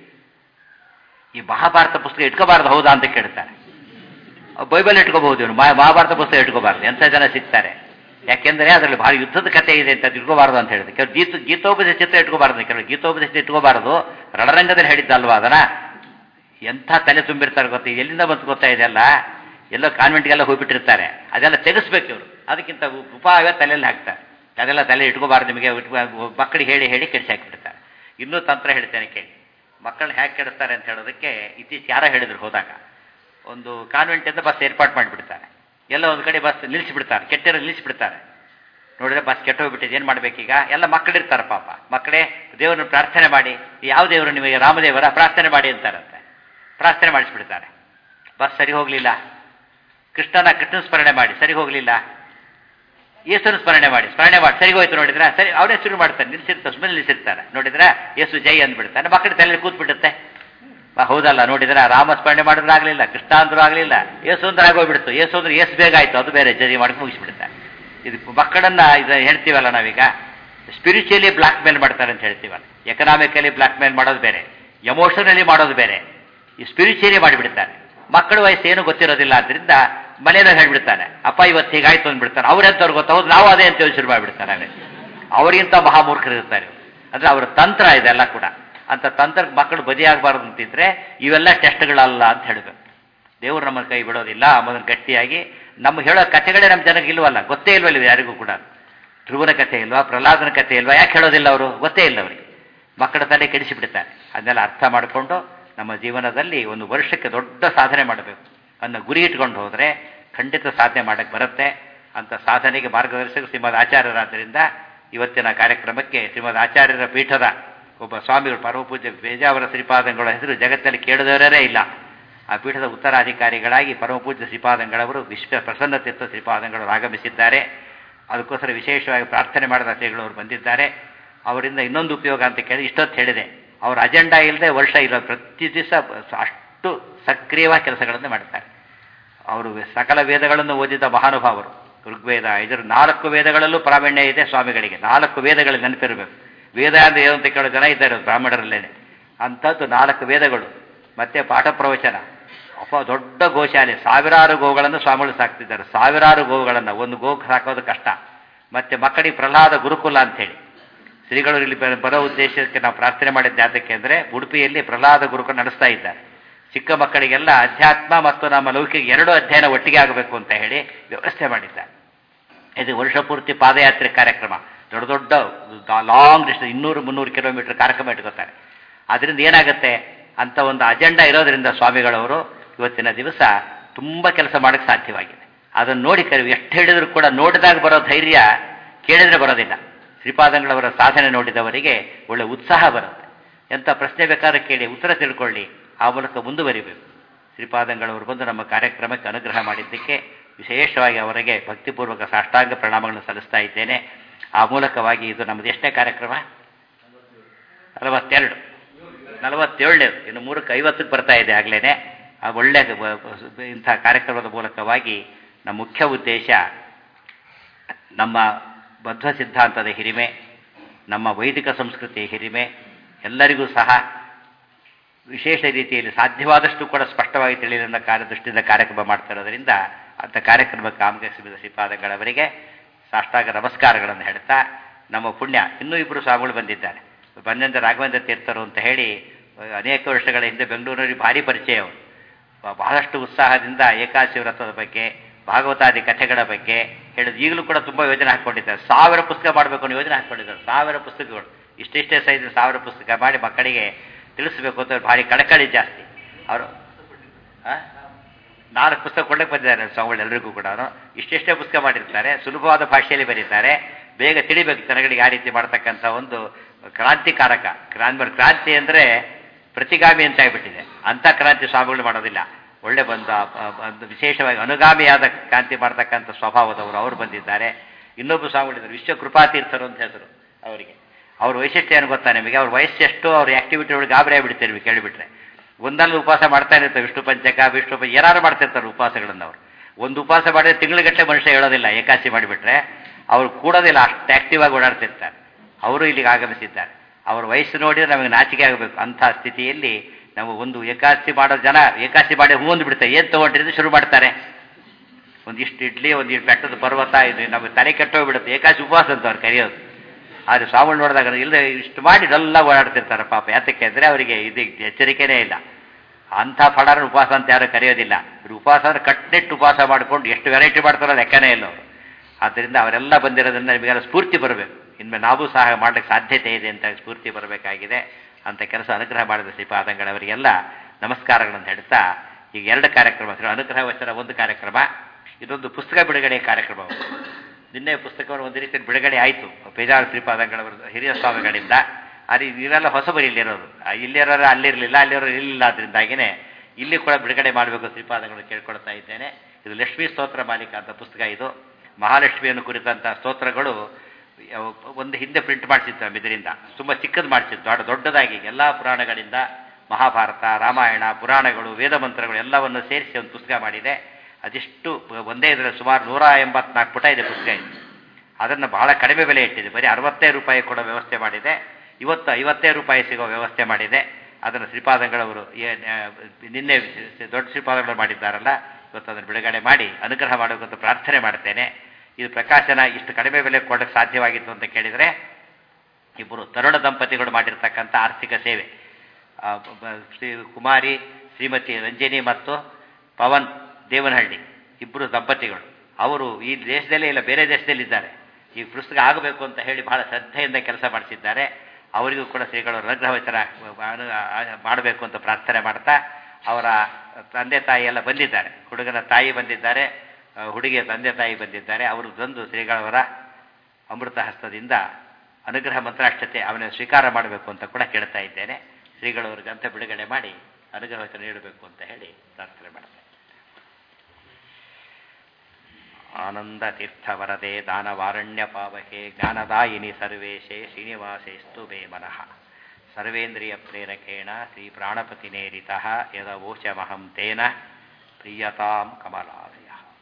ಈ ಮಹಾಭಾರತ ಪುಸ್ತಕ ಇಟ್ಕೋಬಾರ್ದು ಹೌದಾ ಅಂತ ಕೇಳ್ತಾರೆ ಬೈಬಲ್ ಇಟ್ಕೋಬಹುದು ಇವನು ಮಹಾ- ಮಹಾಭಾರತ ಪುಸ್ತಕ ಇಟ್ಕೋಬಾರ್ದು ಎಂಥ ಜನ ಸಿಗ್ತಾರೆ ಯಾಕೆಂದ್ರೆ ಅದರಲ್ಲಿ ಭಾಳ ಯುದ್ಧದ ಕಥೆ ಇದೆ ಅಂತ ಅದು ಇಟ್ಕೋಬಾರ್ದು ಅಂತ ಹೇಳಿದೆ ಕೆಲವು ಗೀತ ಗೀತೋಪದೇಶ ಚಿತ್ರ ಇಟ್ಕೋಬಾರ್ದು ಕೆಲವು ಗೀತೋಪದೇಶ ಇಟ್ಕೋಬಾರ್ದು ರಣರಂಗದಲ್ಲಿ ಹೇಳಿದ್ದಲ್ವಾ ಅದನ್ನ ಎಂಥ ತಲೆ ತುಂಬಿರ್ತಾರೆ ಗೊತ್ತಾ ಇದು ಎಲ್ಲಿಂದ ಬಂತು ಗೊತ್ತಾ ಇದೆಲ್ಲ ಎಲ್ಲೋ ಕಾನ್ವೆಂಟ್ಗೆಲ್ಲ ಹೋಗ್ಬಿಟ್ಟಿರ್ತಾರೆ ಅದೆಲ್ಲ ತೆಗೆಸ್ಬೇಕು ಇವರು ಅದಕ್ಕಿಂತ ಉ- ಉಪಾಯ ತಲೆಯಲ್ಲಿ ಹಾಕ್ತಾರೆ ಅದೆಲ್ಲ ತಲೆ ಇಟ್ಕೋಬಾರ್ದು ನಿಮಗೆ ಇಟ್ಕೊ- ಮಕ್ಕಳಿಗೆ ಹೇಳಿ ಹೇಳಿ ಕೆಡಿಸಿ ಹಾಕಿಬಿಡ್ತಾರೆ ಇನ್ನೂ ತಂತ್ರ ಹೇಳ್ತೇನೆ ಕೇಳಿ ಮಕ್ಕಳನ್ನ ಹೇಗೆ ಕೆಡಿಸ್ತಾರೆ ಅಂತ ಹೇಳೋದಕ್ಕೆ ಇತ್ತೀಚೆಗೆ ಯಾರೋ ಹೇಳಿದ್ರು ಹೋದಾಗ ಒಂದು ಕಾನ್ವೆಂಟಿಂದ ಬಸ್ ಏರ್ಪಾಟ್ ಮಾಡಿಬಿಡ್ತಾರೆ ಎಲ್ಲ ಒಂದು ಕಡೆ ಬಸ್ ನಿಲ್ಲಿಸಿಬಿಡ್ತಾರೆ ಕೆಟ್ಟಿರೋ ನಿಲ್ಲಿಸಿಬಿಡ್ತಾರೆ ನೋಡಿದ್ರೆ ಬಸ್ ಕೆಟ್ಟೋಗ್ಬಿಟ್ಟಿದೆ ಏನು ಮಾಡ್ಬೇಕೀಗ ಎಲ್ಲ ಮಕ್ಕಳಿರ್ತಾರೆ ಪಾಪ ಮಕ್ಕಳೇ ದೇವರನ್ನು ಪ್ರಾರ್ಥನೆ ಮಾಡಿ ಯಾವ ದೇವರು ನಿಮಗೆ ರಾಮದೇವರ ಪ್ರಾರ್ಥನೆ ಮಾಡಿ ಅಂತಾರಂತೆ ಪ್ರಾರ್ಥನೆ ಮಾಡಿಸ್ಬಿಡ್ತಾರೆ ಬಸ್ ಸರಿ ಹೋಗಲಿಲ್ಲ ಕೃಷ್ಣನ ಕೃಷ್ಣನ ಸ್ಮರಣೆ ಮಾಡಿ ಸರಿ ಹೋಗಲಿಲ್ಲ ಯೇಸುನ ಸ್ಮರಣೆ ಮಾಡಿ ಸ್ಮರಣೆ ಮಾಡಿ ಸರಿ ಹೋಯ್ತು ನೋಡಿದ್ರ ಸರಿ ಅವರೇ ಶುರು ಮಾಡ್ತಾರೆ ನಿಲ್ಸಿರ್ತಾರೆ ಸುಮ್ಮನೆ ನಿಲ್ಸಿರ್ತಾರೆ ನೋಡಿದ್ರ ಯೇಸು ಜೈ ಅಂದ್ಬಿಡ್ತಾನೆ ಮಕ್ಕಳ ತಲೆ ಕೂತ್ಬಿಡುತ್ತೆ ಆ, ಹೌದಲ್ಲ ನೋಡಿದ್ರ ರಾಮ ಸ್ಮರಣೆ ಮಾಡಿದ್ರೆ ಆಗಲಿಲ್ಲ ಕೃಷ್ಣ ಅಂದ್ರೂ ಆಗಲಿಲ್ಲ ಯೇಸು ಅಂದ್ರೆ ಆಗೋಗ್ಬಿಡ್ತು ಯೇಸು ಅಂದ್ರೆ ಯೇಸು ಬೇಗ ಆಯ್ತು ಅದು ಬೇರೆ ಜರಿ ಮಾಡಿ ಮುಗಿಸ್ಬಿಡುತ್ತೆ ಇದು ಮಕ್ಕಳನ್ನ ಇದು ಹೇಳ್ತೀವಲ್ಲ ನಾವೀಗ ಸ್ಪಿರಿಚುವಲಿ ಬ್ಲಾಕ್ ಮೇಲ್ ಮಾಡ್ತಾರೆ ಅಂತ ಹೇಳ್ತೀವಲ್ಲ ಎಕನಾಮಿಕಲಿ ಬ್ಲಾಕ್ ಮೇಲ್ ಮಾಡೋದು ಬೇರೆ ಎಮೋಷನಲಿ ಮಾಡೋದು ಬೇರೆ ಈ ಸ್ಪಿರಿಚುವಲಿ ಮಾಡಿಬಿಡ್ತಾರೆ ಮಕ್ಕಳ ವಯಸ್ಸು ಏನು ಗೊತ್ತಿರೋದಿಲ್ಲ ಆದ್ರಿಂದ ಮನೆಯಲ್ಲ ಹೇಳ್ಬಿಡ್ತಾನೆ ಅಪ್ಪ ಇವತ್ತು ಹೀಗಾಯ್ತು ಅಂದ್ಬಿಡ್ತಾನೆ ಅವ್ರೆಂತವ್ರು ಗೊತ್ತಾ ಹೌದು ನಾವು ಅದೇ ಅಂತ ಶುರು ಮಾಡಿಬಿಡ್ತಾನೆ ಅವೇ ಅವರಿಗಿಂತ ಮಹಾಮೂರ್ಖರು ಇರ್ತಾರೆ ಇವ್ರು. ಅಂದ್ರೆ ಅವರ ತಂತ್ರ ಇದೆಲ್ಲ ಕೂಡ ಅಂತ ತಂತ್ರಕ್ಕೆ ಮಕ್ಕಳು ಬದಿಯಾಗಬಾರ್ದು ಅಂತಿದ್ರೆ ಇವೆಲ್ಲ ಟೆಸ್ಟ್ಗಳಲ್ಲ ಅಂತ ಹೇಳಬೇಕು ದೇವರು ನಮ್ಮನ್ನು ಕೈ ಬಿಡೋದಿಲ್ಲ ಅನ್ನೋದನ್ನು ಗಟ್ಟಿಯಾಗಿ ನಮ್ಮ ಹೇಳೋ ಕಥೆಗಳೇ ನಮ್ಮ ಜನಕ್ಕೆ ಇಲ್ವಲ್ಲ ಗೊತ್ತೇ ಇಲ್ವಲ್ಲ ಇದು ಯಾರಿಗೂ ಕೂಡ ಧ್ರುವನ ಕಥೆ ಇಲ್ವಾ ಪ್ರಹ್ಲಾದನ ಕಥೆ ಇಲ್ವಾ ಯಾಕೆ ಹೇಳೋದಿಲ್ಲ ಅವರು ಗೊತ್ತೇ ಇಲ್ಲ ಅವರಿಗೆ ಮಕ್ಕಳ ತಲೆ ಕೆಡಿಸಿಬಿಡ್ತಾರೆ ಅದನ್ನೆಲ್ಲ ಅರ್ಥ ಮಾಡಿಕೊಂಡು ನಮ್ಮ ಜೀವನದಲ್ಲಿ ಒಂದು ವರ್ಷಕ್ಕೆ ದೊಡ್ಡ ಸಾಧನೆ ಮಾಡಬೇಕು ಅನ್ನೋ ಗುರಿ ಇಟ್ಕೊಂಡು ಹೋದರೆ ಖಂಡಿತ ಸಾಧನೆ ಮಾಡಕ್ಕೆ ಬರುತ್ತೆ ಅಂತ ಸಾಧನೆಗೆ ಮಾರ್ಗದರ್ಶಕ ಶ್ರೀಮದ್ ಆಚಾರ್ಯರಾದ್ದರಿಂದ ಇವತ್ತಿನ ಕಾರ್ಯಕ್ರಮಕ್ಕೆ ಶ್ರೀಮದ್ ಆಚಾರ್ಯರ ಪೀಠದ ಒಬ್ಬ ಸ್ವಾಮಿಗಳು ಪರಮಪೂಜ್ಯ ಬೇಜಾವರ ಶ್ರೀಪಾದಂಗಳ ಹೆಸರು ಜಗತ್ತಲ್ಲಿ ಕೇಳಿದವರೇ ಇಲ್ಲ ಆ ಪೀಠದ ಉತ್ತರಾಧಿಕಾರಿಗಳಾಗಿ ಪರಮಪೂಜ್ಯ ಶ್ರೀಪಾದಂಗಳವರು ವಿಶ್ವ ಪ್ರಸನ್ನ ತೀರ್ಥ ಶ್ರೀಪಾದಂಗಳವರು ಆಗಮಿಸಿದ್ದಾರೆ ಅದಕ್ಕೋಸ್ಕರ ವಿಶೇಷವಾಗಿ ಪ್ರಾರ್ಥನೆ ಮಾಡಿದ ಶ್ರೀಗಳವರು ಬಂದಿದ್ದಾರೆ ಅವರಿಂದ ಇನ್ನೊಂದು ಉಪಯೋಗ ಅಂತ ಕೇಳಿ ಇಷ್ಟೊತ್ತು ಹೇಳಿದೆ ಅವರ ಅಜೆಂಡಾ ಇಲ್ಲದೆ ವರ್ಷ ಇಲ್ಲ ಪ್ರತಿ ದಿವಸ ಅಷ್ಟು ಸಕ್ರಿಯವಾಗಿ ಕೆಲಸಗಳನ್ನು ಮಾಡ್ತಾರೆ ಅವರು ಸಕಲ ವೇದಗಳನ್ನು ಓದಿದ ಮಹಾನುಭಾವರು ಋಗ್ವೇದ ಇದರ ನಾಲ್ಕು ವೇದಗಳಲ್ಲೂ ಪ್ರಾವೀಣ್ಯ ಇದೆ ಸ್ವಾಮಿಗಳಿಗೆ ನಾಲ್ಕು ವೇದಗಳು ನೆನಪಿರಬೇಕು ವೇದ ಅಂದ್ರೆ ಏನು ಅಂತ ಕೇಳೋ ಜನ ಇದ್ದಾರೆ ಬ್ರಾಹ್ಮಣರಲ್ಲೇನೆ ಅಂಥದ್ದು ನಾಲ್ಕು ವೇದಗಳು ಮತ್ತೆ ಪಾಠ ಪ್ರವಚನ ಅಪ್ಪ ದೊಡ್ಡ ಗೋಶಾಲೆ ಸಾವಿರಾರು ಗೋಗಳನ್ನು ಸ್ವಾಮಿಗಳು ಸಾಕ್ತಿದ್ದಾರೆ ಸಾವಿರಾರು ಗೋವುಗಳನ್ನು ಒಂದು ಗೋ ಸಾಕೋದು ಕಷ್ಟ ಮತ್ತೆ ಮಕ್ಕಳಿಗೆ ಪ್ರಹ್ಲಾದ ಗುರುಕುಲ ಅಂಥೇಳಿ ಶ್ರೀಗಳು ಇಲ್ಲಿ ಬ- ಬರೋ ಉದ್ದೇಶಕ್ಕೆ ನಾವು ಪ್ರಾರ್ಥನೆ ಮಾಡಿದ್ದ ಯಾತಕ್ಕೆ ಅಂದರೆ ಉಡುಪಿಯಲ್ಲಿ ಪ್ರಹ್ಲಾದ ಗುರುಗಳು ನಡೆಸ್ತಾ ಇದ್ದಾರೆ ಚಿಕ್ಕ ಮಕ್ಕಳಿಗೆಲ್ಲ ಅಧ್ಯಾತ್ಮ ಮತ್ತು ನಮ್ಮ ಲೌಕಿಕ ಎರಡು ಅಧ್ಯಯನ ಒಟ್ಟಿಗೆ ಆಗಬೇಕು ಅಂತ ಹೇಳಿ ವ್ಯವಸ್ಥೆ ಮಾಡಿದ್ದಾರೆ ಇದು ವರ್ಷ ಪೂರ್ತಿ ಪಾದಯಾತ್ರೆ ಕಾರ್ಯಕ್ರಮ ದೊಡ್ಡ ದೊಡ್ಡ ಲಾಂಗ್ ಡಿಸ್ಟೆನ್ಸ್ ಇನ್ನೂರು ಮುನ್ನೂರು ಕಿಲೋಮೀಟರ್ ಕಾರ್ಯಕ್ರಮ ಇಟ್ಕೋತಾರೆ ಅದರಿಂದ ಏನಾಗುತ್ತೆ ಅಂತ ಒಂದು ಅಜೆಂಡಾ ಇರೋದ್ರಿಂದ ಸ್ವಾಮಿಗಳವರು ಇವತ್ತಿನ ದಿವಸ ತುಂಬ ಕೆಲಸ ಮಾಡೋಕ್ಕೆ ಸಾಧ್ಯವಾಗಿದೆ ಅದನ್ನು ನೋಡಿ ಕರಿ ಎಷ್ಟು ಹೇಳಿದರೂ ಕೂಡ ನೋಡಿದಾಗ ಬರೋ ಧೈರ್ಯ ಕೇಳಿದ್ರೆ ಬರೋದಿಲ್ಲ ಶ್ರೀಪಾದಂಗಳವರ ಸಾಧನೆ ನೋಡಿದವರಿಗೆ ಒಳ್ಳೆ ಉತ್ಸಾಹ ಬರುತ್ತೆ ಎಂಥ ಪ್ರಶ್ನೆ ಬೇಕಾದ್ರೆ ಕೇಳಿ ಉತ್ತರ ತಿಳ್ಕೊಳ್ಳಿ ಆ ಮೂಲಕ ಮುಂದುವರಿಬೇಕು ಶ್ರೀಪಾದಂಗಳವರು ಬಂದು ನಮ್ಮ ಕಾರ್ಯಕ್ರಮಕ್ಕೆ ಅನುಗ್ರಹ ಮಾಡಿದ್ದಕ್ಕೆ ವಿಶೇಷವಾಗಿ ಅವರಿಗೆ ಭಕ್ತಿಪೂರ್ವಕ ಸಾಷ್ಟಾಂಗ ಪ್ರಣಾಮಗಳನ್ನು ಸಲ್ಲಿಸ್ತಾ ಇದ್ದೇನೆ ಆ ಮೂಲಕವಾಗಿ ಇದು ನಮ್ಮದು ಎಷ್ಟನೇ ಕಾರ್ಯಕ್ರಮ ನಲವತ್ತೆರಡು ನಲವತ್ತೇಳನೇದು ಇನ್ನು ಮೂರಕ್ಕೆ ಐವತ್ತಕ್ಕೆ ಬರ್ತಾ ಇದೆ ಆಗಲೇ ಆ ಒಳ್ಳೆಯ ಬ- ಬ- ಇಂಥ ಕಾರ್ಯಕ್ರಮದ ಮೂಲಕವಾಗಿ ನಮ್ಮ ಮುಖ್ಯ ಉದ್ದೇಶ ನಮ್ಮ ಬದ್ಧ ಸಿದ್ಧಾಂತದ ಹಿರಿಮೆ ನಮ್ಮ ವೈದಿಕ ಸಂಸ್ಕೃತಿಯ ಹಿರಿಮೆ ಎಲ್ಲರಿಗೂ ಸಹ ವಿಶೇಷ ರೀತಿಯಲ್ಲಿ ಸಾಧ್ಯವಾದಷ್ಟು ಕೂಡ ಸ್ಪಷ್ಟವಾಗಿ ತಿಳಿಯಲಿನ ಕಾರ್ಯದೃಷ್ಟಿಯಿಂದ ಕಾರ್ಯಕ್ರಮ ಮಾಡ್ತಾ ಇರೋದ್ರಿಂದ ಅಂಥ ಕಾರ್ಯಕ್ರಮಕ್ಕೆ ಆಮಗಿಸಿದ ಶ್ರೀಪಾದಗಳವರಿಗೆ ಸಾಷ್ಟಾಂಗ ನಮಸ್ಕಾರಗಳನ್ನು ಹೇಳ್ತಾ ನಮ್ಮ ಪುಣ್ಯ ಇನ್ನೂ ಇಬ್ಬರು ಸ್ವಾಮಿಗಳು ಬಂದಿದ್ದಾರೆ ಬಂದಂತ ರಾಘವೇಂದ್ರ ತೀರ್ಥರು ಅಂತ ಹೇಳಿ ಅನೇಕ ವರ್ಷಗಳ ಹಿಂದೆ ಬೆಂಗಳೂರಿನಲ್ಲಿ ಭಾರಿ ಪರಿಚಯ ಅವರು ಬ- ಬಹಳಷ್ಟು ಉತ್ಸಾಹದಿಂದ ಏಕಾದಶಿ ವ್ರತದ ಬಗ್ಗೆ ಭಾಗವತಾದಿ ಕಥೆಗಳ ಬಗ್ಗೆ ಹೇಳಿದ್ರು ಈಗಲೂ ಕೂಡ ತುಂಬ ಯೋಜನೆ ಹಾಕ್ಕೊಂಡಿದ್ದಾರೆ ಸಾವಿರ ಪುಸ್ತಕ ಮಾಡಬೇಕು ಅನ್ನೋ ಯೋಜನೆ ಹಾಕ್ಕೊಂಡಿದ್ದಾರೆ ಸಾವಿರ ಪುಸ್ತಕಗಳು ಇಷ್ಟಿಷ್ಟೇ ಸೈಜ್ ಸಾವಿರ ಪುಸ್ತಕ ಮಾಡಿ ಮಕ್ಕಳಿಗೆ ತಿಳಿಸ್ಬೇಕು ಅಂತ ಭಾರಿ ಕಳಕಳಿ ಜಾಸ್ತಿ ಅವರು ನಾಲ್ಕು ಪುಸ್ತಕ ಕೊಂಡಕ್ಕೆ ಬಂದಿದ್ದಾರೆ ಸ್ವಾಮಿಗಳು ಎಲ್ಲರಿಗೂ ಕೂಡ ಇಷ್ಟಿಷ್ಟೇ ಪುಸ್ತಕ ಮಾಡಿರ್ತಾರೆ ಸುಲಭವಾದ ಭಾಷೆಯಲ್ಲಿ ಬರೀತಾರೆ ಬೇಗ ತಿಳಿಬೇಕು ಜನಗಳಿಗೆ ಯಾವ ರೀತಿ ಮಾಡ್ತಕ್ಕಂಥ ಒಂದು ಕ್ರಾಂತಿಕಾರಕ ಕ್ರಾಂತಿ ಕ್ರಾಂತಿ ಅಂದರೆ ಪ್ರತಿಗಾಮಿ ಅಂತ ಆಗ್ಬಿಟ್ಟಿದೆ ಅಂಥ ಕ್ರಾಂತಿ ಸ್ವಾಮಿಗಳು ಮಾಡೋದಿಲ್ಲ ಒಳ್ಳೆ ಬಂದ ಒಂದು ವಿಶೇಷವಾಗಿ ಅನುಗಾಮಿಯಾದ ಕ್ರಾಂತಿ ಮಾಡ್ತಕ್ಕಂಥ ಸ್ವಭಾವದವರು ಅವರು ಬಂದಿದ್ದಾರೆ ಇನ್ನೊಬ್ಬರು ಸ್ವಾಮಿಗಳಿದ್ದಾರೆ ವಿಶ್ವಕೃಪಾತೀರ್ಥರು ಅಂತ ಹೆಸರು ಅವರಿಗೆ ಅವ್ರ ವೈಶಿಷ್ಟ್ಯ ಏನು ಗೊತ್ತಾ ನಿಮಗೆ ಅವ್ರ ವಯಸ್ಸೆಷ್ಟು ಅವ್ರ ಆಕ್ಟಿವಿಟಿ ಒಳಗೆ ಗಾಬರಿ ಆಗ್ಬಿಡ್ತೀರಿ ನೀವು ಕೇಳಿಬಿಟ್ರೆ ಒಂದಲ್ಲ ಉಪವಾಸ ಮಾಡ್ತಾನೆ ಇರ್ತಾರೆ ವಿಷ್ಣು ಪಂಚಕ ವಿಷ್ಣು ಪ- ಏನಾರು ಮಾಡ್ತಿರ್ತಾರೆ ಉಪವಾಸಗಳನ್ನು ಅವರು ಒಂದು ಉಪವಾಸ ಮಾಡಿದ್ರೆ ತಿಂಗಳಿಗಟ್ಟಲೆ ಮನುಷ್ಯ ಹೇಳೋದಿಲ್ಲ ಏಕಾಸಿ ಮಾಡಿಬಿಟ್ರೆ ಅವ್ರು ಕೂಡೋದಿಲ್ಲ ಅಷ್ಟು ಆಕ್ಟಿವ್ ಆಗಿ ಓಡಾಡ್ತಿರ್ತಾರೆ ಅವರು ಇಲ್ಲಿಗೆ ಆಗಮಿಸಿದ್ದಾರೆ ಅವ್ರ ವಯಸ್ಸು ನೋಡಿದ್ರೆ ನಮಗೆ ನಾಚಿಕೆ ಆಗಬೇಕು ಅಂಥ ಸ್ಥಿತಿಯಲ್ಲಿ ನಾವು ಒಂದು ಏಕಾಸಿ ಮಾಡೋ ಜನ ಏಕಾಸಿ ಮಾಡಿ ಹೂ ಬಿಡ್ತಾರೆ ಏನು ತೊಗೊಂಡ್ರಿ ಅಂತ ಶುರು ಮಾಡ್ತಾರೆ ಒಂದಿಷ್ಟು ಇಡ್ಲಿ ಒಂದಿಷ್ಟು ಬೆಟ್ಟದ ಪರ್ವತ ಇದು ನಮಗೆ ತಲೆ ಕೆಟ್ಟೋಗ್ಬಿಡುತ್ತೆ ಏಕಾಸಿ ಉಪವಾಸ ಅಂತ ಅವ್ರು ಕರೆಯೋದು ಆದರೆ ಸ್ವಾಮಿ ನೋಡಿದಾಗ ಇಲ್ಲದೆ ಇಷ್ಟು ಮಾಡಿ ಡಲ್ಲ ಓಡಾಡ್ತಿರ್ತಾರೆ ಪಾಪ ಯಾತಕ್ಕೆ ಅಂದರೆ ಅವರಿಗೆ ಇದು ಎಚ್ಚರಿಕೆನೇ ಇಲ್ಲ ಅಂಥ ಫಡಾರ ಉಪವಾಸ ಅಂತ ಯಾರು ಕರೆಯೋದಿಲ್ಲ ಇವ್ರು ಉಪವಾಸ ಅಂದ್ರೆ ಕಟ್ನಿಟ್ಟು ಉಪವಾಸ ಮಾಡ್ಕೊಂಡು ಎಷ್ಟು ವೆರೈಟಿ ಮಾಡ್ತಾರೋ ಲೆಕ್ಕನೇ ಇಲ್ಲ ಅವರು ಆದ್ದರಿಂದ ಅವರೆಲ್ಲ ಬಂದಿರೋದ್ರಿಂದ ನಿಮಗೆಲ್ಲ ಸ್ಫೂರ್ತಿ ಬರಬೇಕು ಇನ್ಮೇಲೆ ನಾವು ಸಹ ಮಾಡಲಿಕ್ಕೆ ಸಾಧ್ಯತೆ ಇದೆ ಅಂತ ಸ್ಫೂರ್ತಿ ಬರಬೇಕಾಗಿದೆ ಅಂತ ಕೆಲಸ ಅನುಗ್ರಹ ಮಾಡಿದ ಶ್ರೀಪಾದಂಗಳವರಿಗೆಲ್ಲ ನಮಸ್ಕಾರಗಳನ್ನು ಹೇಳ್ತಾ ಈಗ ಎರಡು ಕಾರ್ಯಕ್ರಮ ಶ್ರೀ ಅನುಗ್ರಹ ವಚನ ಒಂದು ಕಾರ್ಯಕ್ರಮ ಇದೊಂದು ಪುಸ್ತಕ ಬಿಡುಗಡೆ ಕಾರ್ಯಕ್ರಮ ನಿನ್ನೆ ಪುಸ್ತಕವನ್ನು ಒಂದು ರೀತಿ ಬಿಡುಗಡೆ ಆಯಿತು ಬೇಜಾರು ಶ್ರೀಪಾದಂಗಳವರ ಹಿರಿಯ ಸ್ವಾಮಿಗಳಿಂದ ಆದರೆ ನೀವೆಲ್ಲ ಹೊಸಬರು ಇಲ್ಲಿರೋರು ಆ ಇಲ್ಲಿರೋರು ಅಲ್ಲಿರಲಿಲ್ಲ ಅಲ್ಲಿರೋರು ಇರಲಿಲ್ಲ ಅದರಿಂದಾಗಿನೇ ಇಲ್ಲಿ ಕೂಡ ಬಿಡುಗಡೆ ಮಾಡಬೇಕು ಶ್ರೀಪಾದಗಳು ಕೇಳ್ಕೊಳ್ತಾ ಇದ್ದೇನೆ ಇದು ಲಕ್ಷ್ಮೀ ಸ್ತೋತ್ರ ಮಾಲಿಕ ಅಂತ ಪುಸ್ತಕ ಇದು ಮಹಾಲಕ್ಷ್ಮಿಯನ್ನು ಕುರಿತಂಥ ಸ್ತೋತ್ರಗಳು ಯಾವ- ಒಂದು ಹಿಂದೆ ಪ್ರಿಂಟ್ ಮಾಡಿಸಿತ್ತು ಇದರಿಂದ ತುಂಬ ಚಿಕ್ಕದು ಮಾಡಿಸಿತ್ತು ದೊಡ್ಡ ದೊಡ್ಡದಾಗಿ ಎಲ್ಲ ಪುರಾಣಗಳಿಂದ ಮಹಾಭಾರತ ರಾಮಾಯಣ ಪುರಾಣಗಳು ವೇದ ಮಂತ್ರಗಳು ಎಲ್ಲವನ್ನು ಸೇರಿಸಿ ಒಂದು ಪುಸ್ತಕ ಮಾಡಿದೆ ಅದಿಷ್ಟು ಒಂದೇ ಇದರಲ್ಲಿ ಸುಮಾರು ನೂರ ಎಂಬತ್ನಾಲ್ಕು ಪುಟ ಇದೆ ಪುಸ್ತಕ ಇದು ಅದನ್ನು ಬಹಳ ಕಡಿಮೆ ಬೆಲೆ ಇಟ್ಟಿದೆ ಬರೀ ಅರವತ್ತೈದು ರೂಪಾಯಿ ಕೊಡೋ ವ್ಯವಸ್ಥೆ ಮಾಡಿದೆ ಇವತ್ತು ಐವತ್ತೈದು ರೂಪಾಯಿ ಸಿಗೋ ವ್ಯವಸ್ಥೆ ಮಾಡಿದೆ ಅದನ್ನು ಶ್ರೀಪಾದಂಗಳವರು ಏ- ಆ, ನಿನ್ನೆ ದೊಡ್ಡ ಶ್ರೀಪಾದಂಗಳು ಮಾಡಿದ್ದಾರಲ್ಲ ಇವತ್ತು ಅದನ್ನು ಬಿಡುಗಡೆ ಮಾಡಿ ಅನುಗ್ರಹ ಮಾಡಬೇಕು ಅಂತ ಪ್ರಾರ್ಥನೆ ಮಾಡ್ತೇನೆ ಇದು ಪ್ರಕಾಶನ ಇಷ್ಟು ಕಡಿಮೆ ಬೆಲೆ ಕೊಡೋಕ್ಕೆ ಸಾಧ್ಯವಾಗಿತ್ತು ಅಂತ ಕೇಳಿದರೆ ಇಬ್ಬರು ತರುಣ ದಂಪತಿಗಳು ಮಾಡಿರ್ತಕ್ಕಂಥ ಆರ್ಥಿಕ ಸೇವೆ ಆ, ಬ- ಬ- ಶ್ರೀ ಕುಮಾರಿ ಶ್ರೀಮತಿ ರಂಜಿನಿ ಮತ್ತು ಪವನ್ ದೇವನಹಳ್ಳಿ ಇಬ್ಬರು ದಂಪತಿಗಳು ಅವರು ಈ ದೇಶದಲ್ಲೇ ಇಲ್ಲ ಬೇರೆ ದೇಶದಲ್ಲಿದ್ದಾರೆ ಈ ಪುಸ್ತಕ ಆಗಬೇಕು ಅಂತ ಹೇಳಿ ಬಹಳ ಶ್ರದ್ಧೆಯಿಂದ ಕೆಲಸ ಮಾಡಿಸಿದ್ದಾರೆ ಅವರಿಗೂ ಕೂಡ ಶ್ರೀಗಳು ಅನುಗ್ರಹ ವಚನ ಮಾಡಬೇಕು ಅಂತ ಪ್ರಾರ್ಥನೆ ಮಾಡ್ತಾ ಅವರ ತಂದೆ ತಾಯಿ ಎಲ್ಲ ಬಂದಿದ್ದಾರೆ ಹುಡುಗನ ತಾಯಿ ಬಂದಿದ್ದಾರೆ ಆ, ಹುಡುಗಿಯ ತಂದೆ ತಾಯಿ ಬಂದಿದ್ದಾರೆ ಅವರು ಬಂದು ಶ್ರೀಗಳವರ ಅಮೃತ ಹಸ್ತದಿಂದ ಅನುಗ್ರಹ ಮಂತ್ರಾಕ್ಷತೆ ಅವನ ಸ್ವೀಕಾರ ಮಾಡಬೇಕು ಅಂತ ಕೂಡ ಕೇಳ್ತಾ ಇದ್ದೇನೆ ಶ್ರೀಗಳವರಿಗೆ ಅಂತ ಬಿಡುಗಡೆ ಮಾಡಿ ಅನುಗ್ರಹ ವಚನ ನೀಡಬೇಕು ಅಂತ ಹೇಳಿ ಪ್ರಾರ್ಥನೆ ಮಾಡ್ತೇನೆ ಆನಂದ ತೀರ್ಥ ವರದೆ ದಾನವಾರಣ್ಯ ಪಾವಕೆ ಜ್ಞಾನದಾಯಿನಿ ಸರ್ವೇಶೇ ಶ್ರೀನಿವಾಸೇಸ್ತು ಮೇ ಮನಃ ಸರ್ವೇಂದ್ರಿಯ ಪ್ರೇರಕೇಣ ಶ್ರೀ ಪ್ರಾಣಪತಿನೇರಿತ ಯದವೋಚಮಹಂ ತೇನ ಪ್ರಿಯತಾಂ ಕಮಲಾಲಯ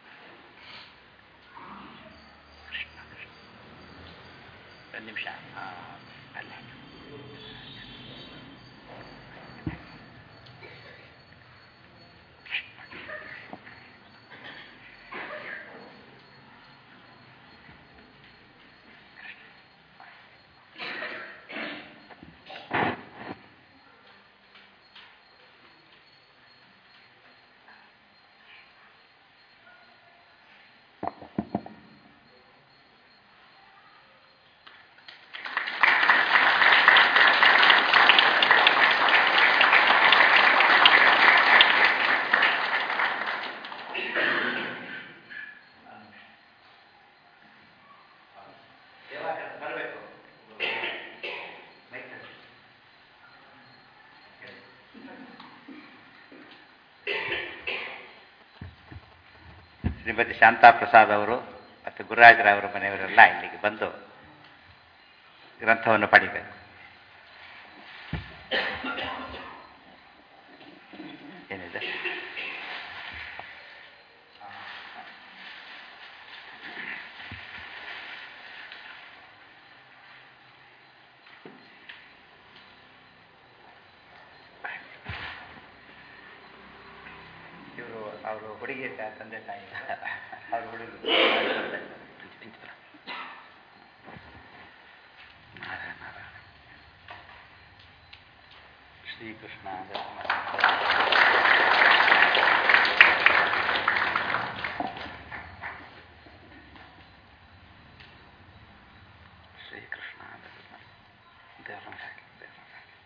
ಒಂದು ನಿಮಿಷ ಆ, ಅಲ್ಲೇ ಶ್ರೀಮತಿ ಶಾಂತಾ ಪ್ರಸಾದ್ ಅವರು ಮತ್ತು ಗುರುರಾಜರಾವರ ಮನೆಯವರೆಲ್ಲ ಇಲ್ಲಿಗೆ ಬಂದು ಗ್ರಂಥವನ್ನು ಪಡಿಬೇಕು ಏನಿದೆ ಇವರು ಅವರು ಹುಡುಗಿ ತಂದೆ ತಾಯಿ ಅವ್ರ ಹುಡುಗಿ ಶ್ರೀಕೃಷ್ಣ ಶ್ರೀಕೃಷ್ಣ ದೇವರ ಹಾಕಿ ದೇವರ ಹಾಕಿ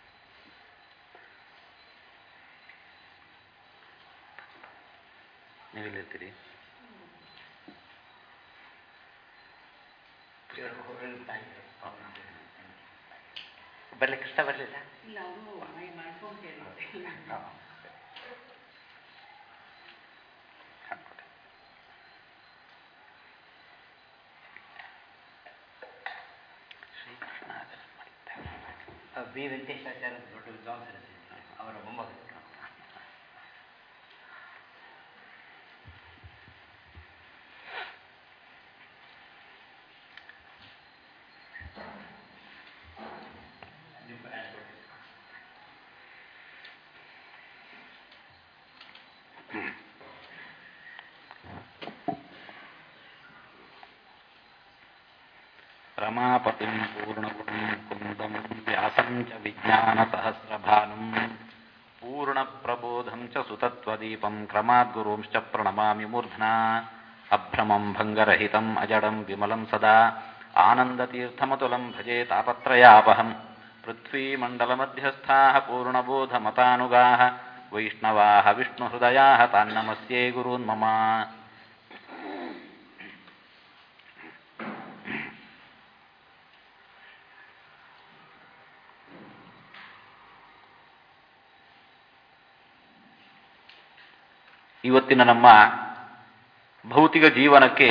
ನೀವೆಲ್ಲಿರ್ತೀರಿ ಬರ್ಲಿಕ್ಕೆ ಇಷ್ಟ ಬರಲಿಲ್ಲ ಇಲ್ಲ ಅವನು ಮಾಡ್ಕೊಂಡು ಹೇಳಿದ್ದೆ ಬಿ ವೆಂಕಟೇಶಾಚಾರ್ಯ ಅಂತ ದೊಡ್ಡ ವಿದ್ವಾಂಸರು ಅವರ ಮೊಮ್ಮಗ ರಮಾಪತಿಂ ಪೂರ್ಣಗುಣಂ ಕುಂದಂ ವ್ಯಾಸಂ ಚ ವಿಜ್ಞಾನಸಹಸ್ರಭಾನುಂ ಪೂರ್ಣಪ್ರಬೋಧಂ ಚ ಸುತತ್ವದೀಪಂ ಕ್ರಮಾದ್ಗುರುಂಶ್ಚ ಪ್ರಣಮಾಮಿ ಮೂರ್ಧ್ನಾ ಅಭ್ರಮಂ ಭಂಗರಹಿತಂ ಅಜಡಂ ವಿಮಲಂ ಸದಾ ಆನಂದತೀರ್ಥಮತುಲಂ ಭಜೆ ತಾಪತ್ರಯಾಪಹಂ ಪೃಥ್ವೀಮण्डलमध्यस्थाः पूर्णबोधमतानुगाः वैष्णवाः विष्णुहृदयाः तान्नमस्ये गुरून् मम ಇವತ್ತಿನ ನಮ್ಮ ಭೌತಿಕ ಜೀವನಕ್ಕೆ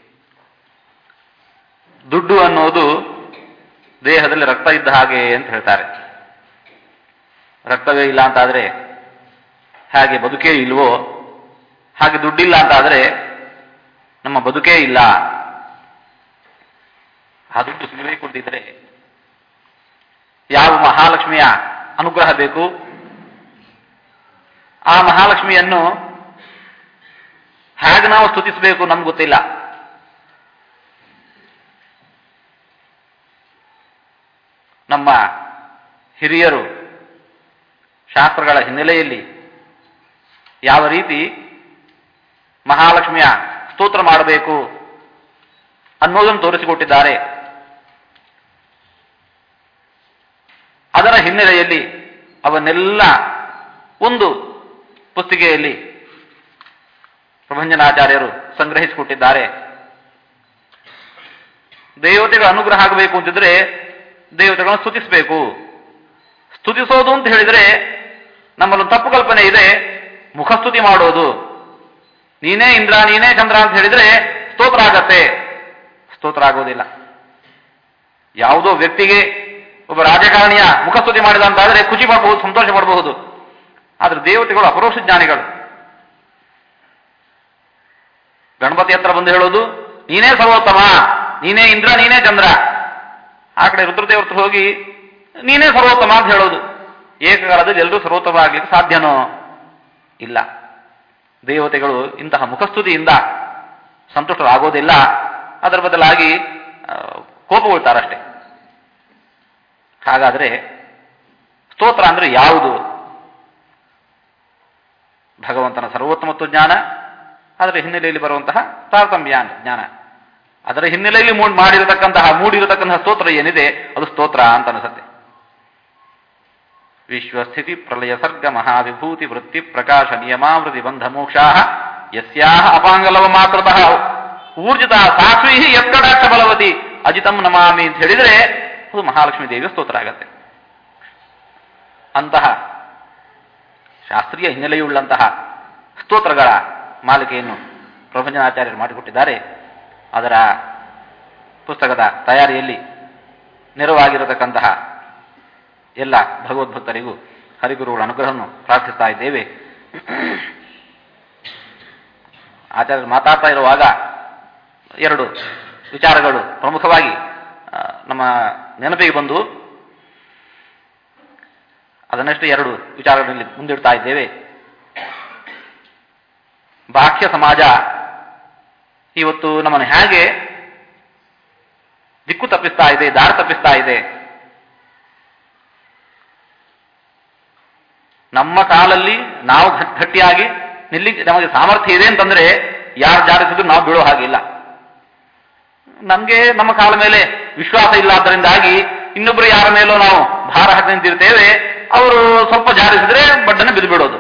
ದುಡ್ಡು ಅನ್ನೋದು ದೇಹದಲ್ಲಿ ರಕ್ತ ಇದ್ದ ಹಾಗೆ ಅಂತ ಹೇಳ್ತಾರೆ ರಕ್ತವೇ ಇಲ್ಲ ಅಂತಾದರೆ ಹಾಗೆ ಬದುಕೇ ಇಲ್ವೋ ಹಾಗೆ ದುಡ್ಡಿಲ್ಲ ಅಂತಾದರೆ ನಮ್ಮ ಬದುಕೇ ಇಲ್ಲ ಆ ದುಡ್ಡು ಸಿಗಬೇಕು ಅಂತಿದ್ರೆ ಯಾವ ಮಹಾಲಕ್ಷ್ಮಿಯ ಅನುಗ್ರಹ ಬೇಕು ಆ ಮಹಾಲಕ್ಷ್ಮಿಯನ್ನು ಹೇಗೆ ನಾವು ಸ್ತುತಿಸಬೇಕು ನಮ್ಗೆ ಗೊತ್ತಿಲ್ಲ ನಮ್ಮ ಹಿರಿಯರು ಶಾಸ್ತ್ರಗಳ ಹಿನ್ನೆಲೆಯಲ್ಲಿ ಯಾವ ರೀತಿ ಮಹಾಲಕ್ಷ್ಮಿಯ ಸ್ತೋತ್ರ ಮಾಡಬೇಕು ಅನ್ನೋದನ್ನು ತೋರಿಸಿಕೊಟ್ಟಿದ್ದಾರೆ ಅದರ ಹಿನ್ನೆಲೆಯಲ್ಲಿ ಅವನ್ನೆಲ್ಲ ಒಂದು ಪುಸ್ತಿಕೆಯಲ್ಲಿ ಪ್ರಭಂಜನಾಚಾರ್ಯರು ಸಂಗ್ರಹಿಸಿಕೊಟ್ಟಿದ್ದಾರೆ ದೇವತೆಗಳ ಅನುಗ್ರಹ ಆಗಬೇಕು ಅಂತಿದ್ರೆ ದೇವತೆಗಳನ್ನು ಸ್ತುತಿಸಬೇಕು ಸ್ತುತಿಸೋದು ಅಂತ ಹೇಳಿದರೆ ನಮ್ಮಲ್ಲೊಂದು ತಪ್ಪು ಕಲ್ಪನೆ ಇದೆ ಮುಖಸ್ತುತಿ ಮಾಡೋದು ನೀನೇ ಇಂದ್ರ ನೀನೇ ಚಂದ್ರ ಅಂತ ಹೇಳಿದ್ರೆ ಸ್ತೋತ್ರ ಆಗತ್ತೆ ಸ್ತೋತ್ರ ಆಗೋದಿಲ್ಲ ಯಾವುದೋ ವ್ಯಕ್ತಿಗೆ ಒಬ್ಬ ರಾಜಕಾರಣಿಯ ಮುಖಸ್ತುತಿ ಮಾಡಿದ ಅಂತಾದರೆ ಖುಷಿ ಪಡಬಹುದು ಸಂತೋಷ ಪಡಬಹುದು ಆದ್ರೆ ದೇವತೆಗಳು ಅಪರೋಕ್ಷ ಜ್ಞಾನಿಗಳು ಗಣಪತಿ ಹತ್ರ ಬಂದು ಹೇಳೋದು ನೀನೇ ಸರ್ವೋತ್ತಮ ನೀನೇ ಇಂದ್ರ ನೀನೇ ಚಂದ್ರ ಆ ಕಡೆ ರುದ್ರದೇವ್ರ ಹತ್ರ ಹೋಗಿ ನೀನೇ ಸರ್ವೋತ್ತಮ ಅಂತ ಹೇಳೋದು ಏಕಕಾಲದಲ್ಲಿ ಎಲ್ಲರೂ ಸರ್ವೋತ್ತಮ ಆಗ್ಲಿಕ್ಕೆ ಸಾಧ್ಯನೋ ಇಲ್ಲ ದೇವತೆಗಳು ಇಂತಹ ಮುಖಸ್ತುತಿಯಿಂದ ಸಂತುಷ್ಟರಾಗೋದಿಲ್ಲ ಅದರ ಬದಲಾಗಿ ಆ, ಕೋಪಗೊಳ್ತಾರಷ್ಟೇ ಹಾಗಾದ್ರೆ ಸ್ತೋತ್ರ ಅಂದ್ರೆ ಯಾವುದು ಭಗವಂತನ ಸರ್ವೋತ್ತಮತ್ವ ಜ್ಞಾನ ಅದರ ಹಿನ್ನೆಲೆಯಲ್ಲಿ ಬರುವಂತಹ ತಾರತಮ್ಯ ಜ್ಞಾನ ಅದರ ಹಿನ್ನೆಲೆಯಲ್ಲಿ ಮೂಡ್ ಮಾಡಿರತಕ್ಕಂತಹ ಮೂಡಿರತಕ್ಕಂತಹ ಸ್ತೋತ್ರ ಏನಿದೆ ಅದು ಸ್ತೋತ್ರ ಅಂತ ಅನಿಸುತ್ತೆ ವಿಶ್ವಸ್ಥಿತಿ ಪ್ರಳಯ ಸರ್ಗ ಮಹಾವಿಭೂತಿ ವೃತ್ತಿ ಪ್ರಕಾಶ ನಿಯಮಾವೃತಿ ಬಂಧ ಮೋಕ್ಷಾ ಯಸ್ಯಾಹ ಅಪಾಂಗಲವ ಮಾತ್ರತಃ ಊರ್ಜಿತ ಸಾಕ್ಷಿ ಯತ್ಕಟಾಕ್ಷ ಬಲವತಿ ಅಜಿತಂ ನಮಾಮಿ ಅಂತ ಹೇಳಿದರೆ ಅದು ಮಹಾಲಕ್ಷ್ಮೀ ದೇವಿಯ ಸ್ತೋತ್ರ ಆಗತ್ತೆ ಅಂತಹ ಶಾಸ್ತ್ರೀಯ ಹಿನ್ನೆಲೆಯುಳ್ಳಂತಹ ಸ್ತೋತ್ರಗಳ ಮಾಲಿಕೆಯನ್ನು ಪ್ರಭಂಜನಾಚಾರ್ಯರು ಮಾಡಿಕೊಟ್ಟಿದ್ದಾರೆ ಅದರ ಪುಸ್ತಕದ ತಯಾರಿಯಲ್ಲಿ ನೆರವಾಗಿರತಕ್ಕಂತಹ ಎಲ್ಲ ಭಗವದ್ಭಕ್ತರಿಗೂ ಹರಿಗುರುಗಳ ಅನುಗ್ರಹವನ್ನು ಪ್ರಾರ್ಥಿಸ್ತಾ ಇದ್ದೇವೆ ಆಚಾರ್ಯರು ಮಾತಾಡ್ತಾ ಇರುವಾಗ ಎರಡು ವಿಚಾರಗಳು ಪ್ರಮುಖವಾಗಿ ಆ, ನಮ್ಮ ನೆನಪಿಗೆ ಬಂದು ಅದನ್ನಷ್ಟು ಎರಡು ವಿಚಾರಗಳಲ್ಲಿ ಮುಂದಿಡ್ತಾ ಇದ್ದೇವೆ ಬಾಹ್ಯ ಸಮಾಜ ಇವತ್ತು ನಮ್ಮನ್ನು ಹೇಗೆ ದಿಕ್ಕು ತಪ್ಪಿಸ್ತಾ ಇದೆ ದಾರಿ ತಪ್ಪಿಸ್ತಾ ಇದೆ ನಮ್ಮ ಕಾಲಲ್ಲಿ ನಾವು ಗಟ್- ಗಟ್ಟಿಯಾಗಿ ನಿಲ್ಲಿ ನಮಗೆ ಸಾಮರ್ಥ್ಯ ಇದೆ ಅಂತಂದ್ರೆ ಯಾರು ಜಾರಿಸಿದ್ರು ನಾವು ಬೀಳೋ ಹಾಗಿಲ್ಲ ನಮಗೆ ನಮ್ಮ ಕಾಲ ಮೇಲೆ ವಿಶ್ವಾಸ ಇಲ್ಲ ಆದ್ದರಿಂದಾಗಿ ಇನ್ನೊಬ್ಬರು ಯಾರ ಮೇಲೂ ನಾವು ಭಾರ ಹಾಕಿ ನಿಂತಿರ್ತೇವೆ ಅವರು ಸ್ವಲ್ಪ ಜಾರಿಸಿದ್ರೆ ಬಡ್ಡನೆ ಬಿದ್ದು ಬಿಡೋದು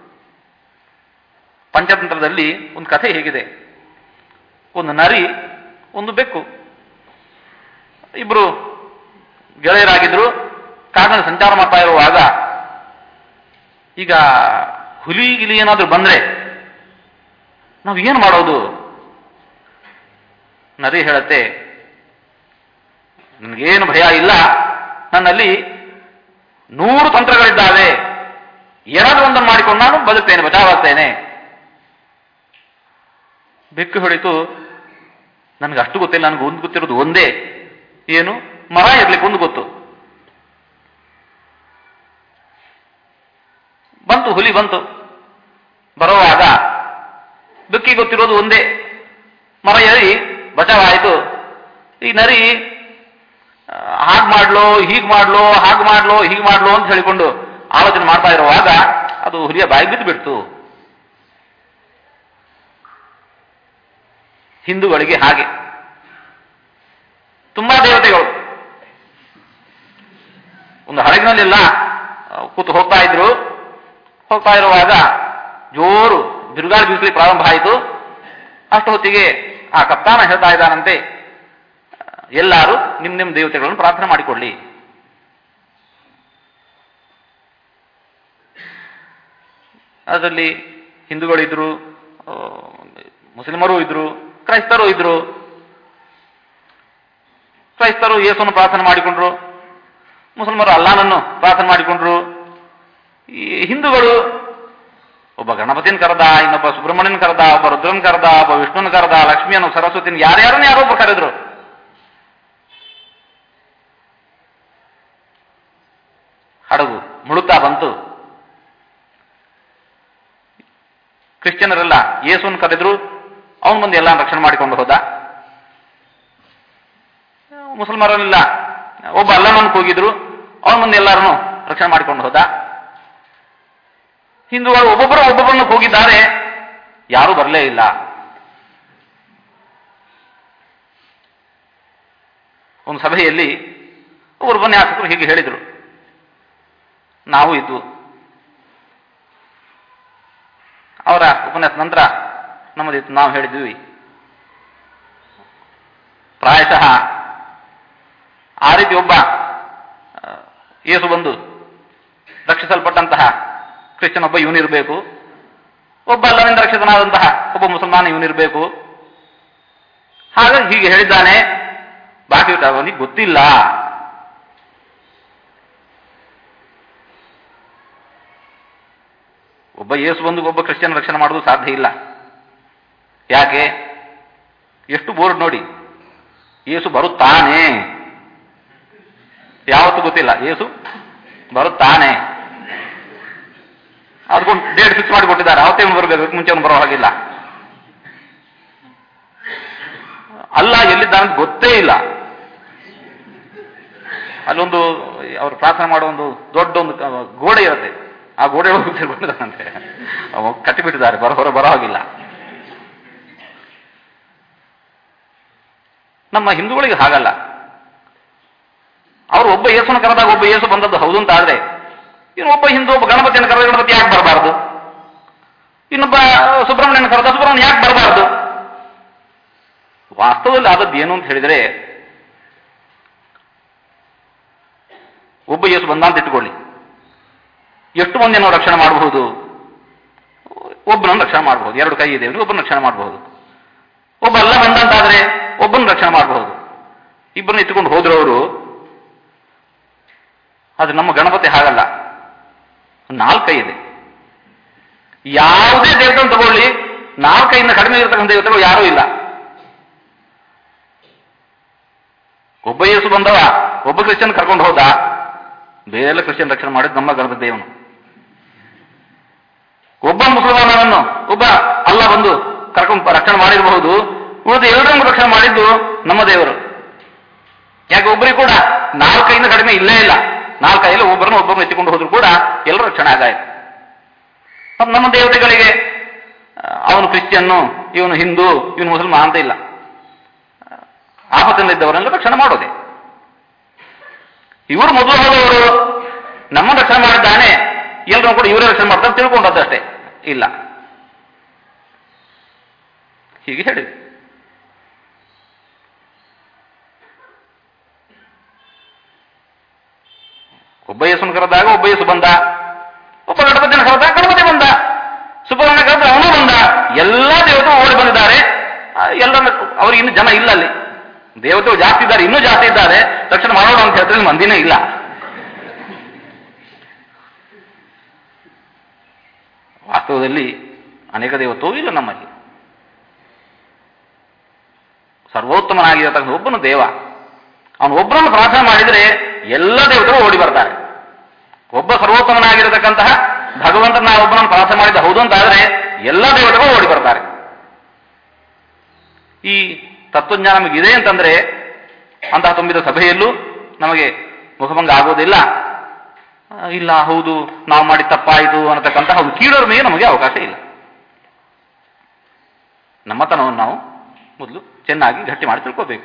ಪಂಚತಂತ್ರದಲ್ಲಿ ಒಂದು ಕಥೆ ಹೇಗಿದೆ ಒಂದು ನರಿ ಒಂದು ಬೆಕ್ಕು ಇಬ್ರು ಗೆಳೆಯರಾಗಿದ್ರು ಕಾಡಿನಲ್ಲಿ ಸಂಚಾರ ಮಾಡ್ತಾ ಇರುವಾಗ ಈಗ ಹುಲಿ ಗಿಲಿ ಏನಾದ್ರೂ ಬಂದ್ರೆ ನಾವು ಏನು ಮಾಡೋದು ನರಿ ಹೇಳತ್ತೆ ನನಗೇನು ಭಯ ಇಲ್ಲ ನನ್ನಲ್ಲಿ ನೂರು ತಂತ್ರಗಳಿದ್ದಾವೆ ಏನಾದ್ರೂ ಒಂದನ್ನು ಮಾಡಿಕೊಂಡು ನಾನು ಬದುಕ್ತೇನೆ ಬಚಾವಾಗ್ತೇನೆ ಬೆಕ್ಕು ಹೊಡಿತು ನನಗೆ ಅಷ್ಟು ಗೊತ್ತಿಲ್ಲ ನನಗೆ ಒಂದು ಗೊತ್ತಿರೋದು ಒಂದೇ ಏನು ಮರ ಇರ್ಲಿಕ್ಕೆ ಒಂದು ಗೊತ್ತು ಬಂತು ಹುಲಿ ಬಂತು ಬರುವಾಗ ಬೆಕ್ಕಿಗೆ ಗೊತ್ತಿರೋದು ಒಂದೇ ಮರ ಏರಿ ಬಚಾವಾಯಿತು ಈ ನರಿ ಹಾಗೆ ಮಾಡ್ಲೋ ಹೀಗೆ ಮಾಡ್ಲೋ ಹಾಗೆ ಮಾಡ್ಲೋ ಹೀಗೆ ಮಾಡ್ಲೋ ಅಂತ ಹೇಳಿಕೊಂಡು ಆಲೋಚನೆ ಮಾಡ್ತಾ ಇರುವಾಗ ಅದು ಹುಲಿಯ ಬಾಯಿ ಬಿದ್ದು ಬಿಡ್ತು ಹಿಂದೂಗಳಿಗೆ ಹಾಗೆ ತುಂಬಾ ದೇವತೆಗಳು ಒಂದು ಹಡಗಿನಲ್ಲೆಲ್ಲ ಆ, ಕೂತು ಹೋಗ್ತಾ ಇದ್ರು ಹೋಗ್ತಾ ಇರುವಾಗ ಜೋರು ಬಿರುಗಾಳಿ ಬೀಸಲಿ ಪ್ರಾರಂಭ ಆಯಿತು ಅಷ್ಟು ಹೊತ್ತಿಗೆ ಆ ಕಪ್ತಾನ ಹೇಳ್ತಾ ಇದ್ದಾನಂತೆ ಆ, ಎಲ್ಲರೂ ನಿಮ್ ನಿಮ್ ದೇವತೆಗಳನ್ನು ಪ್ರಾರ್ಥನೆ ಮಾಡಿಕೊಳ್ಳಿ ಅದರಲ್ಲಿ ಹಿಂದೂಗಳಿದ್ರು ಆ, ಮುಸ್ಲಿಮರು ಇದ್ರು ಕ್ರೈಸ್ತರು ಇದ್ರು ಕ್ರೈಸ್ತರು ಯೇಸುವನ್ನು ಪ್ರಾರ್ಥನೆ ಮಾಡಿಕೊಂಡ್ರು ಮುಸಲ್ಮಾನರು ಅಲ್ಲಾನನ್ನು ಪ್ರಾರ್ಥನೆ ಮಾಡಿಕೊಂಡ್ರು ಈ ಹಿಂದೂಗಳು ಒಬ್ಬ ಗಣಪತಿನ ಕರೆದ ಇನ್ನೊಬ್ಬ ಸುಬ್ರಹ್ಮಣ್ಯನ ಕರೆದ ಒಬ್ಬ ರುದ್ರನ್ ಕರೆದ ಒಬ್ಬ ವಿಷ್ಣುನ ಕರೆದ ಲಕ್ಷ್ಮಿಯನ್ನು ಸರಸ್ವತಿನ ಯಾರ್ಯಾರನ್ನ ಯಾರೊಬ್ಬ ಕರೆದ್ರು ಹಡಗು ಮುಳುಗ್ತಾ ಬಂತು ಕ್ರಿಶ್ಚಿಯನರೆಲ್ಲ ಯೇಸುವನ್ನು ಕರೆದ್ರು ಅವನ ಮುಂದೆ ಎಲ್ಲ ರಕ್ಷಣೆ ಮಾಡಿಕೊಂಡು ಹೋದ ಮುಸಲ್ಮಾನರೆಲ್ಲ ಒಬ್ಬ ಅಲ್ಲನನ್ನು ಕೂಗಿದ್ರು ಅವನ ಮುಂದೆ ಎಲ್ಲರನ್ನು ರಕ್ಷಣೆ ಮಾಡಿಕೊಂಡು ಹೋದ ಹಿಂದೂಗಳು ಒಬ್ಬೊಬ್ಬರು ಒಬ್ಬೊಬ್ಬರನ್ನು ಕೂಗಿದ್ದಾರೆ ಯಾರೂ ಬರಲೇ ಇಲ್ಲ ಒಂದು ಸಭೆಯಲ್ಲಿ ಒಬ್ಬರು ಉಪನ್ಯಾಸಕರು ಹೀಗೆ ಹೇಳಿದರು ನಾವು ಇದ್ದು ಅವರ ಉಪನ್ಯಾಸ ನಂತರ ನಮ್ಮದಿತ್ತು ನಾವು ಹೇಳಿದ್ವಿ ಪ್ರಾಯಶಃ ಆ ರೀತಿ ಒಬ್ಬ ಆ, ಯೇಸು ಬಂದು ರಕ್ಷಿಸಲ್ಪಟ್ಟಂತಹ ಕ್ರಿಶ್ಚಿಯನ್ ಒಬ್ಬ ಇವನಿರಬೇಕು ಒಬ್ಬ ಅಲ್ಲನಿಂದ ರಕ್ಷಿತನಾದಂತಹ ಒಬ್ಬ ಮುಸಲ್ಮಾನ ಇವನಿರಬೇಕು ಹಾಗಾಗಿ ಹೀಗೆ ಹೇಳಿದ್ದಾನೆ ಬಾಕಿ ಅವನಿಗೆ ಗೊತ್ತಿಲ್ಲ ಒಬ್ಬ ಯೇಸು ಬಂದು ಒಬ್ಬ ಕ್ರಿಶ್ಚಿಯನ್ ರಕ್ಷಣೆ ಮಾಡೋದು ಸಾಧ್ಯ ಇಲ್ಲ ಯಾಕೆ ಎಷ್ಟು ಬೋರ್ಡ್ ನೋಡಿ ಯೇಸು ಬರುತ್ತಾನೆ ಯಾವತ್ತೂ ಗೊತ್ತಿಲ್ಲ ಯೇಸು ಬರುತ್ತಾನೆ ಅದಕ್ಕೊಂದು ಡೇಟ್ ಫಿಕ್ಸ್ ಮಾಡಿ ಕೊಟ್ಟಿದ್ದಾರೆ ಅವತ್ತೇ ಅವ್ನು ಬರಬೇಕು ಮುಂಚೆ ಅವ್ನು ಬರೋ ಹಾಗಿಲ್ಲ ಅಲ್ಲ ಎಲ್ಲಿದ್ದಾನೆ ಅಂತ ಗೊತ್ತೇ ಇಲ್ಲ ಅಲ್ಲೊಂದು ಅವ್ರು ಪ್ರಾರ್ಥನೆ ಮಾಡೋ ಒಂದು ದೊಡ್ಡ ಒಂದು ಕ- ಗೋಡೆ ಇರುತ್ತೆ ಆ ಗೋಡೆ ಒಳಗೆ ತಿರ್ಕೊಂಡಿದ್ದಾನಂತೆ ಅವ ಕಟ್ಟಿಬಿಟ್ಟಿದ್ದಾರೆ ಬರೋ ಹೊರ ಬರೋ ಹಾಗಿಲ್ಲ ನಮ್ಮ ಹಿಂದೂಗಳಿಗೆ ಹಾಗಲ್ಲ ಅವರು ಒಬ್ಬ ಯೇಸುನ ಕರೆದಾಗ ಒಬ್ಬ ಯೇಸು ಬಂದದ್ದು ಹೌದು ಅಂತ ಆದ್ರೆ ಇನ್ನು ಒಬ್ಬ ಹಿಂದೂ ಒಬ್ಬ ಗಣಪತಿಯನ್ನು ಕರೆದ ಗಣಪತಿ ಯಾಕೆ ಬರಬಾರದು ಇನ್ನೊಬ್ಬ ಸುಬ್ರಹ್ಮಣ್ಯನ ಕರೆದ ಸುಬ್ರಹ್ಮಣ್ಯ ಯಾಕೆ ಬರಬಾರದು ವಾಸ್ತವದಲ್ಲಿ ಆದದ್ದು ಏನು ಅಂತ ಹೇಳಿದ್ರೆ ಒಬ್ಬ ಯೇಸು ಬಂದ ಅಂತ ಇಟ್ಟುಕೊಳ್ಳಿ ಎಷ್ಟು ಮಂದಿಯನ್ನು ರಕ್ಷಣೆ ಮಾಡಬಹುದು ಒಬ್ಬನನ್ನು ರಕ್ಷಣೆ ಮಾಡಬಹುದು ಎರಡು ಕೈ ಇದೆ ಒಬ್ಬನ ರಕ್ಷಣೆ ಮಾಡಬಹುದು ನಾವೆಲ್ಲ ಬಂದಂತಾದ್ರೆ ಒಬ್ಬನ ರಕ್ಷಣೆ ಮಾಡಬಹುದು ಇಬ್ಬರನ್ನ ಎತ್ಕೊಂಡು ಹೋದ್ರು ಅವರು ಅದು ನಮ್ಮ ಗಣಪತಿ ಹಾಗಲ್ಲ ನಾಲ್ಕೈ ಇದೆ ಯಾವುದೇ ದೇವತೆಯನ್ನು ತಗೊಳ್ಳಿ ನಾಲ್ಕೈಯಿಂದ ಕಡಿಮೆ ಇರತಕ್ಕಂಥ ದೇವತೆಗಳು ಯಾರೂ ಇಲ್ಲ ಒಬ್ಬ ಯೇಸು ಬಂದವ ಒಬ್ಬ ಕ್ರಿಶ್ಚಿಯನ್ ಕರ್ಕೊಂಡು ಹೋದ ಬೇರೆಲ್ಲ ಕ್ರಿಶ್ಚಿಯನ್ ರಕ್ಷಣೆ ಮಾಡಿದ್ದು ನಮ್ಮ ಗಣಪತಿ ದೇವನು ಒಬ್ಬ ಮುಸಲ್ಮಾನನನ್ನು ಒಬ್ಬ ಅಲ್ಲ ಬಂದು ಕರ್ಕೊಂಡು ರಕ್ಷಣೆ ಮಾಡಿರಬಹುದು ಉಳಿದ ಎಲ್ಲರನ್ನು ರಕ್ಷಣೆ ಮಾಡಿದ್ದು ನಮ್ಮ ದೇವರು ಯಾಕೆ ಒಬ್ಬರಿಗೆ ಕೂಡ ನಾಲ್ಕೈಯಿಂದ ಕಡಿಮೆ ಇಲ್ಲೇ ಇಲ್ಲ ನಾಲ್ಕೈಲ್ಲ ಒಬ್ಬರನ್ನು ಒಬ್ಬರನ್ನು ಎತ್ತಿಕೊಂಡು ಹೋದ್ರು ಕೂಡ ಎಲ್ಲರೂ ರಕ್ಷಣೆ ಆಗಾಯ್ತು ಮತ್ತೆ ನಮ್ಮ ದೇವತೆಗಳಿಗೆ ಆ, ಅವನು ಕ್ರಿಶ್ಚಿಯನ್ನು ಇವನು ಹಿಂದೂ ಇವನು ಮುಸಲ್ಮಾನ್ ಅಂತ ಇಲ್ಲ ಆಪತ್ತಿನಲ್ಲಿದ್ದವರೆಲ್ಲ ರಕ್ಷಣೆ ಮಾಡೋದೆ ಇವರು ಮೊದಲು ಹೋದವರು ನಮ್ಮ ರಕ್ಷಣೆ ಮಾಡಿದ್ದಾನೆ ಎಲ್ಲರೂ ಕೂಡ ಇವರೇ ರಕ್ಷಣೆ ಮಾಡ್ತಾರೆ ತಿಳ್ಕೊಂಡದ್ದಷ್ಟೇ ಇಲ್ಲ ಹೀಗೆ ಹೇಳಿದೆ ಒಬ್ಬ ಯೇಸುನ ಕರೆದಾಗ ಒಬ್ಬ ಯೇಸು ಬಂದ ಒಬ್ಬ ಗಣಪತಿನ ಕರೆದಾಗ ಗಣಪತಿ ಬಂದ ಸುಬ್ಬಣ್ಣ ಕರೆದ್ರೆ ಅವನು ಬಂದ ಎಲ್ಲಾ ದೇವತೆಗಳು ಓಡಿ ಬಂದಿದ್ದಾರೆ ಆ, ಎಲ್ಲರನ್ನ ಅವ್ರಿಗೆ ಇನ್ನು ಜನ ಇಲ್ಲ ಅಲ್ಲಿ ದೇವತೆಗಳು ಜಾಸ್ತಿ ಇದ್ದಾರೆ ಇನ್ನೂ ಜಾಸ್ತಿ ಇದ್ದಾರೆ ತಕ್ಷಣ ಮಾಡೋಣ ಅಂತ ಹೇಳ್ತಾರೆ ಮಂದಿನೇ ಇಲ್ಲ ವಾಸ್ತವದಲ್ಲಿ ಅನೇಕ ದೇವತೆಯೂ ಇಲ್ಲ ನಮ್ಮಲ್ಲಿ ಸರ್ವೋತ್ತಮನಾಗಿರತಕ್ಕಂಥ ಒಬ್ಬನು ದೇವ ಅವನು ಒಬ್ಬರನ್ನು ಪ್ರಾರ್ಥನೆ ಮಾಡಿದರೆ ಎಲ್ಲ ದೇವತೆಗಳು ಓಡಿ ಬರ್ತಾರೆ ಒಬ್ಬ ಸರ್ವೋತ್ತಮನಾಗಿರತಕ್ಕಂತಹ ಭಗವಂತನ ನಾವು ಒಬ್ಬನನ್ನು ಪ್ರಾರ್ಥನೆ ಮಾಡಿದ ಹೌದು ಅಂತಾದರೆ ಎಲ್ಲ ದೇವತೆಗಳು ಓಡಿ ಬರ್ತಾರೆ ಈ ತತ್ವಜ್ಞಾನ ನಮಗಿದೆ ಅಂತಂದ್ರೆ ಅಂತಹ ತುಂಬಿದ ಸಭೆಯಲ್ಲೂ ನಮಗೆ ಮುಖಭಂಗ ಆಗೋದಿಲ್ಲ ಆ, ಇಲ್ಲ ಹೌದು ನಾವು ಮಾಡಿ ತಪ್ಪಾಯಿತು ಅನ್ನತಕ್ಕಂತಹ ಒಂದು ಕೀಳೋರ ಮೇಲೆ ನಮಗೆ ಅವಕಾಶ ಇಲ್ಲ ನಮ್ಮತನವನ್ನು ನಾವು ಮೊದಲು ಚೆನ್ನಾಗಿ ಗಟ್ಟಿ ಮಾಡಿ ತಿಳ್ಕೋಬೇಕು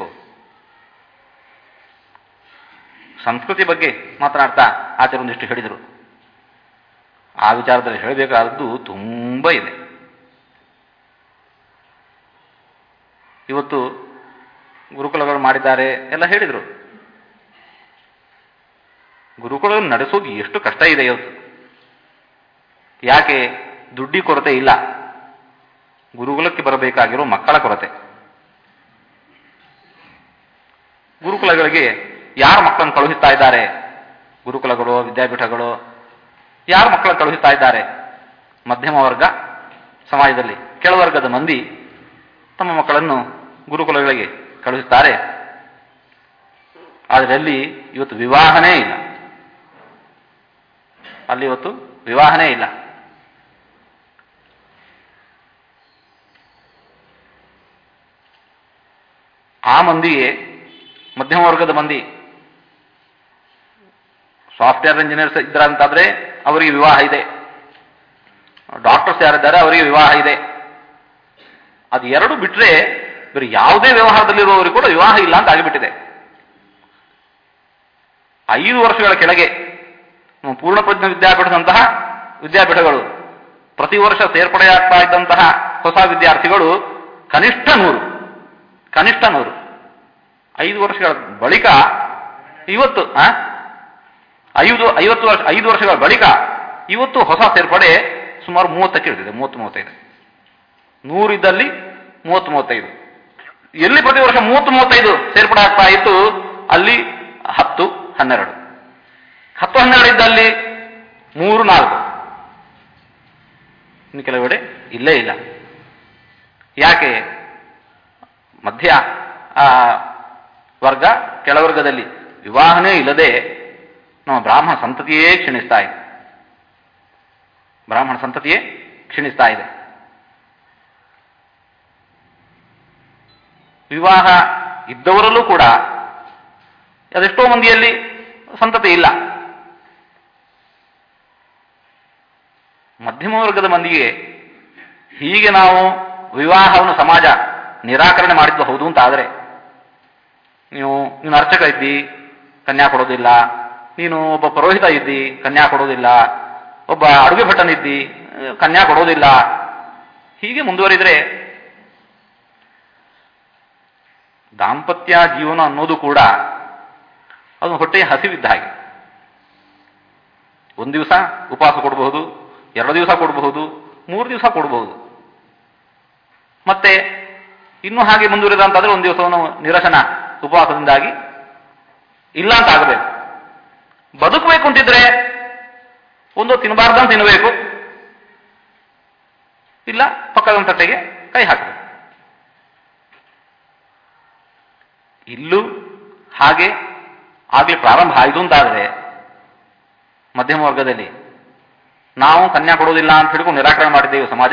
ಸಂಸ್ಕೃತಿ ಬಗ್ಗೆ ಮಾತನಾಡ್ತಾ ಆಚಾರ್ಯ ಒಂದಿಷ್ಟು ಹೇಳಿದರು ಆ ವಿಚಾರದಲ್ಲಿ ಹೇಳಬೇಕಾದದ್ದು ತುಂಬ ಇದೆ ಇವತ್ತು ಗುರುಕುಲಗಳು ಮಾಡಿದ್ದಾರೆ ಎಲ್ಲ ಹೇಳಿದರು ಗುರುಕುಲಗಳನ್ನು ನಡೆಸೋದು ಎಷ್ಟು ಕಷ್ಟ ಇದೆ ಇವತ್ತು ಯಾಕೆ ದುಡ್ಡಿ ಕೊರತೆ ಇಲ್ಲ ಗುರುಕುಲಕ್ಕೆ ಬರಬೇಕಾಗಿರೋ ಮಕ್ಕಳ ಕೊರತೆ ಗುರುಕುಲಗಳಿಗೆ ಯಾರು ಮಕ್ಕಳನ್ನು ಕಳುಹಿಸ್ತಾ ಇದ್ದಾರೆ ಗುರುಕುಲಗಳು ವಿದ್ಯಾಪೀಠಗಳು ಯಾರು ಮಕ್ಕಳನ್ನು ಕಳುಹಿಸ್ತಾ ಇದ್ದಾರೆ ಮಧ್ಯಮ ವರ್ಗ ಸಮಾಜದಲ್ಲಿ ಕೆಳವರ್ಗದ ಮಂದಿ ತಮ್ಮ ಮಕ್ಕಳನ್ನು ಗುರುಕುಲಗಳಿಗೆ ಕಳುಹಿಸ್ತಾರೆ ಆದರೆ ಅಲ್ಲಿ ಇವತ್ತು ವಿವಾಹನೇ ಇಲ್ಲ ಅಲ್ಲಿ ಇವತ್ತು ವಿವಾಹನೇ ಇಲ್ಲ ಆ ಮಂದಿಗೆ ಮಧ್ಯಮ ವರ್ಗದ ಮಂದಿ ಸಾಫ್ಟ್ವೇರ್ ಇಂಜಿನಿಯರ್ಸ್ ಇದ್ರಂತಾದ್ರೆ ಅವರಿಗೆ ವಿವಾಹ ಇದೆ ಡಾಕ್ಟರ್ಸ್ ಯಾರಿದ್ದಾರೆ ಅವರಿಗೆ ವಿವಾಹ ಇದೆ ಅದು ಎರಡು ಬಿಟ್ರೆ ಬೇರೆ ಯಾವುದೇ ವ್ಯವಹಾರದಲ್ಲಿರುವವರಿಗೆ ಕೂಡ ವಿವಾಹ ಇಲ್ಲ ಅಂತ ಆಗಿಬಿಟ್ಟಿದೆ ಐದು ವರ್ಷಗಳ ಕೆಳಗೆ ನಮ್ಮ ಪೂರ್ಣಪ್ರಜ್ಞ ವಿದ್ಯಾಪೀಠದಂತಹ ವಿದ್ಯಾಪೀಠಗಳು ಪ್ರತಿ ವರ್ಷ ಸೇರ್ಪಡೆಯಾಗ್ತಾ ಇದ್ದಂತಹ ಹೊಸ ವಿದ್ಯಾರ್ಥಿಗಳು ಕನಿಷ್ಠ ನೂರು ಕನಿಷ್ಠ ನೂರು ಐದು ವರ್ಷಗಳ ಬಳಿಕ ಇವತ್ತು ಆ? ಐದು ಐವತ್ತು ವರ್ಷ ಐದು ವರ್ಷಗಳ ಬಳಿಕ ಇವತ್ತು ಹೊಸ ಸೇರ್ಪಡೆ ಸುಮಾರು ಮೂವತ್ತಕ್ಕೆ ಇಳಿದಿದೆ ಮೂವತ್ತು ಮೂವತ್ತೈದು ನೂರಿದ್ದಲ್ಲಿ ಮೂವತ್ತು ಮೂವತ್ತೈದು ಎಲ್ಲಿ ಪ್ರತಿ ವರ್ಷ ಮೂವತ್ತು ಮೂವತ್ತೈದು ಸೇರ್ಪಡೆ ಆಗ್ತಾ ಇತ್ತು ಅಲ್ಲಿ ಹತ್ತು ಹನ್ನೆರಡು ಹತ್ತು ಹನ್ನೆರಡು ಇದ್ದಲ್ಲಿ ಮೂರು ನಾಲ್ಕು ಇನ್ನು ಕೆಲವೆಡೆ ಇಲ್ಲೇ ಇಲ್ಲ ಯಾಕೆ ಮಧ್ಯ ಆ, ವರ್ಗ ಕೆಳವರ್ಗದಲ್ಲಿ ವಿವಾಹನೇ ಇಲ್ಲದೆ ನಮ್ಮ ಬ್ರಾಹ್ಮಣ ಸಂತತಿಯೇ ಕ್ಷೀಣಿಸ್ತಾ ಇದೆ ಬ್ರಾಹ್ಮಣ ಸಂತತಿಯೇ ಕ್ಷೀಣಿಸ್ತಾ ಇದೆ ವಿವಾಹ ಇದ್ದವರಲ್ಲೂ ಕೂಡ ಅದೆಷ್ಟೋ ಮಂದಿಯಲ್ಲಿ ಸಂತತಿ ಇಲ್ಲ ಮಧ್ಯಮ ವರ್ಗದ ಮಂದಿಗೆ ಹೀಗೆ ನಾವು ವಿವಾಹವನ್ನು ಸಮಾಜ ನಿರಾಕರಣೆ ಮಾಡಿದ್ದು ಹೌದು ಅಂತ ಆದರೆ ನೀವು ನೀನು ಅರ್ಚಕ ಇದ್ದಿ ಕನ್ಯಾ ಕೊಡೋದಿಲ್ಲ ನೀನು ಒಬ್ಬ ಪುರೋಹಿತ ಇದ್ದಿ ಕನ್ಯಾ ಕೊಡೋದಿಲ್ಲ ಒಬ್ಬ ಅಡುಗೆ ಭಟ್ಟನಿದ್ದಿ ಅಹ್, ಕನ್ಯಾ ಕೊಡೋದಿಲ್ಲ ಹೀಗೆ ಮುಂದುವರಿದ್ರೆ ದಾಂಪತ್ಯ ಜೀವನ ಅನ್ನೋದು ಕೂಡ ಅದು ಹೊಟ್ಟೆಯ ಹಸಿವಿದ್ದ ಹಾಗೆ ಒಂದು ದಿವಸ ಉಪವಾಸ ಕೊಡಬಹುದು ಎರಡು ದಿವಸ ಕೊಡಬಹುದು ಮೂರು ದಿವಸ ಕೊಡಬಹುದು ಮತ್ತೆ ಇನ್ನೂ ಹಾಗೆ ಮುಂದುವರಿದ ಅಂತಂದ್ರೆ ಒಂದು ದಿವಸವನ್ನು ನಿರಸನ ಉಪವಾಸದಿಂದಾಗಿ ಇಲ್ಲ ಅಂತ ಆಗಬೇಕು ಬದುಕಬೇಕು ಅಂತಿದ್ರೆ ಒಂದು ತಿನ್ನಬಾರ್ದಂತ ತಿನ್ನಬೇಕು ಇಲ್ಲ ಪಕ್ಕದ ತಟ್ಟೆಗೆ ಕೈ ಹಾಕಬೇಕು ಇಲ್ಲೂ ಹಾಗೆ ಆಗ್ಲಿ ಪ್ರಾರಂಭ ಆಯಿತು ಅಂತಾದರೆ ಮಧ್ಯಮ ವರ್ಗದಲ್ಲಿ ನಾವು ಕನ್ಯಾ ಕೊಡುವುದಿಲ್ಲ ಅಂತ ಹಿಡ್ಕೊಂಡು ನಿರಾಕರಣೆ ಮಾಡಿದ್ದೇವೆ ಸಮಾಜ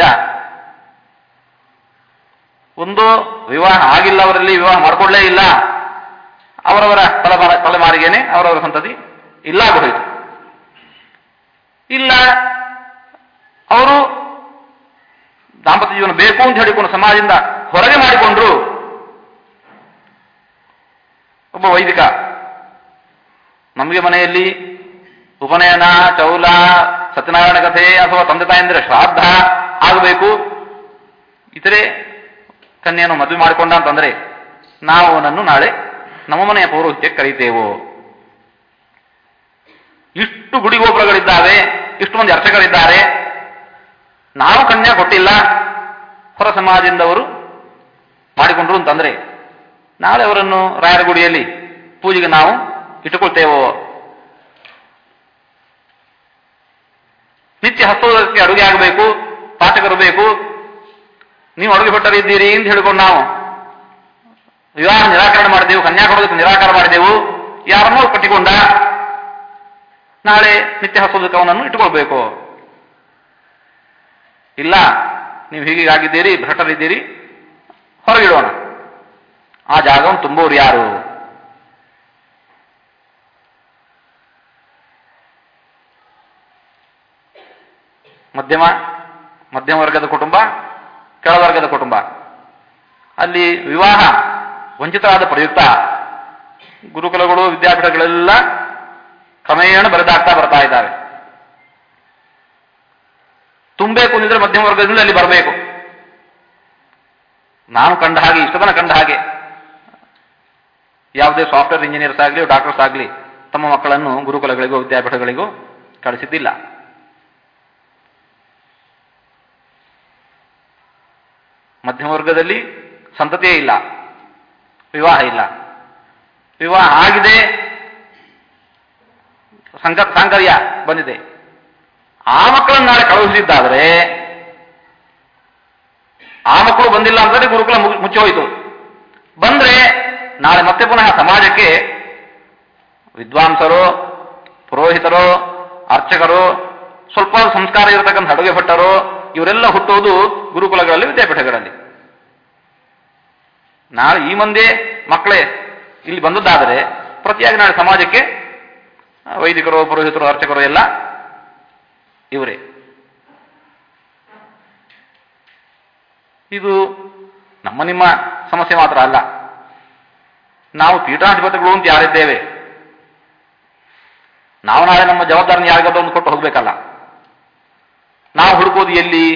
ಒಂದು ವಿವಾಹ ಆಗಿಲ್ಲ ಅವರಲ್ಲಿ ವಿವಾಹ ಮಾಡಿಕೊಳ್ಳೇ ಇಲ್ಲ ಅವರವರ ತಲೆಮಾರ ತಲೆಮಾರಿಗೇನೆ ಅವರವರ ಸಂತತಿ ಇಲ್ಲ ಆಗೋಯ್ತು ಇಲ್ಲ ಅವರು ದಾಂಪತ್ಯ ಜೀವನ ಬೇಕು ಅಂತ ಹೇಳಿಕೊಂಡು ಸಮಾಜದಿಂದ ಹೊರಗೆ ಮಾಡಿಕೊಂಡ್ರು ಒಬ್ಬ ವೈದಿಕ ನಮಗೆ ಮನೆಯಲ್ಲಿ ಉಪನಯನ ಚೌಲ ಸತ್ಯನಾರಾಯಣ ಕಥೆ ಅಥವಾ ತಂದೆ ತಾಯಂದಿರ ಶ್ರಾದ್ದ ಆಗಬೇಕು ಇತರೆ ಕನ್ಯೆಯನ್ನು ಮದುವೆ ಮಾಡಿಕೊಂಡ ಅಂತಂದ್ರೆ ನಾವು ಅವನನ್ನು ನಾಳೆ ನಮ್ಮ ಮನೆಯ ಪೌರೋಹಿತ್ಯಕ್ಕೆ ಕರೀತೇವೋ ಇಷ್ಟು ಗುಡಿಗೋಪುರಗಳಿದ್ದಾವೆ ಇಷ್ಟು ಮಂದಿ ಅರ್ಚಕರಿದ್ದಾರೆ ನಾವು ಕನ್ಯಾ ಕೊಟ್ಟಿಲ್ಲ ಹೊರ ಸಮಾಜದಿಂದವರು ಮಾಡಿಕೊಂಡ್ರು ಅಂತಂದ್ರೆ ನಾಳೆ ಅವರನ್ನು ರಾಯರ ಗುಡಿಯಲ್ಲಿ ಪೂಜೆಗೆ ನಾವು ಇಟ್ಟುಕೊಳ್ತೇವೋ ನಿತ್ಯ ಹಸ್ತೋದಕ್ಕೆ ಅಡುಗೆ ಆಗಬೇಕು ಪಾಠಕರು ಬೇಕು ನೀವು ಅಡುಗೆ ಭಟ್ಟರಿದ್ದೀರಿ ಅಂತ ಹೇಳಿಕೊಂಡು ನಾವು ವಿವಾಹ ನಿರಾಕರಣೆ ಮಾಡಿದೆವು ಕನ್ಯಾ ಕೊಡೋದಕ್ಕೆ ನಿರಾಕಾರ ಮಾಡಿದೆವು ಯಾರನ್ನೋ ಕಟ್ಟಿಕೊಂಡ ನಾಳೆ ನಿತ್ಯ ಹಸ್ತೋದಕ್ಕೆ ಅವನನ್ನು ಇಟ್ಟುಕೊಳ್ಬೇಕು ಇಲ್ಲ ನೀವು ಹೀಗೆ ಆಗಿದ್ದೀರಿ ಭ್ರಷ್ಟರಿದ್ದೀರಿ ಹೊರಗಿಡೋಣ ಆ ಜಾಗವನ್ನು ತುಂಬುವವರು ಯಾರು ಮಧ್ಯಮ ಮಧ್ಯಮ ವರ್ಗದ ಕುಟುಂಬ ಕೆಳವರ್ಗದ ಕುಟುಂಬ ಅಲ್ಲಿ ವಿವಾಹ ವಂಚಿತರಾದ ಪ್ರಯುಕ್ತ ಗುರುಕುಲಗಳು ವಿದ್ಯಾಪೀಠಗಳೆಲ್ಲ ಕ್ರಮೇಣ ಬರೆದಾಗ್ತಾ ಬರ್ತಾ ಇದ್ದಾವೆ ತುಂಬಬೇಕು ಅಂದಿದ್ರೆ ಮಧ್ಯಮ ವರ್ಗದಿಂದ ಅಲ್ಲಿ ಬರಬೇಕು ನಾನು ಕಂಡ ಹಾಗೆ ಇಷ್ಟ ತನ ಕಂಡ ಹಾಗೆ ಯಾವುದೇ ಸಾಫ್ಟ್ವೇರ್ ಇಂಜಿನಿಯರ್ಸ್ ಆಗಲಿ ಡಾಕ್ಟರ್ಸ್ ಆಗಲಿ ತಮ್ಮ ಮಕ್ಕಳನ್ನು ಗುರುಕುಲಗಳಿಗೋ ವಿದ್ಯಾಪೀಠಗಳಿಗೋ ಕಳಿಸಿದ್ದಿಲ್ಲ ಮಧ್ಯಮ ವರ್ಗದಲ್ಲಿ ಸಂತತಿಯೇ ಇಲ್ಲ ವಿವಾಹ ಇಲ್ಲ ವಿವಾಹ ಆಗಿದೆ ಸಂಕ ಸಾಂಕರ್ಯ ಬಂದಿದೆ ಆ ಮಕ್ಕಳನ್ನು ನಾಳೆ ಕಳುಹಿಸಿದ್ದಾದರೆ ಆ ಮಕ್ಕಳು ಬಂದಿಲ್ಲ ಅಂತಂದ್ರೆ ಗುರುಕುಲ ಮುಗಿ- ಮುಚ್ಚಿ ಹೋಯಿತು ಬಂದ್ರೆ ನಾಳೆ ಮತ್ತೆ ಪುನಃ ಸಮಾಜಕ್ಕೆ ವಿದ್ವಾಂಸರು ಪುರೋಹಿತರು ಅರ್ಚಕರು ಸ್ವಲ್ಪ ಸಂಸ್ಕಾರ ಇರತಕ್ಕಂಥ ಅಡುಗೆ ಭಟ್ಟರು ಇವರೆಲ್ಲ ಹುಟ್ಟುವುದು ಗುರುಕುಲಗಳಲ್ಲಿ ವಿದ್ಯಾಪೀಠಗಳಲ್ಲಿ ನಾಳೆ ಈ ಮಂದಿ ಮಕ್ಕಳೇ ಇಲ್ಲಿ ಬಂದದ್ದಾದರೆ ಪ್ರತಿಯಾಗಿ ನಾಳೆ ಸಮಾಜಕ್ಕೆ ಆ, ವೈದಿಕರು ಪುರೋಹಿತರು ಅರ್ಚಕರು ಎಲ್ಲ ಇವರೇ ಇದು ನಮ್ಮ ನಿಮ್ಮ ಸಮಸ್ಯೆ ಮಾತ್ರ ಅಲ್ಲ ನಾವು ಪೀಠಾಧಿಪತಿಗಳು ಅಂತ ಯಾರಿದ್ದೇವೆ ನಾವು ನಾಳೆ ನಮ್ಮ ಜವಾಬ್ದಾರಿನ ಯಾರಿಗಾದ್ರೂ ಒಂದು ಕೊಟ್ಟು ಹೋಗ್ಬೇಕಲ್ಲ ನಾವು ಹುಡುಕೋದು ಎಲ್ಲಿ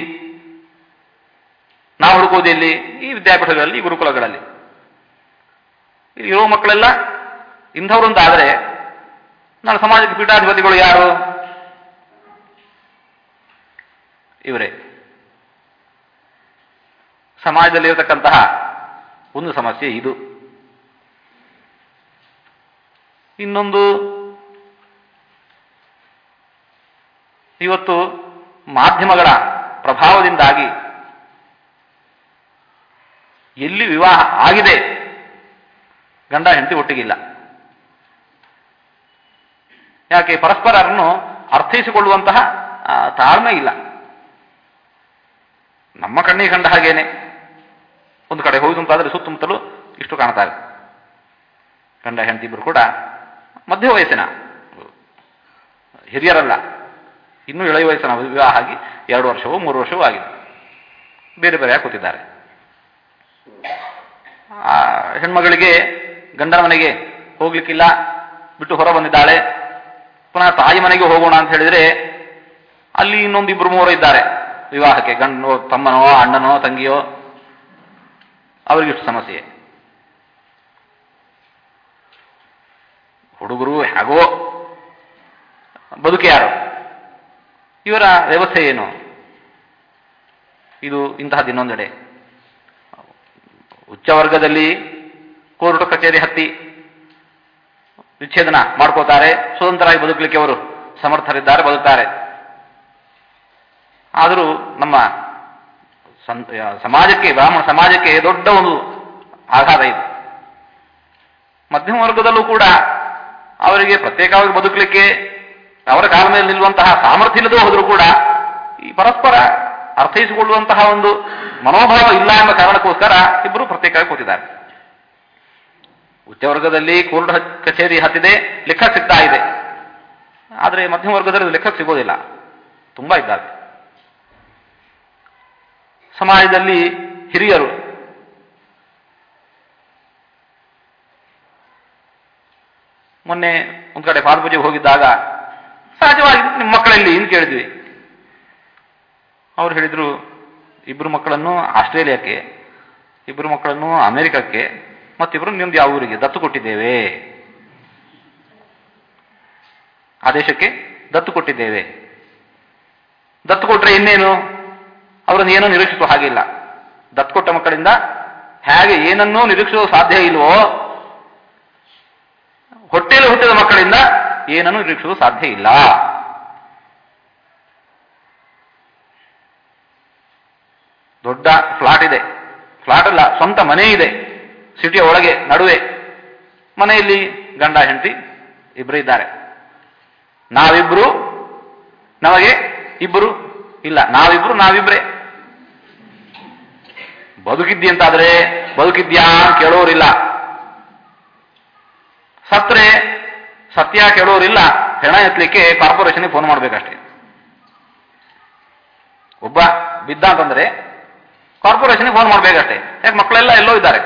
ನಾವು ಹುಡುಕೋದು ಎಲ್ಲಿ ಈ ವಿದ್ಯಾಪೀಠಗಳಲ್ಲಿ ಈ ಗುರುಕುಲಗಳಲ್ಲಿ ಇಲ್ಲಿ ಇರೋ ಮಕ್ಕಳೆಲ್ಲ ಇಂಥವ್ರು ಅಂತ ಆದರೆ ನಾಳೆ ಸಮಾಜಕ್ಕೆ ಪೀಠಾಧಿಪತಿಗಳು ಯಾರು ಇವರೇ ಸಮಾಜದಲ್ಲಿರತಕ್ಕಂತಹ ಒಂದು ಸಮಸ್ಯೆ ಇದು ಇನ್ನೊಂದು ಇವತ್ತು ಮಾಧ್ಯಮಗಳ ಪ್ರಭಾವದಿಂದಾಗಿ ಎಲ್ಲಿ ವಿವಾಹ ಆಗಿದೆ ಗಂಡ ಹೆಂಡತಿ ಒಟ್ಟಿಗಿಲ್ಲ ಯಾಕೆ ಪರಸ್ಪರರನ್ನು ಅರ್ಥೈಸಿಕೊಳ್ಳುವಂತಹ ಆ, ತಾಳ್ಮೆ ಇಲ್ಲ ನಮ್ಮ ಕಣ್ಣಿಗೆ ಕಂಡ ಹಾಗೇನೆ ಒಂದು ಕಡೆ ಹೋಗುದಂತಾದರೆ ಸುತ್ತಮುತ್ತಲು ಇಷ್ಟು ಕಾಣ್ತಾರೆ ಗಂಡ ಹೆಂಡತಿ ಇಬ್ಬರು ಕೂಡ ಮಧ್ಯ ವಯಸ್ಸಿನ ಹಿರಿಯರಲ್ಲ ಇನ್ನೂ ಇಳೆಯ ವಯಸ್ಸಿನ ವಿವಾಹ ಆಗಿ ಎರಡು ವರ್ಷವೋ ಮೂರು ವರ್ಷವೋ ಆಗಿದೆ ಬೇರೆ ಬೇರೆ ಕೂತಿದ್ದಾರೆ ಆ ಹೆಣ್ಮಗಳಿಗೆ ಗಂಡನ ಮನೆಗೆ ಹೋಗ್ಲಿಕ್ಕಿಲ್ಲ ಬಿಟ್ಟು ಹೊರ ಬಂದಿದ್ದಾಳೆ ಪುನಃ ತಾಯಿ ಮನೆಗೆ ಹೋಗೋಣ ಅಂತ ಹೇಳಿದ್ರೆ ಅಲ್ಲಿ ಇನ್ನೊಂದು ಇಬ್ರು ಮೂವರು ಇದ್ದಾರೆ ವಿವಾಹಕ್ಕೆ ಗಂಡನೋ ತಮ್ಮನೋ ಅಣ್ಣನೋ ತಂಗಿಯೋ ಅವರಿಗಿಷ್ಟು ಸಮಸ್ಯೆ ಹುಡುಗರು ಹೇಗೋ ಬದುಕು ಯಾರು ಇವರ ವ್ಯವಸ್ಥೆ ಏನು ಇದು ಇಂತಹದ್ದು ಇನ್ನೊಂದೆಡೆ ಉಚ್ಚ ವರ್ಗದಲ್ಲಿ ಕೋರ್ಟ್ ಕಚೇರಿ ಹತ್ತಿ ವಿಚ್ಛೇದನ ಮಾಡ್ಕೋತಾರೆ ಸ್ವತಂತ್ರರಾಗಿ ಬದುಕಲಿಕ್ಕೆ ಅವರು ಸಮರ್ಥರಿದ್ದಾರೆ ಬದುಕ್ತಾರೆ ಆದರೂ ನಮ್ಮ ಸಂ- ಸಮಾಜಕ್ಕೆ ಬ್ರಾಹ್ಮಣ ಸಮಾಜಕ್ಕೆ ದೊಡ್ಡ ಒಂದು ಆಘಾತ ಇದು ಮಧ್ಯಮ ವರ್ಗದಲ್ಲೂ ಕೂಡ ಅವರಿಗೆ ಪ್ರತ್ಯೇಕವಾಗಿ ಬದುಕಲಿಕ್ಕೆ ಅವರ ಕಾಲ ಮೇಲೆ ನಿಲ್ಲುವಂತಹ ಸಾಮರ್ಥ್ಯ ಇಲ್ಲದೆ ಹೋದರೂ ಕೂಡ ಈ ಪರಸ್ಪರ ಅರ್ಥೈಸಿಕೊಳ್ಳುವಂತಹ ಒಂದು ಮನೋಭಾವ ಇಲ್ಲ ಎಂಬ ಕಾರಣಕ್ಕೋಸ್ಕರ ಇಬ್ಬರು ಪ್ರತ್ಯೇಕವಾಗಿ ಕೂತಿದ್ದಾರೆ ಉಚ್ಚ ವರ್ಗದಲ್ಲಿ ಕೋರ್ಟ್ ಹ- ಕಚೇರಿ ಹತ್ತಿದೆ ಲೆಕ್ಕ ಸಿಗ್ತಾ ಇದೆ ಆದರೆ ಮಧ್ಯಮ ವರ್ಗದಲ್ಲಿ ಲೆಕ್ಕ ಸಿಗೋದಿಲ್ಲ ತುಂಬಾ ಇದ್ದಾರೆ ಸಮಾಜದಲ್ಲಿ ಹಿರಿಯರು ಮೊನ್ನೆ ಒಂದ್ ಕಡೆ ಪಾದಪೂಜೆಗೆ ಹೋಗಿದ್ದಾಗ ಸಹಜವಾಗಿ ನಿಮ್ಮ ಮಕ್ಕಳಲ್ಲಿ ಅಂತ ಕೇಳಿದ್ವಿ ಅವ್ರು ಹೇಳಿದ್ರು ಇಬ್ರು ಮಕ್ಕಳನ್ನು ಆಸ್ಟ್ರೇಲಿಯಾಕ್ಕೆ ಇಬ್ರು ಮಕ್ಕಳನ್ನು ಅಮೆರಿಕಕ್ಕೆ ಮತ್ತಿಬ್ರು ನಿಮ್ದು ಯಾವ ಊರಿಗೆ ದತ್ತು ಕೊಟ್ಟಿದ್ದೇವೆ ಆ ದೇಶಕ್ಕೆ ದತ್ತು ಕೊಟ್ಟಿದ್ದೇವೆ ದತ್ತು ಕೊಟ್ರೆ ಇನ್ನೇನು ಅವರನ್ನು ಏನೂ ನಿರೀಕ್ಷಿಸುವ ಹಾಗಿಲ್ಲ ದತ್ತು ಕೊಟ್ಟ ಮಕ್ಕಳಿಂದ ಹೇಗೆ ಏನನ್ನೂ ನಿರೀಕ್ಷಿಸುವ ಸಾಧ್ಯ ಇಲ್ವೋ ಹೊಟ್ಟೆಯಲ್ಲಿ ಹುಟ್ಟಿದ ಮಕ್ಕಳಿಂದ ಏನನ್ನೂ ನಿರೀಕ್ಷಿಸುವ ಸಾಧ್ಯ ಇಲ್ಲ ದೊಡ್ಡ ಫ್ಲಾಟ್ ಇದೆ ಫ್ಲಾಟ್ ಅಲ್ಲ ಸ್ವಂತ ಮನೆ ಇದೆ ಸಿಟಿಯ ಒಳಗೆ ನಡುವೆ ಮನೆಯಲ್ಲಿ ಗಂಡ ಹೆಂಡತಿ ಇಬ್ಬರು ಇದ್ದಾರೆ ನಾವಿಬ್ರು ನಮಗೆ ಇಬ್ಬರು ಇಲ್ಲ ನಾವಿಬ್ರು ನಾವಿಬ್ರೇ ಬದುಕಿದ್ದಿ ಅಂತಾದ್ರೆ ಬದುಕಿದ್ಯಾ ಅಂತ ಕೇಳೋರಿಲ್ಲ ಸತ್ರೆ ಸತ್ಯ ಕೇಳೋರಿಲ್ಲ ಹೆಣ ಎತ್ತಲಿಕ್ಕೆ ಕಾರ್ಪೊರೇಷನ್ಗೆ ಫೋನ್ ಮಾಡ್ಬೇಕಷ್ಟೇ ಒಬ್ಬ ಬಿದ್ದ ಅಂತಂದ್ರೆ ಕಾರ್ಪೊರೇಷನ್ಗೆ ಫೋನ್ ಮಾಡ್ಬೇಕಷ್ಟೇ ಯಾಕೆ ಮಕ್ಕಳೆಲ್ಲ ಎಲ್ಲೋ ಇದ್ದಾರೆ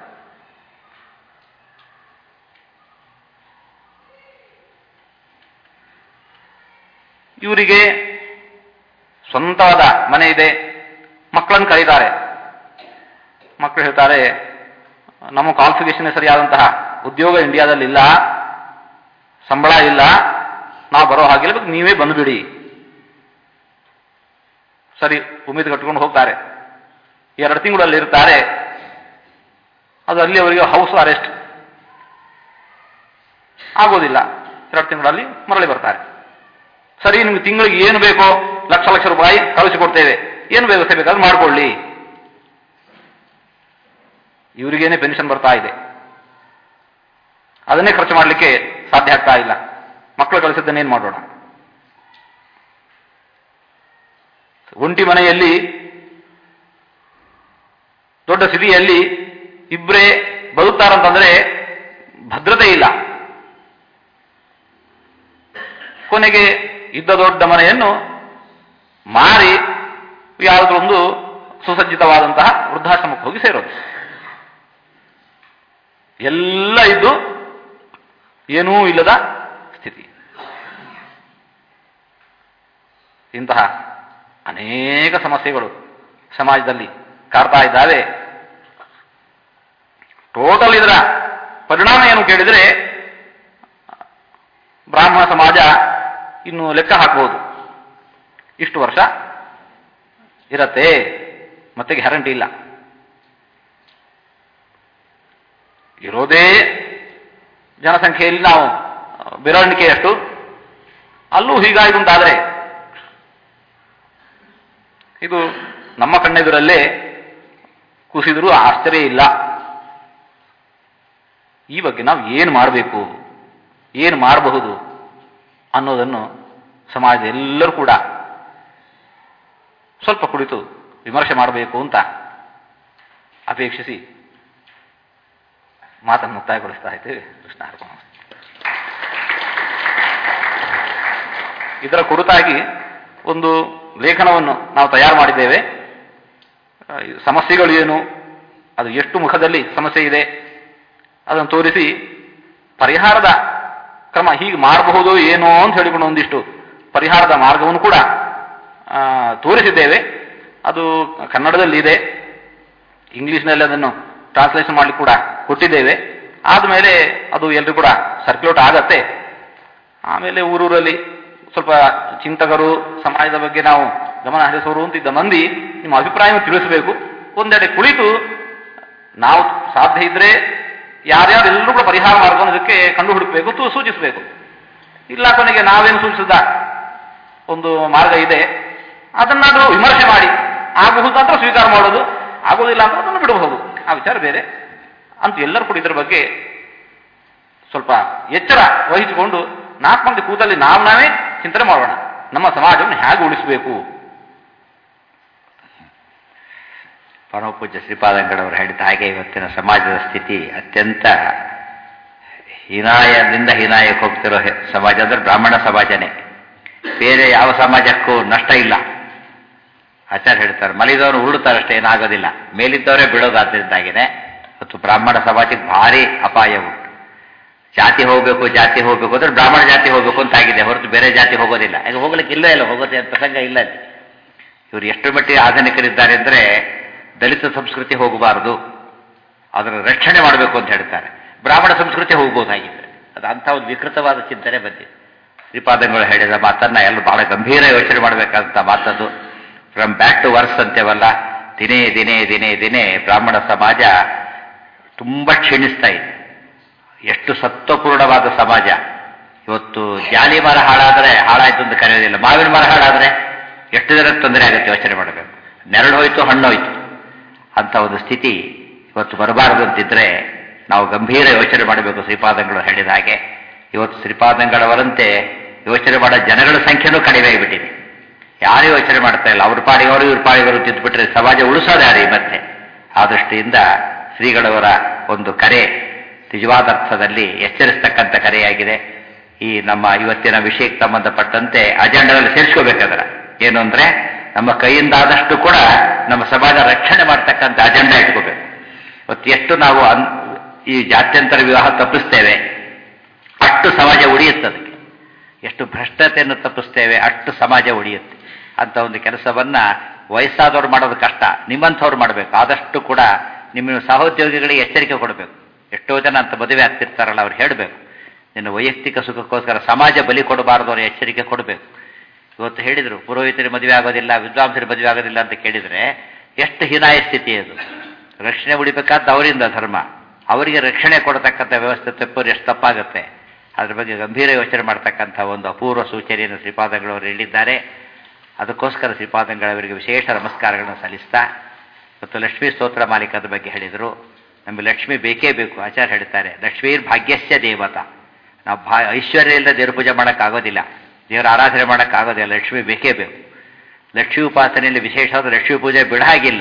ಇವರಿಗೆ ಸ್ವಂತವಾದ ಮನೆ ಇದೆ ಮಕ್ಕಳನ್ನು ಕರೀತಾರೆ ಮಕ್ಕಳು ಹೇಳ್ತಾರೆ ನಮ್ಮ ಕ್ವಾಲಿಫಿಕೇಶನ್ ಸರಿಯಾದಂತಹ ಉದ್ಯೋಗ ಇಂಡಿಯಾದಲ್ಲಿ ಇಲ್ಲ ಸಂಬಳ ಇಲ್ಲ ನಾವು ಬರೋ ಹಾಗಿಲ್ಲ ಬೇಕು ನೀವೇ ಬಂದುಬಿಡಿ ಸರಿ ಉಮೇದು ಕಟ್ಕೊಂಡು ಹೋಗ್ತಾರೆ ಎರಡು ತಿಂಗಳಲ್ಲಿ ಇರ್ತಾರೆ ಅದು ಅಲ್ಲಿ ಅವರಿಗೆ ಹೌಸ್ ಅರೆಸ್ಟ್ ಆಗೋದಿಲ್ಲ ಎರಡು ತಿಂಗಳಲ್ಲಿ ಮರಳಿ ಬರ್ತಾರೆ ಸರಿ ನಿಮ್ಗೆ ತಿಂಗಳಿಗೆ ಏನು ಬೇಕೋ ಲಕ್ಷ ಲಕ್ಷ ರೂಪಾಯಿ ಕಳಿಸಿಕೊಡ್ತೇವೆ ಏನು ವ್ಯವಸ್ಥೆ ಬೇಕಾದ್ರೂ ಮಾಡ್ಕೊಳ್ಳಿ ಇವರಿಗೇನೆ ಪೆನ್ಷನ್ ಬರ್ತಾ ಇದೆ ಅದನ್ನೇ ಖರ್ಚು ಮಾಡಲಿಕ್ಕೆ ಸಾಧ್ಯ ಆಗ್ತಾ ಇಲ್ಲ ಮಕ್ಕಳು ಕಳಿಸಿದ್ದನ್ನೇನು ಮಾಡೋಣ ಒಂಟಿ ಮನೆಯಲ್ಲಿ ದೊಡ್ಡ ಸಿಟಿಯಲ್ಲಿ ಇಬ್ಬರೇ ಬದುಕ್ತಾರಂತಂದ್ರೆ ಭದ್ರತೆ ಇಲ್ಲ ಕೊನೆಗೆ ಇದ್ದ ದೊಡ್ಡ ಮನೆಯನ್ನು ಮಾರಿ ಯಾವುದೊಂದು ಸುಸಜ್ಜಿತವಾದಂತಹ ವೃದ್ಧಾಶ್ರಮಕ್ಕೆ ಹೋಗಿ ಸೇರೋದು ಎಲ್ಲ ಇದ್ದು ಏನೂ ಇಲ್ಲದ ಸ್ಥಿತಿ ಇಂತಹ ಅನೇಕ ಸಮಸ್ಯೆಗಳು ಸಮಾಜದಲ್ಲಿ ಕಾಡ್ತಾ ಇದ್ದಾವೆ ಟೋಟಲ್ ಇದರ ಪರಿಣಾಮ ಏನು ಕೇಳಿದರೆ ಬ್ರಾಹ್ಮಣ ಸಮಾಜ ಇನ್ನು ಲೆಕ್ಕ ಹಾಕಬಹುದು ಇಷ್ಟು ವರ್ಷ ಇರತ್ತೆ ಮತ್ತೆ ಗ್ಯಾರಂಟಿ ಇಲ್ಲ ಇರೋದೇ ಜನಸಂಖ್ಯೆಯಲ್ಲಿ ನಾವು ಬೆರಳಿಕೆಯಷ್ಟು ಅಲ್ಲೂ ಹೀಗಾಯಿತು ಅಂತಾದರೆ ಇದು ನಮ್ಮ ಕಣ್ಣೆದುರಲ್ಲೇ ಕುಸಿದರೂ ಆಶ್ಚರ್ಯ ಇಲ್ಲ ಈ ಬಗ್ಗೆ ನಾವು ಏನು ಮಾಡಬೇಕು ಏನು ಮಾಡಬಹುದು ಅನ್ನೋದನ್ನು ಸಮಾಜದ ಎಲ್ಲರೂ ಕೂಡ ಸ್ವಲ್ಪ ಕುಳಿತು ವಿಮರ್ಶೆ ಮಾಡಬೇಕು ಅಂತ ಅಪೇಕ್ಷಿಸಿ ಮಾತನ್ನು ಮುಕ್ತಾಯಗೊಳಿಸ್ತಾ ಇದ್ದೇವೆ ಕೃಷ್ಣ ಅರ್ಪಣ ಇದರ ಕುರಿತಾಗಿ ಒಂದು ಲೇಖನವನ್ನು ನಾವು ತಯಾರು ಮಾಡಿದ್ದೇವೆ ಆ, ಈ ಸಮಸ್ಯೆಗಳು ಏನು ಅದು ಎಷ್ಟು ಮುಖದಲ್ಲಿ ಸಮಸ್ಯೆ ಇದೆ ಅದನ್ನು ತೋರಿಸಿ ಪರಿಹಾರದ ಕ್ರಮ ಹೀಗೆ ಮಾಡಬಹುದು ಏನೋ ಅಂತ ಹೇಳಿಕೊಂಡು ಒಂದಿಷ್ಟು ಪರಿಹಾರದ ಮಾರ್ಗವನ್ನು ಕೂಡ ಆ, ತೋರಿಸಿದ್ದೇವೆ ಅದು ಕನ್ನಡದಲ್ಲಿ ಇದೆ ಇಂಗ್ಲಿಷ್ನಲ್ಲಿ ಅದನ್ನು ಟ್ರಾನ್ಸ್ಲೇಷನ್ ಮಾಡಲಿಕ್ಕೆ ಕೂಡ ಕೊಟ್ಟಿದ್ದೇವೆ ಆದಮೇಲೆ ಅದು ಎಲ್ರಿಗೂ ಕೂಡ ಸರ್ಕ್ಯುಲೇಟ್ ಆಗತ್ತೆ ಆಮೇಲೆ ಊರೂರಲ್ಲಿ ಸ್ವಲ್ಪ ಚಿಂತಕರು ಸಮಾಜದ ಬಗ್ಗೆ ನಾವು ಗಮನ ಹರಿಸೋರು ಅಂತಿದ್ದ ಮಂದಿ ನಿಮ್ಮ ಅಭಿಪ್ರಾಯವನ್ನು ತಿಳಿಸಬೇಕು ಒಂದೆಡೆ ಕುಳಿತು ನಾವು ಸಾಧ್ಯ ಇದ್ರೆ ಯಾರ್ಯಾರು ಎಲ್ಲರೂ ಕೂಡ ಪರಿಹಾರ ಮಾರ್ಗವನ್ನು ಇದಕ್ಕೆ ಕಂಡು ಹುಡುಕಬೇಕು ತು- ಸೂಚಿಸಬೇಕು ಇಲ್ಲ ಕೊನೆಗೆ ನಾವೇನು ಸೂಚಿಸಿದ ಒಂದು ಮಾರ್ಗ ಇದೆ ಅದನ್ನಾದರೂ ವಿಮರ್ಶೆ ಮಾಡಿ ಆಗಬಹುದಂತ ಸ್ವೀಕಾರ ಮಾಡೋದು ಆಗೋದಿಲ್ಲ ಅಂತ ಅದನ್ನು ಬಿಡಬಹುದು ಆ ವಿಚಾರ ಬೇರೆ ಅಂತೂ ಎಲ್ಲರೂ ಕೂಡ ಇದರ ಬಗ್ಗೆ ಸ್ವಲ್ಪ ಎಚ್ಚರ ವಹಿಸಿಕೊಂಡು ನಾಲ್ಕು ಮಂದಿ ಕೂತಲ್ಲಿ ನಾವು ನಾವೇ ಚಿಂತನೆ ಮಾಡೋಣ ನಮ್ಮ ಸಮಾಜವನ್ನು ಹೇಗೆ ಉಳಿಸಬೇಕು ಪರಮಪೂಜ್ಯ ಶ್ರೀಪಾದಂಗಳವರು ಹೇಳಿದ ಹಾಗೆ ಇವತ್ತಿನ ಸಮಾಜದ ಸ್ಥಿತಿ ಅತ್ಯಂತ ಹೀನಾಯದಿಂದ ಹೀನಾಯಕ್ಕೆ ಹೋಗ್ತಿರೋ ಹೆ- ಸಮಾಜ ಅಂದ್ರೆ ಬ್ರಾಹ್ಮಣ ಸಮಾಜನೇ ಬೇರೆ ಯಾವ ಸಮಾಜಕ್ಕೂ ನಷ್ಟ ಇಲ್ಲ ಆಚಾರ್ಯ ಹೇಳ್ತಾರೆ ಮಲಿದವರು ಉರುಳುತ್ತಾರಷ್ಟೇ ಏನಾಗೋದಿಲ್ಲ ಮೇಲಿದ್ದವರೇ ಬೀಳೋದಾದ್ದರಿಂದಾಗಿದೆ ಮತ್ತು ಬ್ರಾಹ್ಮಣ ಸಮಾಜಕ್ಕೆ ಭಾರಿ ಅಪಾಯ ಉಂಟು ಜಾತಿ ಹೋಗಬೇಕು ಜಾತಿ ಹೋಗಬೇಕು ಅಂದ್ರೆ ಬ್ರಾಹ್ಮಣ ಜಾತಿ ಹೋಗಬೇಕು ಅಂತ ಆಗಿದೆ ಹೊರತು ಬೇರೆ ಜಾತಿ ಹೋಗೋದಿಲ್ಲ ಈಗ ಹೋಗ್ಲಿಕ್ಕೆ ಇಲ್ಲ ಇಲ್ಲ ಹೋಗೋದೇ ಅಂತ ಪ್ರಸಂಗ ಇಲ್ಲ ಅಲ್ಲಿ ಇವರು ಎಷ್ಟು ಮಟ್ಟಿಗೆ ಆಧುನಿಕರಿದ್ದಾರೆ ಅಂದ್ರೆ ದಲಿತ ಸಂಸ್ಕೃತಿ ಹೋಗಬಾರದು ಅದರ ರಕ್ಷಣೆ ಮಾಡಬೇಕು ಅಂತ ಹೇಳ್ತಾರೆ ಬ್ರಾಹ್ಮಣ ಸಂಸ್ಕೃತಿ ಹೋಗ್ಬೋದಾಗಿದ್ರೆ ಅದು ಅಂಥ ಒಂದು ವಿಕೃತವಾದ ಚಿಂತನೆ ಬಂದಿದೆ ಶ್ರೀಪಾದಂಗಳು ಹೇಳಿದ ಮಾತನ್ನ ಎಲ್ಲ ಬಹಳ ಗಂಭೀರ ಯೋಚನೆ ಮಾಡಬೇಕಾದಂಥ ಮಾತದು ಫ್ರಮ್ ಬ್ಯಾಕ್ ಟು ವರ್ಸ್ ಅಂತೇವಲ್ಲ ದಿನೇ ದಿನೇ ದಿನೇ ದಿನೇ ಬ್ರಾಹ್ಮಣ ಸಮಾಜ ತುಂಬ ಕ್ಷೀಣಿಸ್ತಾ ಇದೆ ಎಷ್ಟು ಸತ್ವಪೂರ್ಣವಾದ ಸಮಾಜ ಇವತ್ತು ಜಾಲಿ ಮರ ಹಾಳಾದರೆ ಹಾಳಾಯ್ತು ಅಂತ ಕರೆಯೋದಿಲ್ಲ ಮಾವಿನ ಮರ ಹಾಳಾದರೆ ಎಷ್ಟು ಜನಕ್ಕೆ ತೊಂದರೆ ಆಗುತ್ತೆ ಯೋಚನೆ ಮಾಡಬೇಕು ನೆರಳು ಹೋಯ್ತು ಹಣ್ಣು ಹೋಯ್ತು ಅಂತ ಒಂದು ಸ್ಥಿತಿ ಇವತ್ತು ಬರಬಾರದು ಅಂತಿದ್ರೆ ನಾವು ಗಂಭೀರ ಯೋಚನೆ ಮಾಡಬೇಕು ಶ್ರೀಪಾದಂಗಳು ಹೇಳಿದ ಹಾಗೆ ಇವತ್ತು ಶ್ರೀಪಾದಂಗಳವರಂತೆ ಯೋಚನೆ ಮಾಡೋ ಜನಗಳ ಸಂಖ್ಯೆನೂ ಕಡಿಮೆ ಆಗಿಬಿಟ್ಟಿದೆ ಯಾರು ಯೋಚನೆ ಮಾಡ್ತಾ ಇಲ್ಲ ಅವ್ರ ಪಾಡಿಗವರು ಇವ್ರ ಪಾಡಿಗವರು ತಿದ್ದುಬಿಟ್ರೆ ಸಮಾಜ ಉಳಿಸೋದು ಯಾರು ಈ ಮತ್ತೆ ಆ ದೃಷ್ಟಿಯಿಂದ ಶ್ರೀಗಳವರ ಒಂದು ಕರೆ ನಿಜವಾದ ಅರ್ಥದಲ್ಲಿ ಎಚ್ಚರಿಸ್ತಕ್ಕಂಥ ಕರೆಯಾಗಿದೆ ಈ ನಮ್ಮ ಇವತ್ತಿನ ವಿಷಯಕ್ಕೆ ಸಂಬಂಧಪಟ್ಟಂತೆ ಅಜೆಂಡಾದಲ್ಲಿ ಸೇರಿಸ್ಕೋಬೇಕಾದ್ರೆ ಏನು ಅಂದ್ರೆ ನಮ್ಮ ಕೈಯಿಂದಾದಷ್ಟು ಕೂಡ ನಮ್ಮ ಸಮಾಜ ರಕ್ಷಣೆ ಮಾಡ್ತಕ್ಕಂಥ ಅಜೆಂಡಾ ಇಟ್ಕೋಬೇಕು ಇವತ್ತು ಎಷ್ಟು ನಾವು ಅನ್- ಈ ಜಾತ್ಯಂತರ ವಿವಾಹ ತಪ್ಪಿಸ್ತೇವೆ ಅಷ್ಟು ಸಮಾಜ ಉಳಿಯುತ್ತೆ ಅದಕ್ಕೆ ಎಷ್ಟು ಭ್ರಷ್ಟತೆಯನ್ನು ತಪ್ಪಿಸ್ತೇವೆ ಅಷ್ಟು ಸಮಾಜ ಉಳಿಯುತ್ತೆ ಅಂತ ಒಂದು ಕೆಲಸವನ್ನ ವಯಸ್ಸಾದವ್ರು ಮಾಡೋದು ಕಷ್ಟ ನಿಮ್ಮಂಥವ್ರು ಮಾಡಬೇಕು ಆದಷ್ಟು ಕೂಡ ನಿಮ್ಮ ಸಹೋದ್ಯೋಗಿಗಳಿಗೆ ಎಚ್ಚರಿಕೆ ಕೊಡಬೇಕು ಎಷ್ಟೋ ಜನ ಅಂತ ಮದುವೆ ಆಗ್ತಿರ್ತಾರಲ್ಲ ಅವ್ರು ಹೇಳಬೇಕು ನಿನ್ನ ವೈಯಕ್ತಿಕ ಸುಖಕ್ಕೋಸ್ಕರ ಸಮಾಜ ಬಲಿ ಕೊಡಬಾರದು ಅನ್ನೋ ಎಚ್ಚರಿಕೆ ಕೊಡಬೇಕು ಇವತ್ತು ಹೇಳಿದರು ಪುರೋಹಿತರಿಗೆ ಮದುವೆ ಆಗೋದಿಲ್ಲ ವಿದ್ವಾಂಸರಿಗೆ ಮದುವೆ ಆಗೋದಿಲ್ಲ ಅಂತ ಕೇಳಿದರೆ ಎಷ್ಟು ಹೀನಾಯ ಸ್ಥಿತಿ ಅದು ರಕ್ಷಣೆ ಉಳಿಬೇಕಾದ ಅವರಿಂದ ಧರ್ಮ ಅವರಿಗೆ ರಕ್ಷಣೆ ಕೊಡತಕ್ಕಂಥ ವ್ಯವಸ್ಥೆ ತಪ್ಪೋರು ಎಷ್ಟು ತಪ್ಪಾಗುತ್ತೆ ಅದ್ರ ಬಗ್ಗೆ ಗಂಭೀರ ಯೋಚನೆ ಮಾಡ್ತಕ್ಕಂಥ ಒಂದು ಅಪೂರ್ವ ಸೂಚನೆಯನ್ನು ಶ್ರೀಪಾದಂಗಳವರು ಹೇಳಿದ್ದಾರೆ ಅದಕ್ಕೋಸ್ಕರ ಶ್ರೀಪಾದಂಗಳವರಿಗೆ ವಿಶೇಷ ನಮಸ್ಕಾರಗಳನ್ನು ಸಲ್ಲಿಸ್ತಾ ಮತ್ತು ಲಕ್ಷ್ಮೀ ಸ್ತೋತ್ರ ಮಾಲೀಕದ ಬಗ್ಗೆ ಹೇಳಿದರು ನಮಗೆ ಲಕ್ಷ್ಮಿ ಬೇಕೇ ಬೇಕು ಆಚಾರ್ಯ ಹೇಳ್ತಾರೆ ಲಕ್ಷ್ಮೀರ್ ಭಾಗ್ಯಸ್ಯ ದೇವತಾ ನಾವು ಭಾ ಐಶ್ವರ್ಯ ಇಲ್ಲದೆ ದೇವ್ರ ಪೂಜೆ ಮಾಡೋಕ್ಕಾಗೋದಿಲ್ಲ ದೇವರ ಆರಾಧನೆ ಮಾಡೋಕ್ಕಾಗೋದಿಲ್ಲ ಲಕ್ಷ್ಮಿ ಬೇಕೇ ಬೇಕು ಲಕ್ಷ್ಮೀ ಉಪಾಸನೆಯಲ್ಲಿ ವಿಶೇಷವಾದ ಲಕ್ಷ್ಮೀ ಪೂಜೆ ಬಿಡಾಗಿಲ್ಲ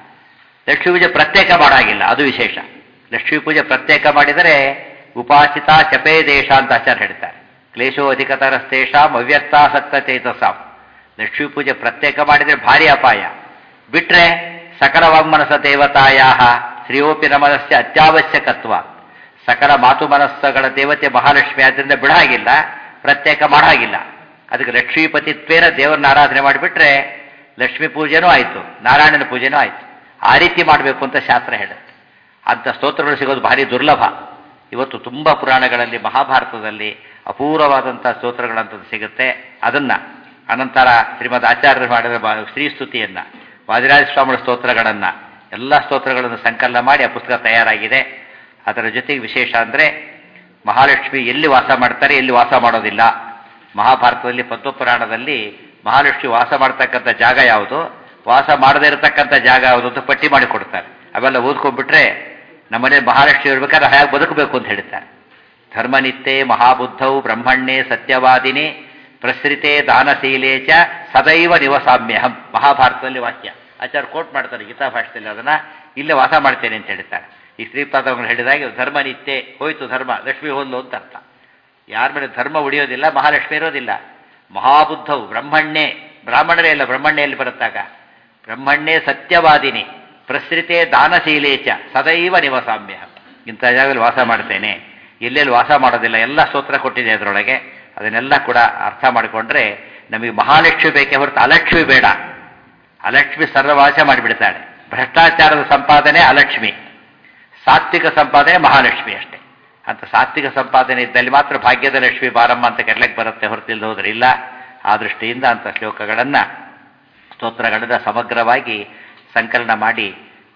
ಲಕ್ಷ್ಮೀ ಪೂಜೆ ಪ್ರತ್ಯೇಕ ಮಾಡಾಗಿಲ್ಲ ಅದು ವಿಶೇಷ ಲಕ್ಷ್ಮೀ ಪೂಜೆ ಪ್ರತ್ಯೇಕ ಮಾಡಿದರೆ ಉಪಾಸಿತ ಚಪೇ ದೇಶ ಅಂತ ಆಚಾರ್ಯ ಹೇಳ್ತಾರೆ ಕ್ಲೇಶೋ ಅಧಿಕತರಸ್ತೇಷಾಂ ಅವ್ಯಕ್ತಾಸಕ್ತ ಚೇತಸಾಂ ಲಕ್ಷ್ಮೀ ಪೂಜೆ ಪ್ರತ್ಯೇಕ ಮಾಡಿದರೆ ಭಾರಿ ಅಪಾಯ ಬಿಟ್ರೆ ಸಕಲ ವಾಗ್ಮನಸ ದೇವತಾಯ ಶ್ರೀಯೋಪಿ ನಮನಸ್ಯ ಅತ್ಯಾವಶ್ಯಕತ್ವ ಸಕಲ ಮಾತು ಮನಸ್ಸುಗಳ ದೇವತೆ ಮಹಾಲಕ್ಷ್ಮಿ ಆದ್ದರಿಂದ ಬಿಡಾಗಿಲ್ಲ ಪ್ರತ್ಯೇಕ ಮಾಡಾಗಿಲ್ಲ ಅದಕ್ಕೆ ಲಕ್ಷ್ಮೀಪತಿತ್ವೇನ ದೇವರನ್ನ ಆರಾಧನೆ ಮಾಡಿಬಿಟ್ರೆ ಲಕ್ಷ್ಮೀ ಪೂಜೆನೂ ಆಯಿತು ನಾರಾಯಣನ ಪೂಜೆನೂ ಆಯಿತು ಆ ರೀತಿ ಮಾಡಬೇಕು ಅಂತ ಶಾಸ್ತ್ರ ಹೇಳುತ್ತೆ ಅಂಥ ಸ್ತೋತ್ರಗಳು ಸಿಗೋದು ಭಾರಿ ದುರ್ಲಭ ಇವತ್ತು ತುಂಬ ಪುರಾಣಗಳಲ್ಲಿ ಮಹಾಭಾರತದಲ್ಲಿ ಅಪೂರ್ವವಾದಂಥ ಸ್ತೋತ್ರಗಳಂಥದ್ದು ಸಿಗುತ್ತೆ ಅದನ್ನ ಅನಂತರ ಶ್ರೀಮದ್ ಆಚಾರ್ಯರು ಮಾಡಿದ ಬಾ- ಶ್ರೀಸ್ತುತಿಯನ್ನ ವಾದಿರಾಜ ಸ್ವಾಮಿಗಳ ಸ್ತೋತ್ರಗಳನ್ನ ಎಲ್ಲ ಸ್ತೋತ್ರಗಳನ್ನು ಸಂಕಲನ ಮಾಡಿ ಆ ಪುಸ್ತಕ ತಯಾರಾಗಿದೆ ಅದರ ಜೊತೆಗೆ ವಿಶೇಷ ಅಂದರೆ ಮಹಾಲಕ್ಷ್ಮಿ ಎಲ್ಲಿ ವಾಸ ಮಾಡ್ತಾರೆ ಎಲ್ಲಿ ವಾಸ ಮಾಡೋದಿಲ್ಲ ಮಹಾಭಾರತದಲ್ಲಿ ಪದ್ಮಪುರಾಣದಲ್ಲಿ ಮಹಾಲಕ್ಷ್ಮಿ ವಾಸ ಮಾಡ್ತಕ್ಕಂಥ ಜಾಗ ಯಾವುದು ವಾಸ ಮಾಡದೇ ಇರತಕ್ಕಂಥ ಜಾಗ ಯಾವುದು ಅಂತ ಪಟ್ಟಿ ಮಾಡಿ ಕೊಡ್ತಾರೆ ಅವೆಲ್ಲ ಓದ್ಕೊಂಡ್ಬಿಟ್ರೆ ನಮ್ಮನೆ ಮಹಾಲಕ್ಷ್ಮಿ ಇರ್ಬೇಕಾದ್ರೆ ಹೇಗೆ ಬದುಕಬೇಕು ಅಂತ ಹೇಳ್ತಾರೆ ಧರ್ಮನಿತ್ಯೆ ಮಹಾಬುದ್ಧೌ ಬ್ರಹ್ಮಣ್ಯೇ ಸತ್ಯವಾದಿನಿ ಪ್ರಸೃತೆ ದಾನಶೀಲೇ ಚ ಸದೈವ ನಿವಸಾಮ್ಯಹಂ ಮಹಾಭಾರತದಲ್ಲಿ ವಾಕ್ಯ ಆಚಾರ್ಯ ಕೋಟ್ ಮಾಡ್ತಾರೆ ಗೀತಾ ಭಾಷೆಯಲ್ಲಿ ಅದನ್ನ ಇಲ್ಲೇ ವಾಸ ಮಾಡ್ತೇನೆ ಅಂತ ಹೇಳ್ತಾರೆ ಈ ಶ್ರೀಪಾದಗಳು ಹೇಳಿದಾಗೆ ಧರ್ಮ ನಿತ್ಯೆ ಹೋಯ್ತು ಧರ್ಮ ಲಕ್ಷ್ಮಿ ಹೋದ್ಲು ಅಂತ ಅರ್ಥ ಯಾರ ಮೇಲೆ ಧರ್ಮ ಉಳಿಯೋದಿಲ್ಲ ಮಹಾಲಕ್ಷ್ಮಿ ಇರೋದಿಲ್ಲ ಮಹಾಬುದ್ಧವು ಬ್ರಹ್ಮಣ್ಯೇ ಬ್ರಾಹ್ಮಣರೇ ಇಲ್ಲ ಬ್ರಹ್ಮಣ್ಯಲ್ಲಿ ಬರುತ್ತಾಗ ಬ್ರಹ್ಮಣ್ಯೇ ಸತ್ಯವಾದಿನಿ ಪ್ರಸೃತೆ ದಾನಶೀಲೇ ಚ ಸದೈವ ನಿವಸಾಮ್ಯ ಇಂಥ ಜಾಗದಲ್ಲಿ ವಾಸ ಮಾಡ್ತೇನೆ ಎಲ್ಲೆಲ್ಲಿ ವಾಸ ಮಾಡೋದಿಲ್ಲ ಎಲ್ಲ ಸ್ತೋತ್ರ ಕೊಟ್ಟಿದೆ ಅದರೊಳಗೆ ಅದನ್ನೆಲ್ಲ ಕೂಡ ಅರ್ಥ ಮಾಡಿಕೊಂಡ್ರೆ ನಮಗೆ ಮಹಾಲಕ್ಷ್ಮಿ ಬೇಕೇ ಹೊರತು ಅಲಕ್ಷ್ಮಿ ಬೇಡ ಅಲಕ್ಷ್ಮಿ ಸರ್ವವಾಸ ಮಾಡಿಬಿಡ್ತಾಳೆ ಭ್ರಷ್ಟಾಚಾರದ ಸಂಪಾದನೆ ಅಲಕ್ಷ್ಮಿ ಸಾತ್ವಿಕ ಸಂಪಾದನೆ ಮಹಾಲಕ್ಷ್ಮಿ ಅಷ್ಟೇ ಅಂತ ಸಾತ್ವಿಕ ಸಂಪಾದನೆ ಇದ್ದಲ್ಲಿ ಮಾತ್ರ ಭಾಗ್ಯದ ಲಕ್ಷ್ಮಿ ಬಾರಮ್ಮ ಅಂತ ಕರ್ಲಕ್ಕೆ ಬರುತ್ತೆ ಹೊರತಿಲ್ದ ಹೋದ್ರೆ ಇಲ್ಲ ಆ ದೃಷ್ಟಿಯಿಂದ ಅಂತ ಶ್ಲೋಕಗಳನ್ನು ಸ್ತೋತ್ರಗಳನ್ನ ಸಮಗ್ರವಾಗಿ ಸಂಕಲನ ಮಾಡಿ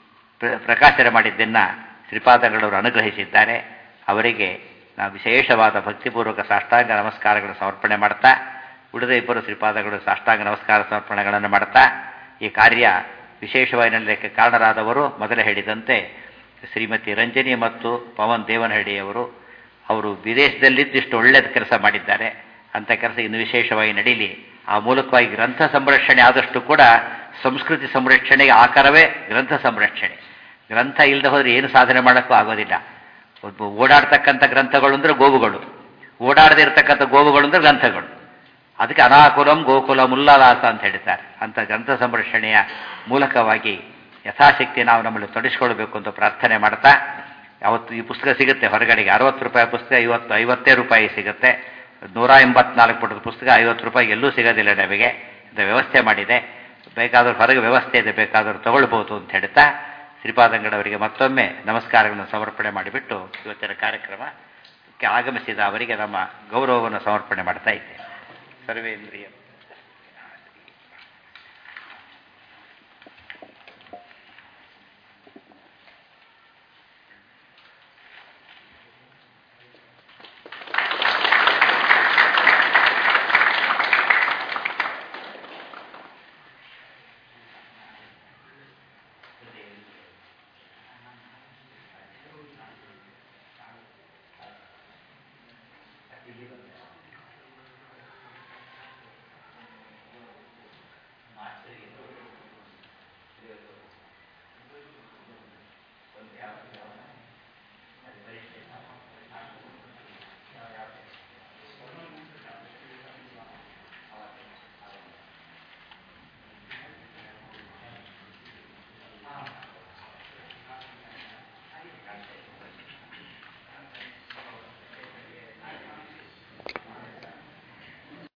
ಪ್ರ- ಪ್ರಕಾಶನ ಮಾಡಿದ್ದನ್ನು ಶ್ರೀಪಾದಗಳವರು ಅನುಗ್ರಹಿಸಿದ್ದಾರೆ ಅವರಿಗೆ ನಾವು ವಿಶೇಷವಾದ ಭಕ್ತಿಪೂರ್ವಕ ಸಾಷ್ಟಾಂಗ ನಮಸ್ಕಾರಗಳನ್ನು ಸಮರ್ಪಣೆ ಮಾಡ್ತಾ ಉಳಿದ ಇಬ್ಬರು ಶ್ರೀಪಾದಗಳು ಸಾಷ್ಟಾಂಗ ನಮಸ್ಕಾರ ಸಮರ್ಪಣೆಗಳನ್ನು ಮಾಡ್ತಾ ಈ ಕಾರ್ಯ ವಿಶೇಷವಾಗಿ ನಡೆಯಲಿಕ್ಕೆ ಕಾರಣರಾದವರು ಮೊದಲೇ ಹೇಳಿದಂತೆ ಶ್ರೀಮತಿ ರಂಜನಿ ಮತ್ತು ಪವನ್ ದೇವನಹಳ್ಳಿಯವರು ಅವರು ವಿದೇಶದಲ್ಲಿದ್ದು ಇಷ್ಟು ಒಳ್ಳೆಯದು ಕೆಲಸ ಮಾಡಿದ್ದಾರೆ ಅಂಥ ಕೆಲಸ ಇನ್ನು ವಿಶೇಷವಾಗಿ ನಡೀಲಿ ಆ ಮೂಲಕವಾಗಿ ಗ್ರಂಥ ಸಂರಕ್ಷಣೆ ಆದಷ್ಟು ಕೂಡ ಸಂಸ್ಕೃತಿ ಸಂರಕ್ಷಣೆಗೆ ಆಕಾರವೇ ಗ್ರಂಥ ಸಂರಕ್ಷಣೆ ಗ್ರಂಥ ಇಲ್ಲದೆ ಹೋದರೆ ಏನು ಸಾಧನೆ ಮಾಡೋಕ್ಕೂ ಆಗೋದಿಲ್ಲ ಒಬ್ಬ ಓಡಾಡ್ತಕ್ಕಂಥ ಗ್ರಂಥಗಳು ಅಂದರೆ ಗೋವುಗಳು ಓಡಾಡದೇ ಇರತಕ್ಕಂಥ ಗೋವುಗಳು ಅಂದರೆ ಗ್ರಂಥಗಳು ಅದಕ್ಕೆ ಅನಾಕುಲಂ ಗೋಕುಲಂ ಉಲ್ಲಾಲಾಸ ಅಂತ ಹೇಳ್ತಾರೆ ಅಂಥ ಗ್ರಂಥ ಸಂರಕ್ಷಣೆಯ ಮೂಲಕವಾಗಿ ಯಥಾಶಕ್ತಿ ನಾವು ನಮ್ಮಲ್ಲಿ ತೊಡಗಿಸ್ಕೊಳ್ಬೇಕು ಅಂತ ಪ್ರಾರ್ಥನೆ ಮಾಡ್ತಾ ಅವತ್ತು ಈ ಪುಸ್ತಕ ಸಿಗುತ್ತೆ ಹೊರಗಡೆಗೆ ಅರವತ್ತು ರೂಪಾಯಿ ಪುಸ್ತಕ ಇವತ್ತು ಐವತ್ತೇ ರೂಪಾಯಿ ಸಿಗುತ್ತೆ ನೂರ ಎಂಬತ್ನಾಲ್ಕು ಪುಟದ ಪುಸ್ತಕ ಐವತ್ತು ರೂಪಾಯಿ ಎಲ್ಲೂ ಸಿಗೋದಿಲ್ಲ ನಮಗೆ ಇಂಥ ವ್ಯವಸ್ಥೆ ಮಾಡಿದೆ ಬೇಕಾದರೂ ಹೊರಗೆ ವ್ಯವಸ್ಥೆ ಇದೆ ಬೇಕಾದರೂ ತಗೊಳ್ಬೋದು ಅಂತ ಹೇಳ್ತಾ ಶ್ರೀಪಾದಂಗಡವರಿಗೆ ಮತ್ತೊಮ್ಮೆ ನಮಸ್ಕಾರಗಳನ್ನು ಸಮರ್ಪಣೆ ಮಾಡಿಬಿಟ್ಟು ಇವತ್ತಿನ ಕಾರ್ಯಕ್ರಮಕ್ಕೆ ಆಗಮಿಸಿದ ಅವರಿಗೆ ನಮ್ಮ ಗೌರವವನ್ನು ಸಮರ್ಪಣೆ ಮಾಡ್ತಾ ಇದ್ದೇವೆ ಸರ್ವೇಂದ್ರಿಯ